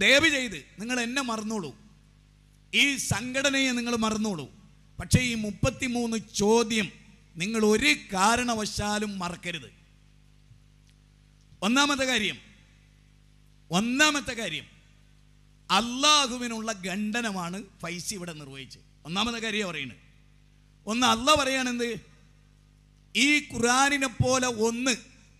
ദയവ് ചെയ്ത് നിങ്ങൾ എന്നെ മറന്നോളൂ ഈ സംഘടനയെ നിങ്ങൾ മറന്നോളൂ പക്ഷേ ഈ മുപ്പത്തിമൂന്ന് ചോദ്യം നിങ്ങൾ ഒരു കാരണവശാലും മറക്കരുത് ഒന്നാമത്തെ കാര്യം ഒന്നാമത്തെ കാര്യം അള്ളാഹുവിനുള്ള ഖണ്ഡനമാണ് ഫൈസി ഇവിടെ നിർവഹിച്ചത് ഒന്നാമത്തെ കാര്യം പറയുന്നത് ഒന്ന് അല്ല പറയാണെന്ത് ഈ ഖുറാനിനെ പോലെ ഒന്ന്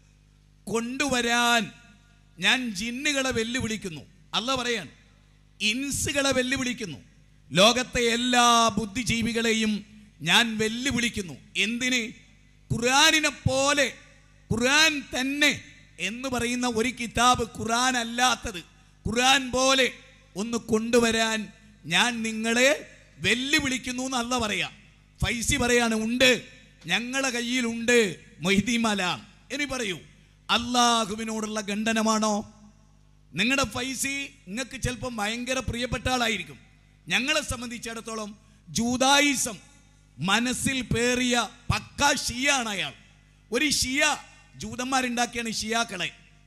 കൊണ്ടുവരാൻ ഞാൻ ജിന്നുകളെ വെല്ലുവിളിക്കുന്നു അല്ല പറയാണ് ഇൻസുകളെ വെല്ലുവിളിക്കുന്നു ലോകത്തെ എല്ലാ ബുദ്ധിജീവികളെയും ഞാൻ വെല്ലുവിളിക്കുന്നു എന്തിന് ഖുർആനിനെ പോലെ ഖുർആൻ തന്നെ എന്ന് പറയുന്ന ഒരു കിതാബ് ഖുർആൻ അല്ലാത്തത് ഖുർആൻ പോലെ ഒന്ന് കൊണ്ടുവരാൻ ഞാൻ നിങ്ങളെ വെല്ലുവിളിക്കുന്നു എന്നല്ല പറയാം ഫൈസി പറയാണ് ഉണ്ട് ഞങ്ങളെ കയ്യിലുണ്ട് മൊയ്തീമല ഇനി പറയൂ അള്ളാഹുവിനോടുള്ള ഖണ്ഡനമാണോ നിങ്ങളുടെ ഫൈസി നിങ്ങൾക്ക് ചിലപ്പോൾ ഭയങ്കര പ്രിയപ്പെട്ട ആളായിരിക്കും ഞങ്ങളെ സംബന്ധിച്ചിടത്തോളം ജൂതായിസം മനസ്സിൽ പേറിയ പക്ക ഷിയാണ് അയാൾ ഒരു ഷിയ ജൂതന്മാരുണ്ടാക്കിയാണ് ഷിയാക്കളെ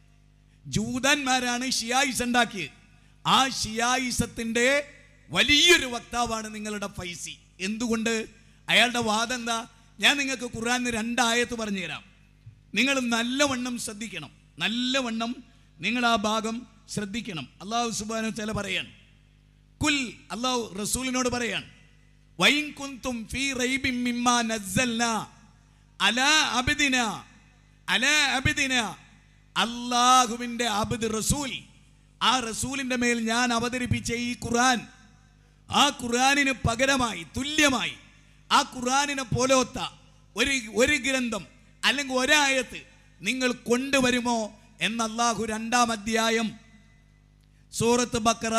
ജൂതന്മാരാണ് ഷിയായിസ് ഉണ്ടാക്കിയത് ആ ഷിയായിസത്തിന്റെ വലിയൊരു വക്താവാണ് നിങ്ങളുടെ ഫൈസി എന്തുകൊണ്ട് അയാളുടെ വാദം എന്താ ഞാൻ നിങ്ങൾക്ക് ഖുർആാനിന് രണ്ടായത്ത് പറഞ്ഞുതരാം നിങ്ങൾ നല്ലവണ്ണം ശ്രദ്ധിക്കണം നല്ലവണ്ണം നിങ്ങൾ ആ ഭാഗം ശ്രദ്ധിക്കണം അള്ളാഹു സുബാനു ചില പറയാൻ കുൽ അള്ളാഹു റസൂലിനോട് പറയാൻ വൈൻ കുന്തും ഫീ റൈബിൻ മിമ്മാ നസ്സൽനാ അലാ അബ്ദിന അലാ അബ്ദിന അള്ളാഹുവിൻ്റെ അബ്ദ് റസൂൽ ആ റസൂലിന്റെ മേൽ ഞാൻ അവതരിപ്പിച്ച ഈ ഖുർആൻ ആ ഖുർആനിന് പകരമായി തുല്യമായി ആ ഖുർആനിനെ പോലോത്ത ഒരു ഒരു ഗ്രന്ഥം അല്ലെങ്കിൽ ഒരായത്ത് നിങ്ങൾ കൊണ്ടുവരുമോ എന്ന് അള്ളാഹു രണ്ടാം അധ്യായം സൂറത്ത് ബക്കറ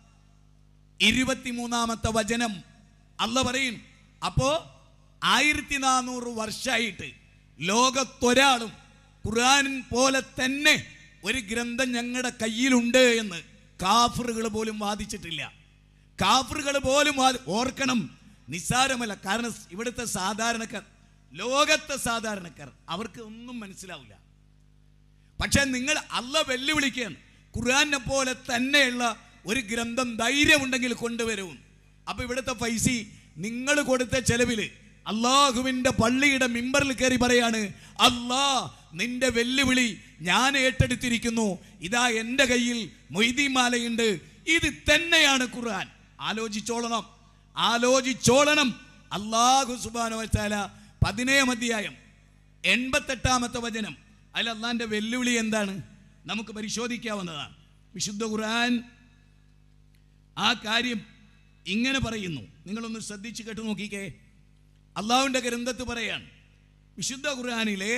ഇരുപത്തിമൂന്നാമത്തെ വചനം അല്ല പറയും അപ്പോ ആയിരത്തി നാനൂറ് വർഷമായിട്ട് ലോകത്തൊരാളും ഖുർആൻ പോലെ തന്നെ ഒരു ഗ്രന്ഥം ഞങ്ങളുടെ കയ്യിലുണ്ട് എന്ന് കാഫറുകൾ പോലും വാദിച്ചിട്ടില്ല കാഫറുകൾ പോലും വാദി- ഓർക്കണം നിസ്സാരമല്ല കാരണം ഇവിടുത്തെ സാധാരണക്കാർ ലോകത്തെ സാധാരണക്കാർ അവർക്ക് ഒന്നും മനസ്സിലാവില്ല പക്ഷെ നിങ്ങൾ അല്ല വെല്ലുവിളിക്കുകയാണ് ഖുർആനെ പോലെ തന്നെയുള്ള ഒരു ഗ്രന്ഥം ധൈര്യമുണ്ടെങ്കിൽ കൊണ്ടുവരും അപ്പൊ ഇവിടുത്തെ ഫൈസി നിങ്ങൾ കൊടുത്ത ചെലവില് അള്ളാഹുവിന്റെ പള്ളിയുടെ മിമ്പറിൽ കയറി പറയാണ് അല്ലാ നിന്റെ വെല്ലുവിളി ഞാൻ ഏറ്റെടുത്തിരിക്കുന്നു ഇതാ എൻ്റെ കയ്യിൽ മൊയ്തീമാലയുണ്ട് ഇത് തന്നെയാണ് ഖുർആൻ ആലോചിച്ചോളണം ആലോചിച്ചോളണം അള്ളാഹു സുബാനോ വച്ചാല പതിനേഴാം അധ്യായം എൺപത്തെട്ടാമത്തെ വചനം അതിൽ അള്ളാന്റെ വെല്ലുവിളി എന്താണ് നമുക്ക് പരിശോധിക്കാവുന്നതാണ് വിശുദ്ധ ഖുർആൻ ആ കാര്യം ഇങ്ങനെ പറയുന്നു നിങ്ങളൊന്ന് ശ്രദ്ധിച്ച് കേട്ട് നോക്കിക്കേ അള്ളാഹുവിൻ്റെ ഗ്രന്ഥത്ത് പറയാൻ വിശുദ്ധ ഖുർആനിലെ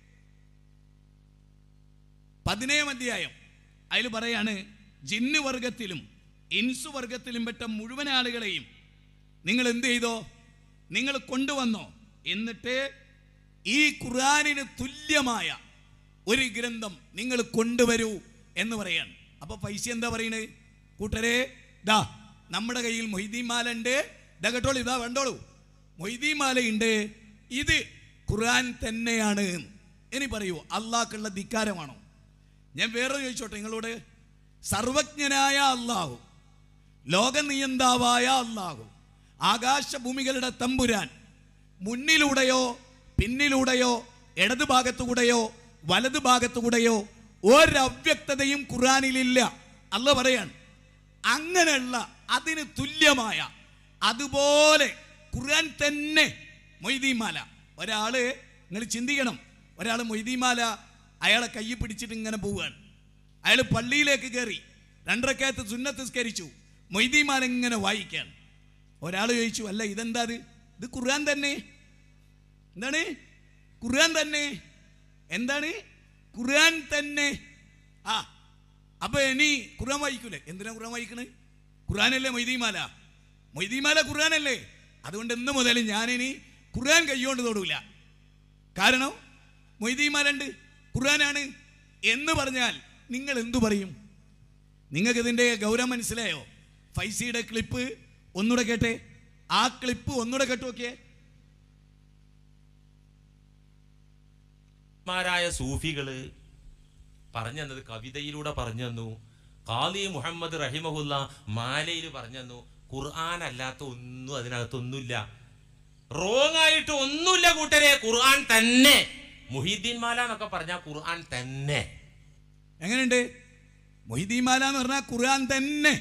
പതിനേഴാം അധ്യായം അതിൽ പറയാണ് ജിന്ന് വർഗത്തിലും ഇൻസു വർഗത്തിലും പെട്ട മുഴുവൻ ആളുകളെയും നിങ്ങൾ എന്ത് ചെയ്തോ നിങ്ങൾ കൊണ്ടുവന്നോ എന്നിട്ട് ഈ ഖുർആനിന് തുല്യമായ ഒരു ഗ്രന്ഥം നിങ്ങൾ കൊണ്ടുവരൂ എന്ന് പറയാൻ അപ്പൊ പൈസ എന്താ പറയുന്നത് കൂട്ടരെ ദാ നമ്മുടെ കയ്യിൽ മൊയ്തീമാല ഉണ്ട് ഇതാ കേട്ടോളൂ ഇതാ വേണ്ടോളൂ മൊയ്തീമാലയുണ്ട് ഇത് ഖുർആൻ തന്നെയാണ് ഇനി പറയൂ അള്ളാഹ്ക്കുള്ള ധിക്കാരമാണോ ഞാൻ വേറെ ചോദിച്ചോട്ടെ നിങ്ങളോട് സർവജ്ഞനായ അള്ളാഹു ലോകനിയന്താവായ അള്ളാഹു ആകാശഭൂമികളുടെ തമ്പുരാൻ മുന്നിലൂടെയോ പിന്നിലൂടെയോ ഇടത് ഭാഗത്തുകൂടെയോ വലത് ഭാഗത്തുകൂടെയോ ഒരവ്യക്തതയും ഖുറാനിലില്ല അല്ല പറയാണ് അങ്ങനെയുള്ള അതിന് തുല്യമായ അതുപോലെ ഖുർആൻ തന്നെ മൊയ്തീമാല ഒരാള് നിങ്ങൾ ചിന്തിക്കണം ഒരാൾ മൊയ്തീമാല അയാളെ കൈ പിടിച്ചിട്ട് ഇങ്ങനെ പോവുകയാണ് അയാൾ പള്ളിയിലേക്ക് കയറി രണ്ടരക്കകത്ത് സുന്നത്ത് സ്കരിച്ചു മൊയ്തീമാല ഇങ്ങനെ വായിക്കാൻ ഒരാൾ ചോദിച്ചു അല്ല ഇതെന്താ ഇത് ഇത് ഖുർആൻ തന്നെ എന്താണ് ഖുർആൻ തന്നെ എന്താണ് ഖുർആൻ തന്നെ ആ അപ്പൊ ഇനി ഖുർആൻ വായിക്കൂലേ എന്തിനാ ഖുർആൻ വായിക്കണേ ഖുർആനല്ലേ മൊയ്തീമാല മൊയ്തീമാല ഖുർആനല്ലേ അതുകൊണ്ട് ഇന്ന് മുതൽ ഞാനിനി ഖുർആൻ കൈകൊണ്ട് തൊടൂല കാരണം മൊയ്തീമാലുണ്ട് ഖുർആനാണ് എന്ന് പറഞ്ഞാൽ നിങ്ങൾ എന്തു പറയും നിങ്ങൾക്ക് ഇതിന്റെ ഗൗരവം മനസ്സിലായോ ഫൈസിയുടെ ക്ലിപ്പ് ഒന്നുകൂടെ കേട്ടെ ആ ക്ലിപ്പ് ഒന്നുകൂടെ കേട്ടു നോക്കിയേ മാരായ സൂഫികള് പറഞ്ഞു തന്നത് കവിതയിലൂടെ പറഞ്ഞു തന്നു ഖാദി മുഹമ്മദ് റഹിമഹുല്ല മാലയിൽ പറഞ്ഞു ഖുർആൻ അല്ലാത്ത ഒന്നും അതിനകത്തൊന്നുമില്ല റോങ് ആയിട്ട് ഒന്നുമില്ല കൂട്ടരെ ഖുർആൻ തന്നെ മുഹീദ്ദീൻ മാല എന്നൊക്കെ പറഞ്ഞാൽ ഖുർആൻ തന്നെ എങ്ങനെയുണ്ട് മൊയ്തീമാല എന്ന് പറഞ്ഞാൽ ഖുർആൻ തന്നെ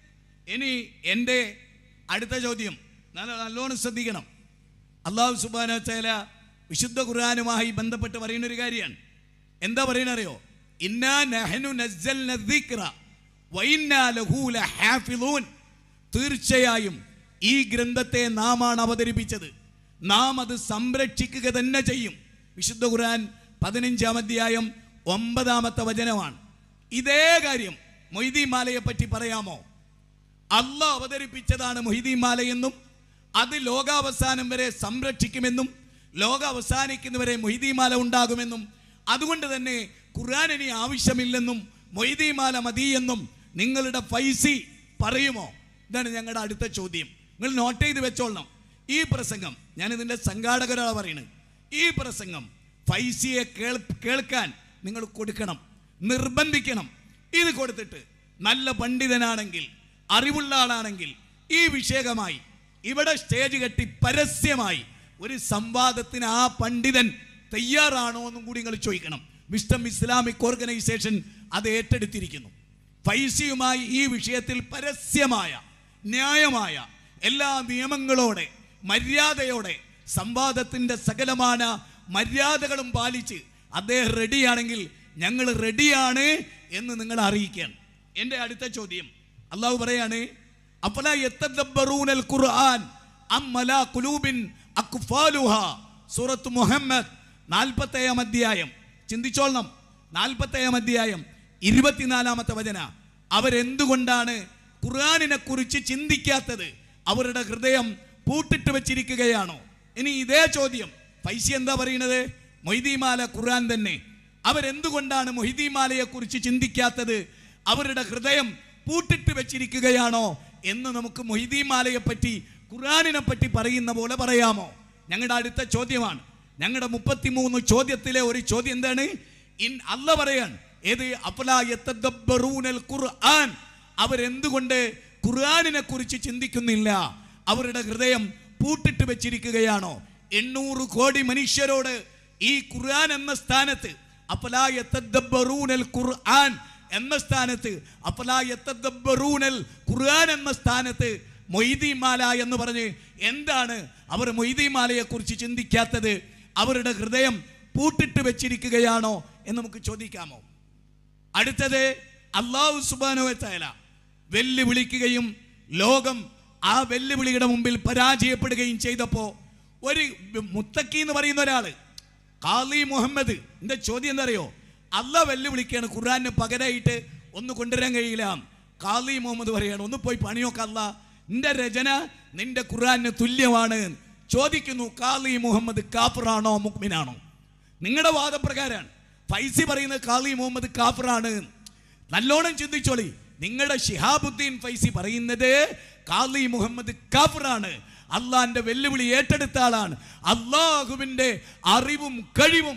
ഇനി എൻ്റെ അടുത്ത ചോദ്യം നല്ല നല്ലോണം ശ്രദ്ധിക്കണം അള്ളാഹു സുബാന ചേല വിശുദ്ധ ഖുർആനുമായി ബന്ധപ്പെട്ട് പറയുന്ന ഒരു കാര്യമാണ് എന്താ പറയണറിയോ ഇന്നാ നഹനു നസ്സൽന ദിക്റ വഇന്നാ ലഹു ലഹാഫിളൂൻ തീർച്ചയായും ഈ ഗ്രന്ഥത്തെ നാമാണ് അവതരിപ്പിച്ചത് നാം അത് സംരക്ഷിക്കുക തന്നെ ചെയ്യും വിശുദ്ധ ഖുർആൻ പതിനഞ്ചാം അധ്യായം ഒമ്പതാമത്തെ വചനമാണ് ഇതേ കാര്യം മൊയ്തീമാലയെ പറ്റി പറയാമോ അല്ല അവതരിപ്പിച്ചതാണ് മൊഹിദീമാലയെന്നും അത് ലോകാവസാനം വരെ സംരക്ഷിക്കുമെന്നും ലോകം അവസാനിക്കുന്നവരെ മൊഹിദീമാല ഉണ്ടാകുമെന്നും അതുകൊണ്ട് തന്നെ ഖുർആൻ ഇനി ആവശ്യമില്ലെന്നും മൊയ്തീമാല മതിയെന്നും നിങ്ങളുടെ ഫൈസി പറയുമോ ഇതാണ് ഞങ്ങളുടെ അടുത്ത ചോദ്യം നിങ്ങൾ നോട്ട് ചെയ്ത് വെച്ചോളണം ഈ പ്രസംഗം ഞാൻ ഇതിൻ്റെ സംഘാടകരാണ് പറയുന്നത് ഈ പ്രസംഗം ഫൈസിയെ കേൾ കേൾക്കാൻ നിങ്ങൾ കൊടുക്കണം നിർബന്ധിക്കണം ഇത് കൊടുത്തിട്ട് നല്ല പണ്ഡിതനാണെങ്കിൽ അറിവുള്ള ആളാണെങ്കിൽ ഈ വിഷയകമായി ഇവിടെ സ്റ്റേജ് കെട്ടി പരസ്യമായി ഒരു സംവാദത്തിന് ആ പണ്ഡിതൻ തയ്യാറാണോ എന്നും കൂടി നിങ്ങൾ ചോദിക്കണം വിസ്റ്റം ഇസ്ലാമിക് ഓർഗനൈസേഷൻ അത് ഏറ്റെടുത്തിരിക്കുന്നു ഫൈസിയുമായി ഈ വിഷയത്തിൽ പരസ്യമായ ന്യായമായ എല്ലാ നിയമങ്ങളോടെ മര്യാദയോടെ സംവാദത്തിന്റെ സകലമാന മര്യാദകളും പാലിച്ച് അദ്ദേഹം റെഡിയാണെങ്കിൽ ഞങ്ങൾ റെഡിയാണ് എന്ന് നിങ്ങൾ അറിയിക്കാൻ എൻ്റെ അടുത്ത ചോദ്യം അള്ളാഹു പറയാണ് അഫല യത്തദബ്ബറൂനൽ ഖുർആൻ അം അലാ ഖുലൂബിൻ അക്ഫാലുഹ സൂറത്ത് മുഹമ്മദ് നാൽപ്പത്തേഴാം അധ്യായം ചിന്തിച്ചോളണം നാൽപ്പത്തേഴാം അധ്യായം ഇരുപത്തിനാലാമത്തെ വചന അവരെന്തുകൊണ്ടാണ് ഖുർആനിനെ കുറിച്ച് ചിന്തിക്കാത്തത് അവരുടെ ഹൃദയം പൂട്ടിട്ട് വെച്ചിരിക്കുകയാണോ ഇനി ഇതേ ചോദ്യം ഫൈസി എന്താ പറയുന്നത് മൊയ്തീമാല ഖുർആൻ തന്നെ അവരെന്തുകൊണ്ടാണ് മൊഹിദീമാലയെ കുറിച്ച് ചിന്തിക്കാത്തത് അവരുടെ ഹൃദയം പൂട്ടിട്ട് വെച്ചിരിക്കുകയാണോ എന്ന് നമുക്ക് മൊഹിദീമാലയെ പറ്റി ഖുർആനിനെ പറ്റി പറയുന്ന പോലെ പറയാമോ ഞങ്ങളുടെ അടുത്ത ചോദ്യമാണ് ഞങ്ങളുടെ മുപ്പത്തിമൂന്ന് ചോദ്യത്തിലെ ഒരു ചോദ്യം എന്താണ് ഇൻ അല്ല പറയാൻ ഏത് അഫലാ യത്തദബ്ബറൂനൽ ഖുർആൻ അവരെന്തുകൊണ്ട് ഖുർആനിനെ കുറിച്ച് ചിന്തിക്കുന്നില്ല അവരുടെ ഹൃദയം പൂട്ടിട്ട് വെച്ചിരിക്കുകയാണോ എണ്ണൂറ് കോടി മനുഷ്യരോട് ഈ ഖുർആൻ എന്ന സ്ഥാനത്ത് അഫലാ യത്തദബ്ബറൂനൽ ഖുർആൻ എന്ന സ്ഥാനത്ത് അഫലാ യത്തദബ്ബറൂനൽ ഖുർആൻ എന്ന സ്ഥാനത്ത് മൊയ്തീമാല എന്ന് പറഞ്ഞ് എന്താണ് അവർ മൊയ്തീമാലയെ കുറിച്ച് ചിന്തിക്കാത്തത് അവരുടെ ഹൃദയം പൂട്ടിട്ട് വെച്ചിരിക്കുകയാണോ എന്ന് നമുക്ക് ചോദിക്കാമോ അടുത്തത് അള്ളാഹു സുബാനുവല വെല്ലുവിളിക്കുകയും ലോകം ആ വെല്ലുവിളിയുടെ മുമ്പിൽ പരാജയപ്പെടുകയും ചെയ്തപ്പോൾ ഒരു മുത്തക്കി എന്ന് പറയുന്ന ഒരാള് കാളി മുഹമ്മദ് എന്റെ ചോദ്യം എന്താ അറിയോ അല്ല വെല്ലുവിളിക്കുകയാണ് ഖുർആന് പകരമായിട്ട് ഒന്ന് കൊണ്ടുവരാൻ കഴിയില്ല കാളി മുഹമ്മദ് പറയാണ് ഒന്ന് പോയി പണിയൊക്കെ അല്ല നിന്റെ രചന നിന്റെ ഖുർആന് തുല്യമാണ് ചോദിക്കുന്നു കാളി മുഹമ്മദ് കാഫറാണോ മുക്മിനാണോ നിങ്ങളുടെ വാദപ്രകാരമാണ് ഫൈസി പറയുന്നത് കാളി മുഹമ്മദ് കാഫറാണ് നല്ലോണം ചിന്തിച്ചോളി നിങ്ങളുടെ ഷിഹാബുദ്ദീൻ ഫൈസി പറയുന്നത് കാളി മുഹമ്മദ് കാഫറാണ് അള്ളാന്റെ വെല്ലുവിളി ഏറ്റെടുത്ത ആളാണ് അള്ളാഹുവിന്റെ അറിവും കഴിവും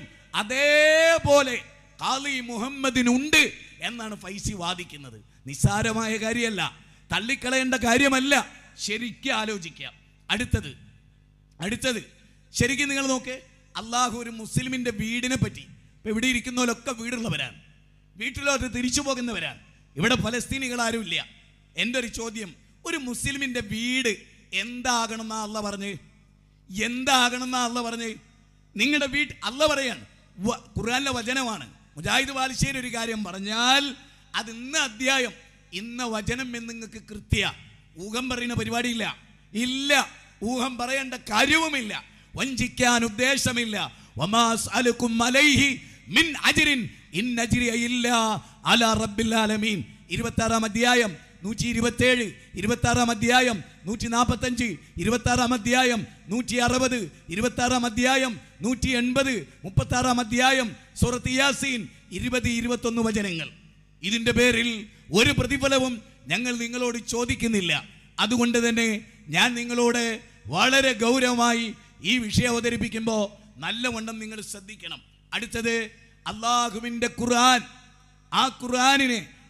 അതേപോലെ കാളി മുഹമ്മദിനുണ്ട് എന്നാണ് ഫൈസി വാദിക്കുന്നത് നിസ്സാരമായ കാര്യമല്ല തള്ളിക്കളയേണ്ട കാര്യമല്ല ശരിക്കും ആലോചിക്കാം അടുത്തത് അടുത്തത് ശരിക്കും നിങ്ങൾ നോക്ക് അള്ളാഹു ഒരു മുസ്ലിമിന്റെ വീടിനെ പറ്റി ഇപ്പൊ ഇവിടെ ഇരിക്കുന്നവരൊക്കെ വീടുള്ളവരാണ് വീട്ടിലോട്ട് തിരിച്ചു പോകുന്നവരാണ് ഇവിടെ ഫലസ്തീനികൾ ആരുമില്ല എൻ്റെ ഒരു ചോദ്യം ഒരു മുസ്ലിമിന്റെ വീട് എന്താകണം എന്നാ അല്ല പറഞ്ഞ് എന്താകണം എന്നാ അല്ല പറഞ്ഞ് നിങ്ങളുടെ വീട്ട് അല്ല പറയാണ് വ- ഖുർആനിലെ വചനമാണ് മുജാഹിദ് ബാലിശ്ശേരി ഒരു കാര്യം പറഞ്ഞാൽ അത് ഇന്ന അധ്യായം ഇന്ന വചനം എന്ന് നിങ്ങൾക്ക് കൃത്യ ഊഹം പറയുന്ന പരിപാടിയില്ല ഇല്ല ഊഹം പറയേണ്ട കാര്യവുമില്ല വഞ്ചിക്കാൻ ഉദ്ദേശമില്ല വമാ അസ്അലുക്കും അലൈഹി മിൻ അജ്രിൻ ഇൻ അജ്രിയ ഇല്ലാ അലാ റബ്ബിൽ ആലമീൻ ഇരുപത്താറാം അധ്യായം നൂറ്റി ഇരുപത്തേഴ് ഇരുപത്താറാം അധ്യായം നൂറ്റി നാൽപ്പത്തഞ്ച് ഇരുപത്താറാം അധ്യായം നൂറ്റി അറുപത് ഇരുപത്താറാം അധ്യായം നൂറ്റി എൺപത് മുപ്പത്താറാം അധ്യായം സൂറത്ത് യാസീൻ ഇരുപത് ഇരുപത്തൊന്ന് വചനങ്ങൾ ഇതിന്റെ പേരിൽ ഒരു പ്രതിഫലവും ഞങ്ങൾ നിങ്ങളോട് ചോദിക്കുന്നില്ല അതുകൊണ്ട് തന്നെ ഞാൻ നിങ്ങളോട് വളരെ ഗൗരവമായി ഈ വിഷയം അവതരിപ്പിക്കുമ്പോൾ നല്ലവണ്ണം നിങ്ങൾ ശ്രദ്ധിക്കണം അടുത്തത് അള്ളാഹുവിൻ്റെ ഖുർആൻ ആ ഖുർആനിനെ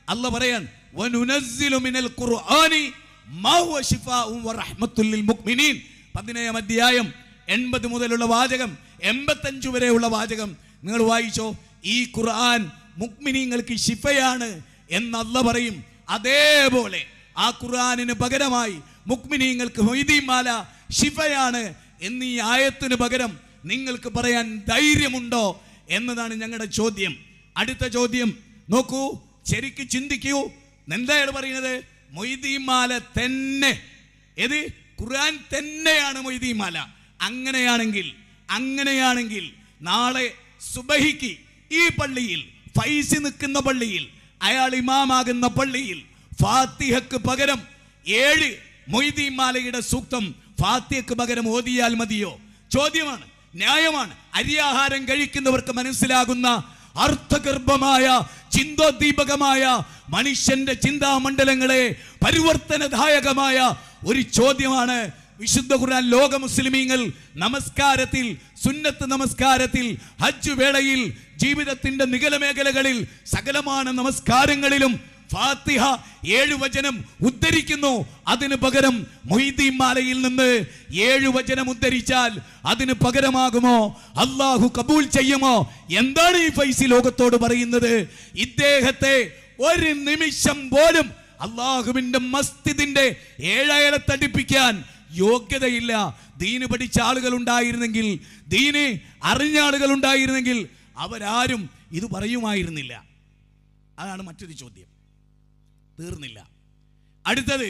അല്ല പറയാൻ വനുനസ്സിലു മിനൽ ഖുർആനി മാ ഹുവ ശിഫാഉൻ വറഹ്മത്തുൽ ലിൽ മുഅ്മിനീൻ പതിനേഴാം അധ്യായം എൺപത് മുതലുള്ള വാചകം എൺപത്തഞ്ച് വരെയുള്ള വാചകം നിങ്ങൾ വായിച്ചോ ഈ ഖുർആൻ മുക്മിനീങ്ങൾക്ക് ശിഫയാണ് എന്ന് അല്ല പറയും അതേപോലെ ആ ഖുർആനിന് പകരമായി മുക്മിനീങ്ങൾക്ക് മൊയ്തീമാല ശിഫയാണ് എന്നീ ആയത്തിന് പകരം നിങ്ങൾക്ക് പറയാൻ ധൈര്യമുണ്ടോ എന്നതാണ് ഞങ്ങളുടെ ചോദ്യം അടുത്ത ചോദ്യം നോക്കൂ ശരിക്ക് ചിന്തിക്കൂ എന്താണ് പറയുന്നത് മൊയ്തീമാല തന്നെ ഏത് ഖുർആൻ തന്നെയാണ് മൊയ്തീമാല അങ്ങനെയാണെങ്കിൽ അങ്ങനെയാണെങ്കിൽ നാളെ സുബഹിക്ക് ഈ പള്ളിയിൽ ഫൈസി നിൽക്കുന്ന പള്ളിയിൽ അയാൾ ഇമാമാകുന്ന പള്ളിയിൽ ഫാത്തിഹക്ക് പകരം ഏഴ് മൊയ്തീമാലയുടെ സൂക്തം ഫാത്തിഹക്ക് പകരം ഓതിയാൽ മതിയോ ചോദ്യമാണ് ന്യായമാണ് അരിയാഹാരം കഴിക്കുന്നവർക്ക് മനസ്സിലാകുന്ന അർത്ഥഗർഭമായ ചിന്തോദ്ദീപകമായ മനുഷ്യന്റെ ചിന്താമണ്ഡലങ്ങളെ പരിവർത്തനദായകമായ ഒരു ചോദ്യമാണ് വിശുദ്ധ ഖുർആൻ ലോക മുസ്ലിമീങ്ങൾ നമസ്കാരത്തിൽ സുന്നത്ത് നമസ്കാരത്തിൽ ഹജ്ജ് വേളയിൽ ജീവിതത്തിന്റെ നികല മേഖലകളിൽ സകലமான നമസ്കാരങ്ങളിലും ഫാത്തിഹ ഏഴു വചനം ഉദ്ധരിക്കുന്നു അതിന് പകരം മൊയ്തീൻ മാലയിൽ നിന്ന് ഏഴു വചനം ഉദ്ധരിച്ചാൽ അതിന് പകരമാകുമോ അള്ളാഹു കബൂൽ ചെയ്യുമോ എന്താണ് ഈ ഫൈസി ലോകത്തോട് പറയുന്നത് ഇദ്ദേഹത്തെ ഒരു നിമിഷം പോലും അള്ളാഹുവിന്റെ മസ്തിദിന്റെ ഏഴയലത്തടിപ്പിക്കാൻ യോഗ്യതയില്ല ദീന് പഠിച്ച ആളുകൾ ഉണ്ടായിരുന്നെങ്കിൽ ദീന് അറിഞ്ഞ ആളുകൾ ഉണ്ടായിരുന്നെങ്കിൽ അവരാരും ഇത് പറയുമായിരുന്നില്ല അതാണ് മറ്റൊരു ചോദ്യം തീർന്നില്ല അടുത്തത്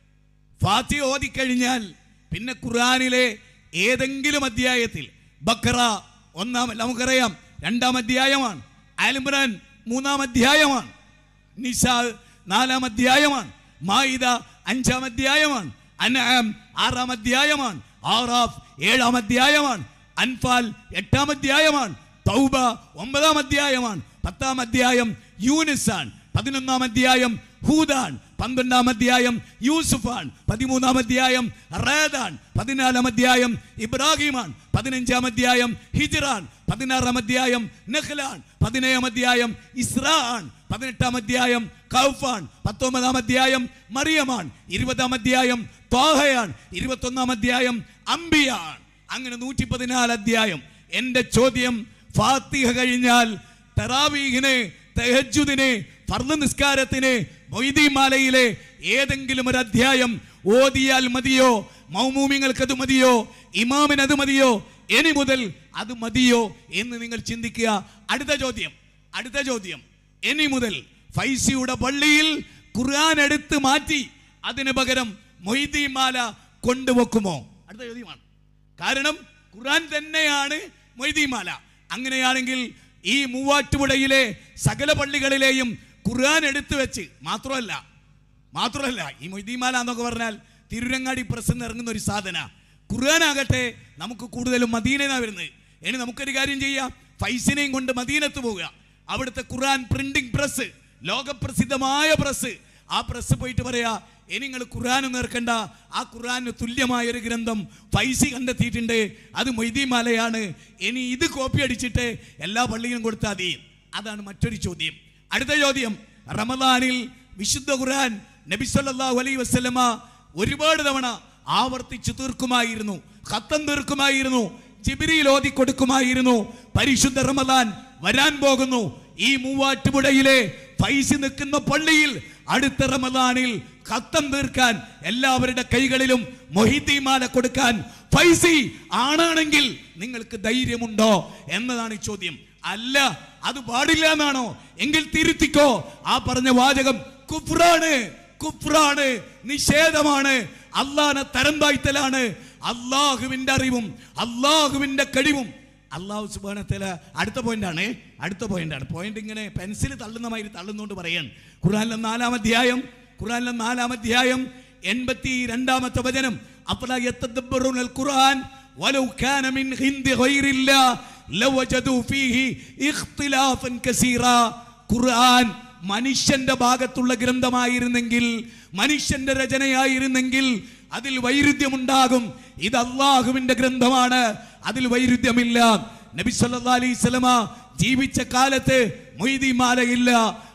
ഫാത്തി ഓതിക്കഴിഞ്ഞാൽ പിന്നെ ഖുർആനിലെ ഏതെങ്കിലും അധ്യായത്തിൽ ബക്കറ ഒന്നാം നമുക്കറിയാം രണ്ടാം അധ്യായമാണ് ആലിമ്രാൻ മൂന്നാം അധ്യായമാണ് നിസാ നാലാം അധ്യായമാണ് മായിദ അഞ്ചാം അധ്യായമാണ് അൻആം ആറാം അധ്യായമാണ് ആറാഫ് ഏഴാം അധ്യായമാണ് അൻഫാൽ എട്ടാം അധ്യായമാണ് തൗബ ഒമ്പതാം അധ്യായമാണ് പത്താം അധ്യായം യൂനിസാൻ പതിനൊന്നാം അധ്യായം ഹൂദാൻ പന്ത്രണ്ടാം അധ്യായം യൂസുഫാൻ പതിമൂന്നാം അധ്യായം റേദാൻ പതിനാലാം അധ്യായം ഇബ്രാഹിമാൻ പതിനഞ്ചാം അധ്യായം ഹിജ്റാൻ പതിനാറാം അധ്യായം നഖ്ലാൻ പതിനേഴാം അധ്യായം ഇസ്രാൻ പതിനെട്ടാം അധ്യായം കൗഫാൻ പത്തൊമ്പതാം അധ്യായം മറിയമാൻ ഇരുപതാം അധ്യായം തോഹയാൻ ഇരുപത്തൊന്നാം അധ്യായം അംബിയാൻ അങ്ങനെ നൂറ്റി പതിനാല് അധ്യായം എന്റെ ചോദ്യം ഫാത്തിഹ കഴിഞ്ഞാൽ തറാവീഹിന് തെഹജുദിന് ഫർദ് നിസ്കാരത്തിന് മൊയ്തീമാലയിലെ ഏതെങ്കിലും ഒരു അധ്യായം ഓതിയാൽ മതിയോ മൗമൂമിങ്ങൾക്ക് അത് മതിയോ ഇമാമിന് അത് മതിയോ ഇനി മുതൽ അത് മതിയോ എന്ന് നിങ്ങൾ ചിന്തിക്കുക അടുത്ത ചോദ്യം അടുത്ത ചോദ്യം ഇനി മുതൽ ഫൈസിയുടെ പള്ളിയിൽ ഖുർആൻ എടുത്ത് മാറ്റി അതിന് പകരം മൊയ്തീമാല കൊണ്ടുവെക്കുമോ അടുത്ത ചോദ്യമാണ് കാരണം ഖുർആൻ തന്നെയാണ് മൊയ്തീമാല അങ്ങനെയാണെങ്കിൽ ഈ മൂവാറ്റുപുഴയിലെ സകല പള്ളികളിലെയും ഖുർആൻ എടുത്തു വെച്ച് മാത്രമല്ല മാത്രമല്ല ഈ മൊയ്തീമാല എന്നൊക്കെ പറഞ്ഞാൽ തിരുരങ്ങാടി പ്രസ് ഇറങ്ങുന്ന ഒരു സാധന ഖുർആൻ ആകട്ടെ നമുക്ക് കൂടുതലും മദീനനാ വരുന്നത് ഇനി നമുക്കൊരു കാര്യം ചെയ്യാം ഫൈസിനെയും കൊണ്ട് മദീനത്ത് പോവുക അവിടുത്തെ ഖുർആൻ പ്രിന്റിംഗ് പ്രസ് ലോകപ്രസിദ്ധമായ പ്രസ് ആ പ്രസ് പോയിട്ട് പറയാ ഇനി നിങ്ങൾ ഖുർആൻ നേർക്കണ്ട ആ ഖുർആന് തുല്യമായ ഒരു ഗ്രന്ഥം ഫൈസി കണ്ടെത്തിയിട്ടുണ്ട് അത് മൊയ്തീമാലയാണ് ഇനി ഇത് കോപ്പി അടിച്ചിട്ട് എല്ലാ പള്ളിയിലും കൊടുത്താൽ മതി അതാണ് മറ്റൊരു ചോദ്യം അടുത്ത ചോദ്യം റമദാനിൽ വിശുദ്ധ ഖുർആൻ നബി സല്ലല്ലാഹു അലൈഹി വസല്ലമ ഒരുപാട് തവണ ആവർത്തിച്ചു തീർക്കുമായിരുന്നു ഖത്തം തീർക്കുമായിരുന്നു ജിബിരിയിൽ ഓതി കൊടുക്കുമായിരുന്നു പരിശുദ്ധ റമദാൻ വരാൻ പോകുന്നു ഈ മൂവാറ്റുപുഴയിലെ ഫൈസി നിൽക്കുന്ന പള്ളിയിൽ അടുത്ത റമദാനിൽ ഖത്തം തീർക്കാൻ എല്ലാവരുടെ കൈകളിലും മൊഹിദ്ദീമാല കൊടുക്കാൻ ഫൈസി ആണാണെങ്കിൽ നിങ്ങൾക്ക് ധൈര്യമുണ്ടോ എന്നതാണ് ഈ ചോദ്യം അല്ല അത് പാടില്ല എന്നാണോ എങ്കിൽ തിരുത്തിക്കോ ആ പറഞ്ഞ വാചകം കുഫ്രാണ് കുഫ്രാണ് നിഷേധമാണ് അള്ളാനെ തരം താഴ്ത്തലാണ് അള്ളാഹുവിന്റെ അറിവും അള്ളാഹുവിന്റെ കഴിവും അള്ളാഹു സുബാനത്തില അടുത്ത പോയിന്റാണ് അടുത്ത പോയിന്റാണ് പോയിന്റ് ഇങ്ങനെ പെൻസിൽ തള്ളുന്ന മാതിരി തള്ളുന്നോണ്ട് പറയാൻ ഖുറാനിലെ നാലാം അധ്യായം ഖുറാനിലെ നാലാം അധ്യായം എൺപത്തി രണ്ടാമത്തെ വചനം അഫലാ യത്തദബ്ബറൂനൽ ഖുർആൻ വലൗ കാന മിൻ ഹിന്ദി ഗൈറില്ല ലവജദു ഫീഹി ഇഖ്തിലാഫൻ കസീറാ ഖുർആൻ മനുഷ്യന്റെ ഭാഗത്തുള്ള ഗ്രന്ഥമായിരുന്നെങ്കിൽ മനുഷ്യന്റെ രചനയായിരുന്നെങ്കിൽ അതിൽ വൈരുദ്ധ്യമുണ്ടാകും ഇത് അള്ളാഹുവിന്റെ ഗ്രന്ഥമാണ് അതിൽ വൈരുദ്ധ്യമില്ല നബി സല്ലല്ലാഹു അലൈഹി സ്വലമ ജീവിച്ച കാലത്ത് മൊയ്തിമാലയില്ല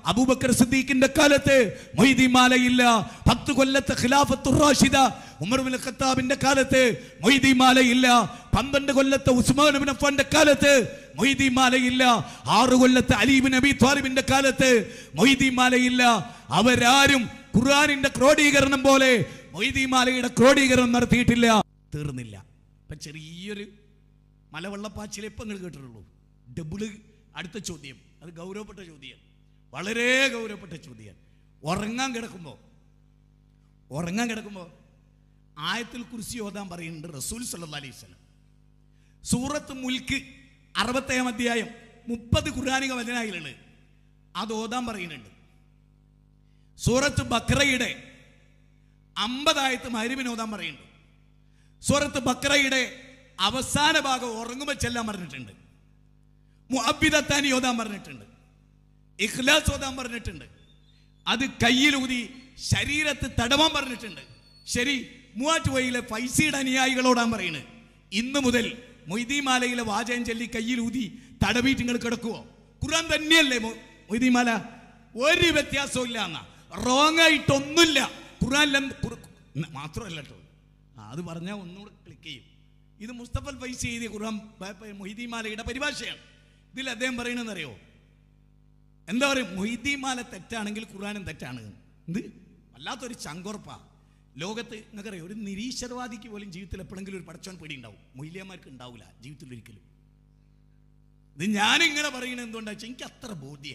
അബൂബക്കർ സിദ്ദീഖിന്റെ കാലത്ത് മൊയ്തി മാലയില്ല പത്ത് കൊല്ലത്തെ ഖിലാഫത്തു റാഷിദ ഉമർ ബിൻ ഖത്താബിന്റെ കാലത്ത് മൊയ്തി മാലയില്ല പന്ത്രണ്ട് കൊല്ലത്തെ ഉസ്മാൻ ബിൻ അഫ്ഫാന്റെ കാലത്ത് മൊയ്തി മാലയില്ല ആറ് കൊല്ലത്തെ അലീബിൻ നബി ത്വാലിബിന്റെ കാലത്ത് മൊയ്തി മാലയില്ല അവരാരും ഖുർആനിന്റെ ക്രോഡീകരണം പോലെ മൊയ്തി മാലയുടെ ക്രോഡീകരണം നടത്തിയിട്ടില്ല തീർന്നില്ല ഇപ്പൊ ചെറിയൊരു മലവെള്ളപ്പാച്ചിലെ ഇപ്പം നിങ്ങൾ കേട്ടിട്ടുള്ളൂ ഡബിള് അടുത്ത ചോദ്യം അത് ഗൗരവപ്പെട്ട ചോദ്യം വളരെ ഗൗരവപ്പെട്ട ചോദ്യം ഉറങ്ങാൻ കിടക്കുമ്പോൾ ഉറങ്ങാൻ കിടക്കുമ്പോൾ ആയത്തിൽ കുറിച്ച് ഓതാൻ പറയുന്നുണ്ട് റസൂൽ സല്ലല്ലാഹു അലൈഹി വസല്ലം സൂറത്ത് മുൽക്ക് അറുപത്തേഴാം അധ്യായം മുപ്പത് ഖുർആാനിക വചനായിലുള്ളത് അത് ഓതാൻ പറയുന്നുണ്ട് സൂറത്ത് ബക്രയുടെ അമ്പതായത്ത് മരുവിന് ഓതാൻ പറയുന്നുണ്ട് സൂറത്ത് ബക്രയുടെ അവസാന ഭാഗം ഉറങ്ങുമ്പോൾ ചെല്ലാൻ പറഞ്ഞിട്ടുണ്ട് മുഅബ്ബിദത്താനി ഓതാൻ പറഞ്ഞിട്ടുണ്ട് ഇഖ്ലാസ് ഓതാൻ പറഞ്ഞിട്ടുണ്ട് അത് കയ്യിലൂതി ശരീരത്ത് തടവാൻ പറഞ്ഞിട്ടുണ്ട് ശരി മൂവാറ്റുപുഴയിലെ ഫൈസിയുടെ അനുയായികളോടാൻ പറയുന്നത് ഇന്ന് മുതൽ മൊയ്തീമാലയിലെ വാചകം ചൊല്ലി കയ്യിലൂതി തടവിയിട്ട് നിങ്ങൾ കിടക്കുവോ ഖുർആൻ തന്നെയല്ലേ മൊ- മൊയ്തീമാല ഒരു വ്യത്യാസവും ഇല്ല എന്നാ റോങ് ആയിട്ടൊന്നുമില്ല ഖുർആനിൽ എന്ത് ഖുർ- മാത്രമല്ല കേട്ടോ ആ, അത് പറഞ്ഞാൽ ഒന്നുകൂടെ ക്ലിക്ക് ചെയ്യും ഇത് മുസ്തഫൽ ഫൈസി എഴുതിയ ഖുർആൻ പ- പ- മൊയ്തീമാലയുടെ പരിഭാഷയാണ് ഇതിൽ അദ്ദേഹം പറയണെന്നറിയോ എന്താ പറയുക മൊയ്തീമാല തെറ്റാണെങ്കിൽ ഖുർആനും തെറ്റാണ് എന്ത് വല്ലാത്തൊരു ചങ്കുറപ്പാ ലോകത്ത് നിങ്ങൾക്കറിയാം ഒരു നിരീശ്വരവാദിക്ക് പോലും ജീവിതത്തിൽ എപ്പോഴെങ്കിലും ഒരു പടച്ചോൻ പേടി ഉണ്ടാവും മൊയ്ലിയന്മാർക്ക് ഉണ്ടാവില്ല ജീവിതത്തിൽ ഒരിക്കലും ഇത് ഞാനിങ്ങനെ പറയുന്നത് എന്തുകൊണ്ടാ വെച്ചാൽ എനിക്ക് അത്ര ബോധ്യ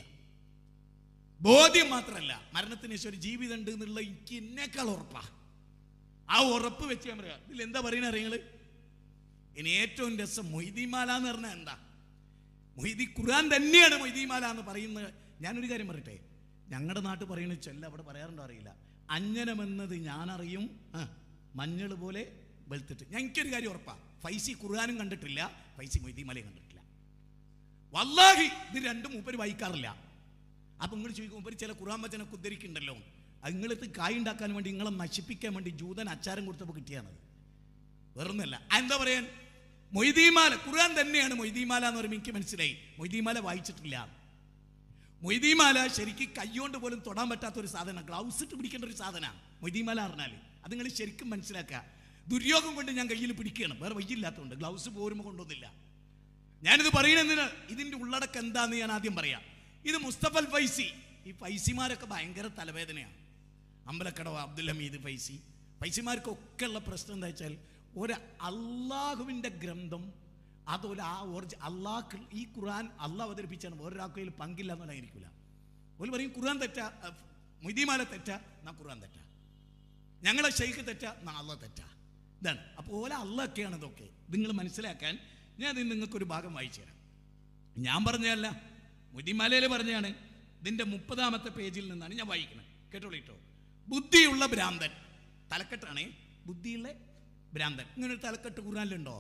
ബോധ്യം മാത്രമല്ല മരണത്തിന് ശേഷം ഒരു ജീവിതം ഉണ്ട് എന്നുള്ള എനിക്ക് എന്നേക്കാൾ ഉറപ്പാ ആ ഉറപ്പ് വെച്ച് ഞാൻ പറയാം ഇതിൽ എന്താ പറയുന്നത് അറിയങ്ങള് ഇനി ഏറ്റവും രസം മൊയ്തിമാല എന്ന് പറഞ്ഞാൽ എന്താ മൊയ്തി ഖുർആൻ തന്നെയാണ് മൊയ്തിമാല എന്ന് പറയുന്നത് ഞാനൊരു കാര്യം പറയട്ടെ ഞങ്ങളുടെ നാട്ടിൽ പറയുന്ന ചൊല്ല അവിടെ പറയാറുണ്ടോ അറിയില്ല അഞ്ജനമെന്നത് ഞാനറിയും ആ, മഞ്ഞൾ പോലെ വെളുത്തിട്ട് ഞാൻ എനിക്കൊരു കാര്യം ഉറപ്പാ ഫൈസി ഖുർആാനും കണ്ടിട്ടില്ല ഫൈസി മൊയ്തിമാലയും കണ്ടിട്ടില്ല വല്ലാഹി ഇത് രണ്ടും മൂപ്പര് വായിക്കാറില്ല അപ്പൊ നിങ്ങൾ ചോദിക്കും മൂപ്പര് ചില ഖുർആൻ വചനൊക്കെ ഉദ്ധരിക്കുന്നുണ്ടല്ലോ അത് നിങ്ങളെടുത്ത് കായ് ഉണ്ടാക്കാൻ വേണ്ടി നിങ്ങളെ നശിപ്പിക്കാൻ വേണ്ടി ജൂതൻ അച്ചാരം കൊടുത്തപ്പോൾ കിട്ടിയാണത് വേറൊന്നല്ല എന്താ പറയാൻ മൊയ്തീമാല ഖുർആൻ തന്നെയാണ് മൊയ്തീമാല എന്ന് പറയുമ്പോൾ എനിക്ക് മനസ്സിലായി മൊയ്തീമാല വായിച്ചിട്ടില്ല മൊയ്തീമാല ശരിക്കും കൈകൊണ്ട് പോലും തൊടാൻ പറ്റാത്ത ഒരു സാധനം ഗ്ലൗസ് ഇട്ട് പിടിക്കേണ്ട ഒരു സാധനമാണ് മൊയ്തീമാല പറഞ്ഞാൽ അത് നിങ്ങൾ ശരിക്കും മനസ്സിലാക്കുക ദുര്യോഗം കൊണ്ട് ഞാൻ കയ്യിൽ പിടിക്കുകയാണ് വേറെ വയ്യില്ലാത്തതുകൊണ്ട് ഗ്ലൗസ് പോരുമ്പോൾ കൊണ്ടൊന്നില്ല ഞാനിത് പറയണെന്തിന് ഇതിന്റെ ഉള്ളടക്കം എന്താന്ന് ഞാൻ ആദ്യം പറയാം ഇത് മുസ്തഫൽ ഫൈസി ഈ ഫൈസിമാരൊക്കെ ഭയങ്കര തലവേദനയാണ് അമ്പലക്കടവ് അബ്ദുൽ ഹമീദ് ഫൈസി ഫൈസിമാർക്കൊക്കെ ഉള്ള പ്രശ്നം എന്താ വെച്ചാൽ ഒരു അള്ളാഹുവിൻ്റെ ഗ്രന്ഥം അതുപോലെ ആ ഒറിജി അള്ളാഹ് ഈ ഖുർആൻ അള്ളാഹ് അവതരിപ്പിച്ചാണ് വേറൊരാൾക്ക് അതിൽ പങ്കില്ല എന്നുള്ളതായിരിക്കില്ല ഒരു പറയും ഖുർആൻ തെറ്റാ അഹ് മൊയ്തീമാല തെറ്റാ എന്നാ ഖുർആൻ തെറ്റാ ഞങ്ങളെ ഷെയ്ഖ് തെറ്റാ എന്നാ അള്ള തെറ്റാ ഇതാണ് അപ്പോൾ ഓല അള്ളൊക്കെയാണ് ഇതൊക്കെ ഇത് നിങ്ങൾ മനസ്സിലാക്കാൻ ഞാൻ ഇത് നിങ്ങൾക്കൊരു ഭാഗം വായിച്ചു തരാം ഞാൻ പറഞ്ഞതല്ല മുതിമലയിൽ പറഞ്ഞാണ് ഇതിന്റെ മുപ്പതാമത്തെ പേജിൽ നിന്നാണ് ഞാൻ വായിക്കുന്നത് കേട്ടോളൂ കേട്ടോ ബുദ്ധിയുള്ള ഭ്രാന്തൻ തലക്കെട്ടാണേ ബുദ്ധിയുള്ള ഭ്രാന്തൻ ഇങ്ങനെ ഒരു തലക്കെട്ട് ഖുറാനിലുണ്ടോ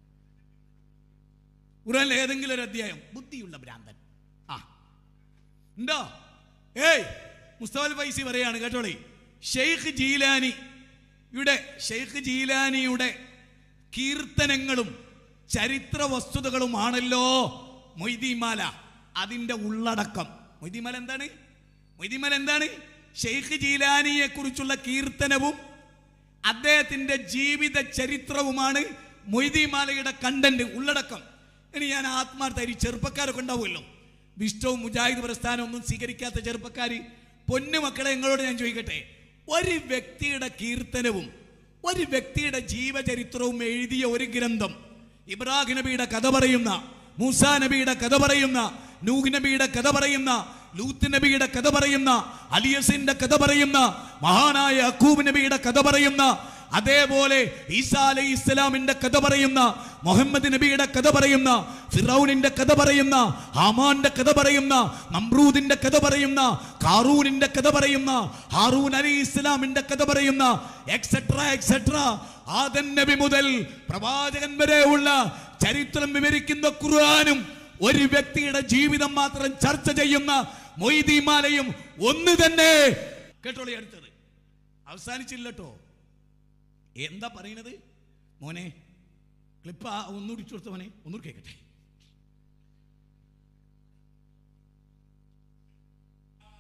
ഖുറാനിൽ ഏതെങ്കിലും ഒരു അധ്യായം ബുദ്ധിയുള്ള ഭ്രാന്തൻ ആ ഉണ്ടോ ഏയ് മുസ്തഫൽ ഫൈസി പറയാണ് കേട്ടോളി ഷെയ്ഖ് ജീലാനി ഇവിടെ ഷെയ്ഖ് ജീലാനിയുടെ കീർത്തനങ്ങളും ചരിത്ര വസ്തുതകളുമാണല്ലോ മൊയ്തീമാല അതിന്റെ ഉള്ളടക്കം മൊയ്തീമാല എന്താണ് മൊയ്തീമാല എന്താണ് ഷെയ്ഖ് ജീലാനിയെ കുറിച്ചുള്ള കീർത്തനവും അദ്ദേഹത്തിന്റെ ജീവിത ചരിത്രവുമാണ് മൊയ്തീമാലയുടെ കണ്ടന്റ് ഉള്ളടക്കം ഇനി ഞാൻ ആത്മാർത്ഥമായി ചെറുപ്പക്കാരൊക്കെ ഉണ്ടാവുമല്ലോ വിഷ്ടവും മുജാഹിദ് പ്രസ്ഥാനം ഒന്നും സ്വീകരിക്കാത്ത ചെറുപ്പക്കാർ പൊന്നു മക്കളെ നിങ്ങളോട് ഞാൻ ചോദിക്കട്ടെ ഒരു വ്യക്തിയുടെ കീർത്തനവും ഒരു വ്യക്തിയുടെ ജീവചരിത്രവും എഴുതിയ ഒരു ഗ്രന്ഥം ഇബ്രാഹിം നബിയുടെ കഥ പറയുന്ന മൂസാ നബിയുടെ കഥ പറയുന്ന നൂഹ് നബിയുടെ കഥ പറയുന്ന ലൂത്ത് നബിയുടെ കഥ പറയുന്ന അലിയസിന്റെ കഥ പറയുന്ന മഹാനായ അക്കൂബ് നബിയുടെ കഥ പറയുന്ന അതേപോലെ ഈസാ അലൈഹി ഇസ്ലാമിന്റെ കഥ പറയുന്ന മുഹമ്മദ് നബിയുടെ കഥ പറയുന്ന ഫിറൌനിന്റെ കഥ പറയുന്ന ഹാമാന്റെ കഥ പറയുന്ന നമ്രൂദിന്റെ കഥ പറയുന്ന കാറൂനിന്റെ കഥ പറയുന്ന ഹാറൂൻ അലി ഇസ്ലാമിന്റെ കഥ പറയുന്ന എക്സെട്ര എക്സെട്ര ആദൻ നബി മുതൽ പ്രവാചകൻ വരെയുള്ള ചരിത്രം വിവരിക്കുന്ന ഖുർആനും ഒരു വ്യക്തിയുടെ ജീവിതം മാത്രം ചർച്ച ചെയ്യുന്ന മൊയ്തീമാലയും ഒന്ന് തന്നെ കേട്ടോളി അടുത്തത് അവസാനിച്ചില്ലട്ടോ എന്താ പറയണത് മോനെ ക്ലിപ്പ് ആ ഒന്നുകൂടി കൊടുത്ത മോനെ ഒന്നുകൂടി കേൾക്കട്ടെ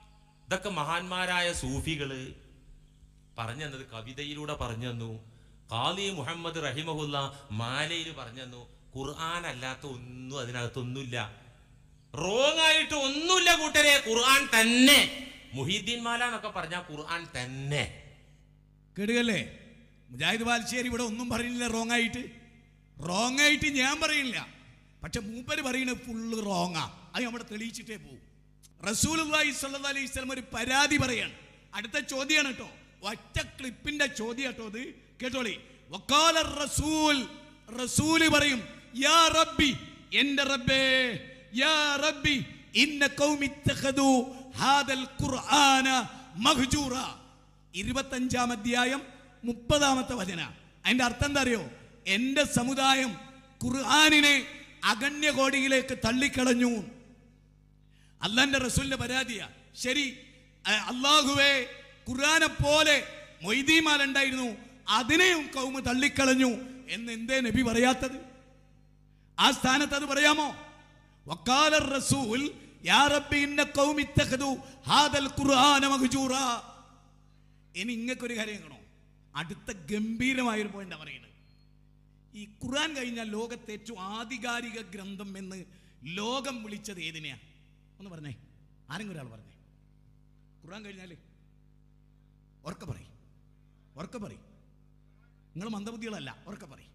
ഇതൊക്കെ മഹാന്മാരായ സൂഫികള് പറഞ്ഞു തന്നത് കവിതയിലൂടെ പറഞ്ഞു തന്നു ഖാദി മുഹമ്മദ് റഹിമഹുല്ല മാലയിൽ പറഞ്ഞു തന്നു ഖുർആൻ അല്ലാത്ത ഒന്നും അതിനകത്തൊന്നുമില്ല റോങ് ആയിട്ട് ഒന്നുമില്ല കൂട്ടരെ ഖുർആൻ തന്നെ മുഹീദ്ദീൻ മാല എന്നൊക്കെ പറഞ്ഞാൽ ഖുർആൻ തന്നെ കേടുകല്ലേ മുജാഹിദ് ബാൽശ്ശേരി ഇവിടെ ഒന്നും പറയുന്നില്ല റോങ് ആയിട്ട് റോങ് ആയിട്ട് ഞാൻ പറയില്ല പക്ഷെ മൂപ്പര് പറയുന്നത് ഫുള്ള് റോങ്ങാ അത് നമ്മുടെ തെളിയിച്ചിട്ടേ പോകും റസൂൽ സല്ലല്ലാഹു അലൈഹി വസല്ലം ഒരു പരാതി പറയാണ് അടുത്ത ചോദ്യമാണ് കേട്ടോ ഒറ്റ ക്ലിപ്പിന്റെ ചോദ്യം കേട്ടോ അത് കേട്ടോളി വക്കാല റസൂൽ റസൂല് പറയും യാ റബ്ബി എന്റെ റബ്ബേ യാ റബ്ബി ഇന്ന ഖൗമി ഇത്തഖദു ഹാദൽ ഖുർആന മഹ്ജൂറ ഇരുപത്തഞ്ചാം അധ്യായം മുപ്പതാമത്തെ വചന അതിന്റെ അർത്ഥം എന്താ അറിയോ എന്റെ സമുദായം ഖുർആാനിനെ അഗണ്യകോടിയിലേക്ക് തള്ളിക്കളഞ്ഞു അള്ളാന്റെ റസൂലിന്റെ പരാതിയാ ശരി അഹ് അള്ളാഹുവേ ഖുർആനെ പോലെ മൊയ്തീമാൽ ഉണ്ടായിരുന്നു അതിനെയും കൗമ് തള്ളിക്കളഞ്ഞു എന്ന് എന്തേ നബി പറയാത്തത് ആ സ്ഥാനത്ത് അത് പറയാമോ വക്കാല റസൂൽ യാ റബ്ബി ഇന്ന ഖൗമി ഇത്തഖദു ഹാദൽ ഖുർആന മഹ്ജൂറ ഇനി ഇങ്ങക്കൊരു കാര്യം കാണോ അടുത്ത ഗംഭീരമായ ഒരു പോയിന്റ് പറയുന്നത് ഈ ഖുർആൻ കഴിഞ്ഞാൽ ലോകത്തെ ഏറ്റവും ആധികാരിക ഗ്രന്ഥം എന്ന് ലോകം വിളിച്ചത് ഏതിനെയാ ഒന്ന് പറഞ്ഞേ ആരെങ്കിലും ഒരാൾ പറഞ്ഞേ ഖുർആൻ കഴിഞ്ഞാല് ഉറക്കെ പറയും ഉറക്കെ പറയും നിങ്ങൾ മന്ദബുദ്ധികളല്ല ഉറക്കെ പറയും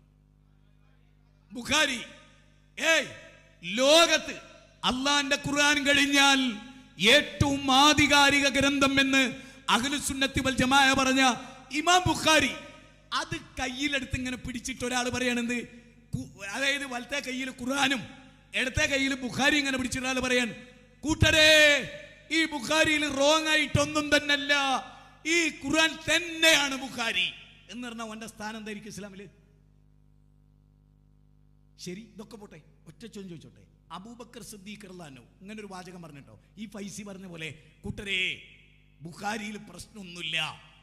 ബുഖാരി ഏയ് ലോകത്ത് അള്ളാന്റെ ഖുർആൻ കഴിഞ്ഞാൽ ഏറ്റവും ആധികാരിക ഗ്രന്ഥം എന്ന് അഖിലുസുന്നത്തി വൽ ജമായ പറഞ്ഞ ഇമാം ബുഖാരി അത് കയ്യിലെടുത്ത് ഇങ്ങനെ പിടിച്ചിട്ട് ഒരാൾ പറയണെന്ത് കു- അതായത് വലത്തെ കയ്യിൽ ഖുർആനും ഇടത്തെ കയ്യിൽ ബുഖാരി ഇങ്ങനെ പിടിച്ചിട്ട് ഒരാൾ പറയാൻ കൂട്ടരെ ഈ ബുഖാരിയിൽ റോങ് ആയിട്ടൊന്നും തന്നല്ല ഈ ഖുർആൻ തന്നെയാണ് ബുഖാരി എന്ന് പറഞ്ഞാൽ അവന്റെ സ്ഥാനം എന്തായിരിക്കും ഇസ്ലാമില് ശരി ഇതൊക്കെ പോട്ടെ ഒറ്റ ചോദ്യം ചോദിച്ചോട്ടെ അബൂബക്കർ സിദ്ദീഖ് റളിയല്ലാഹു ഇങ്ങനെ ഒരു വാചകം പറഞ്ഞിട്ടോ ഈ ഫൈസി പറഞ്ഞ പോലെ കൂട്ടരെ ബുഖാരിയിൽ പ്രശ്നമൊന്നുമില്ല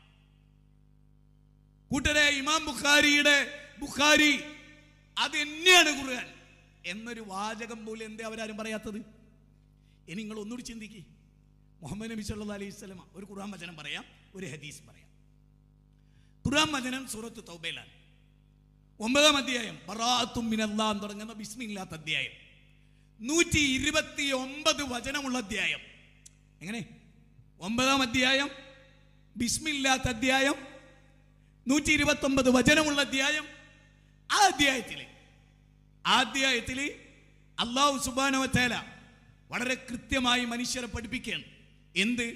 കൂട്ടരെ ഇമാം ബുഖാരിയുടെ ബുഖാരി അത് തന്നെയാണ് ഖുർആൻ എന്നൊരു വാചകം പോലും എന്തേ അവരാരും പറയാത്തത് ഇനി നിങ്ങൾ ഒന്നുകൂടി ചിന്തിക്ക് മുഹമ്മദ് നബി സല്ലല്ലാഹു അലൈഹി വസല്ലമ ഒരു ഖുർആൻ വചനം പറയാം ഒരു ഹദീസ് പറയാം ഖുർആൻ വചനം സൂറത്ത് തൗബയിലാണ് ഒമ്പതാം അധ്യായം ബറാഅത്തും മിനല്ലാ എന്ന് തുടങ്ങുന്ന ബിസ്മില്ലാത്ത അധ്യായം നൂറ്റി ഇരുപത്തി ഒമ്പത് വചനമുള്ള അധ്യായം എങ്ങനെ ഒമ്പതാം അധ്യായം ബിസ്മില്ലാത്ത അധ്യായം നൂറ്റി ഇരുപത്തി ഒമ്പത് വചനമുള്ള അധ്യായം ആ അധ്യായത്തില് ആ അധ്യായത്തില് അള്ളാഹു സുബാനവത്തേല വളരെ കൃത്യമായി മനുഷ്യരെ പഠിപ്പിക്കുകയാണ് എന്ത്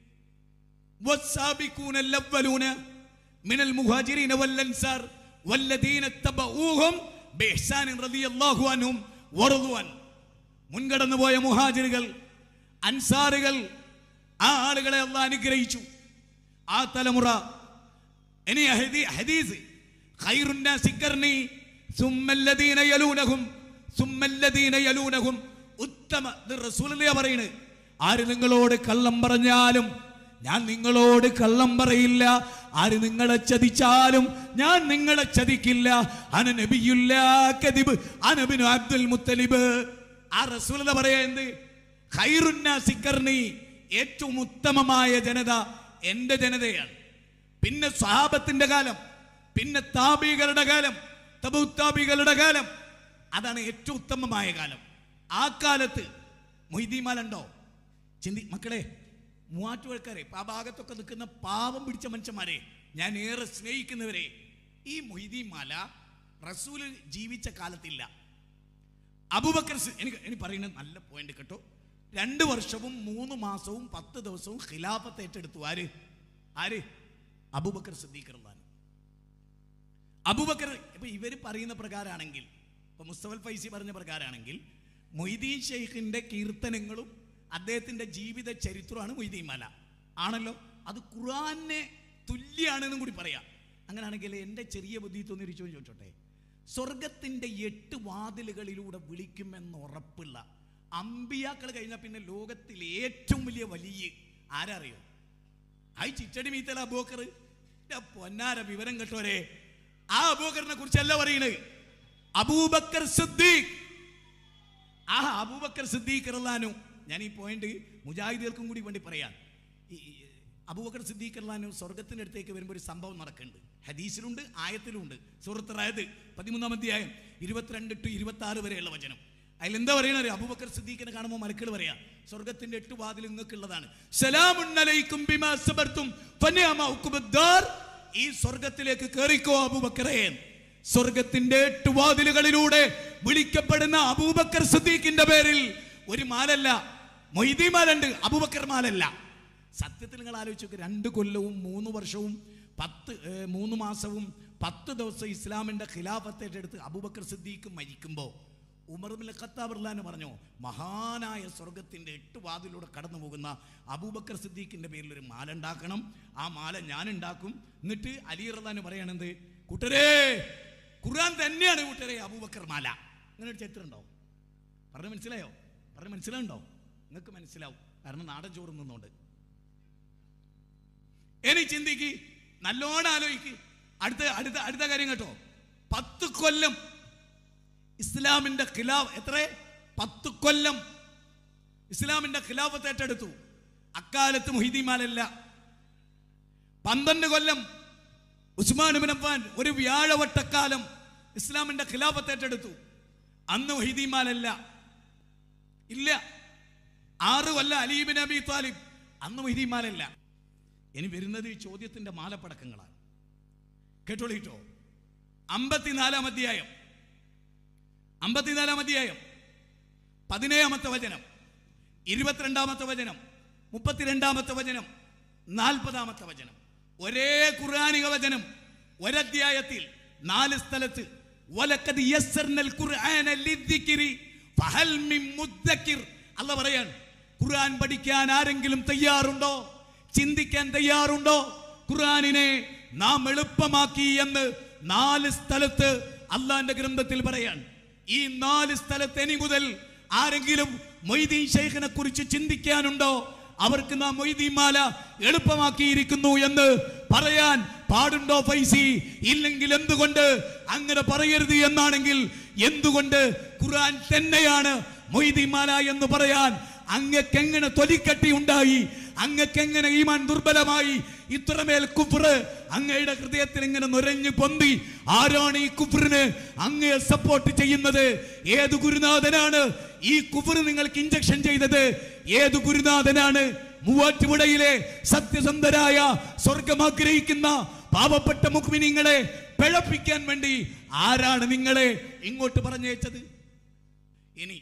والسابقون الأولون من المهاجرين والأنصار والذين اتبعوهم بإحسان رضي الله عنهم ورضوا عنه മുൻകടന്നു പോയ മുഹാജിറുകൾ അൻസാറുകൾ ആ ആളുകളെ അള്ളാഹ് അനുഗ്രഹിച്ചു ആ തലമുറ ഇനി ഹദീ- ഹദീസ് ഖൈറുന്നാസി ഖർനി സുമ്മല്ലദീന യലൂനഹും സുമ്മല്ലദീന യലൂനഹും ഉത്തമ ഇത് റസൂലുള്ളാഹിയാ പറയുന്നത് ആര് നിങ്ങളോട് കള്ളം പറഞ്ഞാലും ഞാൻ നിങ്ങളോട് കള്ളം പറയില്ല ആര് നിങ്ങളെ ചതിച്ചാലും ഞാൻ നിങ്ങളെ ചതിക്കില്ല അന നബിയുല്ല കദിബ് അനബിനു അബ്ദുൽ മുത്തലിബ് ആ റസൂലത പറയാ എന്ത് ഖൈറുന്നാസി ഖർനി ഏറ്റവും ഉത്തമമായ ജനത എന്റെ ജനതയാണ് പിന്നെ സ്വഹാബത്തിന്റെ കാലം പിന്നെ താബികളുടെ കാലം തബുത്താബികളുടെ കാലം അതാണ് ഏറ്റവും ഉത്തമമായ കാലം ആ കാലത്ത് മൊയ്തീമാലുണ്ടോ ചിന്തി മക്കളെ മൂവാറ്റുപുഴക്കാരെ ആ ഭാഗത്തൊക്കെ നിൽക്കുന്ന പാവം പിടിച്ച മനുഷ്യന്മാരെ ഞാൻ ഏറെ സ്നേഹിക്കുന്നവരെ ഈ മൊയ്തീമാല റസൂല് ജീവിച്ച കാലത്തില്ല അബൂബക്കർ സി- എനിക്ക് എനിക്ക് പറയുന്നത് നല്ല പോയിന്റ് കേട്ടോ രണ്ട് വർഷവും മൂന്ന് മാസവും പത്ത് ദിവസവും ഖിലാഫത്ത് ഏറ്റെടുത്തു ആര് ആര് അബൂബക്കർ സിദ്ദീഖ് റഹ്മാൻ അബൂബക്കർ ഇപ്പൊ ഇവർ പറയുന്ന പ്രകാരമാണെങ്കിൽ ഇപ്പൊ മുസ്തഫൽ ഫൈസി പറഞ്ഞ പ്രകാരമാണെങ്കിൽ മൊയ്തീൻ ഷെയ്ഖിന്റെ കീർത്തനങ്ങളും അദ്ദേഹത്തിന്റെ ജീവിത ചരിത്രമാണ് മൊയ്തീൻ മല ആണല്ലോ അത് ഖുറാനെ തുല്യാണെന്നും കൂടി പറയാം അങ്ങനെയാണെങ്കിൽ എൻ്റെ ചെറിയ ബുദ്ധി തോന്നിയൊരു ചോദ്യം ചോദിച്ചോട്ടെ സ്വർഗത്തിന്റെ എട്ട് വാതിലുകളിലൂടെ വിളിക്കുമെന്ന് ഉറപ്പുള്ള അമ്പിയാക്കൾ കഴിഞ്ഞാൽ പിന്നെ ലോകത്തിൽ ഏറ്റവും വലിയ വലിയ ആരറിയോ ഹായ് ചിറ്റടി മീത്തല അബൂക്കർ പൊന്നാര വിവരം കേട്ടോരെ ആ അബൂക്കറിനെ കുറിച്ചല്ല പറയുന്നത് അബൂബക്കർ സിദ്ദീഖ് ആ അബൂബക്കർ സിദ്ദീഖ് റഹ്ലാനു ഞാൻ ഈ പോയിന്റ് മുജാഹിദുകൾക്കും കൂടി വേണ്ടി പറയാം ഈ അബൂബക്കർ സിദ്ദീഖ് അള്ളഹാനു സ്വർഗത്തിൻ്റെ അടുത്തേക്ക് വരുമ്പോൾ ഒരു സംഭവം നടക്കുന്നുണ്ട് ഹദീസിലുണ്ട് ആയത്തിലുണ്ട് സൂറത്ത് റായത് പതിമൂന്നാം അധ്യായം ഇരുപത്തിരണ്ട് ടു ഇരുപത്തി ആറ് വരെയുള്ള വചനം അതിലെന്താ പറയണത് അബൂബക്കർ സിദ്ദീഖിനെ കാണുമ്പോൾ മലക്കൾ പറയാ സ്വർഗത്തിന്റെ എട്ട് വാതിൽ നിങ്ങൾക്കുള്ളതാണ് സലാമുൻ അലൈക്കും ബിമാ സബർത്തും ഫനിഅമ ഉഖ്ബദ്ദാർ. ഈ സ്വർഗത്തിലേക്ക് കയറിക്കോ അബൂബക്കറേ സ്വർഗത്തിന്റെ എട്ട് വാതിലുകളിലൂടെ വിളിക്കപ്പെടുന്ന അബൂബക്കർ സിദ്ദീഖിന്റെ പേരിൽ ഒരു മാലല്ല മൊയ്തി മാലുണ്ട് അബൂബക്കർ മാലല്ല സത്യത്തിൽ നിങ്ങൾ ആലോചിച്ച് നോക്ക് രണ്ട് കൊല്ലവും മൂന്ന് വർഷവും പത്ത് ഏ, മൂന്ന് മാസവും പത്ത് ദിവസം ഇസ്ലാമിന്റെ ഖിലാഫത്ത് ഏറ്റെടുത്ത് അബൂബക്കർ സിദ്ദീഖ് മരിക്കുമ്പോൾ ഉമർബിൻ ഖത്താബർലാന് പറഞ്ഞു മഹാനായ സ്വർഗത്തിന്റെ എട്ട് വാതിലൂടെ കടന്നു പോകുന്ന അബൂബക്കർ സിദ്ദീഖിന്റെ പേരിൽ ഒരു മാല ഉണ്ടാക്കണം ആ മാല ഞാൻ ഉണ്ടാക്കും എന്നിട്ട് അലി റഹ്ലാന് പറയണത് കൂട്ടരേ ഖുർആൻ തന്നെയാണ് കൂട്ടരെ അബൂബക്കർ മാല അങ്ങനെ ഒരു ചരിത്രം ഉണ്ടോ പറഞ്ഞ് മനസ്സിലായോ പറഞ്ഞ് മനസ്സിലാവുണ്ടോ നിങ്ങൾക്ക് മനസ്സിലാവും കാരണം നാടൻ ചോറ് നിന്നുകൊണ്ട് ഇനി ചിന്തിക്ക് നല്ലോണം ആലോചിക്ക് അടുത്ത അടുത്ത അടുത്ത കാര്യം കേട്ടോ പത്ത് കൊല്ലം ഇസ്ലാമിന്റെ ഖിലാഫ് എത്ര പത്ത് കൊല്ലം ഇസ്ലാമിന്റെ ഖിലാഫത്ത് ഏറ്റെടുത്തു അക്കാലത്ത് മുഹിദിമാലല്ല പന്ത്രണ്ട് കൊല്ലം ഉസ്മാൻ ബിൻ അഫ്ഫാൻ ഒരു വ്യാഴവട്ടക്കാലം ഇസ്ലാമിന്റെ ഖിലാഫത്ത് ഏറ്റെടുത്തു അന്ന് മുഹിദിമാലല്ല ഇല്ല ആറ് കൊല്ലം അലീബിൻ അബി താലിബ് അന്ന് മുഹിദിമാലല്ല ഇനി വരുന്നത് ഈ ചോദ്യത്തിന്റെ മാലപ്പടക്കങ്ങളാണ് കേട്ടോളിട്ടോ അമ്പത്തിനാലാം അധ്യായം അമ്പത്തിനാലാം അധ്യായം പതിനേഴാമത്തെ വചനം ഇരുപത്തിരണ്ടാമത്തെ വചനം മുപ്പത്തിരണ്ടാമത്തെ വചനം നാൽപ്പതാമത്തെ വചനം ഒരേ ഖുർആാനിക വചനം ഒരധ്യായത്തിൽ നാല് സ്ഥലത്ത് വലക്കത് യസ്സർനൽ ഖുർആന ലിദ്ദിക്രി ഫഹൽ മിൻ മുദ്ദക്കിർ അല്ല പറയാൻ ഖുർആൻ പഠിക്കാൻ ആരെങ്കിലും തയ്യാറുണ്ടോ ചിന്തിക്കാൻ തയ്യാറുണ്ടോ ഖുർആനിനെ നാം എളുപ്പമാക്കി എന്ന് നാല് സ്ഥലത്ത് അള്ളാന്റെ ഗ്രന്ഥത്തിൽ പറയാൻ ഈ നാല് സ്ഥലത്ത് ഇനി മുതൽ ആരെങ്കിലും മൊയ്തീൻ ഷെയ്ഖിനെ കുറിച്ച് ചിന്തിക്കാനുണ്ടോ അവർക്ക് നാം മൊയ്തീൻ മാല എളുപ്പമാക്കിയിരിക്കുന്നു എന്ന് പറയാൻ പാടുണ്ടോ ഫൈസി ഇല്ലെങ്കിൽ എന്തുകൊണ്ട് അങ്ങനെ പറയരുത് എന്നാണെങ്കിൽ എന്തുകൊണ്ട് ഖുർആൻ തന്നെയാണ് മൊയ്തീൻ മാല എന്ന് പറയാൻ അങ്ങക്കെങ്ങനെ തൊലിക്കട്ടി ഉണ്ടായി അങ്ങക്കെങ്ങനെ ഈമാൻ ദുർബലമായി ഇത്രമേൽ കുഫ്റ് അങ്ങയുടെ ഹൃദയത്തിൽ ഇങ്ങനെ നുരഞ്ഞു പൊന്തി ആരാണ് ഈ കുഫറിന് അങ്ങയെ സപ്പോർട്ട് ചെയ്യുന്നത് ഏത് ഗുരുനാഥനാണ് ഈ കുഫറ് നിങ്ങൾക്ക് ഇഞ്ചക്ഷൻ ചെയ്തത് ഏത് ഗുരുനാഥനാണ് മൂവാറ്റുപുഴയിലെ സത്യസന്ധരായ സ്വർഗം ആഗ്രഹിക്കുന്ന പാവപ്പെട്ട മുഖ്മിനിങ്ങളെ പിഴപ്പിക്കാൻ വേണ്ടി ആരാണ് നിങ്ങളെ ഇങ്ങോട്ട് പറഞ്ഞയച്ചത് ഇനി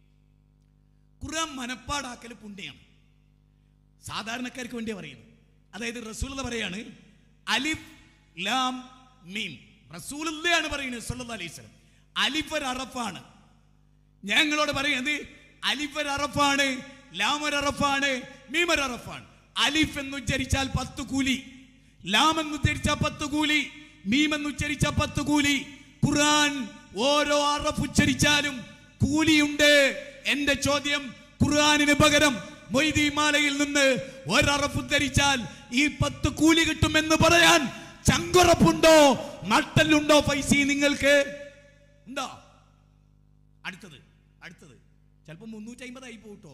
ഖുർആൻ മനപ്പാടാക്കൽ പുണ്യാണ് സാധാരണക്കാർക്ക് വേണ്ടി പറയുന്നു അതായത് റസൂൽ പറയാണ് അലിഫ് ലാം മീം റസൂലാണ് പറയുന്നത് സല്ലല്ലാഹു അലൈഹി വസല്ലം അലിഫ് ഒരു അറഫാണ് ഞങ്ങളോട് പറയുന്നത് അലിഫ് ഒരു അറഫാണ് ലാം ഒരു അറഫാണ് മീം ഒരു അറഫാണ് അലിഫ് എന്ന് ഉച്ചരിച്ചാൽ പത്ത് കൂലി ലാം എന്ന് ഉച്ചരിച്ചാൽ പത്ത് കൂലി മീം എന്ന് ഉച്ചരിച്ചാൽ പത്ത് കൂലി ഖുർആൻ ഓരോ അറഫ് ഉച്ചരിച്ചാലും കൂലിയുണ്ട് എന്റെ ചോദ്യം ഖുർആനിന് പകരം മൊയ്തി മാലയിൽ നിന്ന് ഒരറഫ് ഉദ്ധരിച്ചാൽ ഈ പത്ത് കൂലി കിട്ടുമെന്ന് പറയാൻ ചങ്കുറപ്പുണ്ടോ നട്ടലുണ്ടോ ഫൈസി നിങ്ങൾക്ക് ഉണ്ടോ അടുത്തത് അടുത്തത് ചിലപ്പോൾ മുന്നൂറ്റി അമ്പതായി പോട്ടോ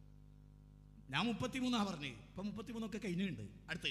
ഞാൻ മുപ്പത്തിമൂന്നാ പറഞ്ഞേ ഇപ്പൊ മുപ്പത്തിമൂന്നൊക്കെ കഴിഞ്ഞിട്ടുണ്ട് അടുത്ത്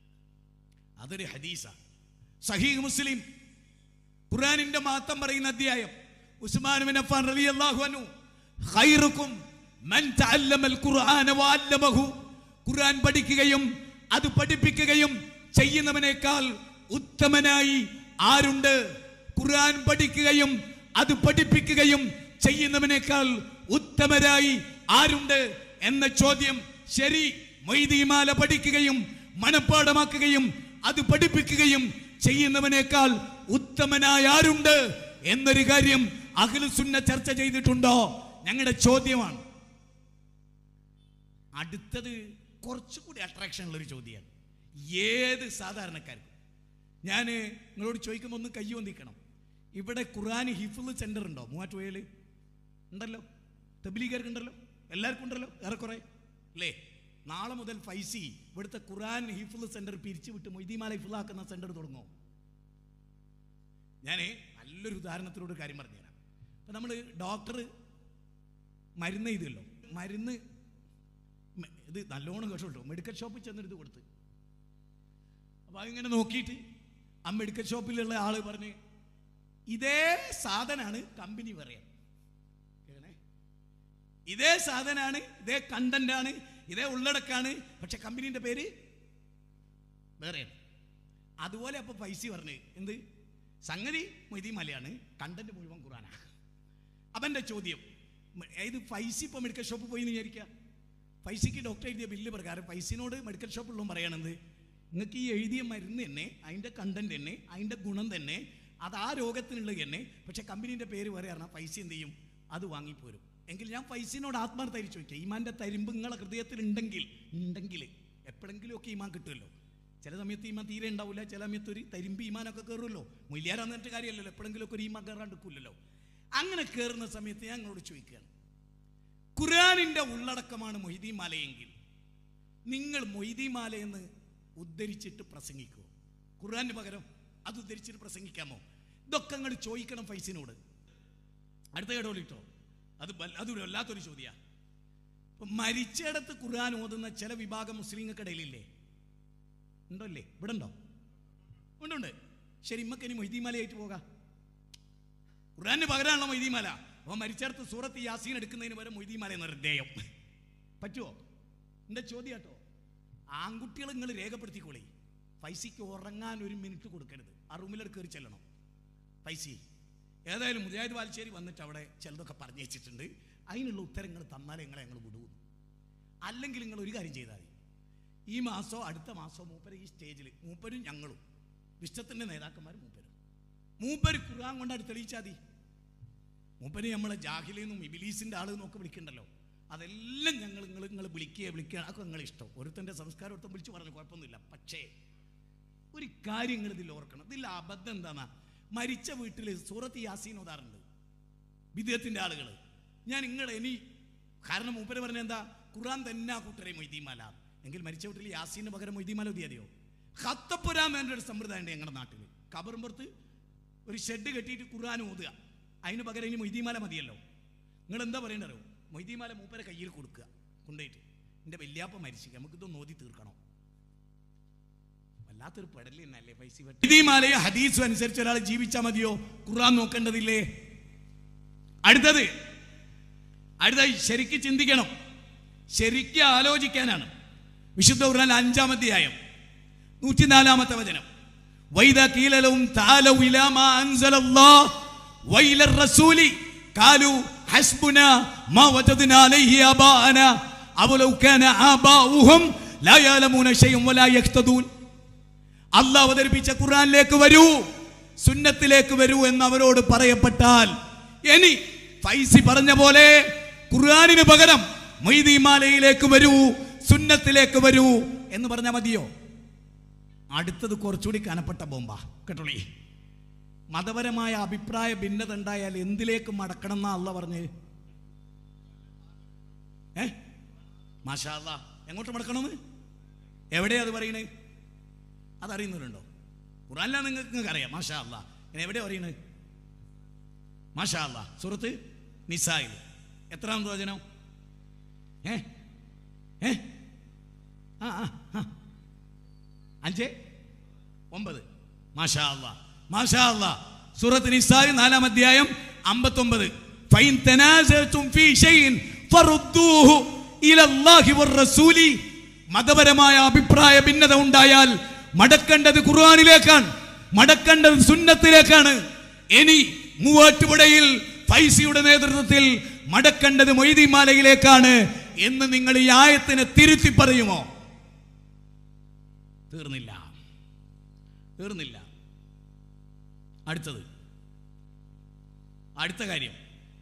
അതൊരു ഹദീസ സഹീഹ് മുസ്ലിം ഖുർആനിന്റെ മാത്രം പറയുന്ന അധ്യായം ഉസ്മാൻ ബിൻ അഫ്ഫാൻ റളിയല്ലാഹു അൻഹു ഖൈറുക്കും മൻ തഅല്ലമൽ ഖുർആന വഅല്ലമഹു ഖുർആൻ പഠിക്കുകയും അത് പഠിപ്പിക്കുകയും ചെയ്യുന്നവനേക്കാൾ ഉത്തമനായി ആരുണ്ട് ഖുർആൻ പഠിക്കുകയും അത് പഠിപ്പിക്കുകയും ചെയ്യുന്നവനേക്കാൾ ഉത്തമരായി ആരുണ്ട് എന്ന ചോദ്യം ശരി മൊയ്തീമാല പഠിക്കുകയും മനപ്പാടമാക്കുകയും അത് പഠിപ്പിക്കുകയും ചെയ്യുന്നവനേക്കാൾ ഉത്തമനായ ആരുണ്ട് എന്നൊരു കാര്യം അഖിലുസുന്ന ചർച്ച ചെയ്തിട്ടുണ്ടോ ഞങ്ങളുടെ ചോദ്യമാണ് അടുത്തത് കുറച്ചുകൂടി അട്രാക്ഷൻ ഉള്ള ഒരു ചോദ്യമാണ് ഏത് സാധാരണക്കാർക്കും ഞാൻ നിങ്ങളോട് ചോദിക്കുമ്പോൾ ഒന്ന് കയ്യോ നിൽക്കണം ഇവിടെ ഖുറാൻ ഹിഫുൽ സെന്റർ ഉണ്ടോ മൂവാറ്റുപുഴയിൽ ഉണ്ടല്ലോ തബ്ലീഗർക്ക് ഉണ്ടല്ലോ എല്ലാവർക്കും ഉണ്ടല്ലോ ഏറെക്കുറെ അല്ലേ നാളെ മുതൽ ഫൈസി ഇവിടുത്തെ ഖുറാൻ ഹിഫുൽ സെന്റർ പിരിച്ചു വിട്ട് മൊയ്തീമാല ഹിഫുലാക്കുന്ന സെന്റർ തുടങ്ങുമോ ഞാൻ നല്ലൊരു ഉദാഹരണത്തിലൂടെ ഒരു കാര്യം പറഞ്ഞുതരാം ഇപ്പം നമ്മൾ ഡോക്ടർ മരുന്ന് എഴുതുമല്ലോ മരുന്ന് മെ- ഇത് നല്ലോണം കേട്ടോ മെഡിക്കൽ ഷോപ്പിൽ ചെന്നിട്ട് ഇത് കൊടുത്ത് അപ്പൊ അതിങ്ങനെ നോക്കിയിട്ട് ആ മെഡിക്കൽ ഷോപ്പിലുള്ള ആള് പറഞ്ഞ് ഇതേ സാധനമാണ് കമ്പനി പറയാം കേൾക്കണേ ഇതേ സാധനമാണ് ഇതേ കണ്ടന്റ് ആണ് ഇതേ ഉള്ളടക്കാണ് പക്ഷെ കമ്പനീന്റെ പേര് വേറെയാണ് അതുപോലെ അപ്പൊ പൈസ പറഞ്ഞ് എന്ത് സംഗതി മൊയ്തി മലയാണ് കണ്ടന്റ് മുഴുവൻ ഖുറാനാ അപ്പൊ എൻ്റെ ചോദ്യം മ- ഇത് പൈസ ഇപ്പൊ മെഡിക്കൽ ഷോപ്പിൽ പോയി എന്ന് വിചാരിക്കുക പൈസയ്ക്ക് ഡോക്ടർ എഴുതിയ ബില്ല് പ്രകാരം പൈസനോട് മെഡിക്കൽ ഷോപ്പിലുള്ള പറയണത് നിങ്ങൾക്ക് ഈ എഴുതിയ മരുന്ന് തന്നെ അതിൻ്റെ കണ്ടന്റ് തന്നെ അതിൻ്റെ ഗുണം തന്നെ അത് ആ രോഗത്തിനുള്ളത് തന്നെ പക്ഷെ കമ്പനീൻ്റെ പേര് വേറെ പറഞ്ഞാൽ പൈസ എന്ത് ചെയ്യും അത് വാങ്ങിപ്പോരും എങ്കിൽ ഞാൻ പൈസനോട് ആത്മാർത്ഥമായി ചോദിക്കാം ഈമാൻ്റെ തരിമ്പ് നിങ്ങളെ ഹൃദയത്തിൽ ഉണ്ടെങ്കിൽ ഉണ്ടെങ്കിൽ എപ്പോഴെങ്കിലും ഒക്കെ ഈമാൻ കിട്ടുമല്ലോ ചില സമയത്ത് ഈമാൻ തീരെ ഉണ്ടാവില്ല ചില സമയത്ത് ഒരു തരിമ്പ് ഈമാനൊക്കെ കയറുമല്ലോ മൊയ്യാരാന്ന് പറഞ്ഞിട്ട് കാര്യമല്ലല്ലോ എപ്പോഴെങ്കിലും ഒക്കെ ഒരു ഈമാൻ കയറാണ്ടിരിക്കില്ലല്ലോ അങ്ങനെ കയറുന്ന സമയത്ത് ഞാൻ നിങ്ങളോട് ചോദിക്കുകയാണ് ഖുർആാനിൻ്റെ ഉള്ളടക്കമാണ് മൊയ്തീൻ മാലയെങ്കിൽ നിങ്ങൾ മൊയ്തീൻ മാലയെന്ന് ഉദ്ധരിച്ചിട്ട് പ്രസംഗിക്കുമോ ഖുർആന് പകരം അത് ഉദ്ധരിച്ചിട്ട് പ്രസംഗിക്കാമോ ഇതൊക്കെ നിങ്ങൾ ചോദിക്കണം ഫൈസിനോട് അടുത്ത കേടോളിട്ടോ അത് വല്ല- അതൊരു വല്ലാത്തൊരു ചോദ്യമാണ് ഇപ്പൊ മരിച്ചിടത്ത് ഖുർആൻ ഓതുന്ന ചില വിഭാഗം മുസ്ലിങ്ങൾക്കിടയിലില്ലേ ഉണ്ടോ ഇല്ലേ ഇവിടെ ഉണ്ടോ ഉണ്ടുണ്ട് ശരി ഇമ്മക്ക് ഇനി മൊയ്തീമാലയായിട്ട് പോകാം ഖുർആന് പകരമാണല്ലോ മൊയ്തീമാല അപ്പോൾ മരിച്ചിടത്ത് സൂറത്ത് യാസീൻ എടുക്കുന്നതിന് പകരം മൊയ്തീമാല നിർദ്ദയം പറ്റുമോ എൻ്റെ ചോദ്യം കേട്ടോ ആൺകുട്ടികൾ നിങ്ങൾ രേഖപ്പെടുത്തിക്കോളി പൈസയ്ക്ക് ഉറങ്ങാൻ ഒരു മിനിറ്റ് കൊടുക്കരുത് ആ റൂമിലെടുത്ത് കയറി ചെല്ലണം പൈസ ഏതായാലും മുജാഹിദ് വാൽശ്ശേരി വന്നിട്ട് അവിടെ ചിലതൊക്കെ പറഞ്ഞു വെച്ചിട്ടുണ്ട് അതിനുള്ള ഉത്തരങ്ങൾ തന്നാലേ നിങ്ങളെ ഞങ്ങൾ വിടുവൂ അല്ലെങ്കിൽ നിങ്ങൾ ഒരു കാര്യം ചെയ്താൽ മതി ഈ മാസമോ അടുത്ത മാസമോ മൂപ്പര് ഈ സ്റ്റേജിൽ മൂപ്പരും ഞങ്ങളും വിശ്വത്തിൻ്റെ നേതാക്കന്മാർ മൂപ്പരും മൂപ്പര് ഖുർആൻ കൊണ്ടാണ് തെളിയിച്ചാൽ മതി മൂപ്പര് നമ്മളെ ജാഹിലെന്നും ഇബിലീസിൻ്റെ ആൾ എന്നൊക്കെ വിളിക്കണ്ടല്ലോ അതെല്ലാം ഞങ്ങൾ നിങ്ങൾ നിങ്ങൾ വിളിക്കുക വിളിക്കുക അതൊക്കെ നിങ്ങൾ ഇഷ്ടം ഒരുത്തൻ്റെ സംസ്കാരം ഒരുത്തൻ വിളിച്ചു പറഞ്ഞു കുഴപ്പമൊന്നുമില്ല പക്ഷേ ഒരു കാര്യം നിങ്ങൾ ഇതിൽ ഓർക്കണം ഇതിൽ അബദ്ധം എന്താന്നാ മരിച്ച വീട്ടിൽ സൂറത്ത് യാസീൻ ഓതാറുണ്ട് വിദേഹത്തിൻ്റെ ആളുകൾ ഞാൻ നിങ്ങൾ ഇനി കാരണം മൂപ്പര് പറഞ്ഞ എന്താ ഖുർആൻ തന്നെ ആ കൂട്ടരെ മൊയ്തീമാല എങ്കിൽ മരിച്ച വീട്ടിൽ യാസീന് പകരം മൊയ്തീമാല ഒതിയാതെയോ ഹത്തപ്പുരാമേൻ്റെ ഒരു സമ്പ്രദായം ഉണ്ട് ഞങ്ങളുടെ നാട്ടിൽ കബറുമ്പുറത്ത് ഒരു ഷെഡ് കെട്ടിയിട്ട് ഖുർആൻ ഓതുക അതിന് പകരം ഇനി മൊയ്തീമാല മതിയല്ലോ നിങ്ങൾ എന്താ പറയേണ്ടതോ മൊയ്തീമാല മൂപ്പരെ കയ്യിൽ കൊടുക്കുക കൊണ്ടുപോയിട്ട് എൻ്റെ വല്യാപ്പ മരിച്ചു നമുക്കിതൊന്ന് ഓതി തീർക്കണം വല്ലാത്തൊരു പെടല് തന്നെയല്ലേ പൈസ മൊയ്തീമാലയോ ഹദീസും അനുസരിച്ച് ഒരാൾ ജീവിച്ചാൽ മതിയോ ഖുർആൻ നോക്കേണ്ടതില്ലേ അടുത്തത് അടുത്തത് ശരിക്ക് ചിന്തിക്കണം ശരിക്ക് ആലോചിക്കാനാണ് വിശുദ്ധ ഖുർആൻ അഞ്ചാം അധ്യായം നൂറ്റിനാലാമത്തെ വചനം വൈദ കീലലവും താലൗ ഇലാ മാ അൻസലല്ലാഹ് വൈല റസൂലി കാലു ഹസ്ബുന മാ വജദ്ന അലൈഹി ആബാഅന അവലൗ കാന ആബാഉഹും ലാ യഅലമൂന ശൈഅൻ വലാ യഹ്തദൂൻ അള്ളാഹ് അവതരിപ്പിച്ച ഖുർആനിലേക്ക് വരൂ സുന്നത്തിലേക്ക് വരൂ എന്ന് അവരോട് പറയപ്പെട്ടാൽ ഇനി ഫൈസി പറഞ്ഞ പോലെ ഖുർആനിന് പകരം മൊയ്തീമാലയിലേക്ക് വരൂ സുന്നത്തിലേക്ക് വരൂ എന്ന് പറഞ്ഞാൽ മതിയോ അടുത്തത് കുറച്ചുകൂടി കനപ്പെട്ട ബോംബ കേട്ടോളി മതപരമായ അഭിപ്രായ ഭിന്നത ഉണ്ടായാൽ എന്തിലേക്ക് മടക്കണം എന്നാ അല്ല പറഞ്ഞ് ഏ മാഷാ അല്ലാ എങ്ങോട്ട് മടക്കണമെന്ന് എവിടെയാ അത് പറയണേ അതറിയുന്നവരുണ്ടോ ഖുറാനിലാ നിങ്ങൾക്ക് നിങ്ങൾക്ക് അറിയാം മാഷാ അല്ലാ ഇനി എവിടെയാ പറയുന്നത് മാഷാ അല്ലാ സുഹൃത്ത് നിസായിൽ എത്രാമത് വചനം ഏ ഏ ആ ആ ആ അഞ്ച് ഒമ്പത് മാഷാ അല്ലാ മാഷാ അല്ലാ സൂറത്ത് നിസായി നാലാം അധ്യായം അമ്പത്തൊമ്പത് ഫൈൻ തനാസഅതും ഫീ ഷൈഇൻ ഫറുദ്ദൂഹു ഇലല്ലാഹി വറസൂലി മതപരമായ അഭിപ്രായ ഭിന്നത ഉണ്ടായാൽ മടക്കേണ്ടത് ഖുർആനിലേക്കാണ് മടക്കേണ്ടത് സുന്നത്തിലേക്കാണ് ഇനി മൂവാറ്റുപുഴയിൽ ഫൈസിയുടെ നേതൃത്വത്തിൽ മടക്കേണ്ടത് മൊയ്തിമാലയിലേക്കാണ് എന്ന് നിങ്ങൾ ഈ ആയത്തിനെ തിരുത്തി പറയുമോ തീർന്നില്ല തീർന്നില്ല അടുത്തത് അടുത്ത കാര്യം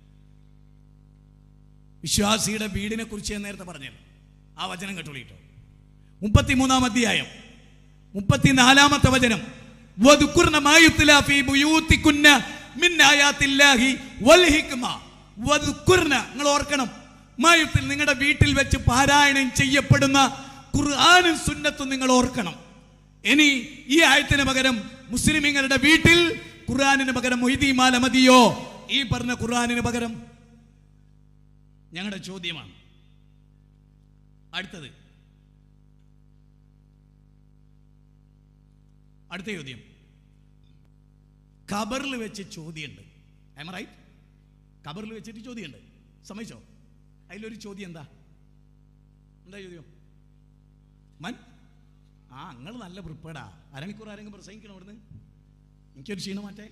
വിശ്വാസിയുടെ വീടിനെ കുറിച്ച് ഞാൻ നേരത്തെ പറഞ്ഞല്ലോ ആ വചനം കേട്ടോളിട്ടോ മുപ്പത്തിമൂന്നാം അധ്യായം മുപ്പത്തിനാലാമത്തെ വചനം വധുക്കുർണ മായുത്തില ഫീ ബുയൂത്തിക്കുന്ന മിൻ ആയാത്തില്ലാഹി വൽ ഹിക്മ വധുക്കുർണ നിങ്ങൾ ഓർക്കണം മായുത്തിൽ നിങ്ങളുടെ വീട്ടിൽ വെച്ച് പാരായണം ചെയ്യപ്പെടുന്ന ഖുർആനും സുന്നത്തും നിങ്ങൾ ഓർക്കണം ഇനി ഈ ആയത്തിന് പകരം മുസ്ലിമീങ്ങളുടെ വീട്ടിൽ ഖുർആനിന് പകരം മൊയ്തീമാല മതിയോ ഈ പറഞ്ഞ ഖുർആനിന് പകരം ഞങ്ങളുടെ ചോദ്യമാണ് അടുത്തത് അടുത്ത ചോദ്യം ഖബറിൽ വെച്ച് ചോദ്യമുണ്ട് ഐ റൈറ്റ് ഖബറിൽ വെച്ചിട്ട് ചോദ്യമുണ്ട് സമ്മതിച്ചോ അതിലൊരു ചോദ്യം എന്താ എന്താ ചോദ്യം മൻ ആ നിങ്ങൾ നല്ല പ്രിപ്പേർഡാ അരമണിക്കൂർ ആരെങ്കിലും പ്രസംഗിക്കണം ഇവിടുന്ന് എനിക്കൊരു ക്ഷീണം മാറ്റേ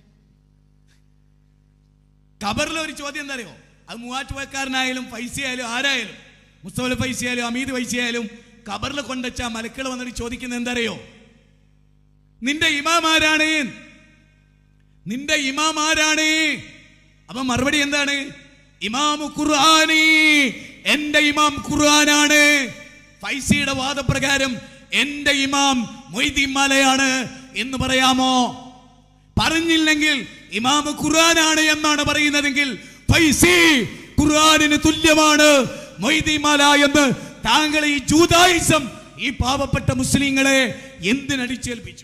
ഖബറിലെ ഒരു ചോദ്യം എന്താ അറിയോ അത് മൂവാറ്റുപുഴക്കാരനായാലും പൈസ ആയാലും ആരായാലും മുസ്തഫല പൈസ ആയാലും അമീദ് പൈസ ആയാലും ഖബറിൽ കൊണ്ടുവച്ച മലക്കൾ വന്നിട്ട് ചോദിക്കുന്നത് എന്താ അറിയോ നിന്റെ ഇമാം ആരാണ് നിന്റെ ഇമാം ആരാണ് അപ്പൊ മറുപടി എന്താണ് ഇമാമു ഖുർആാനി എന്റെ ഇമാം ഖുർആനാണ് ഫൈസിയുടെ വാദപ്രകാരം എന്റെ ഇമാം മൊയ്തീൻ മലയാണ് എന്ന് പറയാമോ പറഞ്ഞില്ലെങ്കിൽ ഇമാമ് ഖുർആനാണ് എന്നാണ് പറയുന്നതെങ്കിൽ ഫൈസി ഖുർആനിന് തുല്യമാണ് മൊയ്തീമാല എന്ന് താങ്കൾ ഈ ജൂതായിസം ഈ പാവപ്പെട്ട മുസ്ലിങ്ങളെ എന്തിനടിച്ചേൽപ്പിച്ചു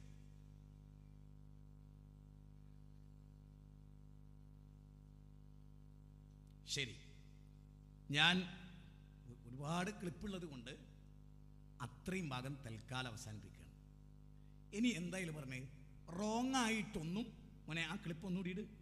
ശരി ഞാൻ ഒരുപാട് ക്ലിപ്പുള്ളത് കൊണ്ട് അത്രയും ഭാഗം തൽക്കാലം അവസാനിപ്പിക്കുകയാണ് ഇനി എന്തായാലും പറഞ്ഞേ റോങ് ആയിട്ടൊന്നും മോനെ ആ ക്ലിപ്പ് ഒന്നുകൂടി ഇട്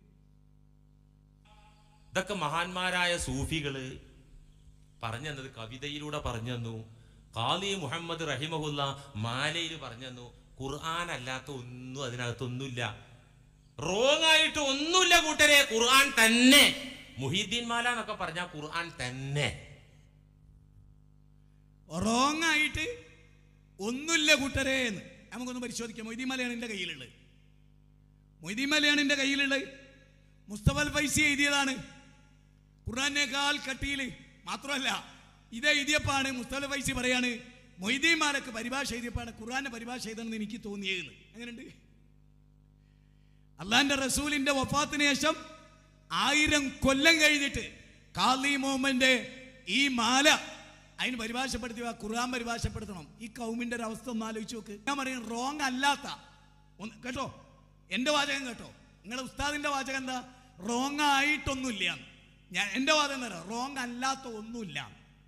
ഇതൊക്കെ മഹാന്മാരായ സൂഫികള് പറഞ്ഞു തന്നത് കവിതയിലൂടെ പറഞ്ഞു തന്നു ഖാദി മുഹമ്മദ് റഹിമഹുല്ല മാലയിൽ പറഞ്ഞു തന്നു ഖുർആൻ അല്ലാത്ത ഒന്നും അതിനകത്തൊന്നുമില്ല റോങ് ആയിട്ട് ഒന്നുമില്ല കൂട്ടരെ ഖുർആൻ തന്നെ മുഹീദ്ദീൻ മാല എന്നൊക്കെ പറഞ്ഞ ഖുർആൻ തന്നെ റോങ് ആയിട്ട് ഒന്നുമില്ല കൂട്ടരേ എന്ന് നമുക്കൊന്ന് പരിശോധിക്കാം മൊയ്തീമലയാണ് എൻ്റെ കയ്യിലുള്ളത് മൊയ്തീമലയാണ് എൻ്റെ കയ്യിലുള്ളത് മുസ്തഫൽ ഫൈസി എഴുതിയതാണ് ഖുർആനേക്കാൾ കട്ടിയിൽ മാത്രമല്ല ഇത് എഴുതിയപ്പാണ് മുസ്തഫൽ ഫൈസി പറയാണ് മൊയ്തീമാലക്ക് പരിഭാഷ എഴുതിയപ്പാണ് ഖുർആന്റെ പരിഭാഷ എഴുതണമെന്ന് എനിക്ക് തോന്നിയത് എങ്ങനെയുണ്ട് അള്ളാന്റെ റസൂലിന്റെ വഫാത്തിന് ശേഷം ആയിരം കൊല്ലം കഴിഞ്ഞിട്ട് കാലി മോഹമ്മന്റെ ഈ മാല അതിന് പരിഭാഷപ്പെടുത്തി ആ ഖുർആൻ പരിഭാഷപ്പെടുത്തണം ഈ കൗമിന്റെ ഒരു അവസ്ഥ ഒന്ന് ആലോചിച്ച് നോക്ക് ഞാൻ പറയും റോങ് അല്ലാത്ത ഒന്ന് കേട്ടോ എന്റെ വാചകം കേട്ടോ നിങ്ങളെ ഉസ്താദിന്റെ വാചകം എന്താ റോങ് ആയിട്ടൊന്നുമില്ല ഞാൻ എന്റെ വാദം എന്താ റോങ് അല്ലാത്ത ഒന്നുമില്ല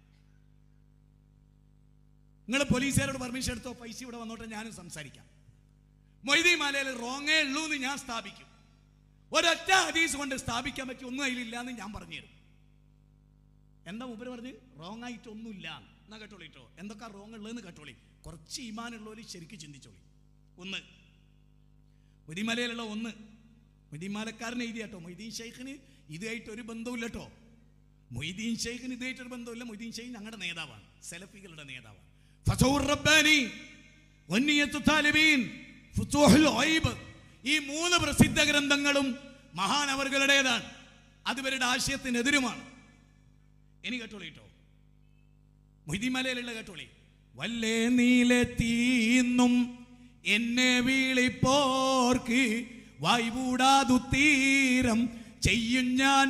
നിങ്ങൾ പോലീസുകാരോട് പെർമിഷൻ എടുത്തോ പൈസ ഇവിടെ വന്നോട്ടെ ഞാനും സംസാരിക്കാം മൊയ്തീൻ മാലയിൽ റോങ്ങേ ഉള്ളൂ എന്ന് ഞാൻ സ്ഥാപിക്കും ഒരൊറ്റ ഹദീസ് കൊണ്ട് സ്ഥാപിക്കാൻ പറ്റിയ ഒന്നും അതിലില്ല എന്ന് ഞാൻ പറഞ്ഞു തരും എന്താ മൂപ്പര് പറഞ്ഞ് റോങ് ആയിട്ട് ഒന്നുമില്ല എന്നാ കേട്ടോളി കേട്ടോ എന്തൊക്കെ റോങ് ഉള്ളതെന്ന് കേട്ടോളി കുറച്ച് ഈമാനുള്ളവർ ശരിക്കും ചിന്തിച്ചോളി ഒന്ന് മുതിമലയിലുള്ള ഒന്ന് മുതിമാലക്കാരൻ എഴുതിയ കേട്ടോ മൊയ്തീൻ ഷെയ്ഖിന് ഇതായിട്ട് ഒരു ബന്ധവുമില്ല കേട്ടോ മൊയ്തീൻ ഷെയ്ഖിന് ഇതായിട്ട് ഒരു ബന്ധമില്ല മൊയ്തീൻ ഷെയ്ഖ് ഞങ്ങളുടെ നേതാവാണ് സെലഫികളുടെ നേതാവാണ് ഫസൂർ റബ്ബാനി വന്നിയത്തു താലിബീൻ ഫുതൂഹുൽ ഗൈബ് ഈ മൂന്ന് പ്രസിദ്ധ ഗ്രന്ഥങ്ങളും മഹാനവറുകളുടേതാണ് അത് ഇവരുടെ ആശയത്തിനെതിരുമാണ് ഇനി കേട്ടോളി കേട്ടോ മൊയ്തിമലയിലുള്ള കേട്ടോളി വല്ലേ നീലെത്തീന്നും എന്നെ വിളിപ്പോർക്ക് വായ്പൂടാതു തീരം ചെയ്യും ഞാൻ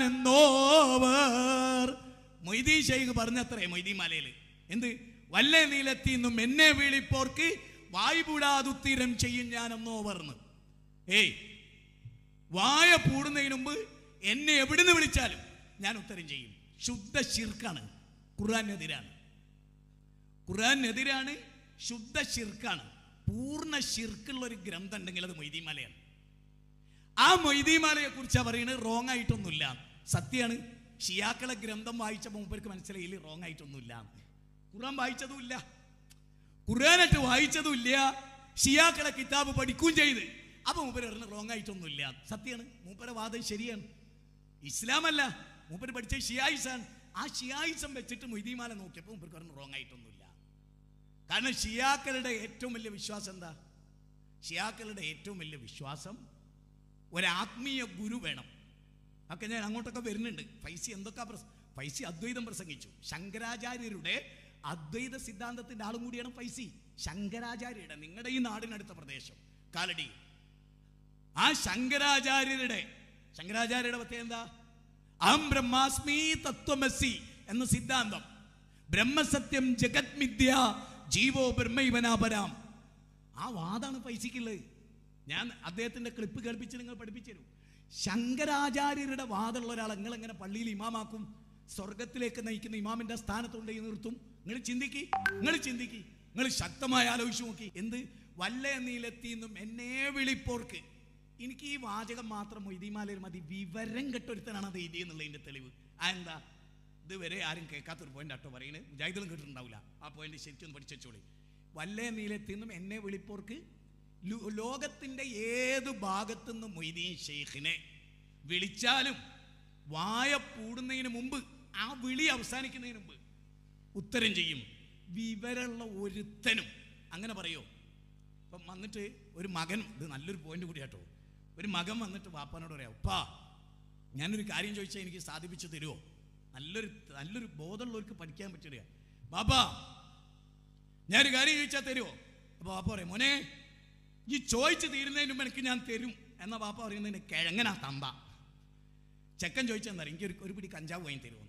എന്നോവർ മൊയ്തീ ഷെയ്ഖ് പറഞ്ഞത്രേ മൊയ്തീ മലയിൽ എന്ത് വല്ലേ നീലെത്തിന്നും എന്നെ വിളിപ്പോർക്ക് വായ്പൂടാതു തീരം ചെയ്യും ഞാൻ എന്നോവർന്ന് ഏയ് വായ പൂടുന്നതിന് മുമ്പ് എന്നെ എവിടുന്ന് വിളിച്ചാലും ഞാൻ ഉത്തരം ചെയ്യും ശുദ്ധ ശിർക്കാണ് ഖുർആാനെതിരാണ് ഖുർആാനെതിരാണ് ശുദ്ധ ശിർക്കാണ് പൂർണ്ണ ശിർക്കുള്ള ഒരു ഗ്രന്ഥം ഉണ്ടെങ്കിൽ അത് മൊയ്തീമാലയാണ് ആ മൊയ്തീമാലയെ കുറിച്ചാണ് പറയുന്നത് റോങ് ആയിട്ടൊന്നുമില്ല സത്യമാണ് ഷിയാക്കളെ ഗ്രന്ഥം വായിച്ച മൂപ്പർക്ക് മനസ്സിലായില്ല റോങ് ആയിട്ടൊന്നുമില്ല ഖുർആൻ വായിച്ചതുമില്ല ഖുർആനായിട്ട് വായിച്ചതുമില്ല ഷിയാക്കളെ കിതാബ് പഠിക്കുകയും ചെയ്ത് അപ്പൊ മൂപ്പര് പറഞ്ഞു റോങ് ആയിട്ടൊന്നുമില്ല സത്യമാണ് മൂപ്പരെ വാദം ശരിയാണ് ഇസ്ലാമല്ല മൂപ്പര് പഠിച്ച ഷിയായിസാണ് ആ ഷിയായിസം വെച്ചിട്ട് മൊയ്തീമാല നോക്കിയപ്പോൾ മൂപ്പർക്ക് പറഞ്ഞു റോങ് ആയിട്ടൊന്നുമില്ല കാരണം ഷിയാക്കളുടെ ഏറ്റവും വലിയ വിശ്വാസം എന്താ ഷിയാക്കളുടെ ഏറ്റവും വലിയ വിശ്വാസം ഒരാത്മീയ ഗുരു വേണം ഒക്കെ ഞാൻ അങ്ങോട്ടൊക്കെ വരുന്നുണ്ട് ഫൈസി എന്തൊക്കെ പ്രസ ഫൈസി അദ്വൈതം പ്രസംഗിച്ചു ശങ്കരാചാര്യരുടെ അദ്വൈത സിദ്ധാന്തത്തിന്റെ ആളും കൂടിയാണ് ഫൈസി ശങ്കരാചാര്യരുടെ നിങ്ങളുടെ ഈ നാടിനടുത്ത പ്രദേശം കാലടി ആ ശങ്കരാചാര്യരുടെ ശങ്കരാചാര്യരുടെ പ്രത്യേകം എന്താ അഹം ബ്രഹ്മാസ്മി തത്വമസി എന്ന സിദ്ധാന്തം ബ്രഹ്മസത്യം ജഗത് മിഥ്യ ജീവോ ബ്രഹ്മൈവനാപരാം ആ വാദാണ് പൈസക്കുള്ളത് ഞാൻ അദ്ദേഹത്തിന്റെ ക്ലിപ്പ് കേൾപ്പിച്ച് നിങ്ങൾ പഠിപ്പിച്ചു തരും ശങ്കരാചാര്യരുടെ വാദമുള്ള ഒരാൾ നിങ്ങൾ എങ്ങനെ പള്ളിയിൽ ഇമാമാക്കും സ്വർഗത്തിലേക്ക് നയിക്കുന്ന ഇമാമിന്റെ സ്ഥാനത്തുണ്ടെങ്കിൽ നിർത്തും നിങ്ങൾ ചിന്തിക്കി നിങ്ങൾ ചിന്തിക്കി നിങ്ങൾ ശക്തമായി ആലോചിച്ച് നോക്കി എന്ത് വല്ല നീലെത്തിന്നും എന്നെ വിളിപ്പോർക്ക് എനിക്ക് ഈ വാചകം മാത്രം മൊയ്തിമാലയിൽ മതി വിവരം കെട്ടൊരുത്തനാണ് അത് എഴുതി എന്നുള്ളതിന്റെ തെളിവ് ആ എന്താ ഇതുവരെ ആരും കേൾക്കാത്തൊരു പോയിന്റ് ആട്ടോ പറയുന്നത് മുജാഹിദും കേട്ടിട്ടുണ്ടാവില്ല ആ പോയിന്റ് ശരിക്കും ഒന്ന് പഠിച്ചു വെച്ചോളി വല്ല നീലെത്തിന്നും എന്നെ വിളിപ്പോർക്ക് ലോ- ലോകത്തിന്റെ ഏത് ഭാഗത്തുനിന്ന് മൊയ്തീൻ ഷെയ്ഖിനെ വിളിച്ചാലും വായ പൂടുന്നതിന് മുമ്പ് ആ വിളി അവസാനിക്കുന്നതിന് മുമ്പ് ഉത്തരം ചെയ്യും വിവരമുള്ള ഒരുത്തനും അങ്ങനെ പറയോ ഇപ്പം വന്നിട്ട് ഒരു മകൻ ഇത് നല്ലൊരു പോയിന്റ് കൂടി കേട്ടോ ഒരു മകൻ വന്നിട്ട് വാപ്പാനോട് പറയാം ഉപ്പാ ഞാനൊരു കാര്യം ചോദിച്ചാൽ എനിക്ക് സാധിപ്പിച്ചു തരുമോ നല്ലൊരു നല്ലൊരു ബോധമുള്ളവർക്ക് പഠിക്കാൻ പറ്റില്ല ബാപ്പാ ഞാനൊരു കാര്യം ചോദിച്ചാൽ തരുമോ അപ്പോൾ ബാപ്പ പറയും മോനെ ഈ ചോദിച്ച് തീരുന്നതിന് മുമ്പ് എനിക്ക് ഞാൻ തരും എന്ന ബാപ്പ പറയുന്നതിന് കിഴങ്ങനാ തമ്പ ചെക്കൻ ചോദിച്ചെന്താ എനിക്ക് ഒരു ഒരു പിടി കഞ്ചാവ് വാങ്ങി തരുമോ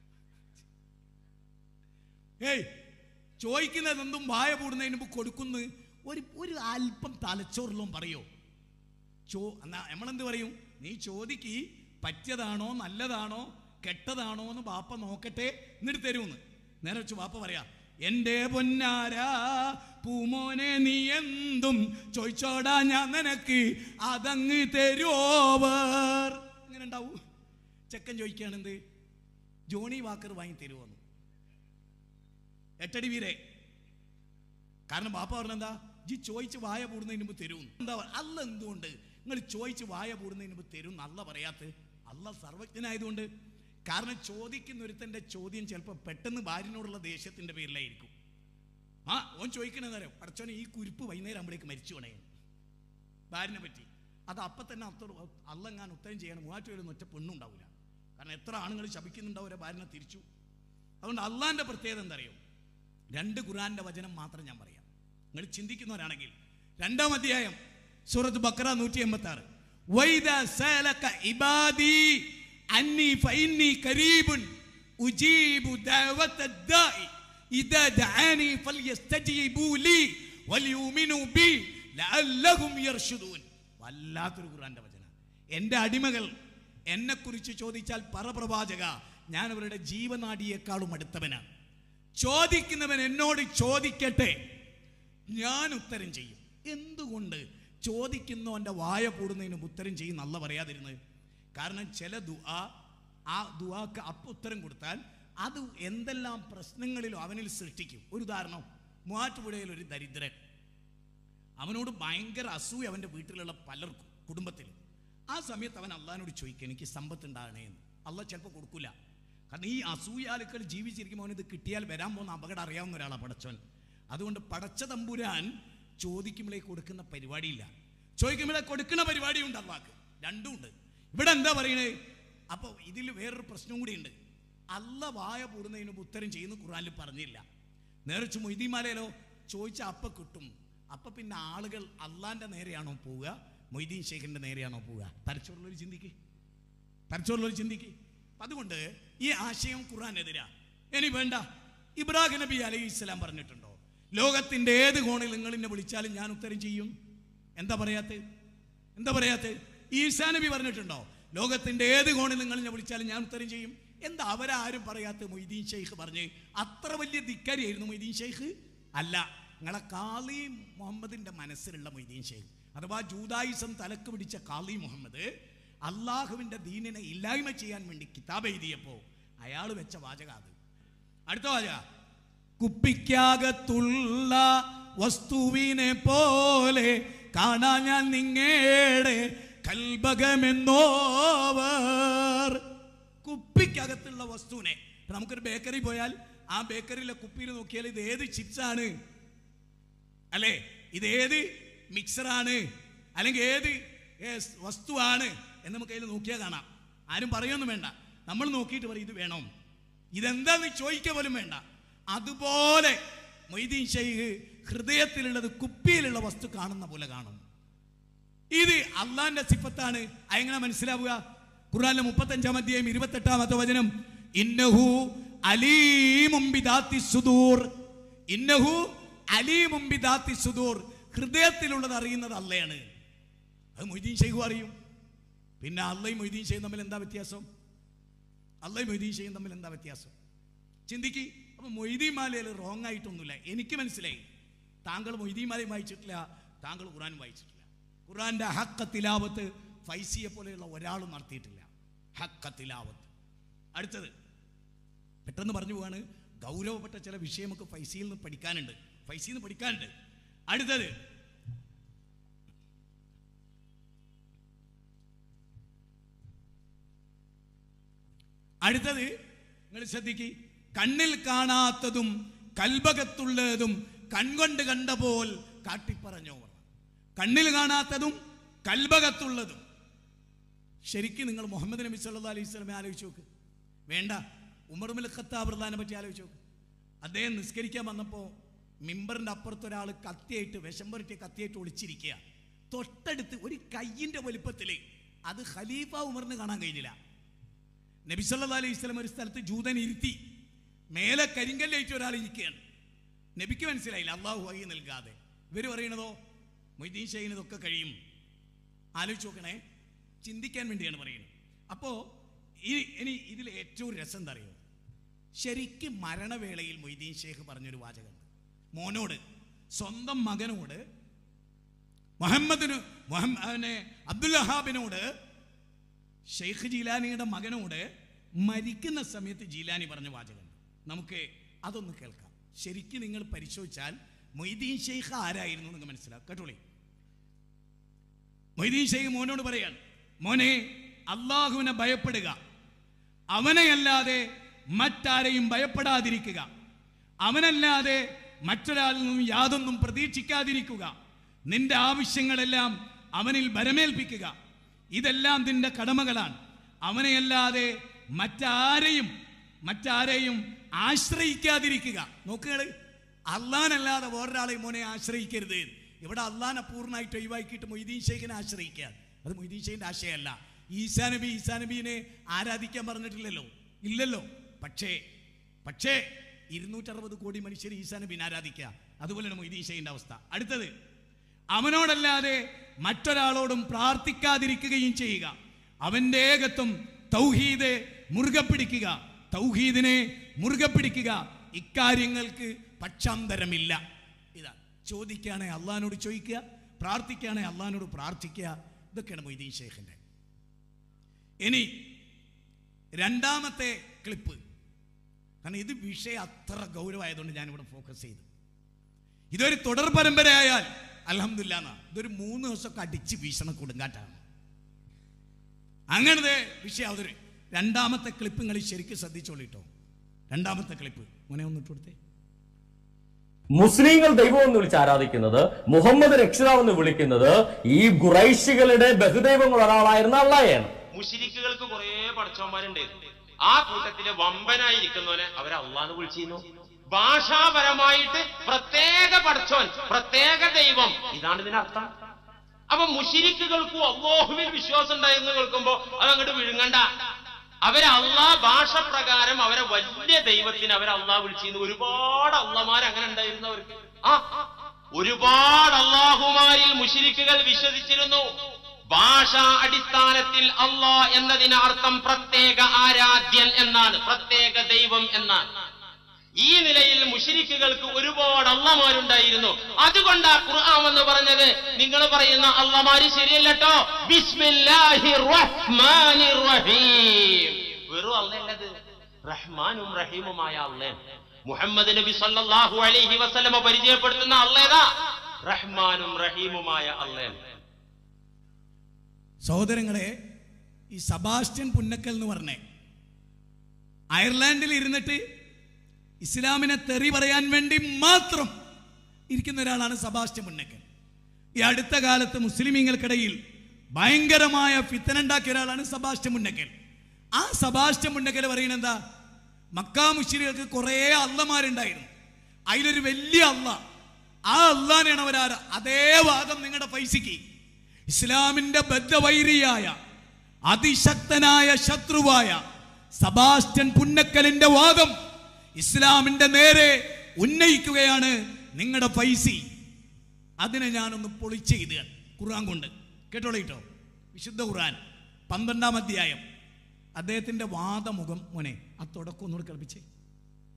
ഏയ് ചോദിക്കുന്നതെന്തും വായ പൂടുന്നതിന് മുമ്പ് കൊടുക്കുന്നു ഒരു ഒരു അല്പം തലച്ചോറിലും പറയോ ചോ എന്നാ നമ്മളെന്ത് പറയും നീ ചോദിക്ക് പറ്റിയതാണോ നല്ലതാണോ കെട്ടതാണോ എന്ന് ബാപ്പ നോക്കട്ടെ എന്നിട്ട് തരുമെന്ന് നേരെ വെച്ച് ബാപ്പ പറയാ എന്റെ പൊന്നാരാ പൂമോനെ നീ എന്തും ചോദിച്ചോടാ ഞാൻ നിനക്ക് അതങ്ങ് തരുവോവർ ഇങ്ങനെ ഉണ്ടാവൂ ചെക്കൻ ചോദിക്കുകയാണെന്ത് ജോണി വാക്കർ വാങ്ങി തരുമോന്ന് എട്ടടി വീരെ കാരണം ബാപ്പ പറഞ്ഞെന്താ ജി ചോദിച്ച് വായ പൂടുന്നതിന് മുമ്പ് തരും എന്താ പറ- അല്ല എന്തുകൊണ്ട് നിങ്ങൾ ചോദിച്ച് വായ പൂടുന്നതിന് മുമ്പ് തരും അല്ല പറയാത്ത അല്ല സർവജ്ഞനായതുകൊണ്ട് കാരണം ചോദിക്കുന്ന ഒരുത്തന്റെ ചോദ്യം ചിലപ്പോൾ പെട്ടെന്ന് ഭാര്യനോടുള്ള ദേഷ്യത്തിന്റെ പേരിലായിരിക്കും ആ ഓൻ ചോദിക്കണെന്നറിയാം പടച്ചോനെ ഈ കുരുപ്പ് വൈകുന്നേരം ആകുമ്പോഴേക്ക് മരിച്ചു പോണേ ഭാര്യനെ പറ്റി അത് അപ്പം തന്നെ അത്ര അല്ലങ്ങാൻ ഉത്തരം ചെയ്യണം മൂവാറ്റുപേരൊന്നും ഒറ്റ പെണ്ണുണ്ടാവില്ല കാരണം എത്ര ആണുങ്ങൾ ശപിക്കുന്നുണ്ടാവും അവരെ ഭാര്യനെ തിരിച്ചു അതുകൊണ്ട് അള്ളാന്റെ പ്രത്യേകത എന്താ അറിയോ രണ്ട് ഖുറാന്റെ വചനം മാത്രം ഞാൻ പറയാം നിങ്ങൾ ചിന്തിക്കുന്നവരാണെങ്കിൽ രണ്ടാം അധ്യായം സൂറത്ത് ബക്ര നൂറ്റി എൺപത്തി ആറ് വൈദ സലക ഇബാദി അന്നി ഫൈന്നി കരീബുൻ ഉജീബു ദഅവത ദാഇ ഇദാ ദഅാനി ഫൽയസ്തജീബു ലി വലിയുമിനു ബി ലഅല്ലഹും യർഷുദൂൻ വല്ലാത്തൊരു ഖുറാന്റെ വചന എൻ്റെ അടിമകൾ എന്നെക്കുറിച്ച് ചോദിച്ചാൽ പറപ്രവാചക ഞാൻ അവരുടെ ജീവനാടിയേക്കാളും അടുത്തവനാണ് ചോദിക്കുന്നവൻ എന്നോട് ചോദിക്കട്ടെ ഞാൻ ഉത്തരം ചെയ്യും എന്തുകൊണ്ട് ചോദിക്കുന്നവന്റെ വായ കൂടുന്നതിന് മുമ്പ് ഉത്തരം ചെയ്യും നല്ല പറയാതിരുന്നത് കാരണം ചില ദുആ ആ ദുആക്ക് അപ്പ് ഉത്തരം കൊടുത്താൽ അത് എന്തെല്ലാം പ്രശ്നങ്ങളിലും അവനിൽ സൃഷ്ടിക്കും ഒരു ഉദാഹരണം മൂവാറ്റുപുഴയിൽ ഒരു ദരിദ്രൻ അവനോട് ഭയങ്കര അസൂയ അവൻ്റെ വീട്ടിലുള്ള പലർക്കും കുടുംബത്തിൽ ആ സമയത്ത് അവൻ അള്ളഹാനോട് ചോദിക്കുക എനിക്ക് സമ്പത്ത് ഉണ്ടാകണേ എന്ന് അള്ളാഹ് ചിലപ്പോൾ കൊടുക്കില്ല കാരണം ഈ അസൂയാലുക്കൾ ജീവിച്ചിരിക്കുമ്പോൾ അവനിത് കിട്ടിയാൽ വരാൻ പോകുന്ന അപകടം അറിയാവുന്ന ഒരാളാണ് പടച്ചവൻ അതുകൊണ്ട് പടച്ച തമ്പുരാൻ ചോദിക്കുമ്പോഴേ കൊടുക്കുന്ന പരിപാടിയില്ല ചോദിക്കുമ്പോഴേ കൊടുക്കുന്ന പരിപാടിയുണ്ട് അള്ളാഹ്ക്ക് രണ്ടും ഉണ്ട് ഇവിടെ എന്താ പറയണേ അപ്പോൾ ഇതിൽ വേറൊരു പ്രശ്നം കൂടിയുണ്ട് അല്ല വായ പൂടുന്നതിന് മുമ്പ് ഉത്തരം ചെയ്യുന്നു ഖുറാനിൽ പറഞ്ഞില്ല നേർച്ചു മൊയ്തീമാലയിലോ ചോദിച്ച അപ്പ കിട്ടും അപ്പൊ പിന്നെ ആളുകൾ അള്ളാന്റെ നേരെയാണോ പോവുക മൊയ്തീൻ ഷെയ്ഖിന്റെ നേരെയാണോ പോവുക തലച്ചോറുള്ളൊരു ചിന്തിക്ക് തലച്ചോറുള്ളൊരു ചിന്തിക്ക് അപ്പൊ അതുകൊണ്ട് ഈ ആശയം ഖുറാനെതിരാ ഇനി വേണ്ട ഇബ്രാഹിം നബി അലൈഹി ഇസ്ലാം പറഞ്ഞിട്ടുണ്ടോ ലോകത്തിന്റെ ഏത് കോണിൽ നിങ്ങൾ എന്നെ വിളിച്ചാലും ഞാൻ ഉത്തരം ചെയ്യും എന്താ പറയാത്ത എന്താ പറയാത്ത ഈസാ നബി പറഞ്ഞിട്ടുണ്ടോ ലോകത്തിന്റെ ഏത് കോണിൽ നിങ്ങൾ എന്നെ വിളിച്ചാലും ഞാൻ ഉത്തരം ചെയ്യും എന്താ അവരാരും പറയാത്ത മൊയ്തീൻ ഷെയ്ഖ് പറഞ്ഞ് അത്ര വലിയ ധിക്കാരിയായിരുന്നു മൊയ്തീൻ ഷെയ്ഖ് അല്ല നിങ്ങളെ കാളി മുഹമ്മദിന്റെ മനസ്സിലുള്ള മൊയ്തീൻ ഷെയ്ഖ് അഥവാ ജൂതായുസം തലക്ക് പിടിച്ച കാളി മുഹമ്മദ് അള്ളാഹുവിന്റെ ദീനിനെ ഇല്ലായ്മ ചെയ്യാൻ വേണ്ടി കിതാബ് എഴുതിയപ്പോ അയാൾ വെച്ച വാചക അത് അടുത്ത വാചക കുപ്പിക്കകത്തുള്ള വസ്തുവിനെ പോലെ കാണാൻ ഞാൻ നിങ്ങയുടെ കൽബകമെന്നോവർ കുപ്പിക്കകത്തുള്ള വസ്തുവിനെ ഇപ്പൊ നമുക്കൊരു ബേക്കറി പോയാൽ ആ ബേക്കറിയിലെ കുപ്പിയിൽ നോക്കിയാൽ ഇത് ഏത് ചിപ്സ് ആണ് അല്ലേ ഇത് ഏത് മിക്സറാണ് അല്ലെങ്കിൽ ഏത് ഏ- വസ്തുവാണ് എന്ന് നമുക്ക് അതിൽ നോക്കിയാൽ കാണാം ആരും പറയൊന്നും വേണ്ട നമ്മൾ നോക്കിയിട്ട് പറയും ഇത് വേണം ഇതെന്താന്ന് ചോദിക്കുക പോലും വേണ്ട അതുപോലെ മൊയ്തീൻ ഷെയ്ഖ് ഹൃദയത്തിലുള്ളത് കുപ്പിയിലുള്ള വസ്തു കാണുന്ന പോലെ കാണും ഇത് അള്ളാന്റെ സിഫത്താണ് അതെങ്ങനെ മനസ്സിലാവുക ഖുറാനിലെ മുപ്പത്തഞ്ചാം അധ്യായം ഇരുപത്തെട്ടാമത്തെ വചനം ഇന്നഹു അലീമും ബിദാത്തി സുദൂർ ഇന്നഹു അലീമും ബിദാത്തി സുദൂർ ഹൃദയത്തിലുള്ളത് അറിയുന്നത് അള്ളയാണ് അത് മൊയ്തീൻ ഷെയ്ഖു അറിയും പിന്നെ അള്ളയും മൊയ്തീൻ ഷെയ്ഖും തമ്മിൽ എന്താ വ്യത്യാസം അള്ളയും മൊയ്തീൻ ഷെയ്ഖും തമ്മിൽ എന്താ വ്യത്യാസം ചിന്തിക്ക് അപ്പൊ മൊയ്തീമാലയിൽ റോങ് ആയിട്ടൊന്നുമില്ല എനിക്ക് മനസ്സിലായി താങ്കൾ മൊയ്തീമാലയും വായിച്ചിട്ടില്ല താങ്കൾ ഖുറാൻ വായിച്ചിട്ടില്ല ഖുറാന്റെ ഹക്ക തിലാവത്ത് ഫൈസിയെ പോലെയുള്ള ഒരാളും നടത്തിയിട്ടില്ല ഹക്ക തിലാവത്ത് അടുത്തത് പെട്ടെന്ന് പറഞ്ഞു പോവാണ് ഗൗരവപ്പെട്ട ചില വിഷയമൊക്കെ ഫൈസിയിൽ നിന്ന് പഠിക്കാനുണ്ട് ഫൈസിയിൽ നിന്ന് പഠിക്കാനുണ്ട് അടുത്തത് അടുത്തത് നിങ്ങൾ ശ്രദ്ധിക്ക് കണ്ണിൽ കാണാത്തതും കൽബകത്തുള്ളതും കൺകൊണ്ട് കണ്ട പോൽ കാട്ടിപ്പറഞ്ഞോ കണ്ണിൽ കാണാത്തതും കൽബകത്തുള്ളതും ശരിക്കും നിങ്ങൾ മുഹമ്മദ് നബി സല്ലാ അലൈഹി സ്വലമെ ആലോചിച്ച് നോക്ക് വേണ്ട ഉമർമുൽ ഖത്താബ് പ്രധാനെ പറ്റി ആലോചിച്ച് നോക്ക് അദ്ദേഹം നിസ്കരിക്കാൻ വന്നപ്പോൾ മിമ്പറിന്റെ അപ്പുറത്ത് ഒരാൾ കത്തിയായിട്ട് വിഷം പുരട്ടിയ കത്തിയായിട്ട് ഒളിച്ചിരിക്കുക തൊട്ടടുത്ത് ഒരു കയ്യിന്റെ വലുപ്പത്തിൽ അത് ഖലീഫ ഉമറിന് കാണാൻ കഴിഞ്ഞില്ല നബി സല്ലല്ലാഹു അലൈഹി വസല്ലം ഒരു സ്ഥലത്ത് ജൂതൻ ഇരുത്തി മേലെ കരിങ്കല്ലേറ്റ് ഒരാൾ ഇരിക്കുകയാണ് നബിക്ക് മനസ്സിലായില്ല അള്ളാഹു വഹി നൽകാതെ ഇവർ പറയണതോ മൊയ്തീൻ ഷെയ്ന് ഇതൊക്കെ കഴിയും ആലോചിച്ച് നോക്കണേ ചിന്തിക്കാൻ വേണ്ടിയാണ് പറയുന്നത് അപ്പോൾ ഈ ഇനി ഇതിൽ ഏറ്റവും രസം എന്താ അറിയോ ശരിക്കും മരണവേളയിൽ മൊയ്തീൻ ഷേഖ് പറഞ്ഞൊരു വാചകമുണ്ട് മോനോട് സ്വന്തം മകനോട് മുഹമ്മദിന് മുഹമ്മദിനെ അബ്ദുൽ വഹാബിനോട് ഷെയ്ഖ് ജീലാനിയുടെ മകനോട് മരിക്കുന്ന സമയത്ത് ജീലാനി പറഞ്ഞ വാചകമുണ്ട് നമുക്ക് അതൊന്ന് കേൾക്കാം ശരിക്കും നിങ്ങൾ പരിശോധിച്ചാൽ മൊയ്തീൻ ഷെയ്ഖ് ആരായിരുന്നു നിങ്ങൾ മനസ്സിലാക്കുക കേട്ടോളി മൊയ്തീൻ ഷെയ്ഖ് മോനോട് പറയാണ് മോനെ അള്ളാഹുവിനെ ഭയപ്പെടുക അവനെയല്ലാതെ മറ്റാരെയും ഭയപ്പെടാതിരിക്കുക അവനല്ലാതെ മറ്റൊരാളിൽ നിന്നും യാതൊന്നും പ്രതീക്ഷിക്കാതിരിക്കുക നിന്റെ ആവശ്യങ്ങളെല്ലാം അവനിൽ ഭരമേൽപ്പിക്കുക ഇതെല്ലാം നിന്റെ കടമകളാണ് അവനെയല്ലാതെ മറ്റാരെയും മറ്റാരെയും ആശ്രയിക്കാതിരിക്കുക നോക്കുക അള്ളാനല്ലാതെ വേറൊരാളെയും മോനെ ആശ്രയിക്കരുത് ഇവിടെ അള്ളാനെ പൂർണ്ണമായിട്ട് ഒഴിവാക്കിയിട്ട് മൊയ്തീൻ ഷെയ്ഖിനെ ആശ്രയിക്കുക അത് മൊയ്തീൻ ഷെയ്ഖിന്റെ ആശയമല്ല ഈസാ നബി ഈസാ നബീനെ ആരാധിക്കാൻ പറഞ്ഞിട്ടില്ലല്ലോ ഇല്ലല്ലോ പക്ഷേ പക്ഷേ ഇരുന്നൂറ്ററുപത് കോടി മനുഷ്യർ ഈസാ നബീനെ ആരാധിക്കുക അതുപോലെയാണ് മൊയ്തീൻ ഷെയ്ഖിന്റെ അവസ്ഥ അടുത്തത് അവനോടല്ലാതെ മറ്റൊരാളോടും പ്രാർത്ഥിക്കാതിരിക്കുകയും ചെയ്യുക അവന്റെ ഏകത്വം തൗഹീദ് മുറുകെ പിടിക്കുക തൗഹീദിനെ മുറുകെ പിടിക്കുക ഇക്കാര്യങ്ങൾക്ക് പക്ഷാന്തരമില്ല ഇതാ ചോദിക്കുകയാണെ അള്ളഹാനോട് ചോദിക്കുക പ്രാർത്ഥിക്കുകയാണെ അള്ളഹാനോട് പ്രാർത്ഥിക്കുക ഇതൊക്കെയാണ് മൊയ്തീൻ ഷേഖിന്റെ ഇനി രണ്ടാമത്തെ ക്ലിപ്പ് കാരണം ഇത് വിഷയം അത്ര ഗൗരവമായതുകൊണ്ട് ഞാനിവിടെ ഫോക്കസ് ചെയ്തു ഇതൊരു തുടർ പരമ്പരയായാൽ അലഹമില്ല ഇതൊരു മൂന്ന് ദിവസമൊക്കെ അടിച്ച് വീശണ കൊടുങ്കാറ്റാണ് അങ്ങനത്തെ വിഷയം അതൊരു രണ്ടാമത്തെ ക്ലിപ്പ് നിങ്ങൾ ശരിക്കും ശ്രദ്ധിച്ചോളിട്ടോ രണ്ടാമത്തെ ക്ലിപ്പ് മോനെ ഒന്നിട്ട് കൊടുത്തേ മുസ്ലിങ്ങൾ ദൈവം എന്ന് വിളിച്ച് ആരാധിക്കുന്നത് മുഹമ്മദ് രക്ഷിതാവെന്ന് വിളിക്കുന്നത് ഈ ഖുറൈശികളുടെ ബഹുദൈവങ്ങൾ ഒരാളായിരുന്ന അള്ളാഹയാണ് മുഷിരിക്കുകൾക്ക് കുറെ പഠിച്ചവന്മാരുണ്ട് ആ കൂട്ടത്തില് വമ്പനായിരിക്കുന്നവനെ അവരെ അള്ളാന്ന് വിളിച്ചിരുന്നു ഭാഷാപരമായിട്ട് പ്രത്യേക പഠിച്ചോൻ പ്രത്യേക ദൈവം ഇതാണ് ഇതിനർത്ഥം അപ്പൊ മുഷിരിക്കുകൾക്കും അള്ളാഹുവിൽ വിശ്വാസം ഉണ്ടായിരുന്നു കേൾക്കുമ്പോ അതങ്ങോട്ട് വിഴുങ്ങണ്ട അവരെ അള്ളാ ഭാഷ പ്രകാരം അവരെ വലിയ ദൈവത്തിന് അവരെ അള്ളാഹ് വിളിച്ചിരുന്നു ഒരുപാട് അള്ളമാർ അങ്ങനെ ഉണ്ടായിരുന്നു അവർക്ക് ആ ഒരുപാട് അള്ളാഹുമാരിൽ മുഷിരിക്കുകൾ വിശ്വസിച്ചിരുന്നു ഭാഷാ അടിസ്ഥാനത്തിൽ അള്ളാ എന്നതിന് അർത്ഥം പ്രത്യേക ആരാധ്യൻ എന്നാണ് പ്രത്യേക ദൈവം എന്നാണ് ഈ നിലയിൽ മുഷിരിക്കുകൾക്ക് ഒരുപാട് അള്ളമാരുണ്ടായിരുന്നു അതുകൊണ്ടാ ഖുർആൻ എന്ന് പറഞ്ഞത് നിങ്ങൾ പറയുന്ന അള്ളമാര് ശരിയല്ലട്ടോ ബിസ്മില്ലാഹിർ റഹ്മാനിർ റഹീം വെറും അള്ളല്ലത് റഹ്മാനും റഹീമുമായ അള്ളേ മുഹമ്മദ് നബി സല്ലല്ലാഹു അലൈഹി വസല്ലമ പരിചയപ്പെടുത്തുന്ന അള്ളേതാ റഹ്മാനും റഹീമുമായ അള്ളേ സഹോദരങ്ങളെ ഈ സബാസ്റ്റ്യൻ പുന്നക്കൽ എന്ന് പറഞ്ഞേ അയർലാൻഡിൽ ഇരുന്നിട്ട് ഇസ്ലാമിനെ തെറി പറയാൻ വേണ്ടി മാത്രം ഇരിക്കുന്ന ഒരാളാണ് സബാസ്റ്റ്യൻ പുന്നക്കൽ ഈ അടുത്ത കാലത്ത് മുസ്ലിമീങ്ങൾക്കിടയിൽ ഭയങ്കരമായ ഫിത്തനുണ്ടാക്കിയ ഒരാളാണ് സബാസ്റ്റ്യൻ മുന്നക്കൽ ആ സബാസ്റ്റ്യൻ മുന്നക്കൽ പറയുന്നത് എന്താ മക്കാ മുസ്ലിങ്ങൾക്ക് കുറേ അള്ളമാരുണ്ടായിരുന്നു അതിലൊരു വലിയ അള്ള ആ അള്ളാനെയാണ് അവരാര അതേ വാദം നിങ്ങളുടെ പൈസയ്ക്ക് ഇസ്ലാമിന്റെ ബദ്ധവൈരിയായ അതിശക്തനായ ശത്രുവായ സബാസ്റ്റ്യൻ പുന്നക്കലിന്റെ വാദം ഇസ്ലാമിന്റെ നേരെ ഉന്നയിക്കുകയാണ് നിങ്ങളുടെ ഫൈസി അതിനെ ഞാനൊന്ന് പൊളിച്ചെയ്ത് ഖുർആൻ കൊണ്ട് കേട്ടോളിട്ടോ വിശുദ്ധ ഖുർആൻ പന്ത്രണ്ടാം അധ്യായം അദ്ദേഹത്തിന്റെ വാദമുഖം മോനെ ആ തുടക്കം ഒന്നുകൂടെ കളിപ്പിച്ചേ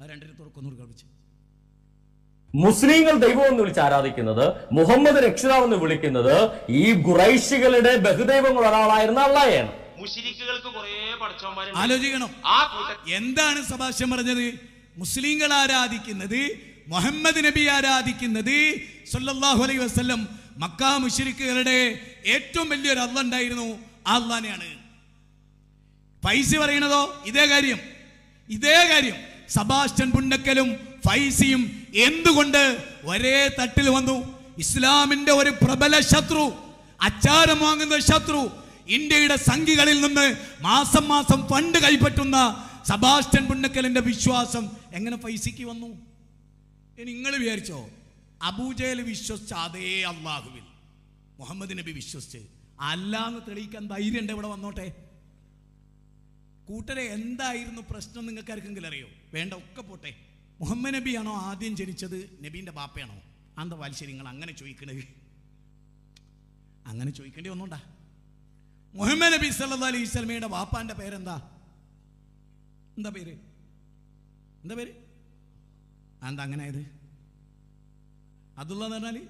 ആ രണ്ടിനെ തുറക്കൊന്നൂർ കളിച്ച് മുസ്ലിങ്ങൾ ദൈവം എന്ന് വിളിച്ച് ആരാധിക്കുന്നത് മുഹമ്മദ് രക്ഷിതാവ് എന്ന് വിളിക്കുന്നത് ഈ ഖുറൈശികളുടെ ബഹുദൈവങ്ങൾ ഒരാളായിരുന്ന അള്ളാഹയാണ് മുഷിരിക്കുകൾക്ക് കുറെ പഠിച്ചവന്മാരുണ്ട് ആലോചിക്കണം ആ കൂട്ട എന്താണ് സഭാഷ്യം പറഞ്ഞത് മുസ്ലിങ്ങൾ ആരാധിക്കുന്നത് മുഹമ്മദ് നബി ആരാധിക്കുന്നത് സല്ലല്ലാഹു അലൈഹി വസല്ലം മക്ക മുശ്രിക്കുകളുടെ ഏറ്റവും വലിയൊരു അല്ല ഉണ്ടായിരുന്നു ആ അള്ളാനെയാണ് ഫൈസി പറയണതോ ഇതേ കാര്യം ഇതേ കാര്യം സബാസ്റ്റ്യൻ പുണ്ടക്കലും ഫൈസിയും എന്തുകൊണ്ട് ഒരേ തട്ടിൽ വന്നു ഇസ്ലാമിന്റെ ഒരു പ്രബല ശത്രു അച്ചാരം വാങ്ങുന്ന ശത്രു ഇന്ത്യയുടെ സംഘികളിൽ നിന്ന് മാസം മാസം ഫണ്ട് കൈപ്പറ്റുന്ന സബാസ്റ്റ്യൻ പുണ്ടക്കലിന്റെ വിശ്വാസം എങ്ങനെ ഫൈസിക്ക് വന്നു ഇനി നിങ്ങൾ വിചാരിച്ചോ അബൂജയിൽ വിശ്വസിച്ച അതേ അള്ളാഹുവിൽ മുഹമ്മദ് നബി വിശ്വസിച്ച് അല്ലാന്ന് തെളിയിക്കാൻ ധൈര്യം ഉണ്ട് ഇവിടെ വന്നോട്ടെ കൂട്ടരെ എന്തായിരുന്നു പ്രശ്നം നിങ്ങൾക്ക് ആർക്കെങ്കിലും അറിയോ വേണ്ട ഒക്കെ പോട്ടെ മുഹമ്മദ് നബിയാണോ ആദ്യം ജനിച്ചത് നബീന്റെ ബാപ്പയാണോ അന്ത വാത്സര്യം നിങ്ങൾ അങ്ങനെ ചോദിക്കണത് അങ്ങനെ ചോദിക്കേണ്ടി വന്നോണ്ടാ മുഹമ്മദ് നബി സല്ലല്ലാഹു അലൈഹി സ്വലമയുടെ ബാപ്പാന്റെ പേരെന്താ എന്താ പേര് എന്താ പേര് ആ, എന്താ അങ്ങനെ ആയത് അബ്ദുള്ള എന്ന് പറഞ്ഞാല്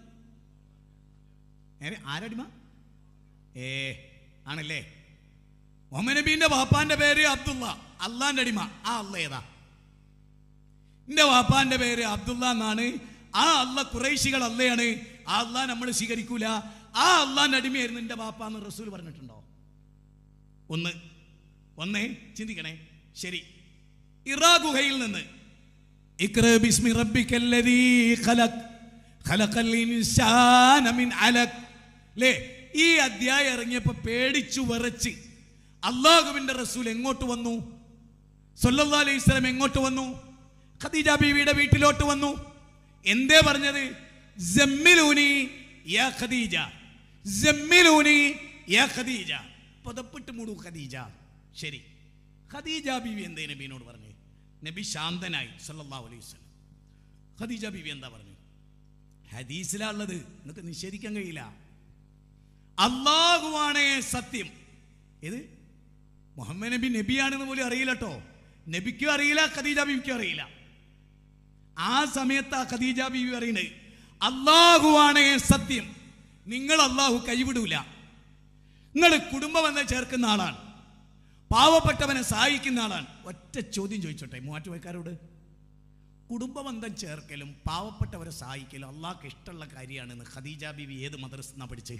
ഏ, ആരടിമ ഏ ആണല്ലേ മുഹമ്മദ് നബീന്റെ വാപ്പാന്റെ പേര് അബ്ദുള്ള അള്ളാന്റെ അടിമ ആ അള്ള ഏതാ എന്റെ വാപ്പാന്റെ പേര് അബ്ദുള്ള എന്നാണ് ആ അള്ള കുറേശികൾ അല്ലയാണ് ആ അള്ളാ നമ്മൾ സ്വീകരിക്കൂല ആ അള്ളാന്റെ അടിമയായിരുന്നു എന്റെ വാപ്പാന്ന് റസൂൽ പറഞ്ഞിട്ടുണ്ടോ ഒന്ന് ഒന്നേ ചിന്തിക്കണേ ശരി ഇറാ ഗുഹയിൽ നിന്ന് ഇക്ര ബിസ്മി റബ്ബിക്കല്ലദീ ഖലഖ് ഖലഖൽ ഇൻസാന മിൻ അലക് ലേ ഈ അധ്യായം ഇറങ്ങിയപ്പോൾ പേടിച്ചു വിറച്ച് അള്ളാഹുവിന്റെ റസൂൽ എങ്ങോട്ട് വന്നു സല്ലല്ലാഹു അലൈഹി വസല്ലം എങ്ങോട്ട് വന്നു ഖദീജ ബീവിയുടെ വീട്ടിലോട്ട് വന്നു എന്തേ പറഞ്ഞത് ജമ്മിലൂനി യാ ഖദീജ ജമ്മിലൂനി യാ ഖദീജ പദപ്പെട്ട് മൂടു ഖദീജ ശരി ഖദീജ ബീവി എന്തേ നബീനോട് പറഞ്ഞു നബി ശാന്തനായി സല്ലല്ലാഹു അലൈഹി വസല്ലം ഖദീജ ബീവി എന്താ പറഞ്ഞു ഹദീസിലുള്ളത് നിങ്ങൾക്ക് നിഷേധിക്കാൻ കഴിയില്ല അള്ളാഹുവാണേ സത്യം ഇത് മുഹമ്മദ് നബി നബിയാണെന്ന് പോലും അറിയില്ല കേട്ടോ നബിക്കും അറിയില്ല ഖദീജ ബീവിക്കും അറിയില്ല ആ സമയത്ത് ആ ഖദീജ ബീവി പറയുന്നത് അള്ളാഹുവാണേ സത്യം നിങ്ങൾ അള്ളാഹു കൈവിടൂല നിങ്ങൾ കുടുംബം എന്ന് ചേർക്കുന്ന ആളാണ് പാവപ്പെട്ടവനെ സഹായിക്കുന്ന ആളാണ് ഒറ്റ ചോദ്യം ചോദിച്ചോട്ടെ മൂവാറ്റുപേക്കാരോട് കുടുംബബന്ധം ചേർക്കലും പാവപ്പെട്ടവരെ സഹായിക്കലും അള്ളാഹ്ക്ക് ഇഷ്ടമുള്ള കാര്യമാണെന്ന് ഖദീജ ബീവി ഏത് മദ്രസ പഠിച്ച്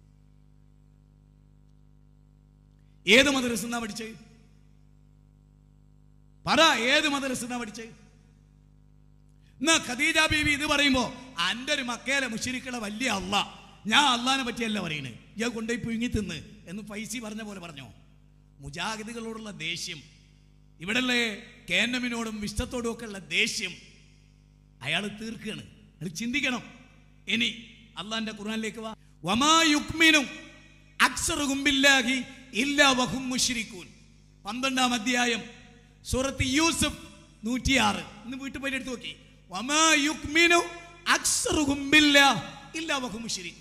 ഏത് മദ്രസ പഠിച്ച് പറ ഏത് മദ്രസ പഠിച്ച് എന്നാ ഖദീജ ബീവി ഇത് പറയുമ്പോ അന്റെ ഒരു മക്കേലെ മുഷിരിക്കളെ വലിയ അല്ല ഞാൻ അള്ളാനെ പറ്റിയല്ല പറയുന്നത് ഞാൻ കൊണ്ടുപോയി പുഴുങ്ങി തിന്ന് എന്ന് ഫൈസി പറഞ്ഞ പോലെ പറഞ്ഞോ മുജാഹിദുകളോടുള്ള ദേഷ്യം ഇവിടെയുള്ള കേന്നമിനോടും വിശ്വത്തോടും ഒക്കെ ഉള്ള ദേഷ്യം അയാൾ തീർക്കുകയാണ് അത് ചിന്തിക്കണം ഇനി അള്ളാന്റെ ഖുർആനിലേക്ക് വാ വമാ യുക്മിനു അക്സറുഹും ബില്ലാഹി ഇല്ലാ വഹും മുശ്രിക്കൂൻ പന്ത്രണ്ടാം അധ്യായം സൂറത്ത് യൂസഫ് നൂറ്റിയാറ് ഇന്ന് വീട്ടിൽ പോയി എടുത്ത് നോക്കി വമാ യുക്മിനു അക്സറുഹും ബില്ലാഹ് ഇല്ലാ വഹും മുശ്രിക്കൂൻ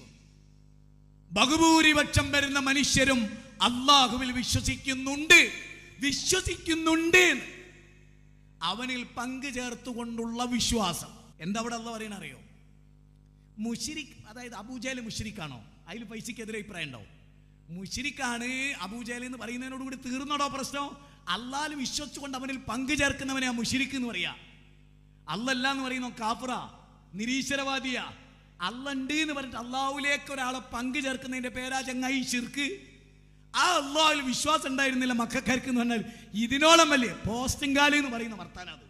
ബഹുഭൂരിപക്ഷം വരുന്ന മനുഷ്യരും അള്ളാഹുവിൽ വിശ്വസിക്കുന്നുണ്ട് വിശ്വസിക്കുന്നുണ്ട് എന്ന്. അവനിൽ പങ്കു ചേർത്തുകൊണ്ടുള്ള വിശ്വാസം എന്താ അവിടെ അല്ല പറയണ അറിയോ മുഷിരിക് അതായത് അബൂജാല് മുഷിരിക്കാണോ അതിൽ പൈസക്കെതിരെ അഭിപ്രായം ഉണ്ടാവും മുഷിരിക്കാണ് അബൂജാല് എന്ന് പറയുന്നതിനോട് കൂടി തീർന്നടോ പ്രശ്നം അള്ളാല് വിശ്വസിച്ചുകൊണ്ട് അവനിൽ പങ്കു ചേർക്കുന്നവനെ ആ മുഷിരിക്ക് എന്ന് പറയാ അല്ലല്ല എന്ന് പറയുന്ന കാഫറ നിരീശ്വരവാദിയാ അല്ല ഉണ്ട് എന്ന് പറഞ്ഞിട്ട് അള്ളാഹുലേക്ക് ഒരാളെ പങ്കു ചേർക്കുന്നതിന്റെ പേരാ ചങ്ങായി ഷിർക്ക് ആ അള്ളാഹുൽ വിശ്വാസം ഉണ്ടായിരുന്നില്ല മക്കാർക്ക് എന്ന് പറഞ്ഞാൽ ഇതിനോളം വലിയ പോസ്റ്റിംഗാലി എന്ന് പറയുന്ന വർത്താനം അത്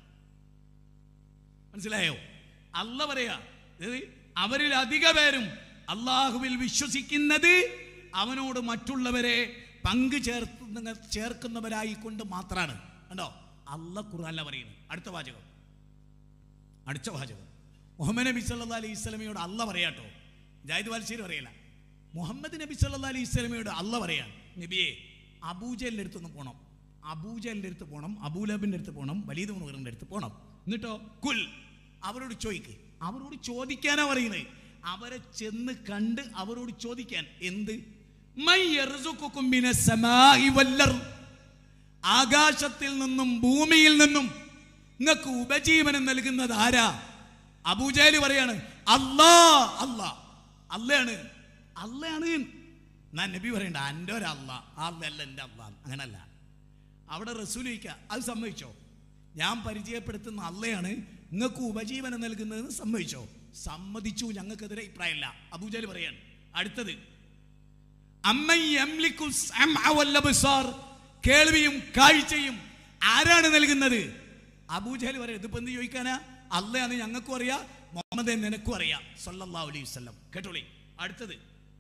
മനസ്സിലായോ അല്ല പറയാ ഇത് അവരിൽ അധിക പേരും അള്ളാഹുവിൽ വിശ്വസിക്കുന്നത് അവനോട് മറ്റുള്ളവരെ പങ്കു ചേർക്കുന്ന ചേർക്കുന്നവരായിക്കൊണ്ട് മാത്രമാണ് കണ്ടോ അല്ല ഖുർആല്ല പറയുന്നത് അടുത്ത വാചകം അടുത്ത വാചകം മുഹമ്മദ് നബി സല്ലാ അലൈഹി സ്വലമയോട് അല്ല പറയാട്ടോ ജാഹിദ് വാൽശ്ശേരി പറയല മുഹമ്മദ് നബി സല്ലാ അലൈഹി സ്വലമയോട് അല്ല പറയാ നബിയെ അബൂജലിൻ്റെ അടുത്തൊന്ന് പോകണം അബൂജലിൻ്റെ അടുത്ത് പോകണം അബൂലബിൻ്റെ അടുത്ത് പോകണം വലീദ് മുനീറിൻ്റെ അടുത്ത് പോകണം എന്നിട്ടോ കുൽ അവരോട് ചോദിക്ക് അവരോട് ചോദിക്കാനാ പറയുന്നത് അവരെ ചെന്ന് കണ്ട് അവരോട് ചോദിക്കാൻ എന്ത് മൻ യർസുക്കുക്കും മിനസ് സമാഇ വൽ അർദ് ആകാശത്തിൽ നിന്നും ഭൂമിയിൽ നിന്നും നിങ്ങൾക്ക് ഉപജീവനം നൽകുന്നത് ആരാ അബൂജാലി പറയാണ് അല്ലാ അല്ലാ അല്ലയാണ് അല്ലയാണ് എന്നാ നബി പറയണ്ട എൻ്റെ ഒരു അല്ല ആ അല്ല എൻ്റെ അല്ല അങ്ങനല്ല അവിടെ റസൂൽ ചോദിക്കുക അത് സമ്മതിച്ചോ ഞാൻ പരിചയപ്പെടുത്തുന്ന അല്ലയാണ് നിങ്ങൾക്ക് ഉപജീവനം നൽകുന്നതെന്ന് സമ്മതിച്ചോ സമ്മതിച്ചു ഞങ്ങൾക്കെതിരെ അഭിപ്രായമില്ല അബൂജാലി പറയാണ് അടുത്തത് അമ്മൻ യംലിക്കു സമഅ വൽ അബ്സാർ. കേൾവിയും കാഴ്ചയും ആരാണ് നൽകുന്നത് അബൂജഹൽ പറയാം ഇതിപ്പോ എന്ത് ചോദിക്കാനാ അല്ലയാണ് ഞങ്ങൾക്കും അറിയാം മുഹമ്മദ് നിനക്കും അറിയാം സല്ലല്ലാഹു അലൈഹി വസല്ലം കേട്ടോളി അടുത്തത്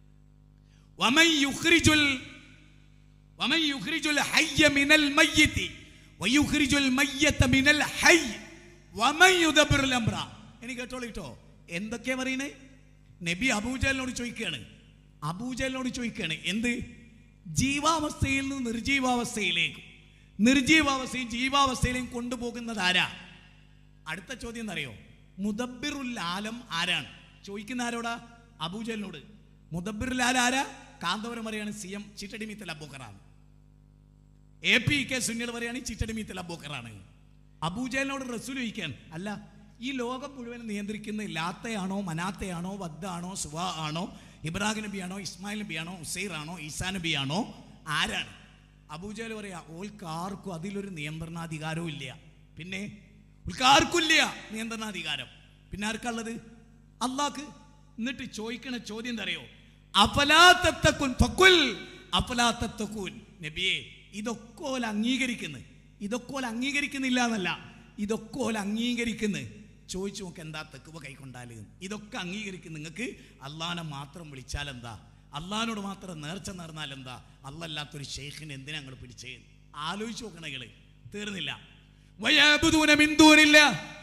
വമൻ യുഖ്രിജുൽ വമൻ യുഖ്രിജുൽ ഹയ്യ മിനൽ മയ്യിത്തി വയുഖ്രിജുൽ മയ്യത്ത മിനൽ ഹയ്യ് വമൻ യുദബ്ബിറുൽ അംറ ഇനി കേട്ടോളൂ കേട്ടോ എന്തൊക്കെയാ പറയുന്നത് നബി അബൂജലിനോട് ചോദിക്കുകയാണ് അബൂജലിനോട് ചോദിക്കുകയാണ് എന്ത് ജീവാവസ്ഥയിൽ നിന്ന് നിർജീവാവസ്ഥയിലേക്ക് നിർജീവാവസ്ഥയും ജീവാവസ്ഥയിലേക്കും കൊണ്ടുപോകുന്നത് ആരാ അടുത്ത ചോദ്യം എന്നറിയോ മുദബ്ബിറുൽ ആലം ആരാണ് ചോദിക്കുന്ന ആരോടാ അബൂജലിനോട് മുദബ്ബിറുൽ ആലം ആരാ കാന്തപുരം പറയാണ് സി എം ചിറ്റടിമീത്തൽ അബൂക്കറാണ് എ പി കെ സുന്നികൾ പറയാണ് ചിറ്റടിമീത്തൽ അബൂക്കറാണ് അബൂജലിനോട് റസൂൽ ചോദിക്കാൻ അല്ല ഈ ലോകം മുഴുവൻ നിയന്ത്രിക്കുന്ന ലാത്തയാണോ മനാത്തയാണോ വദ്ദാണോ സുവ ആണോ ഇബ്രാഹിം നബിയാണോ ഇസ്മായിൽ നബിയാണോ ഉസൈർ ആണോ ഈസാ നബിയാണോ ആരാണ് അബൂജൽ പറയാ ഓൾക്ക് ആർക്കും അതിലൊരു നിയന്ത്രണാധികാരവും ഇല്ല പിന്നെ ഓൾക്ക് ആർക്കും ഇല്ല നിയന്ത്രണാധികാരം പിന്നെ ആർക്കുള്ളത് അള്ളാഹ്ക്ക് എന്നിട്ട് ചോദിക്കണ ചോദ്യം എന്താ അറിയോ അഫലാത്തക്കുൻ ഫക്കുൽ അഫലാത്തക്കുൻ നബിയെ ഇതൊക്കെ ഓല അംഗീകരിക്കുന്നു ഇതൊക്കെ ഓല അംഗീകരിക്കുന്നില്ല എന്നല്ല ഇതൊക്കെ ഓല അംഗീകരിക്കുന്നു ചോദിച്ചു നോക്ക് എന്താ തെക്കുവ കൈക്കൊണ്ടാല് ഇതൊക്കെ അംഗീകരിക്കും നിങ്ങൾക്ക് അള്ളാനെ മാത്രം വിളിച്ചാൽ എന്താ അള്ളഹാനോട് മാത്രം നേർച്ച നേർന്നാൽ എന്താ അല്ലല്ലാത്തൊരു ഷെയ്ഖിനെ എന്തിനാ ഞങ്ങൾ പിടിച്ചേ ആലോചിച്ച് നോക്കണകള് തീർന്നില്ല വയബുദൂന മിന്തൂനില്ല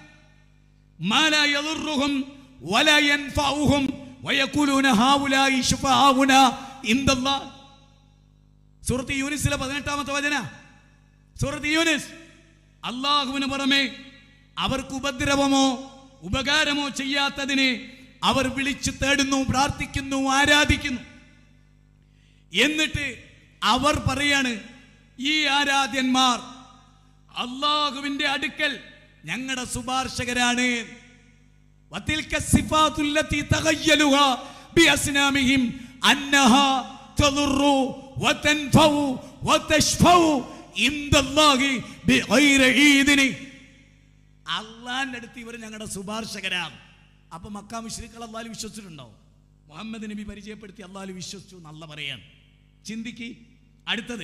ما لا يضرهم ولا ينفعهم ويقولون هؤلاء شفعاؤنا عند الله സൂറത്ത് യൂനിസിലെ പതിനെട്ടാമത്തെ വചന സൂറത്ത് യൂനിസ് അള്ളാഹുവിന് പുറമെ അവർക്ക് ഉപദ്രവമോ ഉപകാരമോ ചെയ്യാത്തതിനെ അവർ വിളിച്ചു തേടുന്നു പ്രാർത്ഥിക്കുന്നു ആരാധിക്കുന്നു എന്നിട്ട് അവർ പറയാണ് ഈ ആരാധ്യന്മാർ അള്ളാഹുവിന്റെ അടുക്കൽ ഞങ്ങളുടെ ശുപാർശകരാണ് وتلك الصفات التي تغيلها بأسنامهم أنها تضر وتنفع وتشفع عند الله بغير إذن അള്ളാന്റെ അടുത്ത് ഇവർ ഞങ്ങളുടെ ശുപാർശകരാണ് അപ്പൊ മക്കാ മുശ്രിക്കൾ അള്ളാഹ് വിശ്വസിച്ചിട്ടുണ്ടാവും മുഹമ്മദ് നബി പരിചയപ്പെടുത്തി അള്ളാഹ് വിശ്വസിച്ചു നല്ല പറയാണ് ചിന്തിക്ക് അടുത്തത്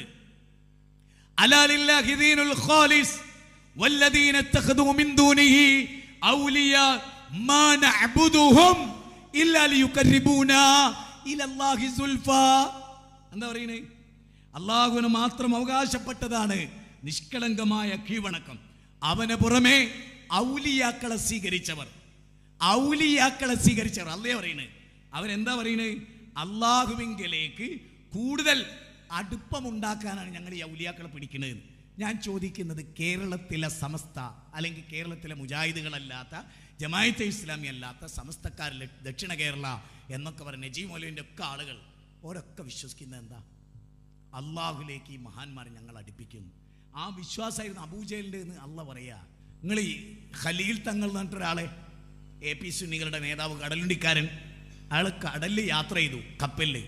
ألا لله دين الخالص والذين اتخذوا من دونه أولياء ما نعبدهم إلا ليقربونا إلى الله زلفى എന്താ പറയുന്നത് അള്ളാഹുവിന് മാത്രം അവകാശപ്പെട്ടതാണ് നിഷ്കളങ്കമായ കീഴ്വണക്കം അവന് പുറമെ ഔലിയാക്കളെ സ്വീകരിച്ചവർ ഔലിയാക്കളെ സ്വീകരിച്ചവർ അല്ലേ പറയുന്നത് അവരെന്താ പറയുന്നത് അള്ളാഹുവിങ്കലേക്ക് കൂടുതൽ അടുപ്പമുണ്ടാക്കാനാണ് ഞങ്ങൾ ഈ ഔലിയാക്കളെ പിടിക്കുന്നത് ഞാൻ ചോദിക്കുന്നത് കേരളത്തിലെ സമസ്ത അല്ലെങ്കിൽ കേരളത്തിലെ മുജാഹിദുകളല്ലാത്ത ജമായത്തെ ഇസ്ലാമി അല്ലാത്ത സമസ്തക്കാരിൽ ദക്ഷിണ കേരള എന്നൊക്കെ പറഞ്ഞ നജീം മൗലവിൻ്റെ ഒക്കെ ആളുകൾ ഓരൊക്കെ വിശ്വസിക്കുന്നത് എന്താ അള്ളാഹുലേക്ക് ഈ മഹാന്മാർ ഞങ്ങൾ അടുപ്പിക്കുന്നു ആ വിശ്വാസമായിരുന്നു അബൂജലിൻ്റെ എന്ന് അള്ള പറയാ നിങ്ങൾ ഈ ഖലീൽ തങ്ങൾ എന്ന് പറഞ്ഞിട്ടൊരാളെ എ പി സുന്നികളുടെ നേതാവ് കടലുണ്ടിക്കാരൻ അയാൾ കടലിൽ യാത്ര ചെയ്തു കപ്പലിൽ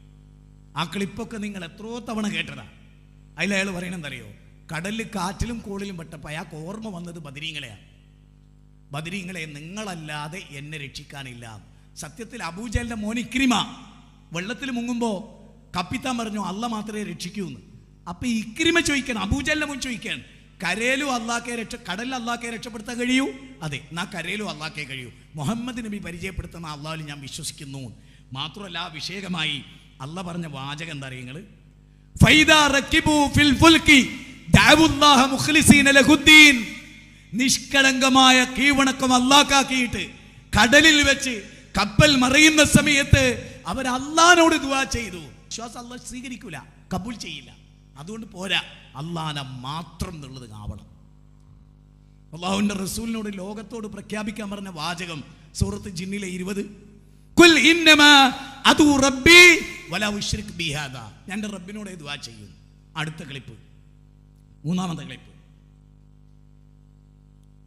ആ ക്ലിപ്പൊക്കെ നിങ്ങൾ എത്രയോ തവണ കേട്ടതാ അതിൽ അയാൾ പറയണെന്തറിയോ കടലിൽ കാറ്റിലും കോളിലും പെട്ടപ്പോൾ അയാൾക്ക് ഓർമ്മ വന്നത് ബദരീങ്ങളെയാണ് ബദരീങ്ങളെ നിങ്ങളല്ലാതെ എന്നെ രക്ഷിക്കാനില്ല സത്യത്തിൽ അബൂജലിന്റെ മോൻ ഇക്രിമ വെള്ളത്തിൽ മുങ്ങുമ്പോൾ കപ്പിത്താൻ പറഞ്ഞു അല്ല മാത്രമേ രക്ഷിക്കൂ എന്ന് അപ്പൊ ഇക്രിമ ചോദിക്കണം അബൂജലിന്റെ മോൻ ചോദിക്കാൻ കരയിലും അള്ളാഹ്ക്കെ രക്ഷ കടലിൽ അള്ളാഹ്ക്കെ രക്ഷപ്പെടുത്താൻ കഴിയൂ അതെ എന്നാ കരയിലും അള്ളാഹ്ക്കെ കഴിയൂ മുഹമ്മദ് നബി പരിചയപ്പെടുത്തുന്ന അള്ളാഹിൽ ഞാൻ വിശ്വസിക്കുന്നു മാത്രമല്ല ആ വിഷയകമായി അല്ല പറഞ്ഞ വാചകം എന്താ അറിയുങ്ങൾ ഫൈദാ റക്കിബു ഫിൽ ഫുൽക്കി ദഅവുല്ലാഹ മുഖ്ലിസീന ലഹുദ്ദീൻ നിഷ്കളങ്കമായ കീഴ്വണക്കം അല്ലാക്കാക്കിയിട്ട് കടലിൽ വെച്ച് കപ്പൽ മറയുന്ന സമയത്ത് അവർ അള്ളഹാനോട് ദുവാ ചെയ്തു വിശ്വാസം അള്ളാഹ് സ്വീകരിക്കൂല കബൂൽ ചെയ്യില്ല അതുകൊണ്ട് പോരാ അള്ളാനെ മാത്രം എന്നുള്ളത് ആവണം അള്ളാഹുവിന്റെ റസൂലിനോട് ലോകത്തോട് പ്രഖ്യാപിക്കാൻ പറഞ്ഞ വാചകം സൂറത്ത് ജിന്നിലെ ഇരുപത് കുൽ ഇന്നമാ അതു റബ്ബി വലാ ഉശ്രിക് ബിഹാദ ഞാൻ എൻ്റെ റബ്ബിനോട് ദുആ ചെയ്യും അടുത്ത ക്ലിപ്പ് മൂന്നാമത്തെ ക്ലിപ്പ്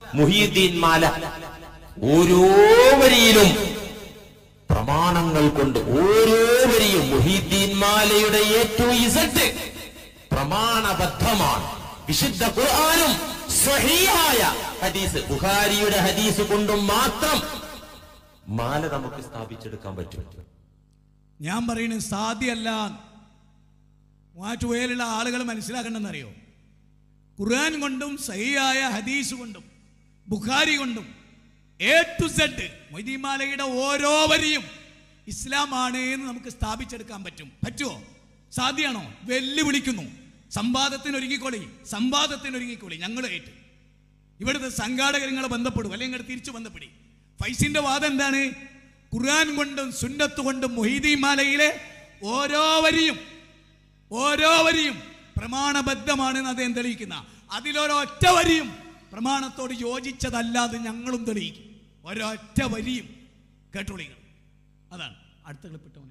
മുഹീദ്ദീൻ മാല ഓരോ വരിയിലും പ്രമാണങ്ങൾ കൊണ്ട് ഓരോ വരിയും മുഹീദ്ദീൻ മാലയുടെ ഏറ്റവും ഇസറ്റ് പ്രമാണബദ്ധമാണ് വിശുദ്ധ ഖുർആാനും സ്വഹീഹായ ഹദീസ് ബുഖാരിയുടെ ഹദീസ് കൊണ്ടും മാത്രം മാല നമുക്ക് സ്ഥാപിച്ചെടുക്കാൻ പറ്റും ഞാൻ പറയുന്നത് സാധ്യമല്ല മൂവാറ്റുപുഴയിലുള്ള ആളുകൾ മനസ്സിലാക്കണമെന്നറിയോ ഖുർആൻ കൊണ്ടും സഹിയായ ഹദീസ് കൊണ്ടും ബുഖാരി കൊണ്ടും എ ടു സെഡ് മൊയ്തീമാലയുടെ ഓരോ വരിയും ഇസ്ലാമാണ് എന്ന് നമുക്ക് സ്ഥാപിച്ചെടുക്കാൻ പറ്റും പറ്റുമോ സാധ്യമാണോ വെല്ലുവിളിക്കുന്നു സംവാദത്തിന് ഒരുങ്ങിക്കോളി സംവാദത്തിന് ഒരുങ്ങിക്കോളി ഞങ്ങളുമായിട്ട് ഇവിടുത്തെ സംഘാടകർ നിങ്ങളെ ബന്ധപ്പെടും അല്ലെങ്കിൽ ഇങ്ങോട്ട് തിരിച്ചു ബന്ധപ്പെടി ഫൈസിന്റെ വാദം എന്താണ് ഖുർആൻ കൊണ്ടും സുന്നത്ത് കൊണ്ടും മൊഹീദീൻ മാലയിലെ ഓരോ വരിയും ഓരോ വരിയും പ്രമാണബദ്ധമാണെന്ന് അദ്ദേഹം തെളിയിക്കുന്ന അതിലൊരൊറ്റ വരിയും പ്രമാണത്തോട് യോജിച്ചതല്ലാതെ ഞങ്ങളും തെളിയിക്കും ഒരൊറ്റ വരിയും കേട്ടോളികൾ അതാണ് അടുത്ത ക്ലിപ്പിട്ടവനെ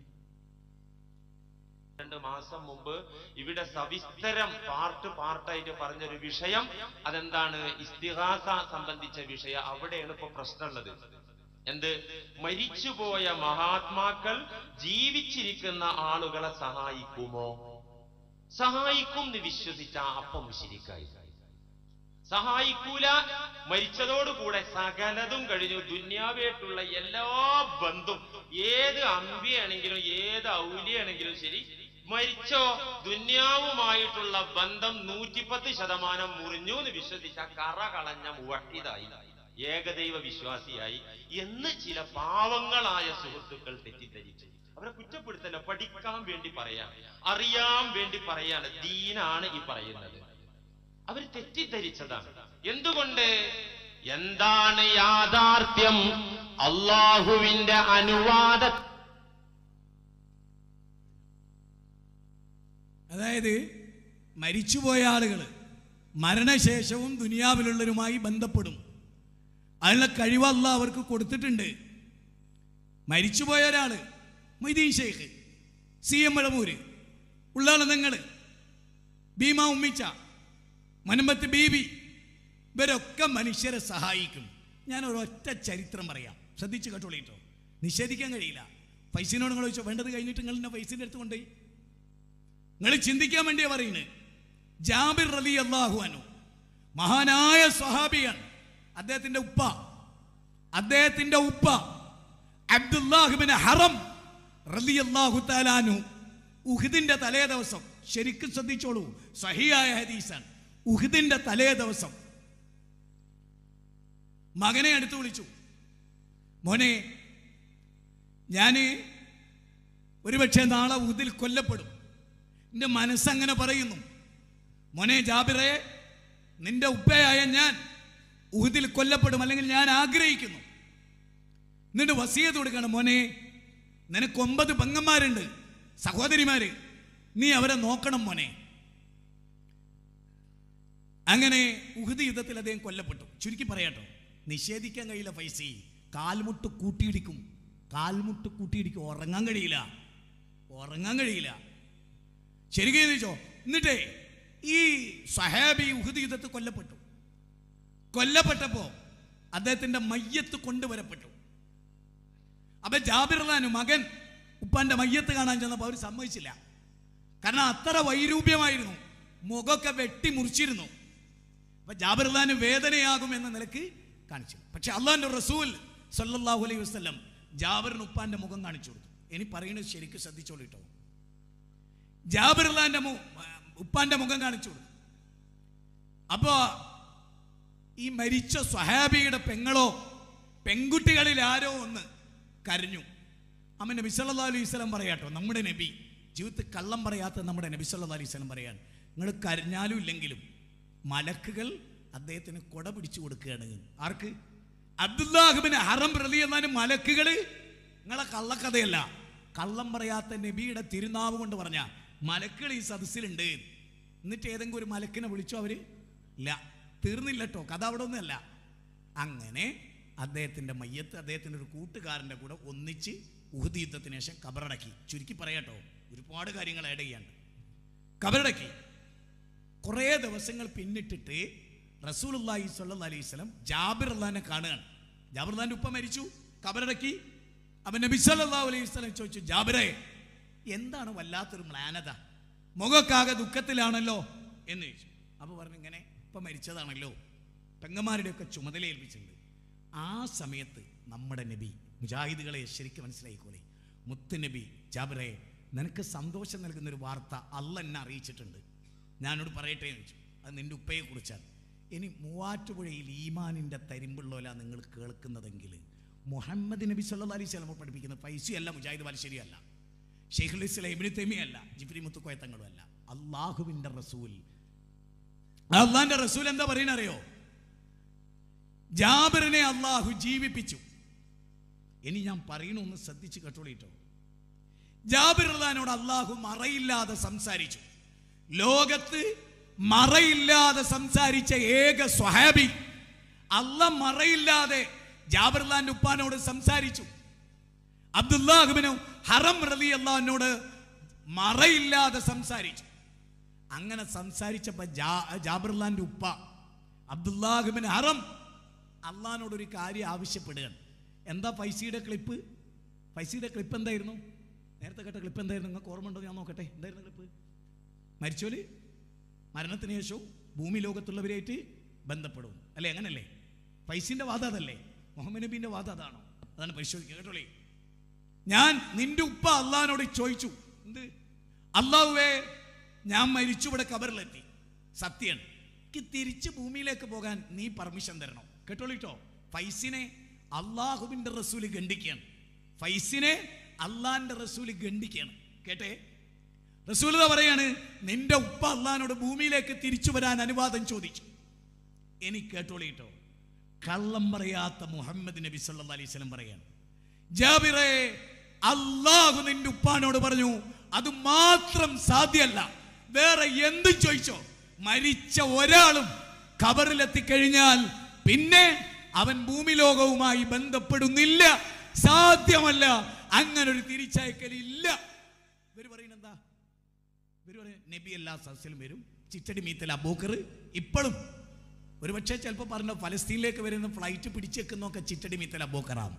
രണ്ട് മാസം മുമ്പ് ഇവിടെ സവിസ്തരം പാർട്ട് പാർട്ടായിട്ട് പറഞ്ഞൊരു വിഷയം അതെന്താണ് ഇസ്തിഹാസ സംബന്ധിച്ച വിഷയം അവിടെയാണ് ഇപ്പൊ പ്രശ്നമുള്ളത് എന്ത് മരിച്ചുപോയ മഹാത്മാക്കൾ ജീവിച്ചിരിക്കുന്ന ആളുകളെ സഹായിക്കുമോ സഹായിക്കും എന്ന് വിശ്വസിച്ച അപ്പം ശരിക്കായി സഹായിക്കൂല മരിച്ചതോടുകൂടെ സകലതും കഴിഞ്ഞു ദുന്യാവായിട്ടുള്ള എല്ലാ ബന്ധും ഏത് അമ്പിയാണെങ്കിലും ഏത് ഔലിയാണെങ്കിലും ശരി മരിച്ചോ ദുന്യാവുമായിട്ടുള്ള ബന്ധം നൂറ്റിപ്പത്ത് ശതമാനം മുറിഞ്ഞു എന്ന് വിശ്വസിച്ച കറ കളഞ്ഞ മുവട്ടിതായി ഏകദൈവ വിശ്വാസിയായി എന്ന് ചില പാവങ്ങളായ സുഹൃത്തുക്കൾ തെറ്റിദ്ധരിച്ചു അവരെ കുറ്റപ്പെടുത്തല്ല പഠിക്കാൻ വേണ്ടി പറയാൻ അറിയാൻ വേണ്ടി പറയാണ് ദീനാണ് ഈ പറയുന്നത് അവർ തെറ്റിദ്ധരിച്ചതാണ് എന്തുകൊണ്ട് എന്താണ് യാഥാർത്ഥ്യം അള്ളാഹുവിന്റെ അനുവാദ അതായത് മരിച്ചുപോയ ആളുകൾ മരണശേഷവും ദുനിയാവിലുള്ളവരുമായി ബന്ധപ്പെടും അതിനുള്ള കഴിവ് അല്ല അവർക്ക് കൊടുത്തിട്ടുണ്ട് മരിച്ചുപോയ ഒരാള് മൊയ്തീൻ ഷെയ്ഖ് സി എം മഴമൂര് ഉള്ളാള് നിങ്ങൾ ഭീമ ഉമ്മിച്ച മനുമ്പത്ത് ബീബി ഇവരൊക്കെ മനുഷ്യരെ സഹായിക്കും ഞാൻ ഒരൊറ്റ ചരിത്രം പറയാം ശ്രദ്ധിച്ചു കേട്ടോളിട്ടോ നിഷേധിക്കാൻ കഴിയില്ല പൈസനോട് നിങ്ങൾ ചോദിച്ചോ വേണ്ടത് കഴിഞ്ഞിട്ട് നിങ്ങൾ എന്നെ പൈസൻ്റെ അടുത്ത് കൊണ്ടുപോയി നിങ്ങൾ ചിന്തിക്കാൻ വേണ്ടിയാ പറയുന്നത് ജാബിർ റലി അള്ളാഹു അനു മഹാനായ സ്വഹാബിയാണ് അദ്ദേഹത്തിന്റെ ഉപ്പ അദ്ദേഹത്തിന്റെ ഉപ്പ അബ്ദുല്ലാഹിബിൻ ഹറം റലി അള്ളാഹു താലാനു ഉഹിദിന്റെ തലേ ദിവസം ശരിക്കും ശ്രദ്ധിച്ചോളൂ സഹിയായ ഹദീസാണ് ഉഹിദിന്റെ തലേ ദിവസം മകനെ അടുത്ത് വിളിച്ചു മോനെ ഞാന് ഒരുപക്ഷെ നാളെ ഉഹിദിൽ കൊല്ലപ്പെടും എൻ്റെ മനസ്സങ്ങനെ പറയുന്നു മോനെ ജാബിറെ നിന്റെ ഉപ്പയായ ഞാൻ ഉഹുദിൽ കൊല്ലപ്പെടും അല്ലെങ്കിൽ ഞാൻ ആഗ്രഹിക്കുന്നു എന്നിട്ട് വസീയത്ത് കൊടുക്കണം മോനെ നിനക്ക് ഒമ്പത് പെങ്ങന്മാരുണ്ട് സഹോദരിമാര് നീ അവരെ നോക്കണം മോനെ അങ്ങനെ ഉഹുദ് യുദ്ധത്തിൽ അദ്ദേഹം കൊല്ലപ്പെട്ടു ചുരുക്കി പറയാട്ടോ നിഷേധിക്കാൻ കഴിയില്ല ഫൈസി കാൽമുട്ട് കൂട്ടിയിടിക്കും കാൽമുട്ട് കൂട്ടിയിടിക്കും ഉറങ്ങാൻ കഴിയില്ല ഉറങ്ങാൻ കഴിയില്ല ശരിക്കും ചോദിച്ചോ എന്നിട്ടേ ഈ സഹാബി ഉഹുദ് യുദ്ധത്തിൽ കൊല്ലപ്പെട്ടു കൊല്ലപ്പെട്ടപ്പോ അദ്ദേഹത്തിന്റെ മയ്യത്ത് കൊണ്ടുവരപ്പെട്ടു അപ്പൊ ജാബിർലാനു മകൻ ഉപ്പാന്റെ മയ്യത്ത് കാണാൻ ചെന്നപ്പോൾ അവർ സമ്മതിച്ചില്ല കാരണം അത്ര വൈരൂപ്യമായിരുന്നു മുഖമൊക്കെ വെട്ടി മുറിച്ചിരുന്നു അപ്പൊ ജാബിർലാന് വേദനയാകും എന്ന നിലക്ക് കാണിച്ചു പക്ഷെ അള്ളാന്റെ റസൂൽ സല്ലല്ലാഹു അലൈഹി വസല്ലം ജാബിറിന് ഉപ്പാന്റെ മുഖം കാണിച്ചു കൊടുത്തു ഇനി പറയുന്നത് ശരിക്കും ശ്രദ്ധിച്ചോളൂ കേട്ടോ ജാബിർലാന്റെ ഉപ്പാന്റെ മുഖം കാണിച്ചു കൊടുത്തു അപ്പോ ഈ മരിച്ച സ്വഹാബിയുടെ പെങ്ങളോ പെൺകുട്ടികളിൽ ആരോ ഒന്ന് കരഞ്ഞു അമ്മ നബി സല്ലല്ലാഹു അലൈഹി വസല്ലം പറയാട്ടോ നമ്മുടെ നബി ജീവിതത്തിൽ കള്ളം പറയാത്ത നമ്മുടെ നബി സല്ലല്ലാഹു അലൈഹി വസല്ലം പറയാണ് നിങ്ങൾ കരഞ്ഞാലും ഇല്ലെങ്കിലും മലക്കുകൾ അദ്ദേഹത്തിന് കൊട പിടിച്ചു കൊടുക്കുകയാണ് ആർക്ക് അബ്ദുല്ലാഹിബിന് ഹറം പ്രതി എന്നാലും മലക്കുകൾ നിങ്ങളെ കള്ളക്കഥയല്ല കള്ളം പറയാത്ത നബിയുടെ തിരുനാവ് കൊണ്ട് പറഞ്ഞ മലക്കുകൾ ഈ സദസ്സിലുണ്ട് എന്നിട്ട് ഏതെങ്കിലും ഒരു മലക്കിനെ വിളിച്ചോ അവര് ഇല്ല തീർന്നില്ല കേട്ടോ കഥ അവിടെ ഒന്നുമല്ല അങ്ങനെ അദ്ദേഹത്തിന്റെ മയ്യത്ത് അദ്ദേഹത്തിന്റെ ഒരു കൂട്ടുകാരന്റെ കൂടെ ഒന്നിച്ച് ഉഹുദ് യുദ്ധത്തിന് ശേഷം കബറടക്കി ചുരുക്കി പറയാട്ടോ ഒരുപാട് കാര്യങ്ങൾ ആഡ് ചെയ്യാണ്ട് കബറടക്കി കുറേ ദിവസങ്ങൾ പിന്നിട്ടിട്ട് റസൂലുള്ളാഹി സ്വല്ലല്ലാഹി അലൈഹി വസല്ലം ജാബിർ അള്ളഹാനെ കാണുകയാണ് ജാബിർ അള്ളഹാന്റെ ഉപ്പ മരിച്ചു കബറടക്കി അവൻ നബി സല്ലല്ലാഹു അലൈഹി വസല്ലം ചോദിച്ചു ജാബിറെ എന്താണ് വല്ലാത്തൊരു മ്ലാനത മുഖക്കാകെ ദുഃഖത്തിലാണല്ലോ എന്ന് ചോദിച്ചു അപ്പോൾ പറഞ്ഞു ഇങ്ങനെ ഇപ്പൊ മരിച്ചതാണല്ലോ പെങ്ങന്മാരുടെയൊക്കെ ചുമതല ഏൽപ്പിച്ചിട്ടുണ്ട് ആ സമയത്ത് നമ്മുടെ നബി മുജാഹിദുകളെ ശരിക്കും മനസ്സിലായിക്കോളെ മുത്ത് നബി ജാബിറെ നിനക്ക് സന്തോഷം നൽകുന്ന ഒരു വാർത്ത അല്ല എന്നെ അറിയിച്ചിട്ടുണ്ട് ഞാനോട് പറയട്ടെ എന്ന് ചോദിച്ചു അത് നിന്റെ ഉപ്പയെ കുറിച്ചാണ് ഇനി മൂവാറ്റുപുഴയിൽ ഈമാനിൻ്റെ തരിമ്പുള്ളോല നിങ്ങൾ കേൾക്കുന്നതെങ്കിൽ മുഹമ്മദ് നബി സല്ലല്ലാഹു അലൈഹി വസല്ലം പഠിപ്പിക്കുന്ന പൈസയല്ല മുജാഹിദ് ബാലുശ്ശേരിയല്ല ഷെയ്ഖുൽ ഇസ്ലാം ഇബ്നു തൈമിയല്ല ജിബ്രി മുത്തുക്കോയത്തങ്ങളും അല്ല അള്ളാഹുവിൻ്റെ റസൂൽ അള്ളാഹിന്റെ റസൂൽ എന്താ പറയുന്നത് അറിയോ ജാബിറിനെ അള്ളാഹു ജീവിപ്പിച്ചു ഇനി ഞാൻ പറയണൊന്ന് ശ്രദ്ധിച്ച് കേട്ടോളിട്ടോ ജാബിർ അള്ളഹാനോട് അള്ളാഹു മറയില്ലാതെ സംസാരിച്ചു ലോകത്ത് മറയില്ലാതെ സംസാരിച്ച ഏക സ്വഹാബി അല്ല മറയില്ലാതെ ജാബിർ അള്ളഹാന്റെ ഉപ്പാനോട് സംസാരിച്ചു അബ്ദുല്ലാഹുബിനു ഹറം റലി അള്ളഹാനോട് മറയില്ലാതെ സംസാരിച്ചു അങ്ങനെ സംസാരിച്ചപ്പോ ജാബിർലാന്റെ ഉപ്പ അബ്ദുല്ലാഹിബിൻ ഹറം അള്ളഹാനോട് ഒരു കാര്യം ആവശ്യപ്പെടുകയാണ് എന്താ പൈസയുടെ ക്ലിപ്പ് പൈസയുടെ ക്ലിപ്പ് എന്തായിരുന്നു നേരത്തെ കേട്ട ക്ലിപ്പ് എന്തായിരുന്നു നിങ്ങൾക്ക് ഓർമ്മ ഉണ്ടോ ഞാൻ നോക്കട്ടെ എന്തായിരുന്നു ക്ലിപ്പ് മരിച്ചോല് മരണത്തിന് ശേഷവും ഭൂമി ലോകത്തുള്ളവരായിട്ട് ബന്ധപ്പെടും അല്ലേ അങ്ങനല്ലേ പൈസന്റെ വാദം അതല്ലേ മുഹമ്മദ് നബീന്റെ വാദം അതാണോ അതാണ് പരിശോധിക്കുക കേട്ടോളേ ഞാൻ നിന്റെ ഉപ്പ അള്ളഹാനോട് ചോദിച്ചു എന്ത് അള്ളാഹുവേ ഞാൻ മരിച്ചു ഇവിടെ കബറിലെത്തി സത്യാണ് എനിക്ക് തിരിച്ച് ഭൂമിയിലേക്ക് പോകാൻ നീ പെർമിഷൻ തരണം കേട്ടോളിട്ടോ ഫൈസിനെ അള്ളാഹുവിന്റെ റസൂല് ഗണ്ടിക്കുകയാണ് ഫൈസിനെ അള്ളാന്റെ റസൂല് ഗണ്ടിക്കുകയാണ് കേട്ടെ റസൂലത പറയാണ് നിന്റെ ഉപ്പ അള്ളഹാനോട് ഭൂമിയിലേക്ക് തിരിച്ചു വരാൻ അനുവാദം ചോദിച്ചു എനിക്ക് കേട്ടോളിട്ടോ കള്ളം പറയാത്ത മുഹമ്മദ് നബി സല്ലല്ലാഹു അലൈഹി വസല്ലം പറയാണ് ജാബിറേ അള്ളാഹു നിന്റെ ഉപ്പാനോട് പറഞ്ഞു അത് മാത്രം സാധ്യല്ല വേറെ എന്തും ചോദിച്ചോ മരിച്ച ഒരാളും ഖബറിലെത്തിക്കഴിഞ്ഞാൽ പിന്നെ അവൻ ഭൂമി ലോകവുമായി ബന്ധപ്പെടുന്നില്ല സാധ്യമല്ല അങ്ങനെ ഒരു തിരിച്ചയക്കലില്ല ഇവര് പറയുന്നത് എന്താ ഇവര് പറയും നബി എല്ലാ സസ്യലും വരും ചിറ്റടി മീത്തൽ അബൂക്കർ ഇപ്പോഴും ഒരുപക്ഷെ ചിലപ്പോൾ പറഞ്ഞ ഫലസ്തീനിലേക്ക് വരുന്ന ഫ്ലൈറ്റ് പിടിച്ചേക്കുന്നൊക്കെ ചിറ്റടി മീത്തൽ അബൂക്കറാണ്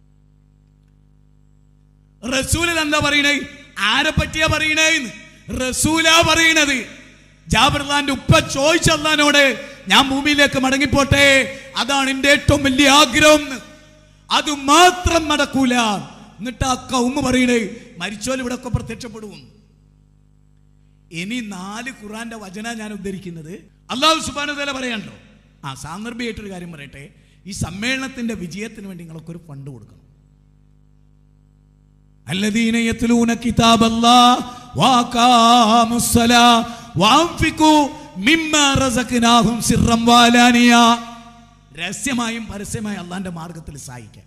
റസൂലിൽ എന്താ പറയണേ ആരെ പറ്റിയാ പറയണേ റസൂലാ പറയണത് ജാബിർലാന്റെ ഉപ്പ ചോദിച്ചല്ലാനോട് ഞാൻ ഭൂമിയിലേക്ക് മടങ്ങിപ്പോട്ടെ അതാണ് എന്റെ ഏറ്റവും വലിയ ആഗ്രഹം എന്ന്. അത് മാത്രം നടക്കൂല എന്നിട്ട് ആ കൗമ പറയണേ മരിച്ചോൽ ഇവിടെ ഒക്കെ പ്രത്യക്ഷപ്പെടും ഇനി നാല് ഖുറാന്റെ വചന ഞാൻ ഉദ്ധരിക്കുന്നത് അള്ളാഹു സുബാന തല പറയാണ്ടോ ആ സാന്ദർഭികമായിട്ടൊരു കാര്യം പറയട്ടെ ഈ സമ്മേളനത്തിന്റെ വിജയത്തിന് വേണ്ടി നിങ്ങളൊക്കെ ഒരു ഫണ്ട് കൊടുക്കണം الذين يتلون كتاب الله وأقاموا الصلاة وأنفقوا مما رزقناهم سرا وعلانية രഹസ്യമായും പരസ്യമായും അള്ളാന്റെ മാർഗത്തിൽ സഹായിക്കാൻ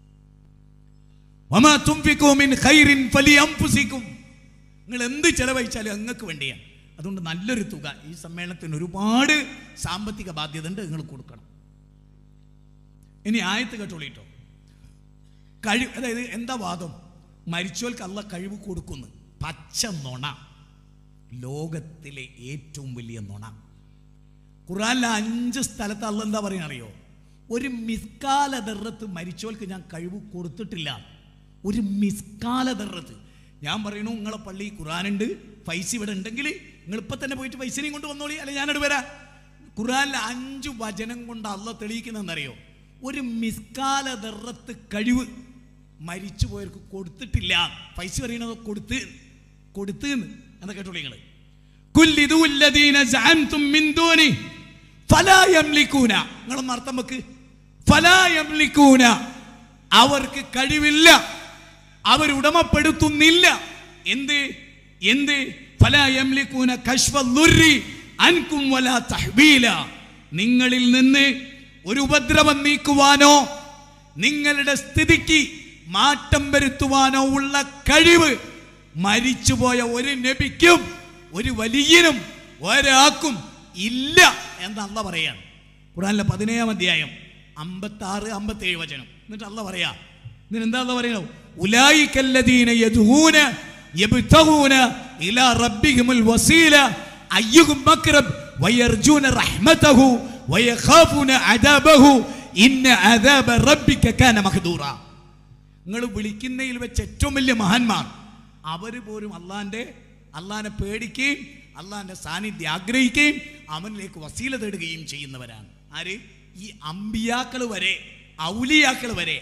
വമാ തുംഫിഖൂ മിൻ ഖൈറിൻ ഫലിഅൻഫുസിക്കും നിങ്ങൾ എന്ത് ചെലവഴിച്ചാലും അങ്ങക്ക് വേണ്ടിയാണ് അതുകൊണ്ട് നല്ലൊരു തുക ഈ സമ്മേളനത്തിന് ഒരുപാട് സാമ്പത്തിക ബാധ്യത ഉണ്ട് നിങ്ങൾ കൊടുക്കണം ഇനി ആയത്ത് കേട്ടോളിട്ടോ കഴിവ് അതായത് എന്താ വാദം മരിച്ചോൽക്ക് അല്ല കഴിവ് കൊടുക്കുന്നു പച്ച നുണ ലോകത്തിലെ ഏറ്റവും വലിയ നുണ ഖുറാനിലെ അഞ്ച് സ്ഥലത്ത് അല്ല എന്താ പറയുക അറിയോ ഒരു മിസ്കാല ദർറത്ത് മരിച്ചോൽക്ക് ഞാൻ കഴിവ് കൊടുത്തിട്ടില്ല ഒരു മിസ്കാല ദർറത്ത് ഞാൻ പറയണു നിങ്ങളെ പള്ളി ഖുറാനുണ്ട് പൈസ ഇവിടെ ഉണ്ടെങ്കിൽ നിങ്ങൾ ഇപ്പം തന്നെ പോയിട്ട് പൈസനെയും കൊണ്ട് വന്നോളി അല്ലെ ഞാനിവിടെ വരാം ഖുറാനിലെ അഞ്ച് വചനം കൊണ്ട് അല്ല തെളിയിക്കുന്നതെന്നറിയോ ഒരു മിസ്കാല ദർറത്ത് കഴിവ് മരിച്ചു പോയവർക്ക് കൊടുത്തിട്ടില്ല പൈസ പറയണത് കൊടുത്ത് കൊടുത്ത് എന്ന് കേട്ടോളൂ നിങ്ങൾ കുല്ലിതുല്ലദീന സഅംതും മിൻ ദൂനി ഫലാ യംലികൂന നിങ്ങളൊന്ന് അർത്ഥം വെക്ക് ഫലാ യംലികൂന അവർക്ക് കഴിവില്ല അവർ ഉടമപ്പെടുത്തുന്നില്ല എന്ത് എന്ത് ഫലാ യംലികൂന കശ്ഫ ദുർരി അൻകും വലാ തഹ്ബീല നിങ്ങളിൽ നിന്ന് ഒരു ഉപദ്രവം നീക്കുവാനോ നിങ്ങളുടെ സ്ഥിതിക്ക് മാറ്റം വരുത്തുവാനോ ഉള്ള കഴിവ് മരിച്ചുപോയ ഒരു നബിക്കും ഒരു വലിയനും ഒരാൾക്കും ഇല്ല എന്ന് അല്ല പറയാണ് ഖുറാനിലെ പതിനേഴാം അധ്യായം അമ്പത്തി ആറ് അമ്പത്തി ഏഴ് വചനം എന്നിട്ട് അല്ല പറയാ എന്നിട്ട് എന്താ അല്ല പറയണോ ഉലായിക്കല്ലദീന യദ്ഹൂന യബ്തഗൂന ഇലാ റബ്ബിഹിമുൽ വസീല അയ്യുഹും അക്രബ് വയർജൂന റഹ്മതഹു വയഖാഫൂന അദാബഹു ഇന്ന അദാബ റബ്ബിക കാന മഖ്ദൂറ നിങ്ങൾ വിളിക്കുന്നതിൽ വെച്ച് ഏറ്റവും വലിയ മഹാന്മാർ അവർ പോലും അള്ളാന്റെ അള്ളാനെ പേടിക്കുകയും അള്ളാന്റെ സാന്നിധ്യം ആഗ്രഹിക്കുകയും അവനിലേക്ക് വസീല തേടുകയും ചെയ്യുന്നവരാണ് ആര് ഈ അമ്പിയാക്കൾ വരെ ഔലിയാക്കൾ വരെ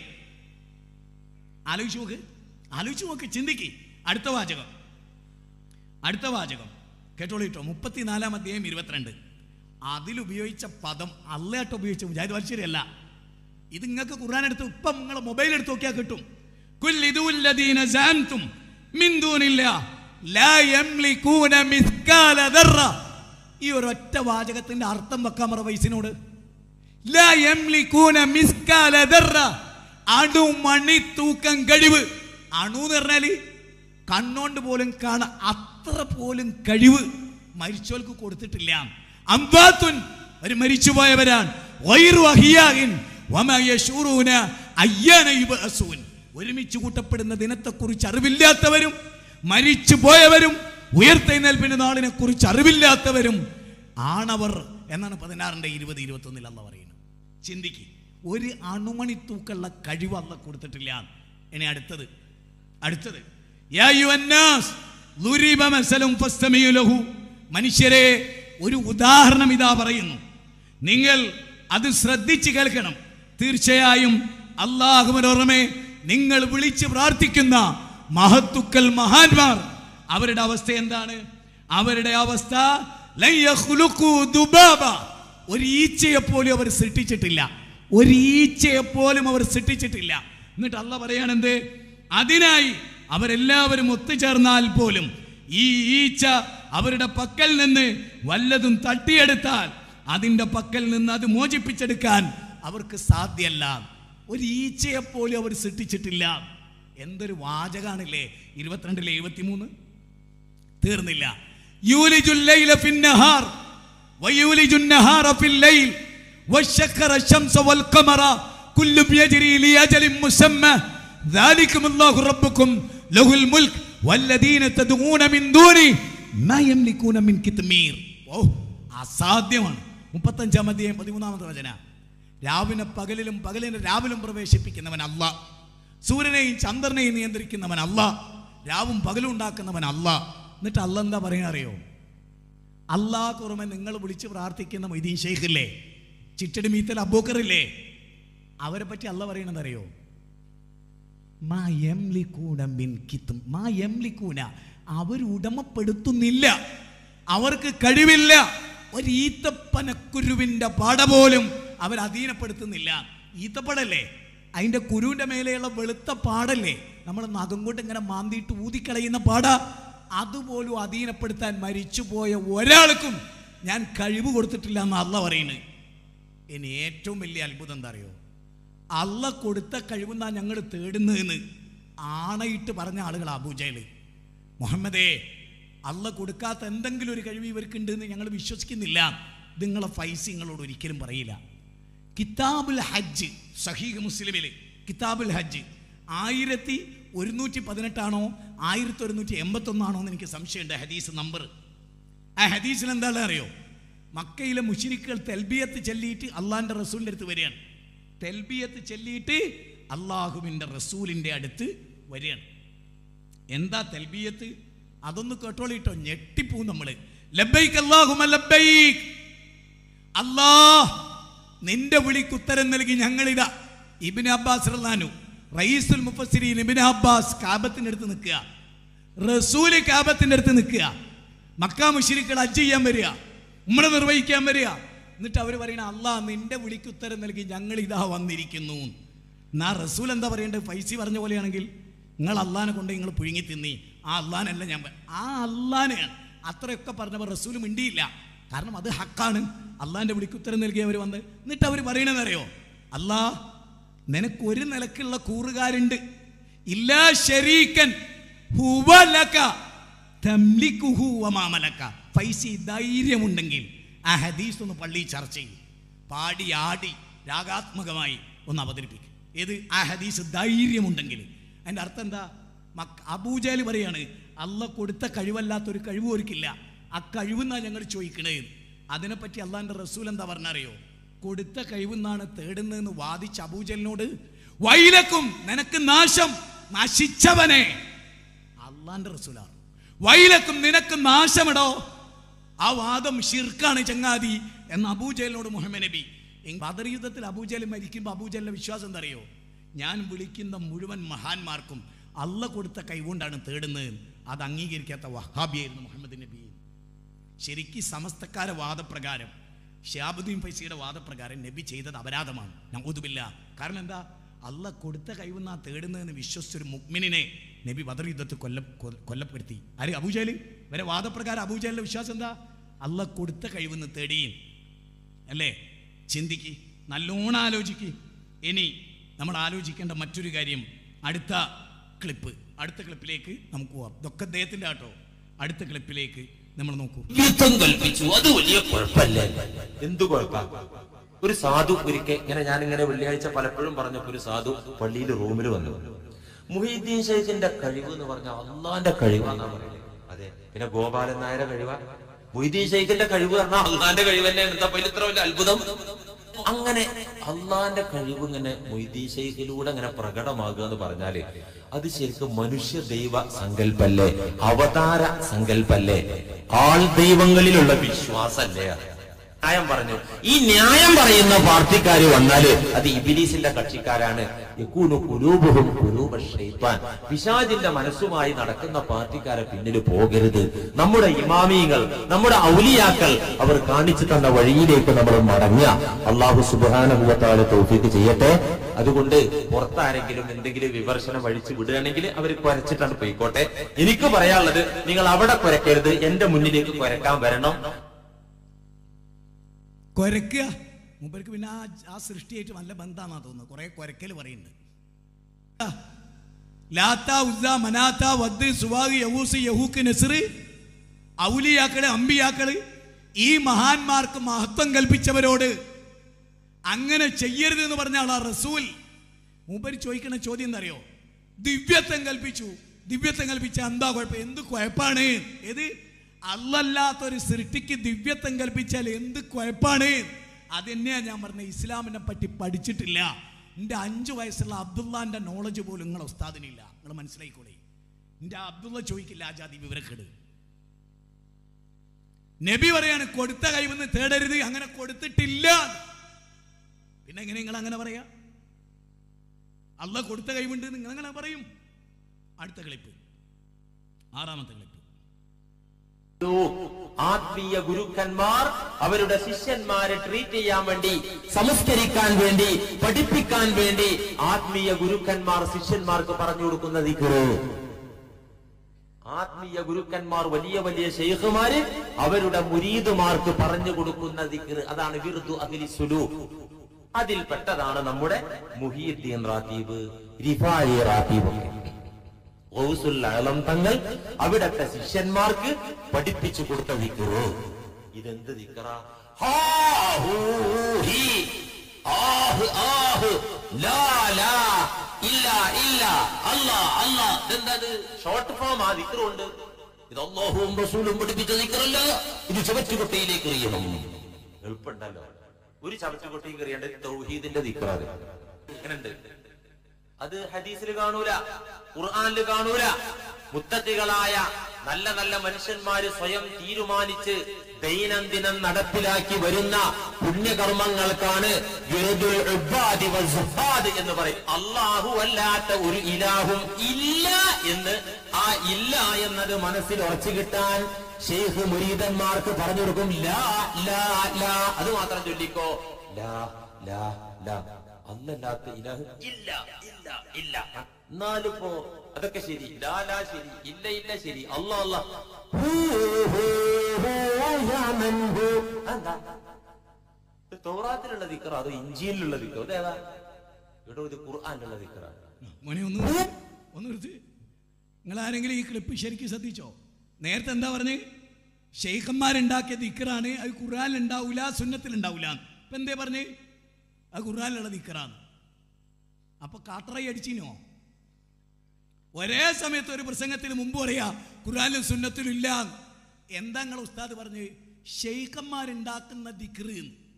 ആലോചിച്ച് നോക്ക് ആലോചിച്ച് നോക്ക് ചിന്തിക്ക് അടുത്ത വാചകം അടുത്ത വാചകം കേട്ടോളൂ കേട്ടോ മുപ്പത്തിനാലാം അധ്യായം ഇരുപത്തിരണ്ട് അതിലുപയോഗിച്ച പദം അള്ളയായിട്ട് ഉപയോഗിച്ച മുജാഹിദ് വാശരിയല്ല ഇത് നിങ്ങൾക്ക് ഖുർആൻ എടുത്ത് ഇപ്പം നിങ്ങൾ മൊബൈൽ എടുത്ത് നോക്കിയാൽ കിട്ടും കുല്ലിദുല്ലദീന സാൻതും മിൻ ദൂനില്ല ലാ യംലികൂന മിസ്കാല ദർറ ഈ ഒരൊറ്റ വാചകത്തിന്റെ അർത്ഥം വെക്കാൻ പറ വയസ്സിനോട് ലാ യംലികൂന മിസ്കാല ദർറ അണു മണി തൂക്കം കഴിവ് അണു എന്ന് പറഞ്ഞാല് കണ്ണോണ്ട് പോലും കാണാൻ അത്ര പോലും കഴിവ് മരിച്ചോൽക്ക് കൊടുത്തിട്ടില്ല അംബാത്തുൻ ഒരു മരിച്ചുപോയവരാണ് വൈറു അഹിയാഹിൻ വമാ യശൂറൂന അയ്യാന യുബഅസൂൻ. ഒരുമിച്ച് കൂട്ടപ്പെടുന്ന ദിനത്തെക്കുറിച്ച് അറിവില്ലാത്തവരും മരിച്ചു പോയവരും ഉയർത്തെഴുന്നേൽപ്പിന്റെ നാളിനെ കുറിച്ച് അറിവില്ലാത്തവരും ആണവർ എന്നാണ് പതിനാറിന്റെ ഇരുപത് ഇരുപത്തി ഒന്നിൽ അല്ല പറയുന്നത് ചിന്തിക്ക് ഒരു അണുമണി തൂക്കുള്ള കഴിവ് അല്ല കൊടുത്തിട്ടില്ല ഇനി അടുത്തത് അടുത്തത് യാ യുവന്നാസ് ളുരിബ മസലും ഫസ്തമിയു ലഹു. മനുഷ്യരെ ഒരു ഉദാഹരണം ഇതാ പറയുന്നു നിങ്ങൾ അത് ശ്രദ്ധിച്ച് കേൾക്കണം തീർച്ചയായും അള്ളാഹുവിനോർമ്മേ നിങ്ങൾ വിളിച്ച് പ്രാർത്ഥിക്കുന്ന മഹത്തുക്കൾ മഹാന്മാർ അവരുടെ അവസ്ഥ എന്താണ് അവരുടെ അവസ്ഥ ലൻ യഖ്ലുഖു ദുബാബ. ഒരു ഈച്ചയെ പോലും അവർ സൃഷ്ടിച്ചിട്ടില്ല ഒരു ഈച്ചയെ പോലും അവർ സൃഷ്ടിച്ചിട്ടില്ല എന്നിട്ട് അല്ല പറയാണെന്ത് അതിനായി അവരെല്ലാവരും ഒത്തുചേർന്നാൽ പോലും ഈ ഈച്ച അവരുടെ പക്കൽ നിന്ന് വല്ലതും തട്ടിയെടുത്താൽ അതിന്റെ പക്കൽ നിന്ന് അത് മോചിപ്പിച്ചെടുക്കാൻ അവർക്ക് സാധ്യല്ല ഒരു ഈച്ചയെ പോലും അവർ സൃഷ്ടിച്ചിട്ടില്ല എന്തൊരു വാചകാണില്ലേ ഇരുപത്തിരണ്ടിലെ എഴുപത്തിമൂന്ന് തീർന്നില്ല യൂലിജുൽ ലൈല ഫിന്നഹാർ വയൂലിജു النهار في الليل والشكر الشمس والقمر كل يجري لأجل مسمى ذلكم الله ربكم له الملك والذين تدعون من دونه ما يملكون من കിത്മീർ ഓ അസാധ്യമാണ് മുപ്പത്തഞ്ചാം അധ്യായം പതിമൂന്നാമത്തെ വചന രാവിനെ പകലിലും പകലിനെ രാവിലും പ്രവേശിപ്പിക്കുന്നവൻ അല്ല സൂര്യനെയും ചന്ദ്രനെയും നിയന്ത്രിക്കുന്നവൻ അല്ല രാവും പകലും ഉണ്ടാക്കുന്നവൻ അല്ല എന്നിട്ട് അല്ല എന്താ പറയാൻ അറിയോ അള്ളാഹ് കുറുമെ നിങ്ങൾ വിളിച്ച് പ്രാർത്ഥിക്കുന്ന മൊയ്തീൻ ഷെയ്ഖില്ലേ ചിറ്റടി മീത്തൽ അബൂക്കറില്ലേ അവരെ പറ്റി അല്ല പറയണത് അറിയോ മാ യംലിക്കൂന മിൻ കിത്തും മാ യംലിക്കൂന അവർ ഉടമപ്പെടുത്തുന്നില്ല അവർക്ക് കഴിവില്ല ഒരു ഈത്തപ്പനക്കുരുവിന്റെ പാട പോലും അവർ അധീനപ്പെടുത്തുന്നില്ല ഈത്തപ്പടല്ലേ അതിന്റെ കുരുവിന്റെ മേലെയുള്ള വെളുത്ത പാടല്ലേ നമ്മൾ നഖം കൊണ്ട് ഇങ്ങനെ മാന്തിയിട്ട് ഊതിക്കളയുന്ന പാട അതുപോലും അധീനപ്പെടുത്താൻ മരിച്ചുപോയ ഒരാൾക്കും ഞാൻ കഴിവ് കൊടുത്തിട്ടില്ല എന്ന് അല്ല പറയുന്നത് ഇനി ഏറ്റവും വലിയ അത്ഭുതം എന്താ അറിയോ അല്ല കൊടുത്ത കഴിവെന്നാ ഞങ്ങൾ തേടുന്നതെന്ന് ആണയിട്ട് പറഞ്ഞ ആളുകൾ അബൂജയില് മുഹമ്മദേ അല്ല കൊടുക്കാത്ത എന്തെങ്കിലും ഒരു കഴിവ് ഇവർക്കുണ്ട് എന്ന് ഞങ്ങൾ വിശ്വസിക്കുന്നില്ല ഇത് നിങ്ങളെ ഫൈസ് നിങ്ങളോട് ഒരിക്കലും പറയില്ല കിതാബുൽ ഹജ്ജ് സഹീഹ് മുസ്ലിമിൽ കിതാബുൽ ഹജ്ജ് ആയിരത്തി ഒരുന്നൂറ്റി പതിനെട്ടാണോ ആയിരത്തി ഒരുന്നൂറ്റി എൺപത്തൊന്നാണോ എന്ന് എനിക്ക് സംശയമുണ്ട് ഹദീസ് നമ്പർ ആ ഹദീസിൽ എന്താണ് അറിയോ മക്കയിലെ മുഷിരിക്കുകൾ തെൽബിയത്ത് ചൊല്ലിയിട്ട് അള്ളാഹിന്റെ റസൂലിന്റെ അടുത്ത് വരികയാണ് തെൽബിയത്ത് ചൊല്ലിയിട്ട് അള്ളാഹുവിന്റെ റസൂലിന്റെ അടുത്ത് വരികയാണ് എന്താ തെൽബിയത്ത് അതൊന്ന് കേട്ടോളിട്ടോ ഞെട്ടിപ്പോവും നമ്മള് ലബ്ബൈക്ക് അല്ലാഹുമ്മ ലബ്ബൈക്ക് അല്ലാ നിന്റെ വിളിക്ക് ഉത്തരം നൽകി ഞങ്ങളിതാ ഇബിൻ അബ്ബാസ് റഹ്ലാനു റയീസുൽ മുഫസ്സിരീൻ ഇബിൻ അബ്ബാസ് കാബത്തിന്റെ അടുത്ത് നിൽക്കുക റസൂല് കാബത്തിന്റെ അടുത്ത് നിൽക്കുക മക്ക മുഷിരിക്കൾ അജ് ചെയ്യാൻ വരിക ഉമ്മളെ നിർവഹിക്കാൻ വരിക എന്നിട്ട് അവർ പറയണ അല്ലാ നിന്റെ വിളിക്ക് ഉത്തരം നൽകി ഞങ്ങൾ ഇതാ വന്നിരിക്കുന്നു എന്നാ റസൂൽ എന്താ പറയേണ്ടത് ഫൈസി പറഞ്ഞ പോലെയാണെങ്കിൽ നിങ്ങൾ അള്ളാനെ കൊണ്ട് നിങ്ങൾ പുഴുങ്ങി തിന്നി ആ അള്ളാനല്ല ഞാൻ പ- ആ അള്ളാനെയാണ് അത്രയൊക്കെ പറഞ്ഞപ്പോൾ റസൂൽ മിണ്ടിയില്ല കാരണം അത് ഹക്കാണ് അള്ളാന്റെ വിളിക്ക് ഉത്തരം നൽകി അവർ വന്ന് എന്നിട്ട് അവർ പറയണെന്നറിയോ അല്ലാ നിനക്ക് ഒരു നിലക്കുള്ള കൂറുകാരുണ്ട് ഇല്ലാ ശരീക്കൻ ഹുവലക തംലിക്കുഹു വമാമലക ഫൈസി ധൈര്യമുണ്ടെങ്കിൽ ആ ഹദീസ് ഒന്ന് പള്ളി ചർച്ച ചെയ്യും പാടി ആടി രാഗാത്മകമായി ഒന്ന് അവതരിപ്പിക്കും ഏത് ആ ഹദീസ് ധൈര്യമുണ്ടെങ്കിൽ അതിന്റെ അർത്ഥം എന്താ മക്ക അബൂജാല് പറയാണ് അല്ല കൊടുത്ത കഴിവല്ലാത്തൊരു കഴിവ് ഒരുക്കില്ല ആ കഴിവെന്നാ ഞങ്ങൾ ചോദിക്കണേ അതിനെപ്പറ്റി അള്ളാന്റെ റസൂൽ എന്താ പറഞ്ഞറിയോ കൊടുത്ത കഴിവെന്നാണ് തേടുന്നതെന്ന് വാദിച്ച അബൂജലിനോട് വൈലക്കും നിനക്ക് നാശം നശിച്ചവനെ അള്ളാന്റെ റസൂലാണ് വൈലക്കും നിനക്ക് നാശമിടോ ആ വാദം ഷിർക്കാണ് ചങ്ങാതി എന്ന് അബൂജലിനോട് മുഹമ്മദ് നബി ബദർ യുദ്ധത്തിൽ അബൂജൽ മരിക്കുമ്പോൾ അബൂജലിന്റെ വിശ്വാസം എന്താ അറിയോ ഞാൻ വിളിക്കുന്ന മുഴുവൻ മഹാന്മാർക്കും അള്ള കൊടുത്ത കൈകൊണ്ടാണ് തേടുന്നത് അത് അംഗീകരിക്കാത്ത വഹാബിയായിരുന്നു മുഹമ്മദ് നബി ശരിക്ക് സമസ്തക്കാരെ വാദപ്രകാരം ഷിയാബുദ്ദീൻ ഫൈസിയുടെ വാദപ്രകാരം നബി ചെയ്തത് അപരാധമാണ് നമ്പൂതുമില്ല കാരണം എന്താ അല്ല കൊടുത്ത കഴിവുന്ന തേടുന്നതെന്ന് വിശ്വസിച്ചൊരു മുഗ്മിനെ നബി ബദർ യുദ്ധത്തിൽ കൊല്ല കൊ- കൊല്ലപ്പെടുത്തി ആര് അബൂജാല് വരെ വാദപ്രകാരം അബൂജാലിന്റെ വിശ്വാസം എന്താ അല്ല കൊടുത്ത കഴിവെന്ന് തേടിയും അല്ലേ ചിന്തിക്ക് നല്ലോണം ആലോചിക്ക് ഇനി നമ്മൾ ആലോചിക്കേണ്ട മറ്റൊരു കാര്യം അടുത്ത ക്ലിപ്പ് അടുത്ത ക്ലിപ്പിലേക്ക് നമുക്ക് പോവാം ഇതൊക്കെ അദ്ദേഹത്തിൻ്റെ ആട്ടോ അടുത്ത ക്ലിപ്പിലേക്ക് നമ്മൾ നോക്കൂ യുദ്ധം കൽപ്പിച്ചു അത് വലിയ കുഴപ്പമല്ലേ എന്തു കുഴപ്പ ഒരു സാധു ഒരിക്കൽ ഇങ്ങനെ ഞാൻ ഇങ്ങനെ വെള്ളിയാഴ്ച പലപ്പോഴും പറഞ്ഞപ്പോ ഒരു സാധു പള്ളിയിൽ റൂമിൽ വന്നു മുഹീദ്ദീൻ ഷെയ്ഖിന്റെ കഴിവ് എന്ന് പറഞ്ഞാൽ അള്ളാന്റെ കഴിവാന്നാ പറയുന്നത് അതെ പിന്നെ ഗോപാലൻ നായരുടെ കഴിവാ മൊയ്തീൻ ഷെയ്ഖിന്റെ കഴിവ് പറഞ്ഞാൽ അള്ളാന്റെ കഴിവ് തന്നെ എന്താ പതിൽ ഇത്ര വലിയ അത്ഭുതം അങ്ങനെ അള്ളാന്റെ കഴിവ് ഇങ്ങനെ മൊയ്തീൻ ഷെയ്ഖിലൂടെ ഇങ്ങനെ പ്രകടമാകുക എന്ന് പറഞ്ഞാല് അത് ശരിക്കും മനുഷ്യ ദൈവ സങ്കല്പല്ലേ അവതാര സങ്കല്പല്ലേ ആൾ ദൈവങ്ങളിലുള്ള വിശ്വാസല്ലേ അത്? ന്യായം പറഞ്ഞു ഈ ന്യായം പറയുന്ന പാർട്ടിക്കാര് വന്നാല് അത് ഇബിലീസിന്റെ കക്ഷിക്കാരാണ് യകൂനു ഖുലൂബുഹും ഖുലൂബ ശൈത്താൻ. പിശാചിന്റെ മനസ്സുമായി നടക്കുന്ന പാർട്ടിക്കാരെ പിന്നിൽ പോകരുത് നമ്മുടെ ഇമാമിയങ്ങൾ നമ്മുടെ ഔലിയാക്കൾ അവർ കാണിച്ചു തന്ന വഴിയിലേക്ക് നമ്മൾ മടങ്ങുക അള്ളാഹു സുബാനുഭവത്താല് തൗഫീക്ക് ചെയ്യട്ടെ അതുകൊണ്ട് പുറത്താരെങ്കിലും എന്തെങ്കിലും വിമർശനം അഴിച്ചു വിടുകയാണെങ്കിൽ അവർ കുരച്ചിട്ടാണ് പോയിക്കോട്ടെ എനിക്ക് പറയാനുള്ളത് നിങ്ങൾ അവിടെ കുരക്കരുത് എന്റെ മുന്നിലേക്ക് കുരക്കാൻ വരണം കുരക്കുക മൂപ്പർക്ക് പിന്നെ ആ ആ സൃഷ്ടിയായിട്ട് നല്ല ബന്ധമാണെന്നാ തോന്നുന്നത് കുറെ കുരക്കൽ പറയുന്നുണ്ട് ആ, ലാത്ത ഉസ്സ മനാത്ത വദ് സുവാഗ് യഹൂസ് യഹൂക്ക് നസ്ർ ഔലിയാക്കള് അമ്പിയാക്കള് ഈ മഹാന്മാർക്ക് മഹത്വം കൽപ്പിച്ചവരോട് അങ്ങനെ ചെയ്യരുത് എന്ന് പറഞ്ഞ ആളാ റസൂൽ മൂപ്പര് ചോദിക്കുന്ന ചോദ്യം എന്താ അറിയോ ദിവ്യത്വം കൽപ്പിച്ചു ദിവ്യത്വം കൽപ്പിച്ച എന്താ കുഴപ്പം എന്ത് കുഴപ്പാണ് ഏത് അല്ലല്ലാത്തൊരു സൃഷ്ടിക്ക് ദിവ്യത്വം കൽപ്പിച്ചാൽ എന്ത് കുഴപ്പാണ് അത് തന്നെയാ ഞാൻ പറഞ്ഞ ഇസ്ലാമിനെ പറ്റി പഠിച്ചിട്ടില്ല എൻ്റെ അഞ്ചു വയസ്സുള്ള അബ്ദുള്ളാന്റെ നോളജ് പോലും നിങ്ങളെ ഉസ്താദിനില്ല നിങ്ങൾ മനസ്സിലായിക്കോളെ എൻ്റെ അബ്ദുള്ള ചോദിക്കില്ല ആ ജാതി വിവരക്കേട് നബി പറയാണ് കൊടുത്ത കൈവന്ന് തേടരുത് അങ്ങനെ കൊടുത്തിട്ടില്ല പിന്നെ എങ്ങനെ നിങ്ങൾ അങ്ങനെ പറയാ അല്ല കൊടുത്ത കൈവുണ്ട് നിങ്ങൾ അങ്ങനെ പറയും അടുത്ത ക്ലിപ്പ് ആറാമത്തെ ക്ലിപ്പ് ആത്മീയ ഗുരുക്കന്മാർ അവരുടെ ശിഷ്യന്മാരെ ട്രീറ്റ് ചെയ്യാൻ വേണ്ടി സംസ്കരിക്കാൻ വേണ്ടി പഠിപ്പിക്കാൻ വേണ്ടി ആത്മീയ ഗുരുക്കന്മാർ ശിഷ്യന്മാർക്ക് പറഞ്ഞു കൊടുക്കുന്ന ദിക്റ് ആത്മീയ ഗുരുക്കന്മാർ വലിയ വലിയ ഷെയ്ഖുമാര് അവരുടെ മുരീദുമാർക്ക് പറഞ്ഞു കൊടുക്കുന്ന ദിക്റ് അതാണ് വിറുദു അഖിലി സുലൂ അതിൽ പെട്ടതാണ് നമ്മുടെ മുഹീദ്ദീൻ റാത്തീബ് റിഫായി റാത്തീബ് ഒക്കെ ഗൗസുൽ അളം തങ്ങൾ അവിടത്തെ ശിഷ്യന്മാർക്ക് പഠിപ്പിച്ചു കൊടുത്ത ദിക്റ് ഇതെന്ത് ദിക്റ ഹാ, ഹൂ, ഹീ, ആഹ്, ആഹ്, ലാ, ലാ, ഇല്ല, ഇല്ല, അല്ലാ, അല്ലാ. ഇതെന്തത് ഷോർട്ട് ഫോം ആ ദിക്റുണ്ട് ഇത് അള്ളാഹുവും റസൂലും പഠിപ്പിച്ച ദിക്റല്ല ഇത് ചവറ്റുകൊട്ടയിലേക്ക് എറിയണം എളുപ്പമുണ്ടല്ലോ ഒരു ചവറ്റുകൊട്ടയിൽ എറിയേണ്ടത് തൗഹീദിന്റെ ദിക്റാണ് എങ്ങനെയുണ്ട് അത് ഹദീസിൽ കാണൂല ഖുർആനിൽ കാണൂല മുത്തത്തികളായ നല്ല നല്ല മനുഷ്യന്മാര് സ്വയം തീരുമാനിച്ച് ദൈനംദിനം നടപ്പിലാക്കി വരുന്ന പുണ്യകർമ്മങ്ങൾക്കാണ് വിറുദുൽ ഉബ്ബാദി വസ്സുഹാദ് എന്ന് പറയും അള്ളാഹു അല്ലാത്ത ഒരു ഇലാഹും ഇല്ല എന്ന് ആ ഇല്ല എന്നത് മനസ്സിൽ ഉറച്ചു കിട്ടാൻ ഷെയ്ഖ് മുരീദന്മാർക്ക് പറഞ്ഞു കൊടുക്കും ലാ ലാ ലാ അത് മാത്രം ചൊല്ലിക്കോ ലാ ലാ ലാ അല്ലല്ലാത്ത ഇലാഹ് ഇല്ല ഇല്ല ഇല്ല എന്നാലിപ്പോ അതൊക്കെ ശരി ലാ ലാ ശരി ഇല്ല ഇല്ല ശരി അല്ലാ അല്ലാ ഹൂ, ഹൂ, ഹൂ, യാ മൻ ഹൂ. അതെന്താ? ഇത് തൗറാത്തിലുള്ള ദിക്കറ അതോ ഇഞ്ചിയിലുള്ള ദിക്കറ ഇതേതാ ഇവിടെ ഇത് ഖുർആാനുള്ള ദിക്കറാണ് മോനെ ഒന്ന് നിർത്ത്. ഒന്ന് നിർത്ത് നിങ്ങൾ ആരെങ്കിലും ഈ ക്ലിപ്പ് ശരിക്കും ശ്രദ്ധിച്ചോ നേരത്തെ എന്താ പറഞ്ഞ് ഷെയ്ഖന്മാരുണ്ടാക്കിയ ദിക്കറാണ് അത് ഖുർആനിൽ ഉണ്ടാവൂല സുന്നത്തിൽ ഉണ്ടാവൂല ഇപ്പൊ എന്തേ പറഞ്ഞ് അത് ഖുർആനിലുള്ള ദിക്കറാണ് അപ്പൊ കാട്ടറൈ അടിച്ചിനോ ഒരേ സമയത്ത് ഒരു പ്രസംഗത്തിന് മുമ്പ് പറയാ ഖുർആനിലും സുന്നത്തിലും ഇല്ല എന്താ നിങ്ങൾ ഉസ്താദ് പറഞ്ഞ് ഷെയ്ഖന്മാരുണ്ടാക്കുന്ന ദിക്റ് എന്ന്.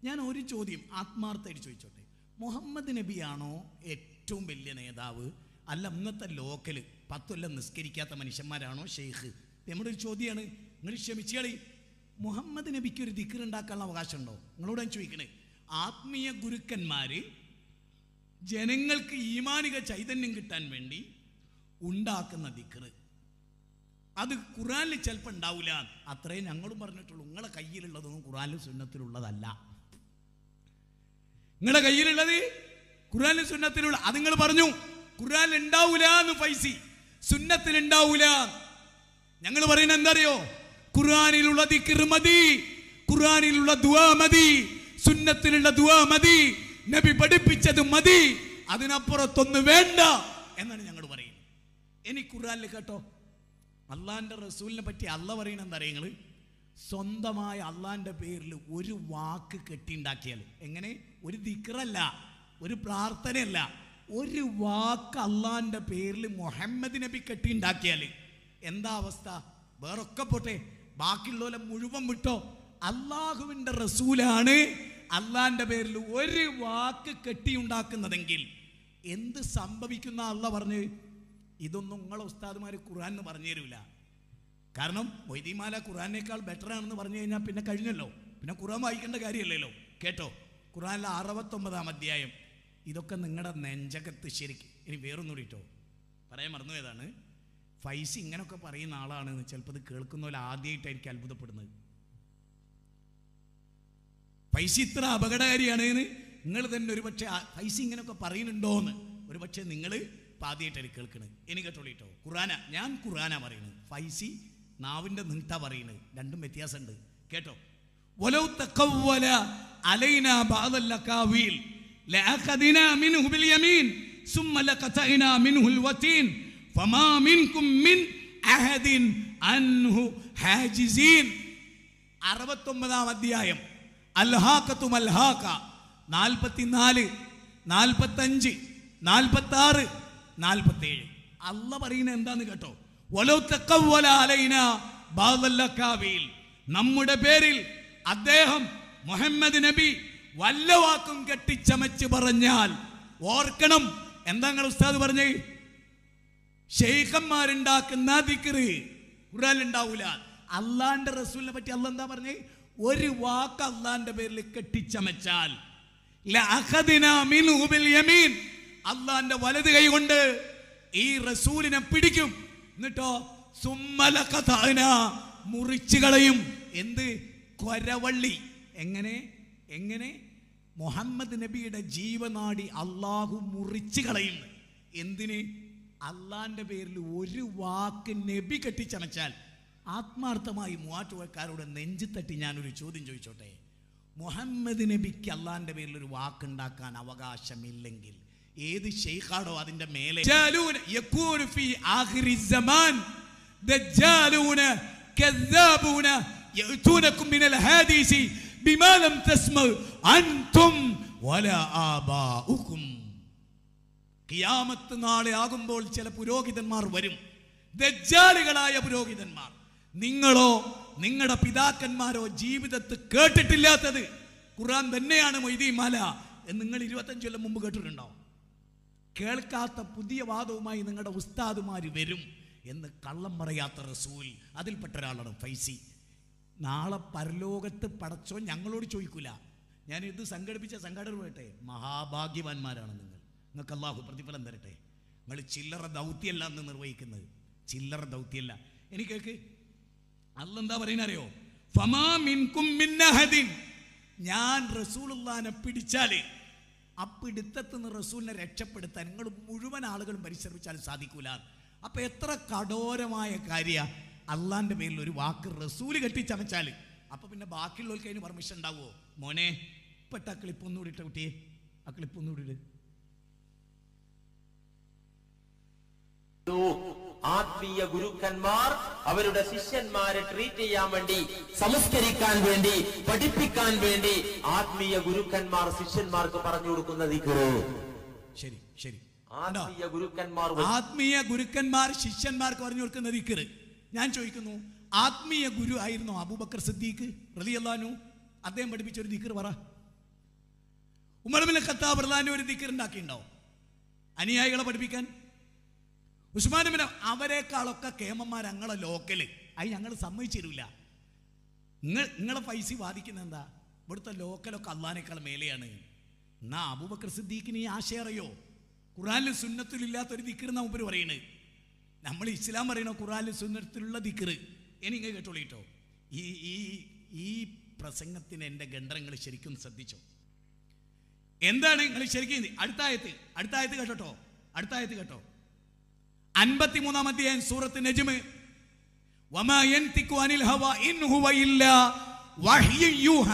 ഞാൻ ഒരു ചോദ്യം ആത്മാർത്ഥമായിട്ട് ചോദിച്ചോട്ടെ മുഹമ്മദ് നബിയാണോ ഏറ്റവും വലിയ നേതാവ് അല്ല ഇന്നത്തെ ലോക്കല് പത്തൊല്ലം നിസ്കരിക്കാത്ത മനുഷ്യന്മാരാണോ ഷെയ്ഖ് നമ്മുടെ ഒരു ചോദ്യമാണ് നിങ്ങൾ ക്ഷമിച്ചുകളി മുഹമ്മദ് നബിക്ക് ഒരു ദിക്കർ ഉണ്ടാക്കാനുള്ള അവകാശമുണ്ടോ നിങ്ങളോട് ഞാൻ ചോദിക്കണേ ആത്മീയ ഗുരുക്കന്മാര് ജനങ്ങൾക്ക് ഈമാനിക ചൈതന്യം കിട്ടാൻ വേണ്ടി ഉണ്ടാക്കുന്ന ദിക്കറ് അത് ഖുറാനിൽ ചിലപ്പോൾ ഉണ്ടാവില്ല അത്രേ ഞങ്ങളും പറഞ്ഞിട്ടുള്ളൂ നിങ്ങളെ കയ്യിലുള്ളതൊന്നും ഖുറാനിലും സുന്നത്തിലുള്ളതല്ല നിങ്ങളുടെ കയ്യിലുള്ളത് ഖുറാനിലും സുന്നത്തിലുള്ള അത് നിങ്ങൾ പറഞ്ഞു ഖുറാനിൽ ഉണ്ടാവൂല എന്ന് ഫൈസി സുന്നത്തിൽ ഉണ്ടാവൂല ഞങ്ങൾ പറയുന്നത് എന്താ അറിയോ ഖുറാനിലുള്ള ദിക്ർ മതി ഖുറാനിലുള്ള ദുആ മതി സുന്നത്തിലുള്ള ദുആ മതി നബി പഠിപ്പിച്ചത് മതി അതിനപ്പുറത്തൊന്ന് വേണ്ട എന്നാണ് ഞങ്ങൾ പറയുന്നത് ഇനി ഖുറാനിൽ കേട്ടോ അള്ളാന്റെ റസൂലിനെ പറ്റി അല്ല പറയണ എന്താ നിങ്ങൾ സ്വന്തമായ അള്ളാന്റെ പേരിൽ ഒരു വാക്ക് കെട്ടിണ്ടാക്കിയാൽ എങ്ങനെ ഒരു ദിക്റല്ല ഒരു പ്രാർത്ഥനയല്ല ഒരു വാക്ക് അള്ളാന്റെ പേരിൽ മുഹമ്മദ് നബി കെട്ടിണ്ടാക്കിയാൽ എന്താ അവസ്ഥ വേറൊക്കെ പോട്ടെ ബാക്കിയുള്ളവരെ മുഴുവൻ വിട്ടോ അള്ളാഹുവിന്റെ റസൂലാണ് അള്ളാന്റെ പേരിൽ ഒരു വാക്ക് കെട്ടിയുണ്ടാക്കുന്നതെങ്കിൽ എന്ത് സംഭവിക്കുന്ന അല്ല പറഞ്ഞ് ഇതൊന്നും നിങ്ങളെ ഉസ്താദുമാർ ഖുർആൻ എന്ന് പറഞ്ഞു തരൂല കാരണം മൊയ്തീമാല ഖുറാനേക്കാൾ ബെറ്റർ ആണെന്ന് പറഞ്ഞു കഴിഞ്ഞാൽ പിന്നെ കഴിഞ്ഞല്ലോ പിന്നെ ഖുറാൻ വായിക്കേണ്ട കാര്യമല്ലല്ലോ കേട്ടോ ഖുറാനിലെ അറുപത്തൊമ്പതാം അധ്യായം ഇതൊക്കെ നിങ്ങളുടെ നെഞ്ചകത്ത് ശരിക്കും ഇനി വേറൊന്നും കേട്ടോ പറയാൻ മറന്നുപോയതാണ് ഫൈസി ഇങ്ങനൊക്കെ പറയുന്ന ആളാണ് ചിലപ്പോൾ ഇത് കേൾക്കുന്ന പോലെ ആദ്യമായിട്ടായിരിക്കും അത്ഭുതപ്പെടുന്നത് പൈസ ഇത്ര അപകടകാരിയാണ് എന്ന് നിങ്ങൾ തന്നെ ഒരു പക്ഷേ പൈസ ഇങ്ങനെയൊക്കെ പറയുന്നുണ്ടോ എന്ന് ഒരു പക്ഷേ നിങ്ങൾ ആദ്യമായിട്ടാണ് കേൾക്കണത് ഇനി കേട്ടോളിട്ടോ ഖുറാന ഞാൻ ഖുറാന പറയുന്നത് ഫൈസി നാവിന്റെ നീട്ട പറയുന്നത് രണ്ടും വ്യത്യാസമുണ്ട് കേട്ടോ വലൗ തഖവ്വല അലൈന ബഅദൽ ലകാവീൽ ലഅഖദിനാ മിൻഹു ബിൽ യമീൻ ثم لقطعنا منه الوتين فما منكم من أحد عنه حاجزين അറുപത്തൊമ്പതാം അധ്യായം അൽഹാക്കത്തും അൽഹാക്ക നാൽപ്പത്തിനാല് നാൽപ്പത്തഞ്ച് നാൽപ്പത്തി ആറ് നാൽപ്പത്തേഴ് അല്ല പറയുന്നത് എന്താന്ന് കേട്ടോ വലോ തക്കവ്വല അലൈന ബാദല്ലക്കാവിയിൽ നമ്മുടെ പേരിൽ അദ്ദേഹം മുഹമ്മദ് നബി വല്ല വാക്കും കെട്ടിച്ചമച്ച് പറഞ്ഞാൽ ഓർക്കണം എന്താ നിങ്ങൾ ഉസ്താദ് പറഞ്ഞേ ഷെയ്ഖന്മാരുണ്ടാക്കുന്ന ദിക്റ് ഖുറാൻ ഉണ്ടാവൂല അള്ളാന്റെ റസൂലിനെ പറ്റി അല്ല എന്താ പറഞ്ഞേ ഒരു വാക്ക് അള്ളാന്റെ പേരിൽ കെട്ടിച്ചമച്ചാൽ ലഅഖദിനാ മിൻഹു ബിൽ യമീൻ അള്ളാന്റെ വലത് കൈ കൊണ്ട് ഈ റസൂലിനെ പിടിക്കും എന്നിട്ടോ സുമ്മലഖതഅന മുറിച്ചു കളയും എന്ത് കൊരവള്ളി എങ്ങനെ എങ്ങനെ മുഹമ്മദ് നബിയുടെ ജീവനാടി അള്ളാഹു മുറിച്ചു കളയും എന്തിന് അള്ളാന്റെ പേരിൽ ഒരു വാക്ക് നബി കെട്ടിച്ചമച്ചാൽ ആത്മാർത്ഥമായി മൂവാറ്റുപുഴക്കാരോട് നെഞ്ചു തട്ടി ഞാനൊരു ചോദ്യം ചോദിച്ചോട്ടെ മുഹമ്മദ് നബിക്ക് അള്ളാന്റെ പേരിൽ ഒരു വാക്കുണ്ടാക്കാൻ അവകാശമില്ലെങ്കിൽ ഏത് ഷെയ്ഖാടോ അതിന്റെ മേലെ ദജ്ജാലൂന യകൂനു ഫീ ആഖിരി സമാൻ ദജ്ജാലൂന കذابൂന യഅതൂനകും മിനൽ ഹാദീസി ബിമാ ലം തസ്മഉ അൻതും വലാ ആബാഉകും കിയാമത്ത് നാളെ ആകുമ്പോൾ ചില പുരോഹിതന്മാർ വരും ദജ്ജാലുകളായ പുരോഹിതന്മാർ നിങ്ങളോ നിങ്ങളുടെ പിതാക്കന്മാരോ ജീവിതത്തിൽ കേട്ടിട്ടില്ലാത്തത് ഖുർആൻ തന്നെയാണ് മൊയ്തീമാല എന്ന് നിങ്ങൾ ഇരുപത്തഞ്ച് കൊല്ലം മുമ്പ് കേട്ടിട്ടുണ്ടോ കേൾക്കാത്ത പുതിയ വാദവുമായി നിങ്ങളുടെ ഉസ്താദുമാർ വരും എന്ന് കള്ളം പറയാത്ത റസൂൽ അതിൽപ്പെട്ട ഒരാളാണ് ഫൈസി നാളെ പരലോകത്ത് പടച്ചോ ഞങ്ങളോട് ചോദിക്കൂല ഞാൻ ഇത് സംഘടിപ്പിച്ച സംഘടന പോയിട്ടെ മഹാഭാഗ്യവാന്മാരാണ് നിങ്ങൾ നിങ്ങൾക്ക് അള്ളാഹു പ്രതിഫലം തരട്ടെ നിങ്ങൾ ചില്ലറ ദൗത്യമല്ല എന്ന് നിർവഹിക്കുന്നത് ചില്ലറ ദൗത്യമല്ല എനിക്ക് കേൾക്ക് അല്ലെന്താ പറയുന്ന അറിയോ ഫമാ മിൻകും മിന്നഹദിൻ ഞാൻ റസൂലുള്ളാനെ പിടിച്ചാല് ആ പിടുത്തത്തുനിന്ന് റസൂലിനെ രക്ഷപ്പെടുത്താൻ നിങ്ങൾ മുഴുവൻ ആളുകളും പരിശ്രമിച്ചാലും സാധിക്കൂല അപ്പൊ എത്ര കഠോരമായ കാര്യ അള്ളാന്റെ പേരിൽ ഒരു വാക്ക് റസൂല് കെട്ടിച്ചമച്ചാല് അപ്പൊ പിന്നെ ബാക്കിയുള്ളവർക്ക് അതിന് പെർമിഷൻ ഉണ്ടാവുമോ മോനെ ഇപ്പട്ട ആ ക്ലിപ്പ് ഒന്നുകൂടി ഇട്ട കുട്ടിയെ ആ ക്ലിപ്പ് ഒന്നുകൂടി ഇട് ആത്മീയ ഗുരുക്കന്മാർ അവരുടെ ശിഷ്യന്മാരെ ട്രീറ്റ് ചെയ്യാൻ വേണ്ടി സംസ്കരിക്കാൻ വേണ്ടി പഠിപ്പിക്കാൻ വേണ്ടി ആത്മീയ ഗുരുക്കന്മാർ ശിഷ്യന്മാർക്ക് പറഞ്ഞു കൊടുക്കുന്ന ദിക്റ് ശരി ശരി കണ്ടോ? ആത്മീയ ഗുരുക്കന്മാർ ആത്മീയ ഗുരുക്കന്മാർ ശിഷ്യന്മാർക്ക് പറഞ്ഞു കൊടുക്കുന്ന ദിക്കറ് ഞാൻ ചോദിക്കുന്നു ആത്മീയ ഗുരു ആയിരുന്നു അബൂബക്കർ സിദ്ദീഖ് റളിയല്ലാഹു അദ്ദേഹം പഠിപ്പിച്ച ഒരു ദിക്കർ പറ ഉമർമിലെ ഖത്താബ് പ്രധാന ഒരു ദിക്കറുണ്ടാക്കിയിട്ടുണ്ടോ അനുയായികളെ പഠിപ്പിക്കാൻ ഉസ്മാനുമിന അവരെക്കാളൊക്കെ കേമന്മാർ ഞങ്ങളെ ലോക്കല് അത് ഞങ്ങൾ സമ്മതിച്ചു തരൂല നിങ്ങൾ നിങ്ങളെ പൈസ ബാധിക്കുന്ന എന്താ ഇവിടുത്തെ ലോക്കലൊക്കെ അള്ളഹാനേക്കാൾ മേലെയാണ് എന്നാ അബൂബക്കർ സിദ്ദീഖിന് ഈ ആശയം അറിയോ ഖുറാനിലും സുന്നത്തിലും ഇല്ലാത്തൊരു ദിക്കർ മുമ്പ് പറയണത് നമ്മൾ ഇസ്ലാം പറയണ ഖുറാനിലും സുന്നത്തിലുള്ള ദിക്കറ് എനിക്ക് കേട്ടോളൂ കേട്ടോ ഈ ഈ ഈ പ്രസംഗത്തിന് എൻ്റെ ഗണ്ഡരങ്ങൾ ശരിക്കും ശ്രദ്ധിച്ചോ എന്താണ് നിങ്ങൾ ശരിക്കും അടുത്ത ആയത്ത് അടുത്ത ആയത്ത് കേട്ടോ അടുത്ത ആയത്ത് കേട്ടോ അൻപത്തിമൂന്നാം അധ്യായം സൂറത്ത് നജ്മ് വമാ യൻതിഖു അനിൽ ഹവ ഇൻ ഹുവ ഇല്ലാ വഹ്യു യൂഹ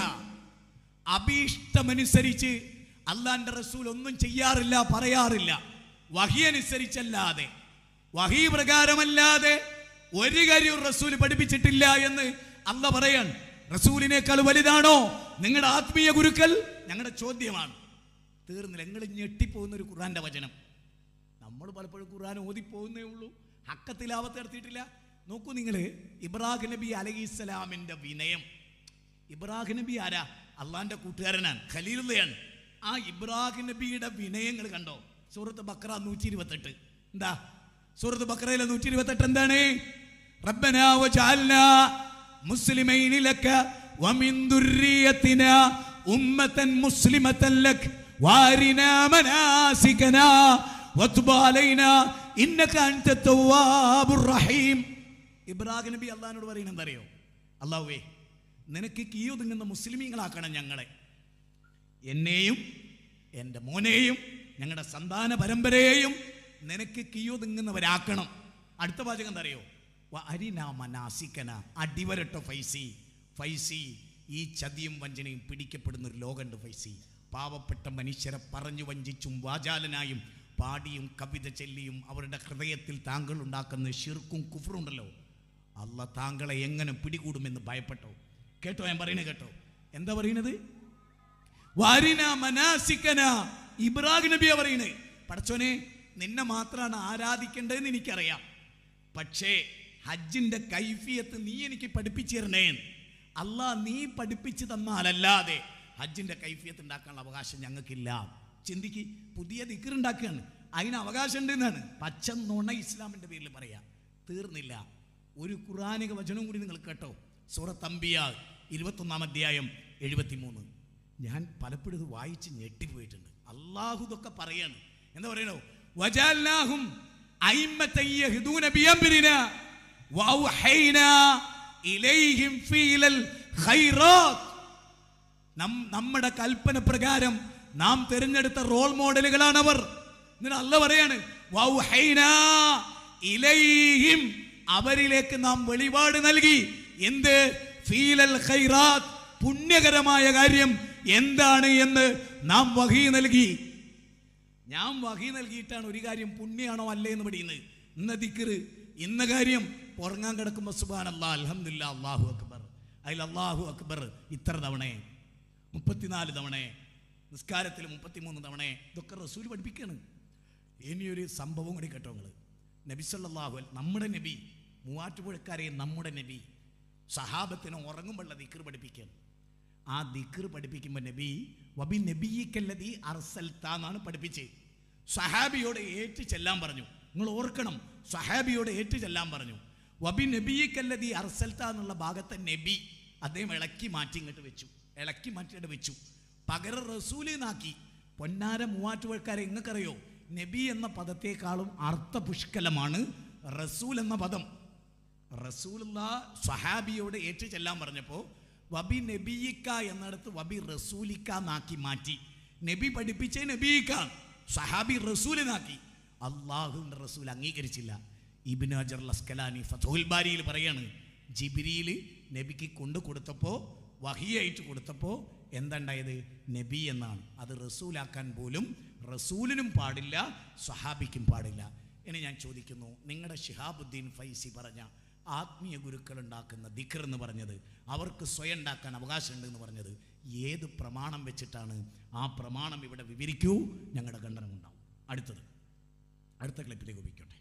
അഭീഷ്ടമനുസരിച്ച് അള്ളാന്റെ റസൂൽ ഒന്നും ചെയ്യാറില്ല പറയാറില്ല വഹി അനുസരിച്ചല്ലാതെ വഹി പ്രകാരമല്ലാതെ ഒരു കാര്യം റസൂൽ പഠിപ്പിച്ചിട്ടില്ല എന്ന് അല്ല പറയാൻ റസൂലിനേക്കാൾ വലുതാണോ നിങ്ങളുടെ ആത്മീയ ഗുരുക്കൾ ഞങ്ങളുടെ ചോദ്യമാണ് തീർന്നില്ല നിങ്ങൾ ഞെട്ടിപ്പോകുന്ന ഒരു ഖുറാന്റെ വചനം നമ്മൾ പലപ്പോഴും ഖുർആൻ ഓതിപ്പോകുന്നേ ഉള്ളൂ ഹക്കത്തിലാവത്ത് നടത്തിയിട്ടില്ല നോക്കൂ നിങ്ങൾ ഇബ്രാഹിം നബി അലഹിസ്സലാമിന്റെ വിനയം ഇബ്രാഹിം നബി ആരാ അള്ളാന്റെ കൂട്ടുകാരനാണ് ഖലീലുള്ളയാണ് ആ ഇബ്രാഹിം നബിയുടെ വിനയങ്ങൾ കണ്ടോ സൂറത്ത് ബക്ര നൂറ്റി ഇരുപത്തെട്ട് എന്താ സൂറത്ത് ബക്രയിലെ നൂറ്റി ഇരുപത്തെട്ട് എന്താണ് റബ്ബനാ വജഅൽനാ മുസ്ലിമൈനി ലക വമിൻ ദുർരിയത്തിനാ ഉമ്മതൻ മുസ്ലിമതൻ ലക് വാരിനാ മനാസികനാ വതുബ് അലൈനാ ഇന്നക അൻത തവ്വാബുർ റഹീം ഇബ്രാഹിം നബി അള്ളഹാനോട് പറയുന്നത് എന്താ അറിയോ അള്ളാഹുവേ നിനക്ക് കീയൊതുങ്ങുന്ന മുസ്ലിമീങ്ങളാക്കണം ഞങ്ങളെ എന്നെയും എൻ്റെ മോനെയും ഞങ്ങളുടെ സന്താന പരമ്പരയെയും നിനക്ക് കീയൊതുങ്ങുന്നവരാക്കണം അടുത്ത വാചകം എന്താ അറിയോ വ അരിനാ മനാസിക്കന അടിവരട്ടോ ഫൈസി ഫൈസി ഈ ചതിയും വഞ്ചനയും പിടിക്കപ്പെടുന്ന ഒരു ലോകമുണ്ട് ഫൈസി പാവപ്പെട്ട മനുഷ്യരെ പറഞ്ഞു വഞ്ചിച്ചും വാചാലനായും പാടിയും കവിത ചൊല്ലിയും അവരുടെ ഹൃദയത്തിൽ താങ്കൾ ഉണ്ടാക്കുന്ന ഷിർക്കും കുഫറുണ്ടല്ലോ അല്ല താങ്കളെ എങ്ങനെ പിടികൂടുമെന്ന് ഭയപ്പെട്ടോ കേട്ടോ ഞാൻ പറയുന്നത് കേട്ടോ എന്താ പറയുന്നത് വാരിന മനാസിക്കന ഇബ്രാഹിം നബിയാ പറയുന്നത് പടച്ചോനെ നിന്നെ മാത്രമാണ് ആരാധിക്കേണ്ടതെന്ന് എനിക്കറിയാം പക്ഷേ ഹജ്ജിന്റെ കൈഫിയത്ത് നീ എനിക്ക് പഠിപ്പിച്ചു തരണേ അല്ലാ നീ പഠിപ്പിച്ചു തന്നാലല്ലാതെ ഹജ്ജിന്റെ കൈഫിയത്ത് ഉണ്ടാക്കാനുള്ള അവകാശം ഞങ്ങൾക്കില്ല ചിന്തിക്ക് പുതിയ ദിക്കറുണ്ടാക്കുകയാണ് അതിന് അവകാശം ഉണ്ട് എന്നാണ് പച്ച നുണ ഇസ്ലാമിന്റെ പേരിൽ പറയാം തീർന്നില്ല ഒരു ഖുറാനിക വചനം കൂടി നിങ്ങൾ കേട്ടോ സൂറത്ത് അംബിയ ഇരുപത്തൊന്നാം അധ്യായം എഴുപത്തിമൂന്ന് ഞാൻ പലപ്പോഴും ഇത് വായിച്ച് ഞെട്ടിപ്പോയിട്ടുണ്ട് അള്ളാഹു ഇതൊക്കെ പറയാണ് എന്താ പറയണോ വജാൽനാഹും അയിമ്മത്തൻ യഹ്ദൂന ബിഅംരിനാ വഔഹൈനാ ഇലൈഹിം ഫീലൽ ഖൈറാത്ത് നം- നമ്മുടെ കൽപ്പന പ്രകാരം നാം തിരഞ്ഞെടുത്ത റോൾ മോഡലുകളാണ് അവർ എന്നിട്ട് അല്ല പറയാണ് വൗഹൈനാ ഇലൈഹിം അവരിലേക്ക് നാം വെളിപാട് നൽകി എന്ത് ഫീലൽ ഖൈറാത്ത് പുണ്യകരമായ കാര്യം എന്താണ് എന്ന് നാം വഹി നൽകി ഞാൻ വഹി നൽകിയിട്ടാണ് ഒരു കാര്യം പുണ്യാണോ അല്ലേ എന്ന് പഠിക്കുന്നത് ഇന്ന ദിക്കറ് ഇന്ന കാര്യം പുറങ്ങാൻ കിടക്കുമ്പോൾ സുബാൻ അല്ലാ അലഹമില്ല അള്ളാഹു അക്ബർ അതിൽ അള്ളാഹു അക്ബർ ഇത്ര തവണേ മുപ്പത്തിനാല് തവണേ നിസ്കാരത്തിൽ മുപ്പത്തിമൂന്ന് തവണ ഇതൊക്കെ റസൂൽ പഠിപ്പിക്കുകയാണ് ഇനിയൊരു സംഭവം കൂടി കേട്ടോ നിങ്ങൾ നബി സല്ലല്ലാഹു അലൈഹി നമ്മുടെ നബി മൂവാറ്റുപുഴക്കാരെ നമ്മുടെ നബി സഹാബത്തിന് ഉറങ്ങുമ്പോഴുള്ള ദിക്കർ പഠിപ്പിക്കുകയാണ് ആ ദിക്കർ പഠിപ്പിക്കുമ്പോൾ നബി വബി നബിയിക്കല്ലതി അർസൽത്ത എന്നാണ് പഠിപ്പിച്ചത് സഹാബിയോട് ഏറ്റു ചെല്ലാൻ പറഞ്ഞു നിങ്ങൾ ഓർക്കണം സഹാബിയോട് ഏറ്റു ചെല്ലാൻ പറഞ്ഞു വബി നബിയിക്കല്ലതി അർസൽത്ത എന്നുള്ള ഭാഗത്തെ നബി അദ്ദേഹം ഇളക്കി മാറ്റി ഇങ്ങോട്ട് വെച്ചു ഇളക്കി മാറ്റിയിട്ട് വെച്ചു പകരം റസൂലിനാക്കി പൊന്നാര മൂവാറ്റുപുഴക്കാരെ നിങ്ങൾക്കറിയോ നബി എന്ന പദത്തെക്കാളും അർത്ഥപുഷ്കലമാണ് റസൂൽ എന്ന പദം റസൂലുള്ള സഹാബിയോട് ഏറ്റു ചെല്ലാൻ പറഞ്ഞപ്പോൾ വബി നബിയിക്ക എന്നിടത്ത് വബി റസൂലിക്ക എന്നാക്കി മാറ്റി നബി പഠിപ്പിച്ച നബിയിക്ക സഹാബി റസൂലിനാക്കി അള്ളാഹുവിൻ്റെ റസൂൽ അംഗീകരിച്ചില്ല ഇബിൻ അജർ ലസ്കലാനി ഫതുൽ ബാരിയിൽ പറയാണ് ജിബിരിയിൽ നബിക്ക് കൊണ്ടു കൊടുത്തപ്പോൾ വഹിയായിട്ട് കൊടുത്തപ്പോൾ എന്തുണ്ടായത് നബി എന്നാണ് അത് റസൂലാക്കാൻ പോലും റസൂലിനും പാടില്ല സഹാബിക്കും പാടില്ല ഇനി ഞാൻ ചോദിക്കുന്നു നിങ്ങളുടെ ഷിഹാബുദ്ദീൻ ഫൈസി പറഞ്ഞ ആത്മീയ ഗുരുക്കൾ ഉണ്ടാക്കുന്ന ദിക്കർ എന്ന് പറഞ്ഞത് അവർക്ക് സ്വയം ഉണ്ടാക്കാൻ അവകാശമുണ്ട് എന്ന് പറഞ്ഞത് ഏത് പ്രമാണം വെച്ചിട്ടാണ് ആ പ്രമാണം ഇവിടെ വിവരിക്കൂ ഞങ്ങളുടെ ഖണ്ഡനം ഉണ്ടാവും അടുത്തത് അടുത്ത ക്ലിപ്പിലേക്ക് ഉപയോഗിക്കട്ടെ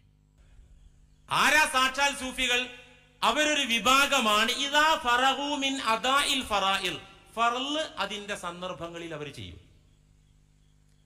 ആരാ സാക്ഷാൽ സൂഫികൾ അവരൊരു വിഭാഗമാണ് ഇതാ ഫറഹു മിൻ അദാഇൽ ഫറാഇൽ ഫറല് അതിന്റെ സന്ദർഭങ്ങളിൽ അവർ ചെയ്യും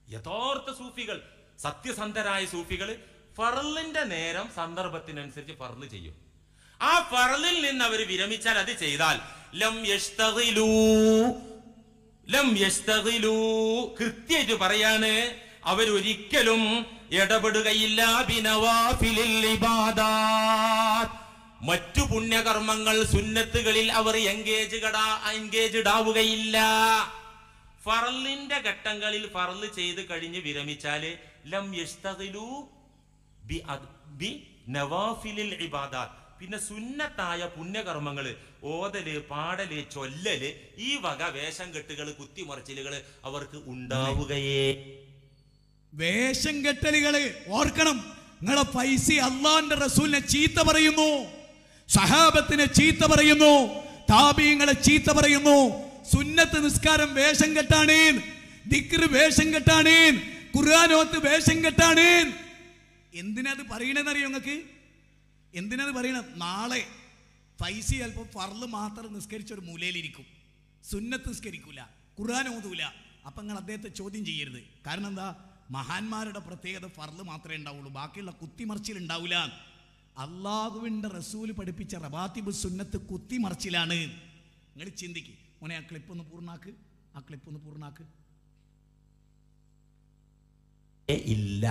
യഥാർത്ഥ സൂഫികൾ സത്യസന്ധരായ സൂഫികൾ ഫറലിന്റെ നേരം സന്ദർഭത്തിനനുസരിച്ച് ഫറല് ചെയ്യും ആ ഫറലിൽ നിന്ന് അവർ വിരമിച്ചാൽ അത് ചെയ്താൽ ലം യഷ്തഗിലൂ ലം യസ്തഗിലൂ കൃത്യമായിട്ട് പറയാണ് അവരൊരിക്കലും ഇടപെടുകയില്ല ബിനവാഫിലിൽ ഇബാദാത്ത്. മറ്റു പുണ്യകർമ്മങ്ങൾ സുന്നത്തുകളിൽ അവർ എൻഗേജ് എൻഗേജ്ഡ് ആവുകയില്ല ഫറലിന്റെ ഘട്ടങ്ങളിൽ ഫറല് ചെയ്ത് കഴിഞ്ഞ് വിരമിച്ചാല് ലം യസ്തഗിലൂ ബി അദ്- ബി നവാഫിലിൽ ഇബാദാത്ത് പിന്നെ സുന്നത്തായ പുണ്യകർമ്മങ്ങള് ഓതല് പാടല് ചൊല്ലല് ഈ വക വേഷം കെട്ടുകള് കുത്തിമറിച്ചിലുകള് അവർക്ക് ഉണ്ടാവുകയേ വേഷം കെട്ടലുകള് ഓർക്കണം നിങ്ങളെ പൈസ അള്ളാന്റെ റസൂലിനെ ചീത്ത പറയുന്നു സഹാബത്തിനെ ചീത്ത പറയുന്നു താപീങ്ങളെ ചീത്ത പറയുന്നു സുന്നത്ത് നിസ്കാരം വേഷം കെട്ടാണ് ദിക്റ് വേഷം കെട്ടാണ് ഖുർആാനോത്ത് വേഷം കെട്ടാണ് എന്തിനത് പറയണെന്നറിയോ നിങ്ങൾക്ക് എന്തിനത് പറയണത് നാളെ പൈസ ചിലപ്പോൾ ഫർള് മാത്രം നിസ്കരിച്ച ഒരു മൂലയിലിരിക്കും സുന്നത്ത് നിസ്കരിക്കൂല ഖുർആൻ ഓതൂല അപ്പം നിങ്ങൾ അദ്ദേഹത്തെ ചോദ്യം ചെയ്യരുത് കാരണം എന്താ മഹാന്മാരുടെ പ്രത്യേകത ഫർള് മാത്രമേ ഉണ്ടാവുള്ളൂ ബാക്കിയുള്ള കുത്തിമറിച്ചിൽ ഉണ്ടാവില്ല അള്ളാഹുവിൻ്റെ റസൂല് പഠിപ്പിച്ച റബാത്തിബ് സുന്നത്ത് കുത്തിമറിച്ചിലാണ് നിങ്ങൾ ചിന്തിക്ക് മോനെ ആ ക്ലിപ്പ് ഒന്ന് പൂർണ്ണാക്ക് ആ ക്ലിപ്പ് ഒന്ന് പൂർണ്ണാക്ക് ഇല്ല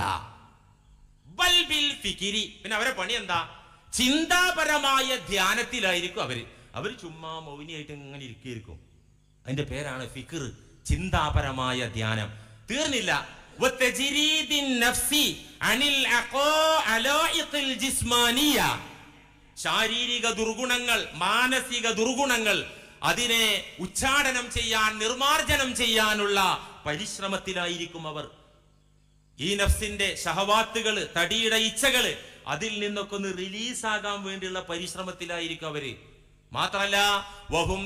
ബൽ ബിൽ ഫിക്കിരി പിന്നെ അവരെ പണി എന്താ ചിന്താപരമായ ധ്യാനത്തിലായിരിക്കും അവര് അവര് ചുമ്മാ മൗനിയായിട്ട് ഇങ്ങനെ ഇരിക്കും അതിന്റെ പേരാണ് ഫിക്കർ ചിന്താപരമായ ധ്യാനം തീർന്നില്ല وتجريد النفس عن العقاء علائق الجسمانية. ശാരീരിക ദുർഗുണങ്ങൾ മാനസിക ദുർഗുണങ്ങൾ അതിനെ ഉച്ചാടനം ചെയ്യാൻ നിർമാർജനം ചെയ്യാനുള്ള പരിശ്രമത്തിലായിരിക്കും അവർ ഈ നഫ്സിന്റെ ഷഹവാത്തുകള് തടിയുടെ ഇച്ഛകള് അതിൽ നിന്നൊക്കെ ഒന്ന് റിലീസാകാൻ വേണ്ടിയുള്ള പരിശ്രമത്തിലായിരിക്കും അവര് മാത്രല്ല വഹും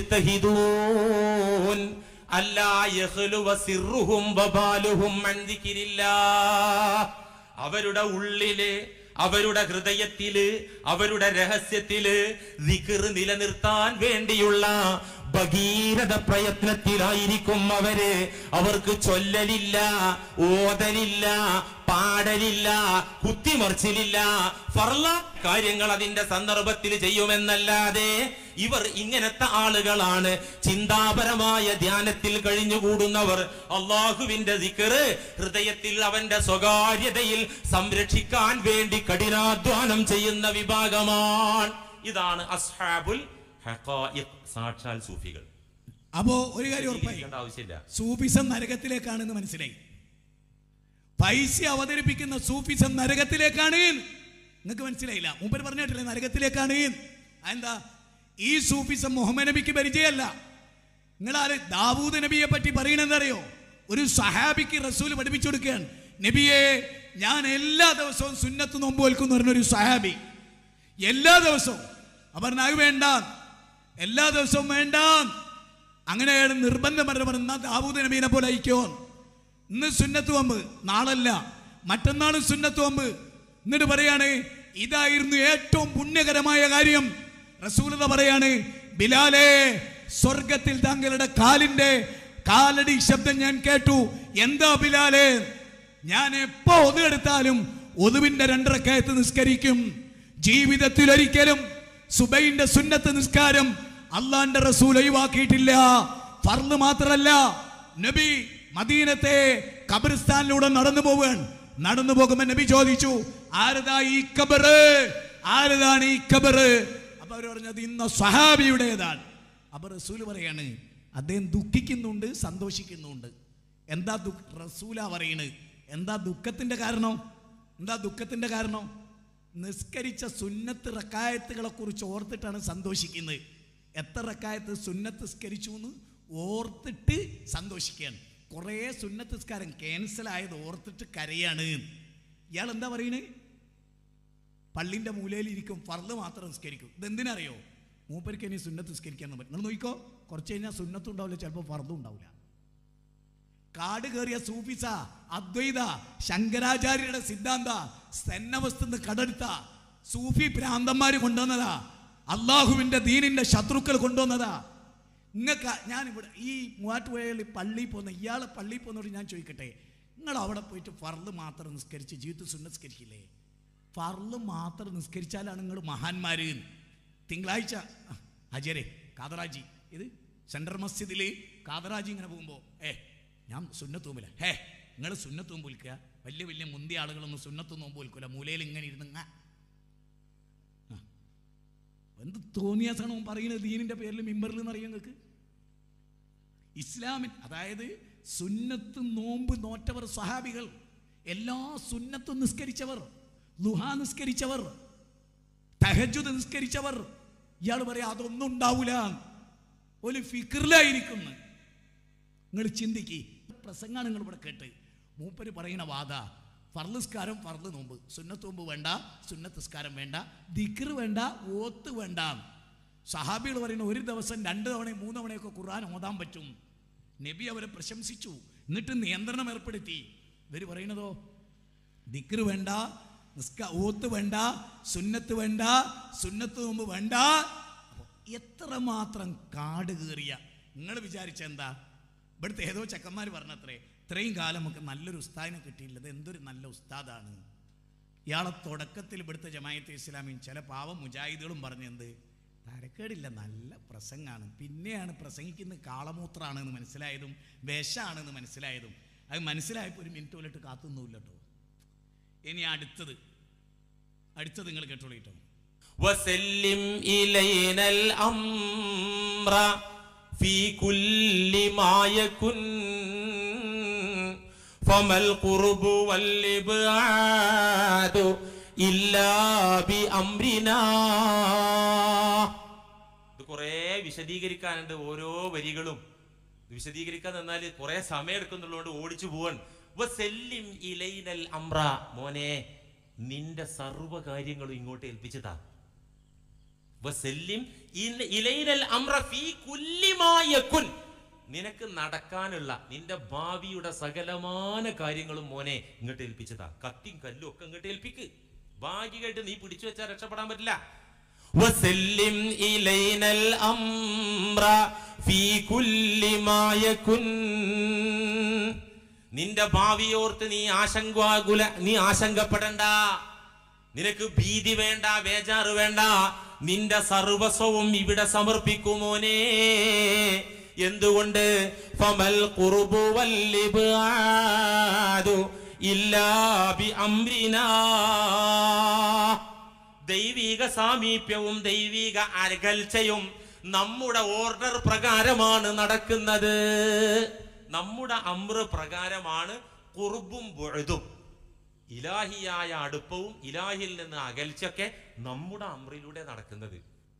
യജ്തഹിദൂൻ അല്ലാ യഖ്ലുവ സിർറുഹും വബാലുഹും അൻ ദിക്രില്ലാഹ്. അവരുടെ ഉള്ളില് അവരുടെ ഹൃദയത്തില് അവരുടെ രഹസ്യത്തില് ദിക്ർ നിലനിർത്താൻ വേണ്ടിയുള്ള ഭഗീരഥ പ്രയത്നത്തിലായിരിക്കും അവര് അവർക്ക് ചൊല്ലലില്ല ഓതലില്ല പാടലില്ല കുത്തിമറിച്ചിലില്ല ഫർള കാര്യങ്ങൾ അതിന്റെ സന്ദർഭത്തിൽ ചെയ്യുമെന്നല്ലാതെ ഇവർ ഇങ്ങനത്തെ ആളുകളാണ് ചിന്താപരമായ ധ്യാനത്തിൽ കഴിഞ്ഞുകൂടുന്നവർ അള്ളാഹുവിന്റെ ദിക്കറ് ഹൃദയത്തിൽ അവന്റെ സ്വകാര്യതയിൽ സംരക്ഷിക്കാൻ വേണ്ടി കഠിനാധ്വാനം ചെയ്യുന്ന വിഭാഗമാണ് ഇതാണ് അസ്ഹാബുൽ ഹഖായിഖ് സാക്ഷാൽ സൂഫികൾ അപ്പോ ഒരു കാര്യം ഉറപ്പായി ഇരിക്കേണ്ട ആവശ്യമില്ല സൂഫിസം നരകത്തിലേക്കാണെന്ന് മനസ്സിലായി പൈസ അവതരിപ്പിക്കുന്ന സൂഫിസം നരകത്തിലേക്കാണ് നിങ്ങൾക്ക് മനസ്സിലായില്ല മൂപ്പര് പറഞ്ഞിട്ടില്ലേ നരകത്തിലേക്കാണ് എന്താ ഈ സൂഫിസം മുഹമ്മദ് നബിക്ക് പരിചയമല്ല നിങ്ങളാര് ദാവൂദ് നബിയെ പറ്റി പറയണെന്നറിയോ ഒരു സഹാബിക്ക് റസൂൽ പഠിപ്പിച്ചു കൊടുക്കുകയാണ് നബിയെ ഞാൻ എല്ലാ ദിവസവും സുന്നത്ത് നോമ്പ് വെൽക്കുന്നു പറഞ്ഞൊരു സഹാബി എല്ലാ ദിവസവും അവർ അത് വേണ്ട എല്ലാ ദിവസവും വേണ്ട അങ്ങനെയാണ് നിർബന്ധം പറഞ്ഞ പറഞ്ഞ ദാവൂദ് നബീനെ പോലെ അയക്കോ ഇന്ന് സുന്നത്ത് വമ്പ് നാളല്ല മറ്റന്നാൾ സുന്നത്ത് വമ്പ് എന്നിട്ട് പറയാണ് ഇതായിരുന്നു ഏറ്റവും പുണ്യകരമായ കാര്യം റസൂലത പറയാണ് ബിലാലെ സ്വർഗത്തിൽ താങ്കളുടെ കാലിന്റെ കാലടി ശബ്ദം ഞാൻ കേട്ടു എന്താ ബിലാലെ ഞാൻ എപ്പോ ഒതുവെടുത്താലും ഒതുവിന്റെ രണ്ടരക്കയത്ത് നിസ്കരിക്കും ജീവിതത്തിൽ ഒരിക്കലും സുബൈന്റെ സുന്നത്ത് നിസ്കാരം അള്ളാന്റെ റസൂൽ ഒഴിവാക്കിയിട്ടില്ല ഫർള് മാത്രമല്ല നബി മദീനത്തെ ഖബറിസ്ഥാനിലൂടെ നടന്നു പോവാൻ നടന്നു പോകുമ്പോൾ നബി ചോദിച്ചു ആരതാ ഈ കബറ് ആരതാണ് ഈ കബറ് അപ്പൊ അവർ പറഞ്ഞത് ഇന്ന സ്വഹാബിയുടേതാണ് അപ്പൊ റസൂൽ പറയാണ് അദ്ദേഹം ദുഃഖിക്കുന്നുണ്ട് സന്തോഷിക്കുന്നുണ്ട് എന്താ ദുഃഖ റസൂല പറയണ് എന്താ ദുഃഖത്തിന്റെ കാരണം എന്താ ദുഃഖത്തിന്റെ കാരണം നിസ്കരിച്ച സുന്നത്ത് റക്കായത്തുകളെ കുറിച്ച് ഓർത്തിട്ടാണ് സന്തോഷിക്കുന്നത് എത്ര റക്കായത്ത് സുന്നത്ത് നിസ്കരിച്ചു എന്ന് ഓർത്തിട്ട് സന്തോഷിക്കുകയാണ് കുറേ സുന്നത്ത് നിസ്കാരം ക്യാൻസൽ ആയത് ഓർത്തിട്ട് കരയാണ് ഇയാൾ എന്താ പറയുന്നത് പള്ളിന്റെ മൂലയിൽ ഇരിക്കും ഫർദ് മാത്രം നിസ്കരിക്കും ഇതെന്തിനറിയോ മൂപ്പർക്ക് ഇനി സുന്നത്ത് നിസ്കരിക്കാൻ പറ്റും നിങ്ങൾ നോക്കിക്കോ കുറച്ച് കഴിഞ്ഞാൽ സുന്നത്തും ഉണ്ടാവില്ല ചിലപ്പോൾ ഫർദും ഉണ്ടാവില്ല കാട് കയറിയ സൂഫിസ അദ്വൈത ശങ്കരാചാര്യരുടെ സിദ്ധാന്ത സെന്നവസ്തുന്ന് കടെടുത്ത സൂഫി ഭ്രാന്തന്മാര് കൊണ്ടുവന്നതാ അള്ളാഹുവിന്റെ ദീനിന്റെ ശത്രുക്കൾ കൊണ്ടുവന്നതാ നിങ്ങൾക്ക് ഞാൻ ഇവിടെ ഈ മൂവാറ്റുപുഴയിൽ പള്ളിയിൽ പോകുന്ന ഇയാളെ പള്ളിയിൽ പോകുന്നവരോട് ഞാൻ ചോദിക്കട്ടെ നിങ്ങൾ അവിടെ പോയിട്ട് ഫർള് മാത്രം നിസ്കരിച്ച് ജീവിതത്തിൽ സുന്നസ്കരിക്കില്ലേ ഫർള് മാത്രം നിസ്കരിച്ചാലാണ് നിങ്ങൾ മഹാന്മാര് എന്ന്. തിങ്കളാഴ്ച ആ, ഹജരെ കാതറാജി ഇത് സെൻട്രൽ മസ്ജിദിൽ കാതറാജി ഇങ്ങനെ പോകുമ്പോൾ ഏ ഞാൻ സുന്നത്ത് നോമ്പില്ല ഹേ നിങ്ങൾ സുന്നത്ത് നോമ്പ് വിൽക്കുക വലിയ വലിയ മുന്തിയ ആളുകളൊന്നും സുന്നത്ത് നോമ്പ് വിൽക്കില്ല മൂലയിൽ ഇങ്ങനെ ഇരുന്ന് ഇങ്ങ. ആ. എന്ത് തോന്നിയാസാണ് അവൻ പറയുന്നത് ദീനിന്റെ പേരിൽ മിമ്പറിൽ എന്ന് അറിയാം നിങ്ങൾക്ക് ഇസ്ലാമിൽ അതായത് സുന്നത്ത് നോമ്പ് നോറ്റവർ സ്വഹാബികൾ എല്ലാ സുന്നത്തും നിസ്കരിച്ചവർ ലുഹാ നിസ്കരിച്ചവർ തഹജുദ് നിസ്കരിച്ചവർ ഇയാൾ പറയാ അതൊന്നും ഉണ്ടാവൂല ഒരു ഫിക്കറിലായിരിക്കുന്നു നിങ്ങൾ ചിന്തിക്ക് പ്രസംഗമാണ് നിങ്ങൾ ഇവിടെ കേട്ട് മൂപ്പര് പറയുന്ന വാദ ഫർലിസ്കാരം ഫർദ് നോമ്പ് സുന്നത്ത് നോമ്പ് വേണ്ട സുന്നത്തിസ്കാരം വേണ്ട ദിക്ർ വേണ്ട ഓത്ത് വേണ്ട സഹാബികൾ പറയുന്ന ഒരു ദിവസം രണ്ട് തവണയും മൂന്ന് തവണയൊക്കെ ഖുർആൻ ഓതാൻ പറ്റും നബി അവരെ പ്രശംസിച്ചു എന്നിട്ട് നിയന്ത്രണം ഏർപ്പെടുത്തി ഇവർ പറയുന്നതോ ദിക്ർ വേണ്ട നിസ്ക ഓത്ത് വേണ്ട സുന്നത്ത് വേണ്ട സുന്നത്ത് നോമ്പ് വേണ്ട അപ്പൊ എത്രമാത്രം കാട് കീറിയ നിങ്ങൾ വിചാരിച്ച എന്താ ഇവിടുത്തെ ഏതോ ചെക്കന്മാർ പറഞ്ഞത്രേ ഇത്രയും കാലം നമുക്ക് നല്ലൊരു ഉസ്താദിനെ കിട്ടിയില്ലത് എന്തൊരു നല്ല ഉസ്താദാണ് ഇയാളെ തുടക്കത്തിൽ ഇവിടുത്തെ ജമായത്ത് ഇസ്ലാമിയും ചില പാവം മുജാഹിദുകളും പറഞ്ഞെന്ത് തരക്കേടില്ല നല്ല പ്രസംഗാണ് പിന്നെയാണ് പ്രസംഗിക്കുന്നത് കാളമൂത്രാണെന്ന് മനസ്സിലായതും വിഷാണെന്ന് മനസ്സിലായതും അത് മനസ്സിലായപ്പോൾ ഒരു മിനിറ്റ് പോലിട്ട് കാത്തൊന്നുമില്ല കേട്ടോ ഇനി അടുത്തത് അടുത്തത് നിങ്ങൾ കേട്ടോളൂ കേട്ടോ وسلم إلينا الأمر في كل ما يكن فما القرب والإبعاد إلا بأمرنا ഇത് കുറേ വിശദീകരിക്കാനുണ്ട് ഓരോ വരികളും വിശദീകരിക്കാൻ നിന്നാൽ കുറെ സമയം എടുക്കുന്നുള്ളതുകൊണ്ട് ഓടിച്ചു പോവാൻ വസല്ലിം ഇലൈനൽ അമ്ര മോനെ നിന്റെ സർവ്വ കാര്യങ്ങളും ഇങ്ങോട്ട് ഏൽപ്പിച്ചതാ വസല്ലിം ഇൻ- ഇലൈനൽ അമ്ര ഫീ കുല്ലി മാ യകുൻ. നിനക്ക് നടക്കാനുള്ള നിന്റെ ഭാവിയുടെ സകലമാന കാര്യങ്ങളും മോനെ ഇങ്ങോട്ട് ഏൽപ്പിച്ചതാ കത്തിയും കല്ലും ഒക്കെ ഇങ്ങോട്ട് ഏൽപ്പിക്ക് ഭാഗ്യമായിട്ട് നീ പിടിച്ചു വെച്ചാൽ രക്ഷപ്പെടാൻ പറ്റില്ല وسلم إلينا الأمر في كل ما يكن നിന്റെ ഭാവിയോർത്ത് നീ ആശങ്കാകുല നീ ആശങ്കപ്പെടണ്ട നിനക്ക് ഭീതി വേണ്ട ബേജാറ് വേണ്ട നിന്റെ സർവസ്വവും ഇവിടെ സമർപ്പിക്കുമോനെ എന്തുകൊണ്ട് ഫമൽ ഖുർബു വല്ലിബ്ആദു ഇല്ലാ ബി അംരിനാ ദൈവിക സാമീപ്യവും ദൈവിക അകൽച്ചയും നമ്മുടെ ഓർഡർ പ്രകാരമാണ് നടക്കുന്നത് നമ്മുടെ അമ്ര പ്രകാരമാണ് കുറുബും ബുഴുതും ഇലാഹിയായ അടുപ്പവും ഇലാഹിൽ നിന്ന് അകൽച്ചയൊക്കെ നമ്മുടെ അമ്രിലൂടെ നടക്കുന്നത്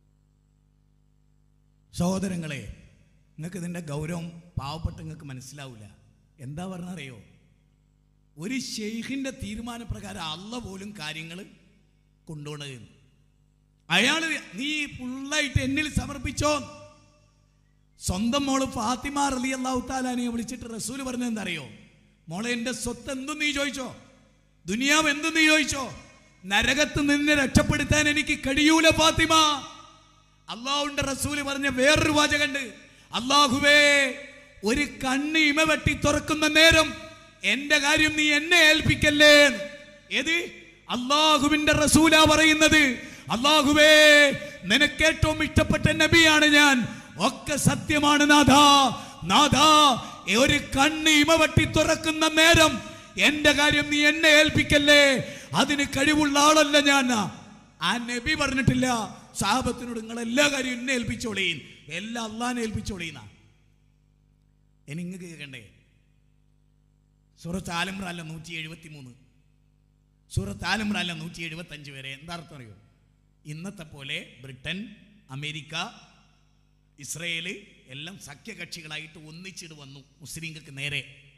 സഹോദരങ്ങളെ നിങ്ങൾക്ക് ഇതിൻ്റെ ഗൗരവം പാവപ്പെട്ട നിങ്ങൾക്ക് മനസ്സിലാവില്ല എന്താ പറഞ്ഞറിയോ ഒരു ഷെയ്ഖിൻ്റെ തീരുമാനപ്രകാരം അല്ല പോലും കാര്യങ്ങൾ കൊണ്ടുപോണത് അയാൾ നീ ഫുള്ളായിട്ട് എന്നിൽ സമർപ്പിച്ചോ സ്വന്തം മോള് ഫാത്തിമ റലി അള്ളാഹു താലാനെ വിളിച്ചിട്ട് റസൂല് പറഞ്ഞത് എന്താ അറിയോ മോളെ എൻ്റെ സ്വത്ത് എന്തും നീ ചോദിച്ചോ ദുനിയാവ് എന്തും നീ ചോദിച്ചോ നരകത്ത് നിന്നെ രക്ഷപ്പെടുത്താൻ എനിക്ക് കഴിയൂല ഫാത്തിമ അള്ളാഹുന്റെ റസൂല് പറഞ്ഞ വേറൊരു വാചകണ്ട് അള്ളാഹുവേ ഒരു കണ്ണ് ഇമ വെട്ടി തുറക്കുന്ന നേരം എന്റെ കാര്യം നീ എന്നെ ഏൽപ്പിക്കല്ലേ ഏത് അള്ളാഹുവിന്റെ റസൂല പറയുന്നത് അള്ളാഹുവേ നിനക്ക് ഏറ്റവും ഇഷ്ടപ്പെട്ട നബിയാണ് ഞാൻ ഒക്കെ സത്യമാണ് നാഥ നാഥ ഒരു കണ്ണ് ഇമ വെട്ടി തുറക്കുന്ന നേരം എന്റെ കാര്യം നീ എന്നെ ഏൽപ്പിക്കല്ലേ അതിന് കഴിവുള്ള ആളല്ല ഞാൻ ആ നബി പറഞ്ഞിട്ടില്ല സാഹബത്തിനോട് നിങ്ങൾ എല്ലാ കാര്യവും എന്നെ ഏൽപ്പിച്ചോളീൻ എല്ലാം അള്ളാനെ ഏൽപ്പിച്ചോളീന്ന ഇനി ഇങ്ങ് കേൾക്കണ്ടേ സൂറത്ത് ആലമ്രാല്ല നൂറ്റി എഴുപത്തി മൂന്ന് സൂറത്ത് ആലമ്രാല്ല നൂറ്റി എഴുപത്തി അഞ്ച് വരെ എന്താ അർത്ഥം അറിയോ ഇന്നത്തെ പോലെ ബ്രിട്ടൻ അമേരിക്ക ഇസ്രയേല് എല്ലാം സഖ്യകക്ഷികളായിട്ട് ഒന്നിച്ചിട്ട് വന്നു മുസ്ലിങ്ങൾക്ക് നേരെ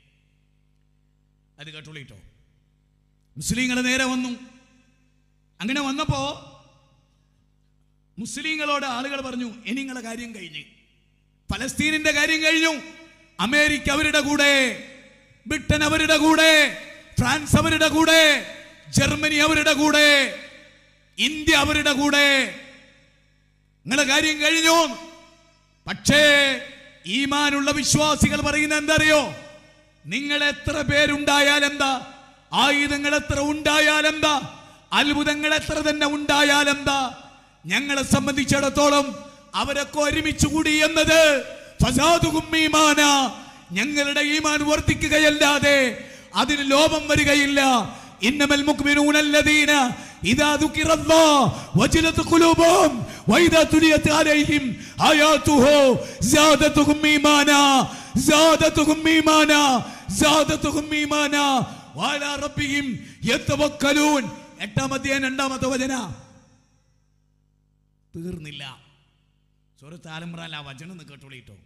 അത് കേട്ടോളിട്ടോ മുസ്ലിങ്ങൾ നേരെ വന്നു അങ്ങനെ വന്നപ്പോ മുസ്ലിങ്ങളോട് ആളുകൾ പറഞ്ഞു ഇനി നിങ്ങളെ കാര്യം കഴിഞ്ഞ് ഫലസ്തീനിന്റെ കാര്യം കഴിഞ്ഞു അമേരിക്ക അവരുടെ കൂടെ ബ്രിട്ടൻ അവരുടെ കൂടെ ഫ്രാൻസ് അവരുടെ കൂടെ ജർമ്മനി അവരുടെ കൂടെ ഇന്ത്യ അവരുടെ കൂടെ നിങ്ങളെ കാര്യം കഴിഞ്ഞു പക്ഷേ ഈമാനുള്ള വിശ്വാസികൾ പറയുന്ന എന്തറിയോ നിങ്ങൾ എത്ര പേരുണ്ടായാൽ എന്താ ആയുധങ്ങൾ എത്ര ഉണ്ടായാൽ എന്താ അത്ഭുതങ്ങൾ എത്ര തന്നെ ഉണ്ടായാൽ എന്താ ഞങ്ങളെ സംബന്ധിച്ചിടത്തോളം അവരൊക്കെ ഒരുമിച്ച് കൂടി എന്നത് ഫസാദുഹും ഈമാന. ഞങ്ങളുടെ ഈമാൻ വർദ്ധിക്കുകയല്ലാതെ അതിന് ലോപം വരികയില്ല ഇന്നമൽ മുഖ്മിനൂന الذين إذا ذكر الله وجلت قلوبهم وإذا تليت عليهم آياته زادتهم إيمانا زادتهم إيمانا زادتهم إيمانا وعلى ربهم يتوكلون എട്ടാം അധ്യായം രണ്ടാമത്തെ വചന തീർന്നില്ല സുഹൃത്ത് ആലമ്രാൻ ആ വചനം ഒന്ന് കേട്ടോളിട്ടോ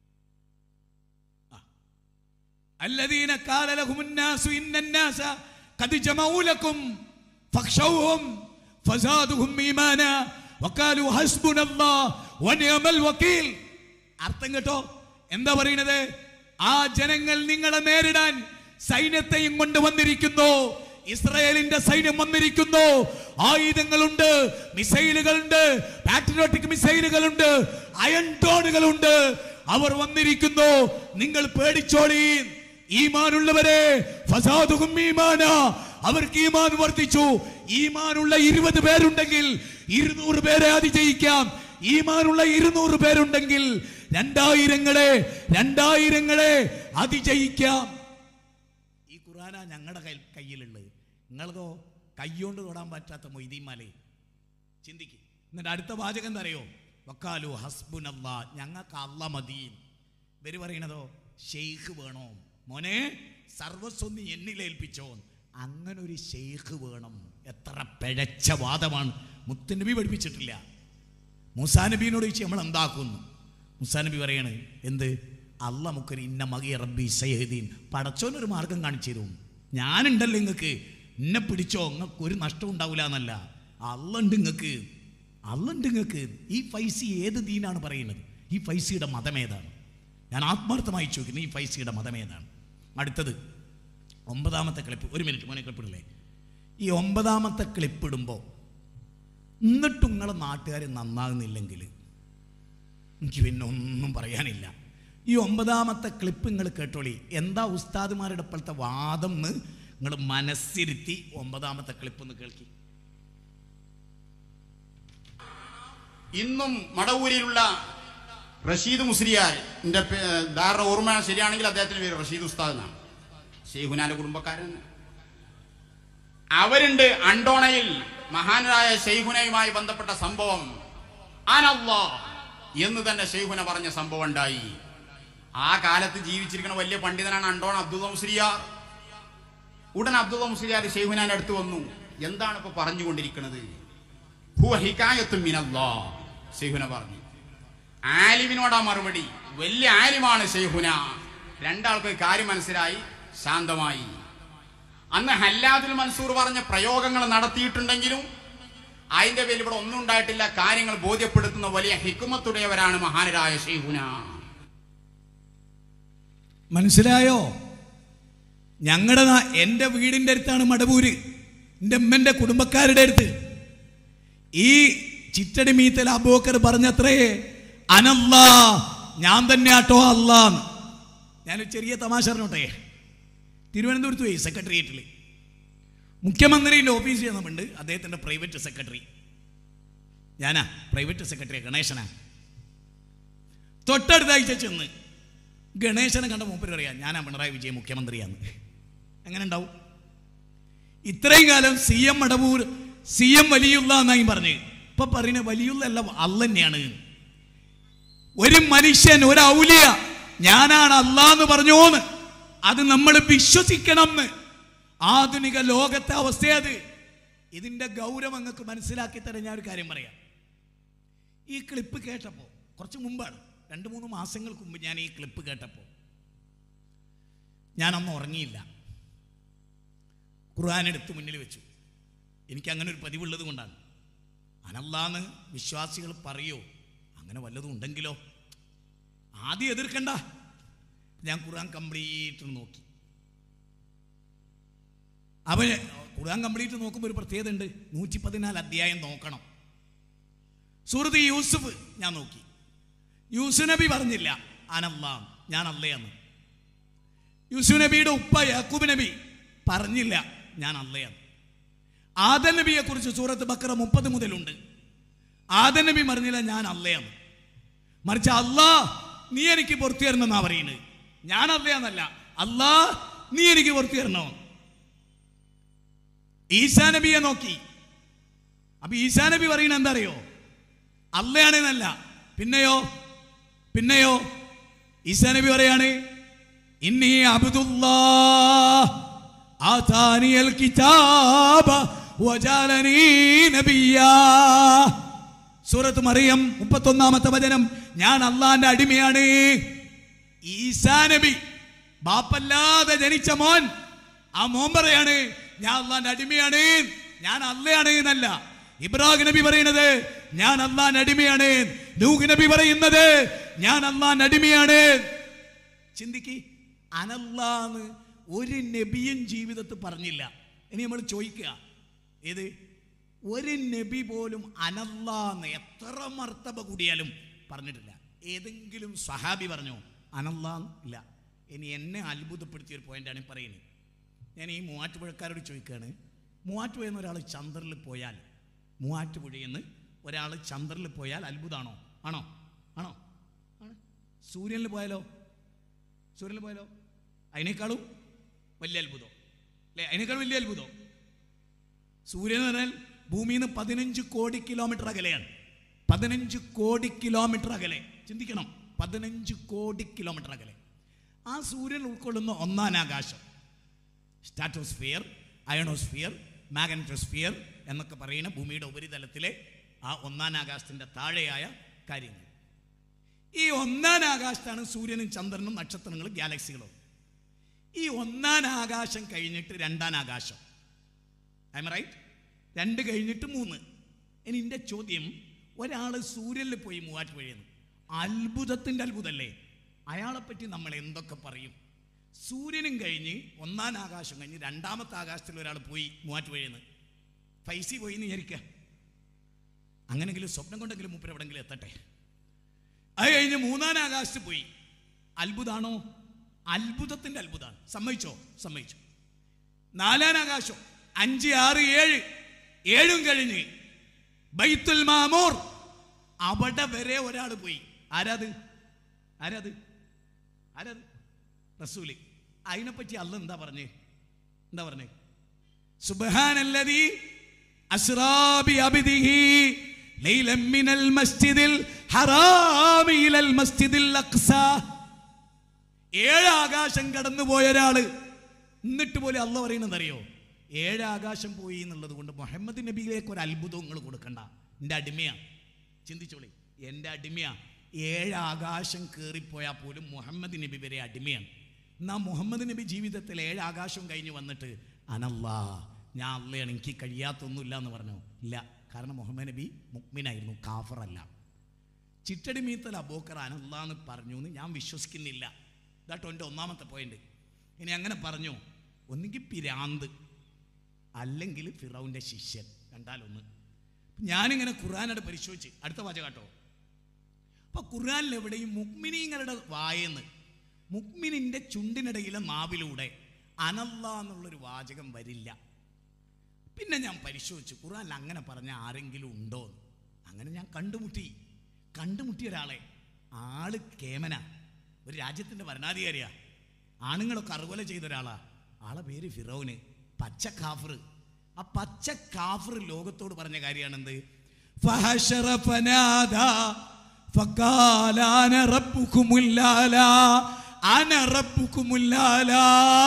الذين قال لهم الناس إن الناس قد جمعوا لكم فاخشوهم فزادهم إيمانا وقالوا حسبنا الله ونعم الوكيل അർത്ഥം കേട്ടോ എന്താ പറയുന്നത് ആ ജനങ്ങൾ നിങ്ങളെ നേരിടാൻ സൈന്യത്തെയും കൊണ്ട് വന്നിരിക്കുന്നു ഇസ്രായേലിന്റെ സൈന്യം വന്നിരിക്കുന്നു ആയുധങ്ങളുണ്ട് മിസൈലുകളുണ്ട് പാട്രിയോട്ടിക് മിസൈലുകളുണ്ട് അയൺ ടോണുകളുണ്ട് അവർ വന്നിരിക്കുന്നു നിങ്ങൾ പേടിച്ചോളീൻ ഈമാനുള്ളവരെ ഫസാദുഹും ഈമാന അവർക്ക് ഈമാൻ വർദ്ധിച്ചു ഈമാനുള്ള ഇരുപത് പേരുണ്ടെങ്കിൽ ഇരുന്നൂറ് പേരെ അതിജയിക്കാം ഈമാനുള്ള ഇരുന്നൂറ് പേരുണ്ടെങ്കിൽ രണ്ടായിരങ്ങളെ രണ്ടായിരങ്ങളെ അതിജയിക്കാം ഈ ഖുറാന ഞങ്ങളുടെ കയ്യിൽ കയ്യിലുള്ളത് നിങ്ങളതോ കയ്യോണ്ട് തൊടാൻ പറ്റാത്ത മൊയ്തീമാലേ ചിന്തിക്ക് എന്നിട്ട് അടുത്ത വാചകം എന്താ അറിയോ വക്കാലു ഹസ്ബുനല്ലാ ഞങ്ങൾക്ക് അല്ല മതി ഇവര് പറയണതോ ഷെയ്ഖ് വേണോ മോനെ സർവസ്വന്ന് എന്നിലേൽപ്പിച്ചോ അങ്ങനെ ഒരു ഷെയ്ഖ് വേണം എത്ര പിഴച്ച വാദമാണ് മുത്തനബി പഠിപ്പിച്ചിട്ടില്ല മൂസാ നബീനോട് ചോദിച്ചു നമ്മൾ എന്താക്കുന്നു മൂസാ നബി പറയാണ് എന്ത് അല്ല നമുക്കൊരു ഇന്ന മകി റബ്ബി സയ്യദീൻ പടച്ചോനൊരു മാർഗം കാണിച്ചു തരും ഞാനുണ്ടല്ലോ നിങ്ങൾക്ക് എന്നെ പിടിച്ചോ നിങ്ങൾക്ക് ഒരു നഷ്ടം ഉണ്ടാവില്ല എന്നല്ല അല്ല ഉണ്ട് നിങ്ങൾക്ക് അല്ല ഉണ്ട് നിങ്ങൾക്ക് ഈ ഫൈസി ഏത് ദീനാണ് പറയുന്നത് ഈ ഫൈസിയുടെ മതം ഏതാണ് ഞാൻ ആത്മാർത്ഥമായി ചോദിക്കുന്നു ഈ ഫൈസിയുടെ മതം ഏതാണ് അടുത്തത് ഒമ്പതാമത്തെ ക്ലിപ്പ് ഒരു മിനിറ്റ് മോനെ ക്ലിപ്പ് ഇടല്ലേ ഈ ഒമ്പതാമത്തെ ക്ലിപ്പ് ഇടുമ്പോൾ എന്നിട്ടും നിങ്ങളെ നാട്ടുകാർ നന്നാകുന്നില്ലെങ്കിൽ എനിക്ക് പിന്നെ ഒന്നും പറയാനില്ല ഈ ഒമ്പതാമത്തെ ക്ലിപ്പ് നിങ്ങൾ കേട്ടോളി എന്താ ഉസ്താദുമാരുടെ ഇപ്പോഴത്തെ വാദം എന്ന് നിങ്ങൾ മനസ്സിരുത്തി ഒമ്പതാമത്തെ ക്ലിപ്പ് ഒന്ന് കേൾക്കി ഇന്നും മടവൂരിലുള്ള റഷീദ് മുസ്ലിയാർ എൻ്റെ ധാരണ ഓർമ്മ ശരിയാണെങ്കിൽ അദ്ദേഹത്തിന്റെ പേര് റഷീദ് ഉസ്താദ് എന്നാണ് ഷെയ്ഖുനാന്റെ കുടുംബക്കാരൻ അവരുണ്ട് അണ്ടോണയിൽ മഹാനായ ഷെയ്ഖുനയുമായി ബന്ധപ്പെട്ട സംഭവം അനല്ലാ എന്ന് തന്നെ ഷെയ്ഖുന പറഞ്ഞ സംഭവം ഉണ്ടായി ആ കാലത്ത് ജീവിച്ചിരിക്കുന്ന വലിയ പണ്ഡിതനാണ് അണ്ടോണ അബ്ദുള്ള മുസ്ലിയാർ ഉടൻ അബ്ദുള്ള മുസ്ലിയാർ ഷെയ്ഖുനാന്റെ അടുത്ത് വന്നു എന്താണ് ഇപ്പൊ പറഞ്ഞുകൊണ്ടിരിക്കുന്നത് ഹുവ ഹികായത്തും മിനല്ലാ ഷെയ്ഖുന പറഞ്ഞു ആലിമിനോടാ മറുപടി വലിയ ആലിമാണ് ഷെയ്ഖുന രണ്ടാൾക്ക് കാര്യം മനസ്സിലായി ശാന്തമായി അന്ന് ഹല്ലാദുൽ മൻസൂർ പറഞ്ഞ പ്രയോഗങ്ങൾ നടത്തിയിട്ടുണ്ടെങ്കിലും അതിന്റെ പേരിൽ ഇവിടെ ഒന്നും ഉണ്ടായിട്ടില്ല കാര്യങ്ങൾ ബോധ്യപ്പെടുത്തുന്ന വലിയ ഹിക്കുമത്തുടയവരാണ് മഹാനരായ ഷെയ്ഖുന മനസ്സിലായോ ഞങ്ങളുടെ എൻ്റെ വീടിൻ്റെ അടുത്താണ് മടവൂര് എൻ്റെ അമ്മൻ്റെ കുടുംബക്കാരുടെ അടുത്ത് ഈ ചിറ്റടി മീത്തൽ അബൂക്കർ പറഞ്ഞത്രേ അനല്ലാ ഞാൻ തന്നെ ആട്ടോ അല്ലാന്ന് ഞാനൊരു ചെറിയ തമാശ അറിഞ്ഞോട്ടെ തിരുവനന്തപുരത്ത് പോയി സെക്രട്ടേറിയറ്റിൽ മുഖ്യമന്ത്രിയുടെ ഓഫീസിൽ ചെന്നുണ്ട് അദ്ദേഹത്തിൻ്റെ പ്രൈവറ്റ് സെക്രട്ടറി ഞാനാ പ്രൈവറ്റ് സെക്രട്ടറി ഗണേശനാ തൊട്ടടുത്ത ആഴ്ച ചെന്ന് ഗണേശനെ കണ്ട മൂപ്പര് പറയാം ഞാനാ പിണറായി വിജയൻ മുഖ്യമന്ത്രിയാന്ന് എങ്ങനെ ഉണ്ടാവും ഇത്രയും കാലം C M Madavoor C M വലിയുള്ള എന്നായി പറഞ്ഞ് ഇപ്പൊ പറയുന്നത് വലിയുള്ള അല്ല അല്ല തന്നെയാണ് ഒരു മനുഷ്യൻ ഒരു ഔലിയ ഞാനാണ് അല്ലാന്ന് പറഞ്ഞോന്ന് അത് നമ്മൾ വിശ്വസിക്കണം എന്ന് ആധുനിക ലോകത്തെ അവസ്ഥയത് ഇതിന്റെ ഗൗരവം നിങ്ങൾക്ക് മനസ്സിലാക്കി തരാൻ ഞാൻ ഒരു കാര്യം പറയാം ഈ ക്ലിപ്പ് കേട്ടപ്പോൾ കുറച്ച് മുമ്പാണ് രണ്ട് മൂന്ന് മാസങ്ങൾക്ക് മുമ്പ് ഞാൻ ഈ ക്ലിപ്പ് കേട്ടപ്പോൾ ഞാൻ അന്ന് ഉറങ്ങിയില്ല ഖുർആൻ എടുത്ത് മുന്നിൽ വെച്ചു എനിക്ക് അങ്ങനെ ഒരു പതിവുള്ളത് കൊണ്ടാണ് അനല്ലാന്ന് വിശ്വാസികൾ പറയോ അങ്ങനെ വല്ലതും ഉണ്ടെങ്കിലോ ആദ്യം എതിർക്കണ്ട ഞാൻ ഖുർആൻ കംപ്ലീറ്റ് നോക്കി അവന് ഖുർആൻ കംപ്ലീറ്റ് നോക്കുമ്പോൾ ഒരു പ്രത്യേകത ഉണ്ട് നൂറ്റി പതിനാല് അധ്യായം നോക്കണം സൂറത്ത് യൂസുഫ് ഞാൻ നോക്കി യൂസുഫ് നബി പറഞ്ഞില്ല അനല്ലാം ഞാൻ അല്ലയെന്ന് യൂസുഫ് നബിയുടെ ഉപ്പ യാക്കൂബ് നബി പറഞ്ഞില്ല ഞാൻ അല്ലയാണ് ആദൻ നബിയെ കുറിച്ച് സൂറത്ത് ബക്കറ മുപ്പത് മുതലുണ്ട് ആദൻ നബി പറഞ്ഞില്ല ഞാൻ അല്ലയാണ് മറിച്ച് അല്ലാ നീ എനിക്ക് പുറത്തു തരണമെന്നാ പറയുന്നത് ഞാൻ അല്ലയാന്നല്ല അല്ലാ നീ എനിക്ക് പുറത്തു തരണോ ഈസാ നബിയെ നോക്കി അപ്പൊ ഈസാ നബി പറയുന്നത് എന്താ അറിയോ അല്ലയാണെന്നല്ല പിന്നെയോ പിന്നെയോ ഈസാ നബി പറയാണ് ഇന്നി അബ്ദുല്ലാ ആതാനിയൽ കിതാബ വജാലനീ നബിയ്യാ സൂറത്ത് മറിയം മുപ്പത്തൊന്നാമത്തെ വചനം ഞാൻ അള്ളാന്റെ അടിമയാണ് ഈസാ നബി ബാപ്പല്ലാതെ ജനിച്ച മോൻ ആ മോൻ പറയാണ് ഞാൻ അള്ളാന്റെ അടിമയാണ് ഞാൻ അല്ലയാണ് എന്നല്ല ഇബ്രാഹിം നബി പറയുന്നത് ഞാൻ അള്ളാന്റെ അടിമയാണ് നൂഹ് നബി പറയുന്നത് ഞാൻ അള്ളാന്റെ അടിമയാണ് ചിന്തിക്ക് അനല്ലാന്ന് ഒരു നബിയും ജീവിതത്തിൽ പറഞ്ഞില്ല ഇനി നമ്മൾ ചോദിക്കുക ഏത് ഒരു നബി പോലും അനല്ലാന്ന് എത്ര മർത്തബ കൂടിയാലും പറഞ്ഞിട്ടില്ല ഏതെങ്കിലും സഹാബി പറഞ്ഞോ അനല്ലാന്ന് ഇല്ല ഇനി എന്നെ അത്ഭുതപ്പെടുത്തിയ ഒരു പോയിന്റാണ് ഈ പറയുന്നത് ഞാൻ ഈ മൂവാറ്റുപുഴക്കാരോട് ചോദിക്കുകയാണ് മൂവാറ്റുപുഴയിൽ നിന്ന് ഒരാൾ ചന്ദ്രനിൽ പോയാൽ മൂവാറ്റുപുഴയിൽ നിന്ന് ഒരാൾ ചന്ദ്രനിൽ പോയാൽ അത്ഭുതമാണോ ആണോ ആണോ ആണ് സൂര്യനിൽ പോയാലോ സൂര്യനിൽ പോയാലോ അതിനേക്കാളും വലിയ അത്ഭുതം അല്ലേ അതിനേക്കാളും വലിയ അത്ഭുതം സൂര്യൻ എന്ന് പറഞ്ഞാൽ ഭൂമിയിൽ നിന്ന് പതിനഞ്ച് കോടി കിലോമീറ്റർ അകലെയാണ് പതിനഞ്ച് കോടി കിലോമീറ്റർ അകലെ ചിന്തിക്കണം പതിനഞ്ച് കോടി കിലോമീറ്റർ അകലെ ആ സൂര്യൻ ഉൾക്കൊള്ളുന്ന ഒന്നാം ആകാശം സ്റ്റാറ്റോസ്ഫിയർ അയണോസ്ഫിയർ മാഗ്നറ്റോസ്ഫിയർ എന്നൊക്കെ പറയുന്ന ഭൂമിയുടെ ഉപരിതലത്തിലെ ആ ഒന്നാം ആകാശത്തിൻ്റെ താഴെയായ കാര്യങ്ങൾ ഈ ഒന്നാം ആകാശത്താണ് സൂര്യനും ചന്ദ്രനും നക്ഷത്രങ്ങളും ഗാലക്സികളും ഈ ഒന്നാം ആകാശം കഴിഞ്ഞിട്ട് രണ്ടാം ആകാശം ഐ റൈറ്റ് രണ്ട് കഴിഞ്ഞിട്ട് മൂന്ന് ഇനി എൻ്റെ ചോദ്യം ഒരാൾ സൂര്യനിൽ പോയി മൂവാറ്റുപുഴയെന്ന് അത്ഭുതത്തിൻ്റെ അത്ഭുതമല്ലേ അയാളെപ്പറ്റി നമ്മൾ എന്തൊക്കെ പറയും സൂര്യനും കഴിഞ്ഞ് ഒന്നാം ആകാശം കഴിഞ്ഞ് രണ്ടാമത്തെ ആകാശത്തിൽ ഒരാൾ പോയി മൂവാറ്റുപുഴയെന്ന് പൈസ പോയി എന്ന് വിചാരിക്കുക അങ്ങനെങ്കിലും സ്വപ്നം കൊണ്ടെങ്കിലും മൂപ്പര് എവിടെങ്കിലും എത്തട്ടെ അത് കഴിഞ്ഞ് മൂന്നാം ആകാശത്ത് പോയി അത്ഭുതാണോ അത്ഭുതത്തിന്റെ അത്ഭുതമാണ് സമ്മതിച്ചോ സമ്മതിച്ചു നാലാം ആകാശം അഞ്ച് ആറ് ഏഴ് ഏഴും കഴിഞ്ഞ് ബൈത്തുൽ മാമൂർ അവിടെ വരെ ഒരാൾ പോയി ആരാത് ആരാത് ആരാത് റസൂല് അതിനെപ്പറ്റി അല്ല എന്താ പറഞ്ഞേ എന്താ പറഞ്ഞേ സുബ്ഹാനല്ലദീ അസ്റാബി അബ്ദിഹി ലൈലൻ മിനൽ മസ്ജിദിൽ ഹറാമി ഇലൽ മസ്ജിദിൽ അഖ്സ ഏഴ് ആകാശം കടന്നു പോയ ഒരാള് എന്നിട്ട് പോലും അല്ല പറയുന്നത് അറിയോ ഏഴ് ആകാശം പോയി എന്നുള്ളത് കൊണ്ട് മുഹമ്മദ് നബിയിലേക്ക് ഒരു അത്ഭുതം നിങ്ങൾ കൊടുക്കണ്ട എൻ്റെ അടിമയാ ചിന്തിച്ചോളി എൻ്റെ അടിമയാ ഏഴ് ആകാശം കയറിപ്പോയാൽ പോലും മുഹമ്മദ് നബി വരെ അടിമയാണ് എന്നാ മുഹമ്മദ് നബി ജീവിതത്തിൽ ഏഴ് ആകാശം കഴിഞ്ഞ് വന്നിട്ട് അനല്ലാ ഞാൻ അല്ലയാണ് എനിക്ക് കഴിയാത്തൊന്നുമില്ല എന്ന് പറഞ്ഞു ഇല്ല കാരണം മുഹമ്മദ് നബി മുക്മിനായിരുന്നു കാഫറല്ല ചിറ്റടി മീത്തൽ അബോക്കർ അനല്ലാന്ന് പറഞ്ഞു എന്ന് ഞാൻ വിശ്വസിക്കുന്നില്ല ഇതാട്ടോ എൻ്റെ ഒന്നാമത്തെ പോയിന്റ് ഇനി അങ്ങനെ പറഞ്ഞു ഒന്നുകിൽ പിരാന്ത് അല്ലെങ്കിൽ ഫിറൗൻ്റെ ശിഷ്യൻ രണ്ടാലൊന്ന് ഞാനിങ്ങനെ ഖുർആാനോട് പരിശോധിച്ച് അടുത്ത വാചകം കേട്ടോ അപ്പൊ ഖുർആാനിൽ എവിടെയും മുക്മിനീങ്ങളുടെ വായെന്ന് മുക്മിനിന്റെ ചുണ്ടിനിടയിലെ നാവിലൂടെ അനല്ല എന്നുള്ളൊരു വാചകം വരില്ല പിന്നെ ഞാൻ പരിശോധിച്ചു ഖുർആനിൽ അങ്ങനെ പറഞ്ഞ ആരെങ്കിലും ഉണ്ടോ എന്ന് അങ്ങനെ ഞാൻ കണ്ടുമുട്ടി കണ്ടുമുട്ടിയ ഒരാളെ ആള് കേമന ഒരു രാജ്യത്തിന്റെ ഭരണാധികാരിയാ ആണുങ്ങളൊക്കെ അറുകൊല ചെയ്ത ഒരാളാ ആളെ പേര് ഫിറോന് പച്ച കാഫർ ആ പച്ച കാഫർ ലോകത്തോട് പറഞ്ഞ കാര്യമാണെന്ത് ഫഹശറ ഫനാദാ ഫഖാല അന റബ്ബുകുമുൽ ആലാ അന റബ്ബുകുമുൽ ആലാ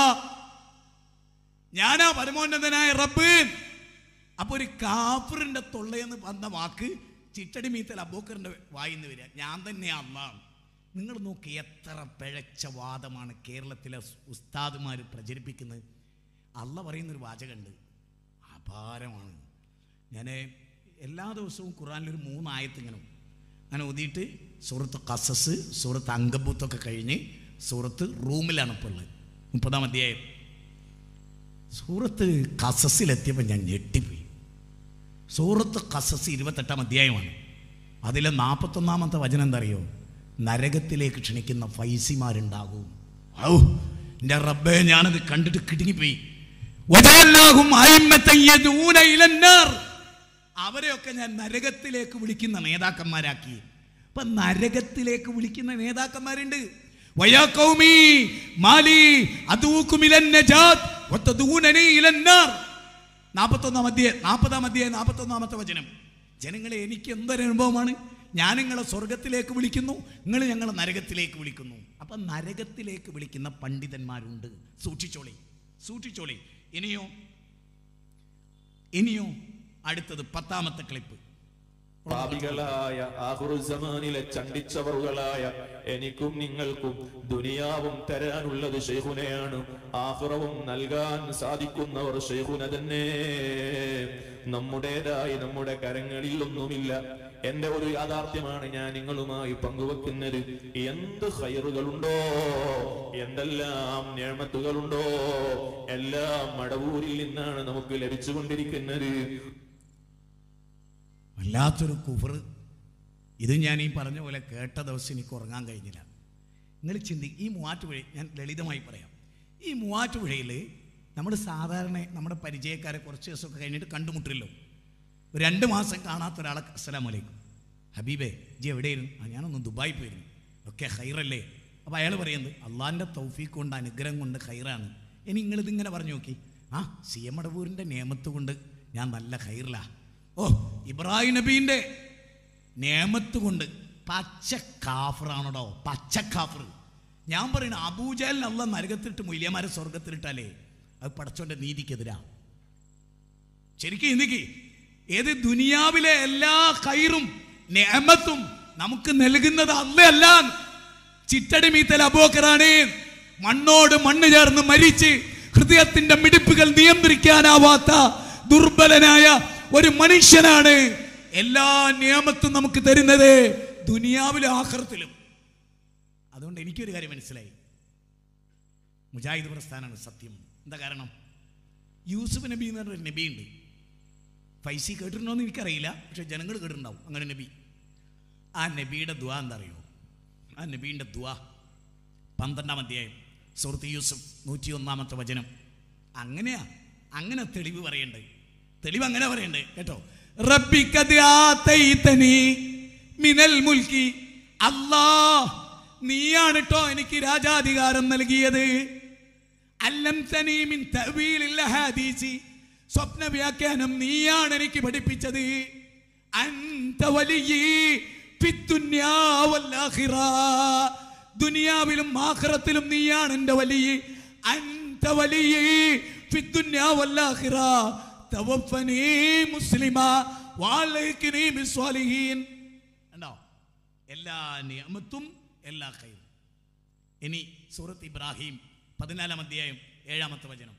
ഞാനാ പരമോന്നതനായ റബ്ബ് അപ്പൊ ഒരു കാഫറിന്റെ തൊള്ളയെന്ന് വന്ന വാക്ക് ചിറ്റടി മീത്തൽ അബൂക്കറിന്റെ വായിന്ന് വരിക ഞാൻ തന്നെ അള്ളാണ് നിങ്ങൾ നോക്കി എത്ര പിഴച്ച വാദമാണ് കേരളത്തിലെ ഉസ്താദുമാർ പ്രചരിപ്പിക്കുന്നത് അള്ള പറയുന്നൊരു വാചകമുണ്ട് അപാരമാണ് ഞാൻ എല്ലാ ദിവസവും ഖുറാനിലൊരു മൂന്നായത്ത് ഇങ്ങനെ അങ്ങനെ ഓതിയിട്ട് സൂറത്ത് കസസ് സൂറത്ത് അങ്കബൂത്തൊക്കെ കഴിഞ്ഞ് സൂറത്ത് റൂമിലാണ് ഇപ്പോൾ ഉള്ളത് മുപ്പതാം അധ്യായം സൂറത്ത് കസസിലെത്തിയപ്പോൾ ഞാൻ ഞെട്ടിപ്പോയി സൂറത്ത് കസസ് ഇരുപത്തെട്ടാം അധ്യായമാണ് അതിലെ നാൽപ്പത്തൊന്നാമത്തെ വചനം എന്താ അറിയോ നരകത്തിലേക്ക് ക്ഷണിക്കുന്ന ഫൈസിമാരുണ്ടാകും ഔ എൻ്റെ റബ്ബെ ഞാനത് കണ്ടിട്ട് കിടുങ്ങിപ്പോയി വജഅൽനാഹും അയിമ്മത്തൻ യദൂന ഇലന്നാർ. അവരെയൊക്കെ ഞാൻ നരകത്തിലേക്ക് വിളിക്കുന്ന നേതാക്കന്മാരാക്കി അപ്പൊ നരകത്തിലേക്ക് വിളിക്കുന്ന നേതാക്കന്മാരുണ്ട് വയാ ഖൗമി മാലി അദൂക്കും ഇലൻ നജാത്ത് വതദൂനനി ഇലന്നാർ നാൽപ്പത്തൊന്നാം അധ്യായ നാൽപ്പതാം അധ്യായ നാൽപ്പത്തൊന്നാമത്തെ വചനം ജനങ്ങളെ എനിക്ക് എന്തൊരു അനുഭവമാണ് ഞാൻ നിങ്ങളെ സ്വർഗത്തിലേക്ക് വിളിക്കുന്നു നിങ്ങൾ ഞങ്ങളെ നരകത്തിലേക്ക് വിളിക്കുന്നു അപ്പൊ നരകത്തിലേക്ക് വിളിക്കുന്ന പണ്ഡിതന്മാരുണ്ട് സൂക്ഷിച്ചോളി സൂക്ഷിച്ചോളി ഇനിയോ ഇനിയോ അടുത്തത് പത്താമത്തെ ക്ലിപ്പ് പാപികളായ ആഹുറുസമാനിലെ ചണ്ടിച്ചവറുകളായ എനിക്കും നിങ്ങൾക്കും ദുനിയാവും തരാനുള്ളത് ഷെയ്ഖുനയാണ് ആഹുറവും നൽകാൻ സാധിക്കുന്നവർ ഷെയ്ഖുന തന്നെ നമ്മുടേതായി നമ്മുടെ കരങ്ങളിൽ ഒന്നുമില്ല എന്റെ ഒരു യാഥാർത്ഥ്യമാണ് ഞാൻ നിങ്ങളുമായി പങ്കുവെക്കുന്നത് എന്ത് ഹൈറുകളുണ്ടോ എന്തെല്ലാം നേമത്തുകളുണ്ടോ എല്ലാം മടവൂരിൽ നിന്നാണ് നമുക്ക് ലഭിച്ചുകൊണ്ടിരിക്കുന്നത് വല്ലാത്തൊരു കുഫർ ഇത് ഞാൻ ഈ പറഞ്ഞ പോലെ കേട്ട ദിവസം എനിക്ക് ഉറങ്ങാൻ കഴിഞ്ഞില്ല നിങ്ങൾ ചിന്തി ഈ മൂവാറ്റുപുഴ ഞാൻ ലളിതമായി പറയാം ഈ മൂവാറ്റുപുഴയിൽ നമ്മൾ സാധാരണ നമ്മുടെ പരിചയക്കാരെ കുറച്ച് ദിവസമൊക്കെ കഴിഞ്ഞിട്ട് കണ്ടുമുട്ടില്ലോ ഒരു രണ്ട് മാസം കാണാത്ത ഒരാളെ അസ്സലാം വലൈക്കും ഹബീബേ ജി എവിടെയായിരുന്നു ആ ഞാനൊന്ന് ദുബായി പോയിരുന്നു ഒക്കെ ഹൈറല്ലേ അപ്പോൾ അയാൾ പറയുന്നത് അള്ളാഹിൻ്റെ തൗഫീഖ് കൊണ്ട് അനുഗ്രഹം കൊണ്ട് ഹൈറാണ് ഇനി നിങ്ങളിതിങ്ങനെ പറഞ്ഞു നോക്കി ആ സി എം അടവൂരിൻ്റെ നിയമത്ത് കൊണ്ട് ഞാൻ നല്ല ഹൈറിലാ ഓ ഇബ്രാഹിം നബീൻ്റെ നിയമത്ത് കൊണ്ട് പച്ച കാഫറാണോടോ പച്ച കാഫർ ഞാൻ പറയുന്ന അബൂജാലിന് അള്ള നരകത്തിട്ട് മൊയ്ലിയമാരെ സ്വർഗത്തിലിട്ടാലേ അത് പടച്ചോന്റെ നീതിക്കെതിരാ ശരിക്കും ഇന്ത്യക്ക് ഏത് ദുനിയാവിലെ എല്ലാ കയറും നിയമത്തും നമുക്ക് നൽകുന്നത് അല്ലല്ല ചിറ്റടി മീത്തൽ അബോക്കറാണ് മണ്ണോട് മണ്ണ് ചേർന്ന് മരിച്ച് ഹൃദയത്തിന്റെ മിടിപ്പുകൾ നിയന്ത്രിക്കാനാവാത്ത ദുർബലനായ ഒരു മനുഷ്യനാണ് എല്ലാ നിയമത്തും നമുക്ക് തരുന്നത് ദുനിയാവിലും ആഹ്റത്തിലും അതുകൊണ്ട് എനിക്കൊരു കാര്യം മനസ്സിലായി മുജാഹിദ് പ്രസ്ഥാനമാണ് സത്യം എന്താ കാരണം യൂസുഫ് നബി എന്ന് പറഞ്ഞൊരു നബിയുണ്ട് ഫൈസി കേട്ടിട്ടുണ്ടോ എന്ന് എനിക്കറിയില്ല പക്ഷെ ജനങ്ങൾ കേട്ടിട്ടുണ്ടാവും അങ്ങനെ നബി ആ നബിയുടെ ദ്വാ എന്താ അറിയോ ആ നബീൻ്റെ ദ്വാ പന്ത്രണ്ടാം അധ്യായം സുഹൃത്ത് യൂസുഫ് നൂറ്റി ഒന്നാമത്തെ വചനം അങ്ങനെയാ അങ്ങനെ തെളിവ് പറയണ്ടേ തെളിവ് അങ്ങനെ പറയണ്ടേ കേട്ടോ റബ്ബിക്കത് ആതൈതനി മിനൽ മുൽക്കി അല്ലാ നീയാണ് കേട്ടോ എനിക്ക് രാജാധികാരം നൽകിയത് അല്ലം തനീമിൻ തവീലില്ല ഹദീസി സ്വപ്ന വ്യാഖ്യാനം നീയാണ് എനിക്ക് പഠിപ്പിച്ചത് അന്ത വലിയീ ഫിദ്ദുന്യാ വല്ലാഖിറ. ദുനിയാവിലും ആഖിറത്തിലും നീയാണ് എൻ്റെ വലിയ അന്ത വലിയ ഫിദ്ദുന്യാ വല്ലാഖിറ. തവഫനീ മുസ്ലിമ വാലൈക്കിനീ ബിസ്വാലിഹീൻ കണ്ടോ എല്ലാ നിയമത്തും എല്ലാ ഖൈറും ഇനി സൂറത്ത് ഇബ്രാഹിം പതിനാലാം അധ്യായം ഏഴാമത്തെ വചനം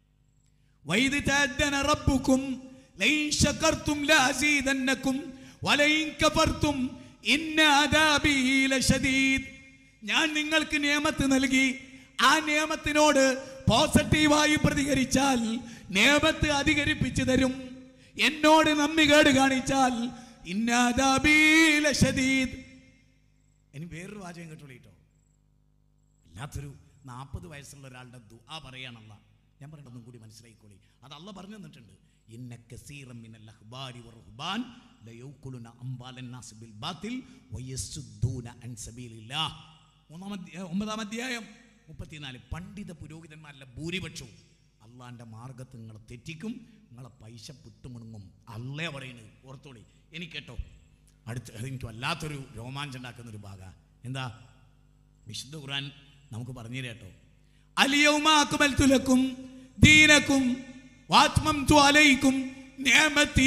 വൈദ് തഅദ്ദന റബ്ബുക്കും ലൈൻ ശകർത്തും ലഅസീദന്നക്കും വലൈൻ കഫർത്തും ഇന്ന അദാബി ലശദീദ് ഞാൻ നിങ്ങൾക്ക് നിയമത്ത് നൽകി ആ നിയമത്തിനോട് പോസിറ്റീവായി പ്രതികരിച്ചാൽ നിയമത്ത് അധികരിപ്പിച്ചു തരും എന്നോട് നന്ദികേട് കാണിച്ചാൽ ഇന്ന അദാബി ലശദീദ് ഇനി വേറൊരു വാചകം കേട്ടോളൂ കേട്ടോ വല്ലാത്തൊരു നാൽപ്പത് വയസ്സുള്ള ഒരാളുടെ ദുആ പറയാനല്ല ഞാൻ പറയണതും കൂടി മനസ്സിലായിക്കോളി അത് അല്ല പറഞ്ഞു തന്നിട്ടുണ്ട് ഇന്ന കസീറം മിനൽ അഖ്ബാരി വറുഹ്ബാൻ ലയൗകുലുന അംബാലൻ നാസ് ബിൽ ബാത്തിൽ വയസ്സുദ്ദൂന അൻ സബീലില്ലാഹ് മൂന്നാം അധ്യായം ഒമ്പതാം അധ്യായം മുപ്പത്തിനാല് പണ്ഡിത പുരോഹിതന്മാരിലെ ഭൂരിപക്ഷവും അള്ളാന്റെ മാർഗത്ത് നിങ്ങളെ തെറ്റിക്കും നിങ്ങളെ പൈസ വിട്ടുമുണങ്ങും അല്ലേ പറയുന്നത് ഓർത്തോളി എനിക്ക് കേട്ടോ അടുത്ത അത് എനിക്ക് വല്ലാത്തൊരു രോമാഞ്ചം ഉണ്ടാക്കുന്ന ഒരു ഭാഗ എന്താ വിശുദ്ധ ഖുർആൻ നമുക്ക് പറഞ്ഞു തരാം കേട്ടോ അലിയൗമ അക്മൽതു ലക്കും ദീനക്കും വാത്മംതു അലൈക്കും നിഅമതി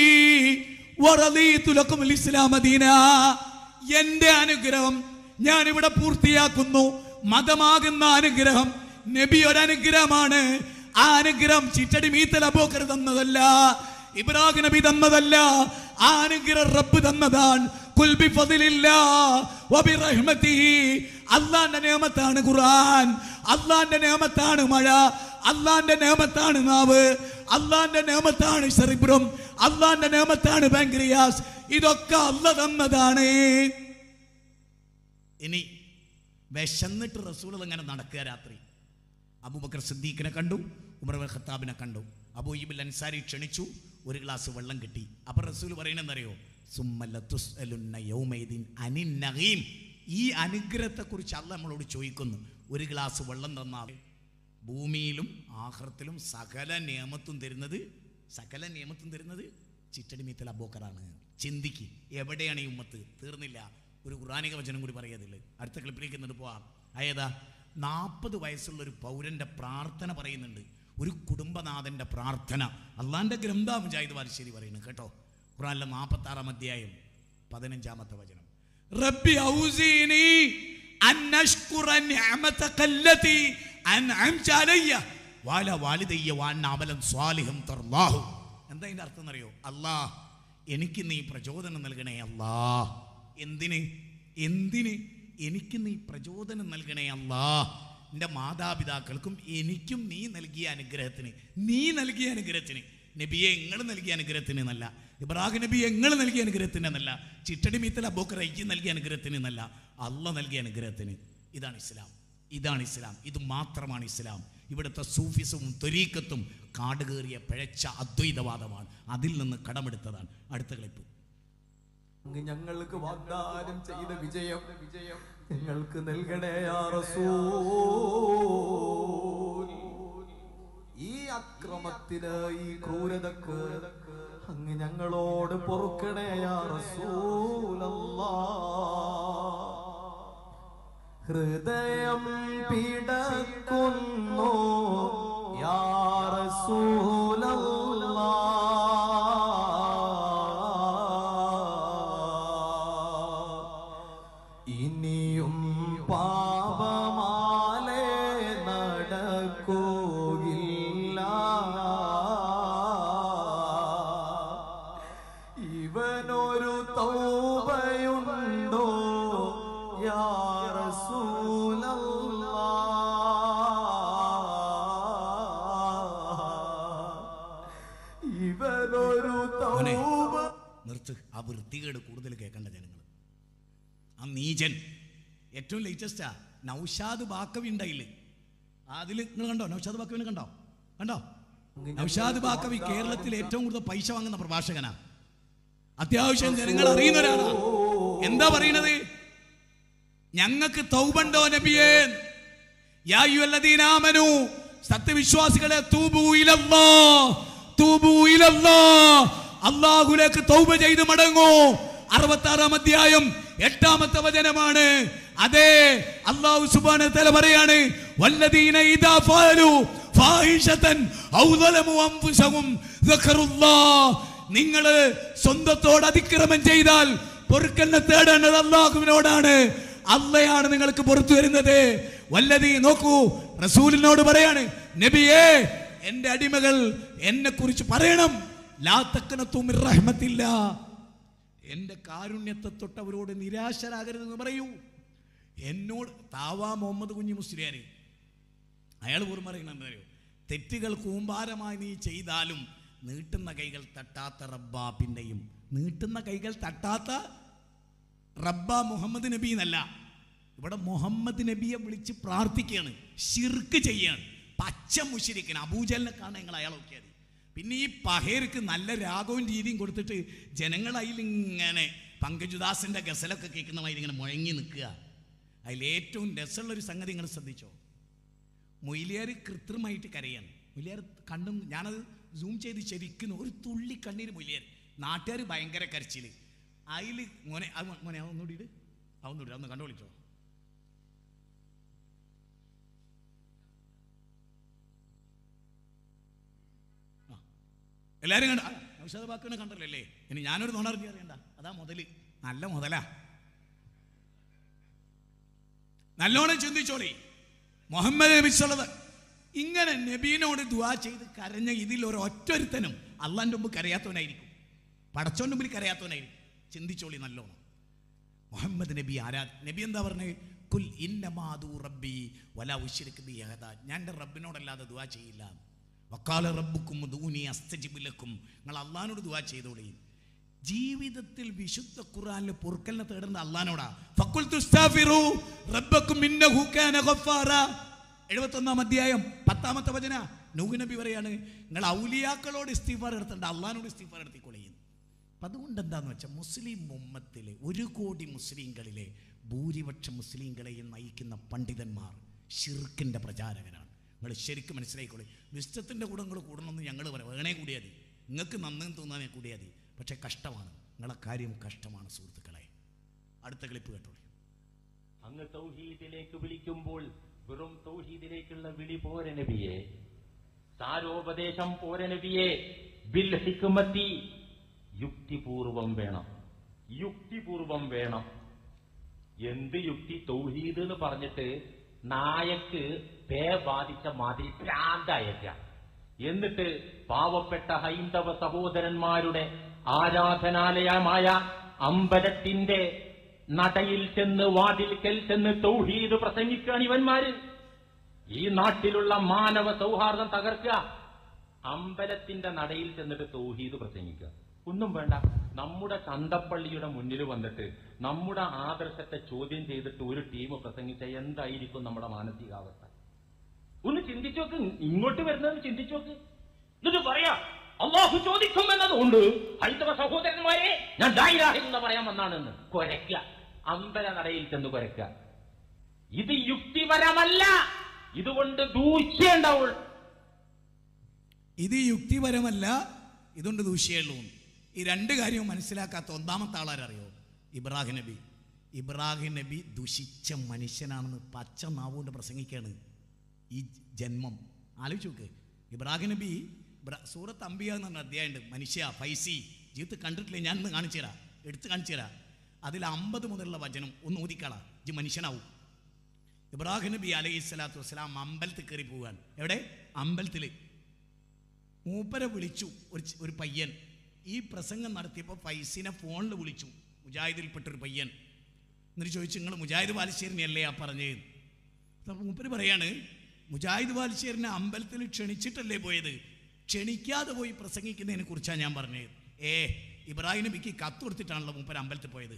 വറദീതു ലക്കും അൽ ഇസ്ലാമ ദീനാ എന്റെ അനുഗ്രഹം ഞാൻ ഇവിടെ പൂർത്തിയാക്കുന്നു മതമാകുന്ന അനുഗ്രഹം നബി ഒരു അനുഗ്രഹമാണ് ആ അനുഗ്രഹം ചിറ്റടി മീത്തൽ അബോക്കർ തന്നതല്ല ഇബ്രാഹിം നബി തന്നതല്ല ആ അനുഗ്രഹം റബ്ബ് തന്നതാണ് കുൽ ബിഫദ്ലില്ലാഹ് വബിറഹ്മതിഹി അള്ളാന്റെ നിയമത്താണ് ഖുർആൻ അള്ളാന്റെ നിയമത്താണ് മഴ അള്ളാന്റെ നിയമത്താണ് നാവ് അള്ളാന്റെ നിയമത്താണ് സെറിബ്രം അള്ളാന്റെ നിയമത്താണ് പാങ്ക്രിയാസ് ഇതൊക്കെ അല്ല തന്നതാണ് ഇനി വിശന്നിട്ട് റസൂൾ ഇങ്ങനെ നടക്കുക രാത്രി അബൂബക്കർ സിദ്ദീഖിനെ കണ്ടു ഉമർ ബിൻ ഖത്താബിനെ കണ്ടു അബൂയിബിൽ അൻസാരി ക്ഷണിച്ചു ഒരു ഗ്ലാസ് വെള്ളം കിട്ടി അപ്പോൾ റസൂൽ പറയണെന്നറിയോ സുമ്മല്ല തുസ്അലുന്ന യൗമൈദിൻ അനിൻ നഗീം ഈ അനുഗ്രഹത്തെക്കുറിച്ച് അല്ല നമ്മളോട് ചോദിക്കുന്നു ഒരു ഗ്ലാസ് വെള്ളം തന്നാൽ ഭൂമിയിലും ആഹ്റത്തിലും സകല നിയമത്തും തരുന്നത് സകല നിയമത്തും തരുന്നത് ചിറ്റടി മീത്തൽ അബോക്കറാണ് ചിന്തിക്ക് എവിടെയാണ് ഈ ഉമ്മത്ത് തീർന്നില്ല ഒരു ഖുറാനിക വചനം കൂടി പറയാതില്ല അടുത്ത ക്ലിപ്പിലേക്ക് എന്നിട്ട് പോവാം അയേതാ നാൽപ്പത് വയസ്സുള്ള ഒരു പൗരന്റെ പ്രാർത്ഥന പറയുന്നുണ്ട് ഒരു കുടുംബനാഥന്റെ പ്രാർത്ഥന അള്ളാന്റെ ഗ്രന്ഥ മുജാഹിദ് വാരിശ്ശേരി പറയുന്നു കേട്ടോ ഖുറാനിലെ നാൽപ്പത്തി ആറാം അധ്യായം പതിനഞ്ചാമത്തെ വചനം റബ്ബി ഔസീനി അൻ അഷ്കുറ നിഅമതക അല്ലതി അൻഅംത അലയ്യ വഅല വാലിദയ്യ വഅൻ അമലൻ സ്വാലിഹം തർലാഹു എന്താ ഇതിന്റെ അർത്ഥം എന്നറിയോ അല്ലാ എനിക്ക് നീ പ്രചോദനം നൽകണേ അല്ലാ എന്തിന് എന്തിന് എനിക്ക് നീ പ്രചോദനം നൽകണേ അല്ലാ എൻ്റെ മാതാപിതാക്കൾക്കും എനിക്കും നീ നൽകിയ അനുഗ്രഹത്തിന് നീ നൽകിയ അനുഗ്രഹത്തിന് നബിയെ നിങ്ങൾ നൽകിയ അനുഗ്രഹത്തിന് എന്നല്ല ഇബ്രാഹിം നബി നിങ്ങൾ നൽകിയ അനുഗ്രഹത്തിന് എന്നല്ല ചിറ്റടി മീത്തൽ അബോക്കർ ഐക്യം നൽകിയ അനുഗ്രഹത്തിന് എന്നല്ല അല്ല നൽകിയ അനുഗ്രഹത്തിന് ഇതാണ് ഇസ്ലാം ഇതാണ് ഇസ്ലാം ഇത് മാത്രമാണ് ഇസ്ലാം ഇവിടുത്തെ സൂഫിസവും ത്വരീക്കത്തും കാടുകേറിയ പിഴച്ച അദ്വൈതവാദമാണ് അതിൽ നിന്ന് കടമെടുത്തതാണ് അടുത്ത ക്ലിപ്പ് അങ്ങ് ഞങ്ങൾക്ക് വാഗ്ദാനം ചെയ്ത വിജയം വിജയം ഞങ്ങൾക്ക് നൽകണേ യാ റസൂൽ ഈ അക്രമത്തിന് ഈ ക്രൂരതക്ക് അങ്ങ് ഞങ്ങളോട് പൊറുക്കണേ യാ റസൂലല്ലാ ഹൃദയം പിടക്കുന്നു യാ റസൂലല്ലാ ഇനിയും പാപമാലേ നടക്കുകയില്ല ഇവനൊരു തൗബയുണ്ടോ യാ റസൂലല്ലാ ഇവനൊരു മോനെ, തൗബ നിർത്ത് ആ വൃത്തികേട് കൂടുതൽ കേൾക്കേണ്ട ജനങ്ങൾ ആ നീചൻ ഏറ്റവും ലേറ്റസ്റ്റാ നൗഷാദ് ബാക്കവി ഉണ്ടായില്ലേ അതിൽ നിങ്ങൾ കണ്ടോ നൗഷാദ് ബാക്കവിനെ കണ്ടോ കണ്ടോ നൗഷാദ് ബാക്കവി കേരളത്തിൽ ഏറ്റവും കൂടുതൽ പൈസ വാങ്ങുന്ന പ്രഭാഷകനാ അത്യാവശ്യം ജനങ്ങൾ അറിയുന്ന ഒരാളാ എന്താ പറയണത് ഞങ്ങൾക്ക് തൗബണ്ടോ നബിയേ യാ അയ്യുഹല്ലദീന ആമനു സത്യവിശ്വാസികളെ തൂബു ഇലല്ലാ തൂബു ഇലല്ലാ അല്ലാഹുലേക്ക് തൗബ ചെയ്ത് മടങ്ങൂ അറുപത്താറാം അധ്യായം എട്ടാമത്തെ വചനമാണ് അതെ അള്ളാഹു സുബാന തല പറയാണ് വല്ലദീന ഇദാ ഫഅലു ഫാഹിഷതൻ ഔ ളലമു അൻഫുസഹും ദക്കറുല്ലാഹ് നിങ്ങൾ സ്വന്തത്തോട് അതിക്രമം ചെയ്താൽ പൊറുക്കലിനെ തേടേണ്ടത് അള്ളാഹുവിനോടാണ് അള്ളയാണ് നിങ്ങൾക്ക് പുറത്തു വരുന്നത് വല്ലതി നോക്കൂ റസൂലിനോട് പറയാണ് നബിയേ എന്റെ അടിമകൾ എന്നെ കുറിച്ച് പറയണം ലാത്തക്കനത്തും റഹ്മത്തില്ല എന്റെ കാരുണ്യത്തെ തൊട്ടവരോട് നിരാശരാകരുതെന്ന് പറയൂ എന്നോട് താവാ മുഹമ്മദ് കുഞ്ഞി മുസ്ലിയാര് അയാൾ പോലും പറയുന്നത് അറിയോ തെറ്റുകൾ കൂമ്പാരമായി നീ ചെയ്താലും നീട്ടുന്ന കൈകൾ തട്ടാത്ത റബ്ബാ പിന്നെയും നീട്ടുന്ന കൈകൾ തട്ടാത്ത റബ്ബ മുഹമ്മദ് നബി എന്നല്ല ഇവിടെ മുഹമ്മദ് നബിയെ വിളിച്ച് പ്രാർത്ഥിക്കുകയാണ് ഷിർക്ക് ചെയ്യാണ് പച്ച മുഷിരിക്കണം അബൂജലിനെ കാണാൻ നിങ്ങൾ അയാൾ നോക്കിയാൽ മതി പിന്നെ ഈ പഹേർക്ക് നല്ല രാഗവും രീതിയും കൊടുത്തിട്ട് ജനങ്ങൾ അതിൽ ഇങ്ങനെ പങ്കജുദാസിന്റെ ഗസലൊക്കെ കേൾക്കുന്ന മാതിരി ഇങ്ങനെ മുഴങ്ങി നിൽക്കുക അതിൽ ഏറ്റവും രസമുള്ള ഒരു സംഗതി നിങ്ങൾ ശ്രദ്ധിച്ചോ മൊയിലിയാർ കൃത്രിമമായിട്ട് കരയാണ് മൊയിലിയാർ കണ്ണും ഞാനത് സൂം ചെയ്ത് ശരിക്കുന്നു ഒരു തുള്ളി കണ്ണീര് മൊയിലിയാർ നാട്ടുകാർ ഭയങ്കര കരച്ചിൽ അതിൽ മോനെ അത് മോ- മോനെ അതൊന്നുകൂടി ഇട് അതൊന്നുകൂടി അതൊന്ന് കണ്ടുപിടിച്ചോ ആ. എല്ലാരും കണ്ട ഔഷധ ബാക്കിനെ കണ്ടല്ലോ അല്ലേ ഇനി ഞാനൊരു നുണ അറിഞ്ഞു അറിയണ്ട അതാ മുതല് നല്ല മുതലാ നല്ലോണം ചിന്തിച്ചോളി മുഹമ്മദ് നബി സല്ലല്ലാഹു ഇങ്ങനെ നബീനോട് ദുആ ചെയ്ത് കരഞ്ഞ ഇതിൽ ഒരു ഒറ്റൊരുത്തനും അള്ളാന്റെ മുമ്പ് കരയാത്തവനായിരിക്കും പടച്ചോന്റെ മുമ്പിൽ കരയാത്തവനായിരിക്കും ചിന്തിച്ചോളി നല്ലോണം മുഹമ്മദ് നബി ആരാ നബി എന്താ പറഞ്ഞത് കുൽ ഇന്നമാദു റബ്ബി വലാ ഉശ്രിക് ബി അഹദ ഞാൻ എൻ്റെ റബ്ബിനോടല്ലാതെ ദുആ ചെയ്യില്ല വക്കാല റബ്ബുക്കും ദൂനി അസ്തജിബ് ലക്കും നിങ്ങൾ അള്ളഹാനോട് ദുആ ചെയ്തോളി ജീവിതത്തിൽ വിശുദ്ധ ഖുർആനിൽ പൊറുക്കലിനെ തേടുന്നത് അള്ളഹാനോടാ ഫക്കുൽ തുസ്താഫിറു റബ്ബക്കും ഇന്നഹു കാന ഗഫാറ എഴുപത്തൊന്നാം അധ്യായം പത്താമത്തെ വചന നൂഹ് നബി പറയാണ് നിങ്ങൾ ഔലിയാക്കളോട് ഇസ്തീഫാർ എടുത്തണ്ട അള്ളഹാനോട് ഇസ്തീഫാർ എടുത്തിക്കൊള്ളുന്നു അപ്പം അതുകൊണ്ട് എന്താന്ന് വെച്ചാൽ മുസ്ലിം ഉമ്മത്തിലെ ഒരു കോടി മുസ്ലിങ്ങളിലെ ഭൂരിപക്ഷം മുസ്ലിങ്ങളെയും നയിക്കുന്ന പണ്ഡിതന്മാർ ഷിർക്കിൻ്റെ പ്രചാരകരാണ് നിങ്ങൾ ശരിക്കും മനസ്സിലായിക്കോളെ വിശ്വത്തിൻ്റെ കൂടെ നിങ്ങൾ കൂടണമെന്ന് ഞങ്ങൾ പറയാം വേണേ കൂടിയാൽ മതി നിങ്ങൾക്ക് നന്നെന്ന് തോന്നാനേ കൂടിയാൽ മതി പക്ഷേ കഷ്ടമാണ് നിങ്ങളെ കാര്യം കഷ്ടമാണ് സുഹൃത്തുക്കളെ അടുത്ത ക്ലിപ്പ് കേട്ടോളൂ അങ്ങ് തൗഹീദിലേക്ക് വിളിക്കുമ്പോൾ വെറും തൗഹീദിലേക്കുള്ള വിളി പോരെ നബിയെ സാരോപദേശം പോരെ നബിയെ ബിൽ ഹിക്മത്തി യുക്തിപൂർവം വേണം യുക്തിപൂർവം വേണം എന്ത് യുക്തി തൗഹീദ് എന്ന് പറഞ്ഞിട്ട് നായക്ക് പേ ബാധിച്ച മാതിരി ഭ്രാന്തയക്ക എന്നിട്ട് പാവപ്പെട്ട ഹൈന്ദവ സഹോദരന്മാരുടെ ആരാധനാലയമായ അമ്പലത്തിന്റെ നടയിൽ ചെന്ന് വാതിൽക്കൽ ചെന്ന് തൗഹീദ് പ്രസംഗിക്കുകയാണ് ഇവന്മാര് ഈ നാട്ടിലുള്ള മാനവ സൗഹാർദ്ദം തകർക്കുക അമ്പലത്തിന്റെ നടയിൽ ചെന്നിട്ട് തൗഹീദ് പ്രസംഗിക്കുക ഒന്നും വേണ്ട നമ്മുടെ ചന്തപ്പള്ളിയുടെ മുന്നിൽ വന്നിട്ട് നമ്മുടെ ആദർശത്തെ ചോദ്യം ചെയ്തിട്ട് ഒരു ടീം പ്രസംഗിച്ച എന്തായിരിക്കും നമ്മുടെ മാനസികാവസ്ഥ ഒന്ന് ചിന്തിച്ചു നോക്ക് ഇങ്ങോട്ട് വരുന്നതെന്ന് ചിന്തിച്ചു നോക്ക് എന്നിട്ട് പറയാ അള്ളാഹു ചോദിക്കും എന്നതുകൊണ്ട് ഹൈന്ദവ സഹോദരന്മാരെ ഞാൻ ദായിരാഹി എന്ന് പറയാൻ വന്നാണെന്ന് കൊരയ്ക്ക അമ്പല നടയിൽ ചെന്ന് കൊരയ്ക്ക ഇത് യുക്തിപരമല്ല ഇതുകൊണ്ട് ദൂഷ്യം ഉണ്ടാവുള്ളൂ ഇത് യുക്തിപരമല്ല ഇതുകൊണ്ട് ദൂഷ്യമുള്ളൂ ഈ രണ്ട് കാര്യവും മനസ്സിലാക്കാത്ത ഒന്നാമത്തെ ആളാരറിയോ ഇബ്രാഹിം നബി ഇബ്രാഹിം നബി ദുഷിച്ച മനുഷ്യനാണെന്ന് പച്ച നാവുകൊണ്ട് പ്രസംഗിക്കുകയാണ് ഈ ജന്മം ആലോചിച്ച് നോക്ക് ഇബ്രാഹിം നബി ഇബ്രാ- സൂറത്ത് അമ്പിയ എന്ന് പറഞ്ഞ അധ്യായമുണ്ട് മനുഷ്യ ഫൈസി ജീവിതത്തിൽ കണ്ടിട്ടില്ല ഞാൻ ഇന്ന് കാണിച്ചു തരാം എടുത്ത് കാണിച്ചു തരാം അതിൽ അമ്പത് മുതലുള്ള വചനം ഒന്ന് ഊതിക്കള ഇജ് മനുഷ്യനാവും ഇബ്രാഹിം നബി അലൈഹി സ്വലാത്തു വസ്സലാം അമ്പലത്തിൽ കയറി പോവുകയാണ് എവിടെ അമ്പലത്തിൽ മൂപ്പരെ വിളിച്ചു ഒരു ചെ- ഒരു പയ്യൻ ഈ പ്രസംഗം നടത്തിയപ്പോൾ ഫൈസിനെ ഫോണിൽ വിളിച്ചു മുജാഹിദിൽപ്പെട്ടൊരു പയ്യൻ എന്നിട്ട് ചോദിച്ചു നിങ്ങൾ മുജാഹിദ് ബാലുശ്ശേരിനെയല്ലേ ആ പറഞ്ഞത് അപ്പോൾ മൂപ്പര് പറയാണ് മുജാഹിദ് ബാലുശ്ശേരിനെ അമ്പലത്തിൽ ക്ഷണിച്ചിട്ടല്ലേ പോയത് ക്ഷണിക്കാതെ പോയി പ്രസംഗിക്കുന്നതിനെ കുറിച്ചാണ് ഞാൻ പറഞ്ഞത് ഏ ഇബ്രാഹിം നബിക്ക് കത്ത് കൊടുത്തിട്ടാണല്ലോ മൂപ്പര് അമ്പലത്തിൽ പോയത്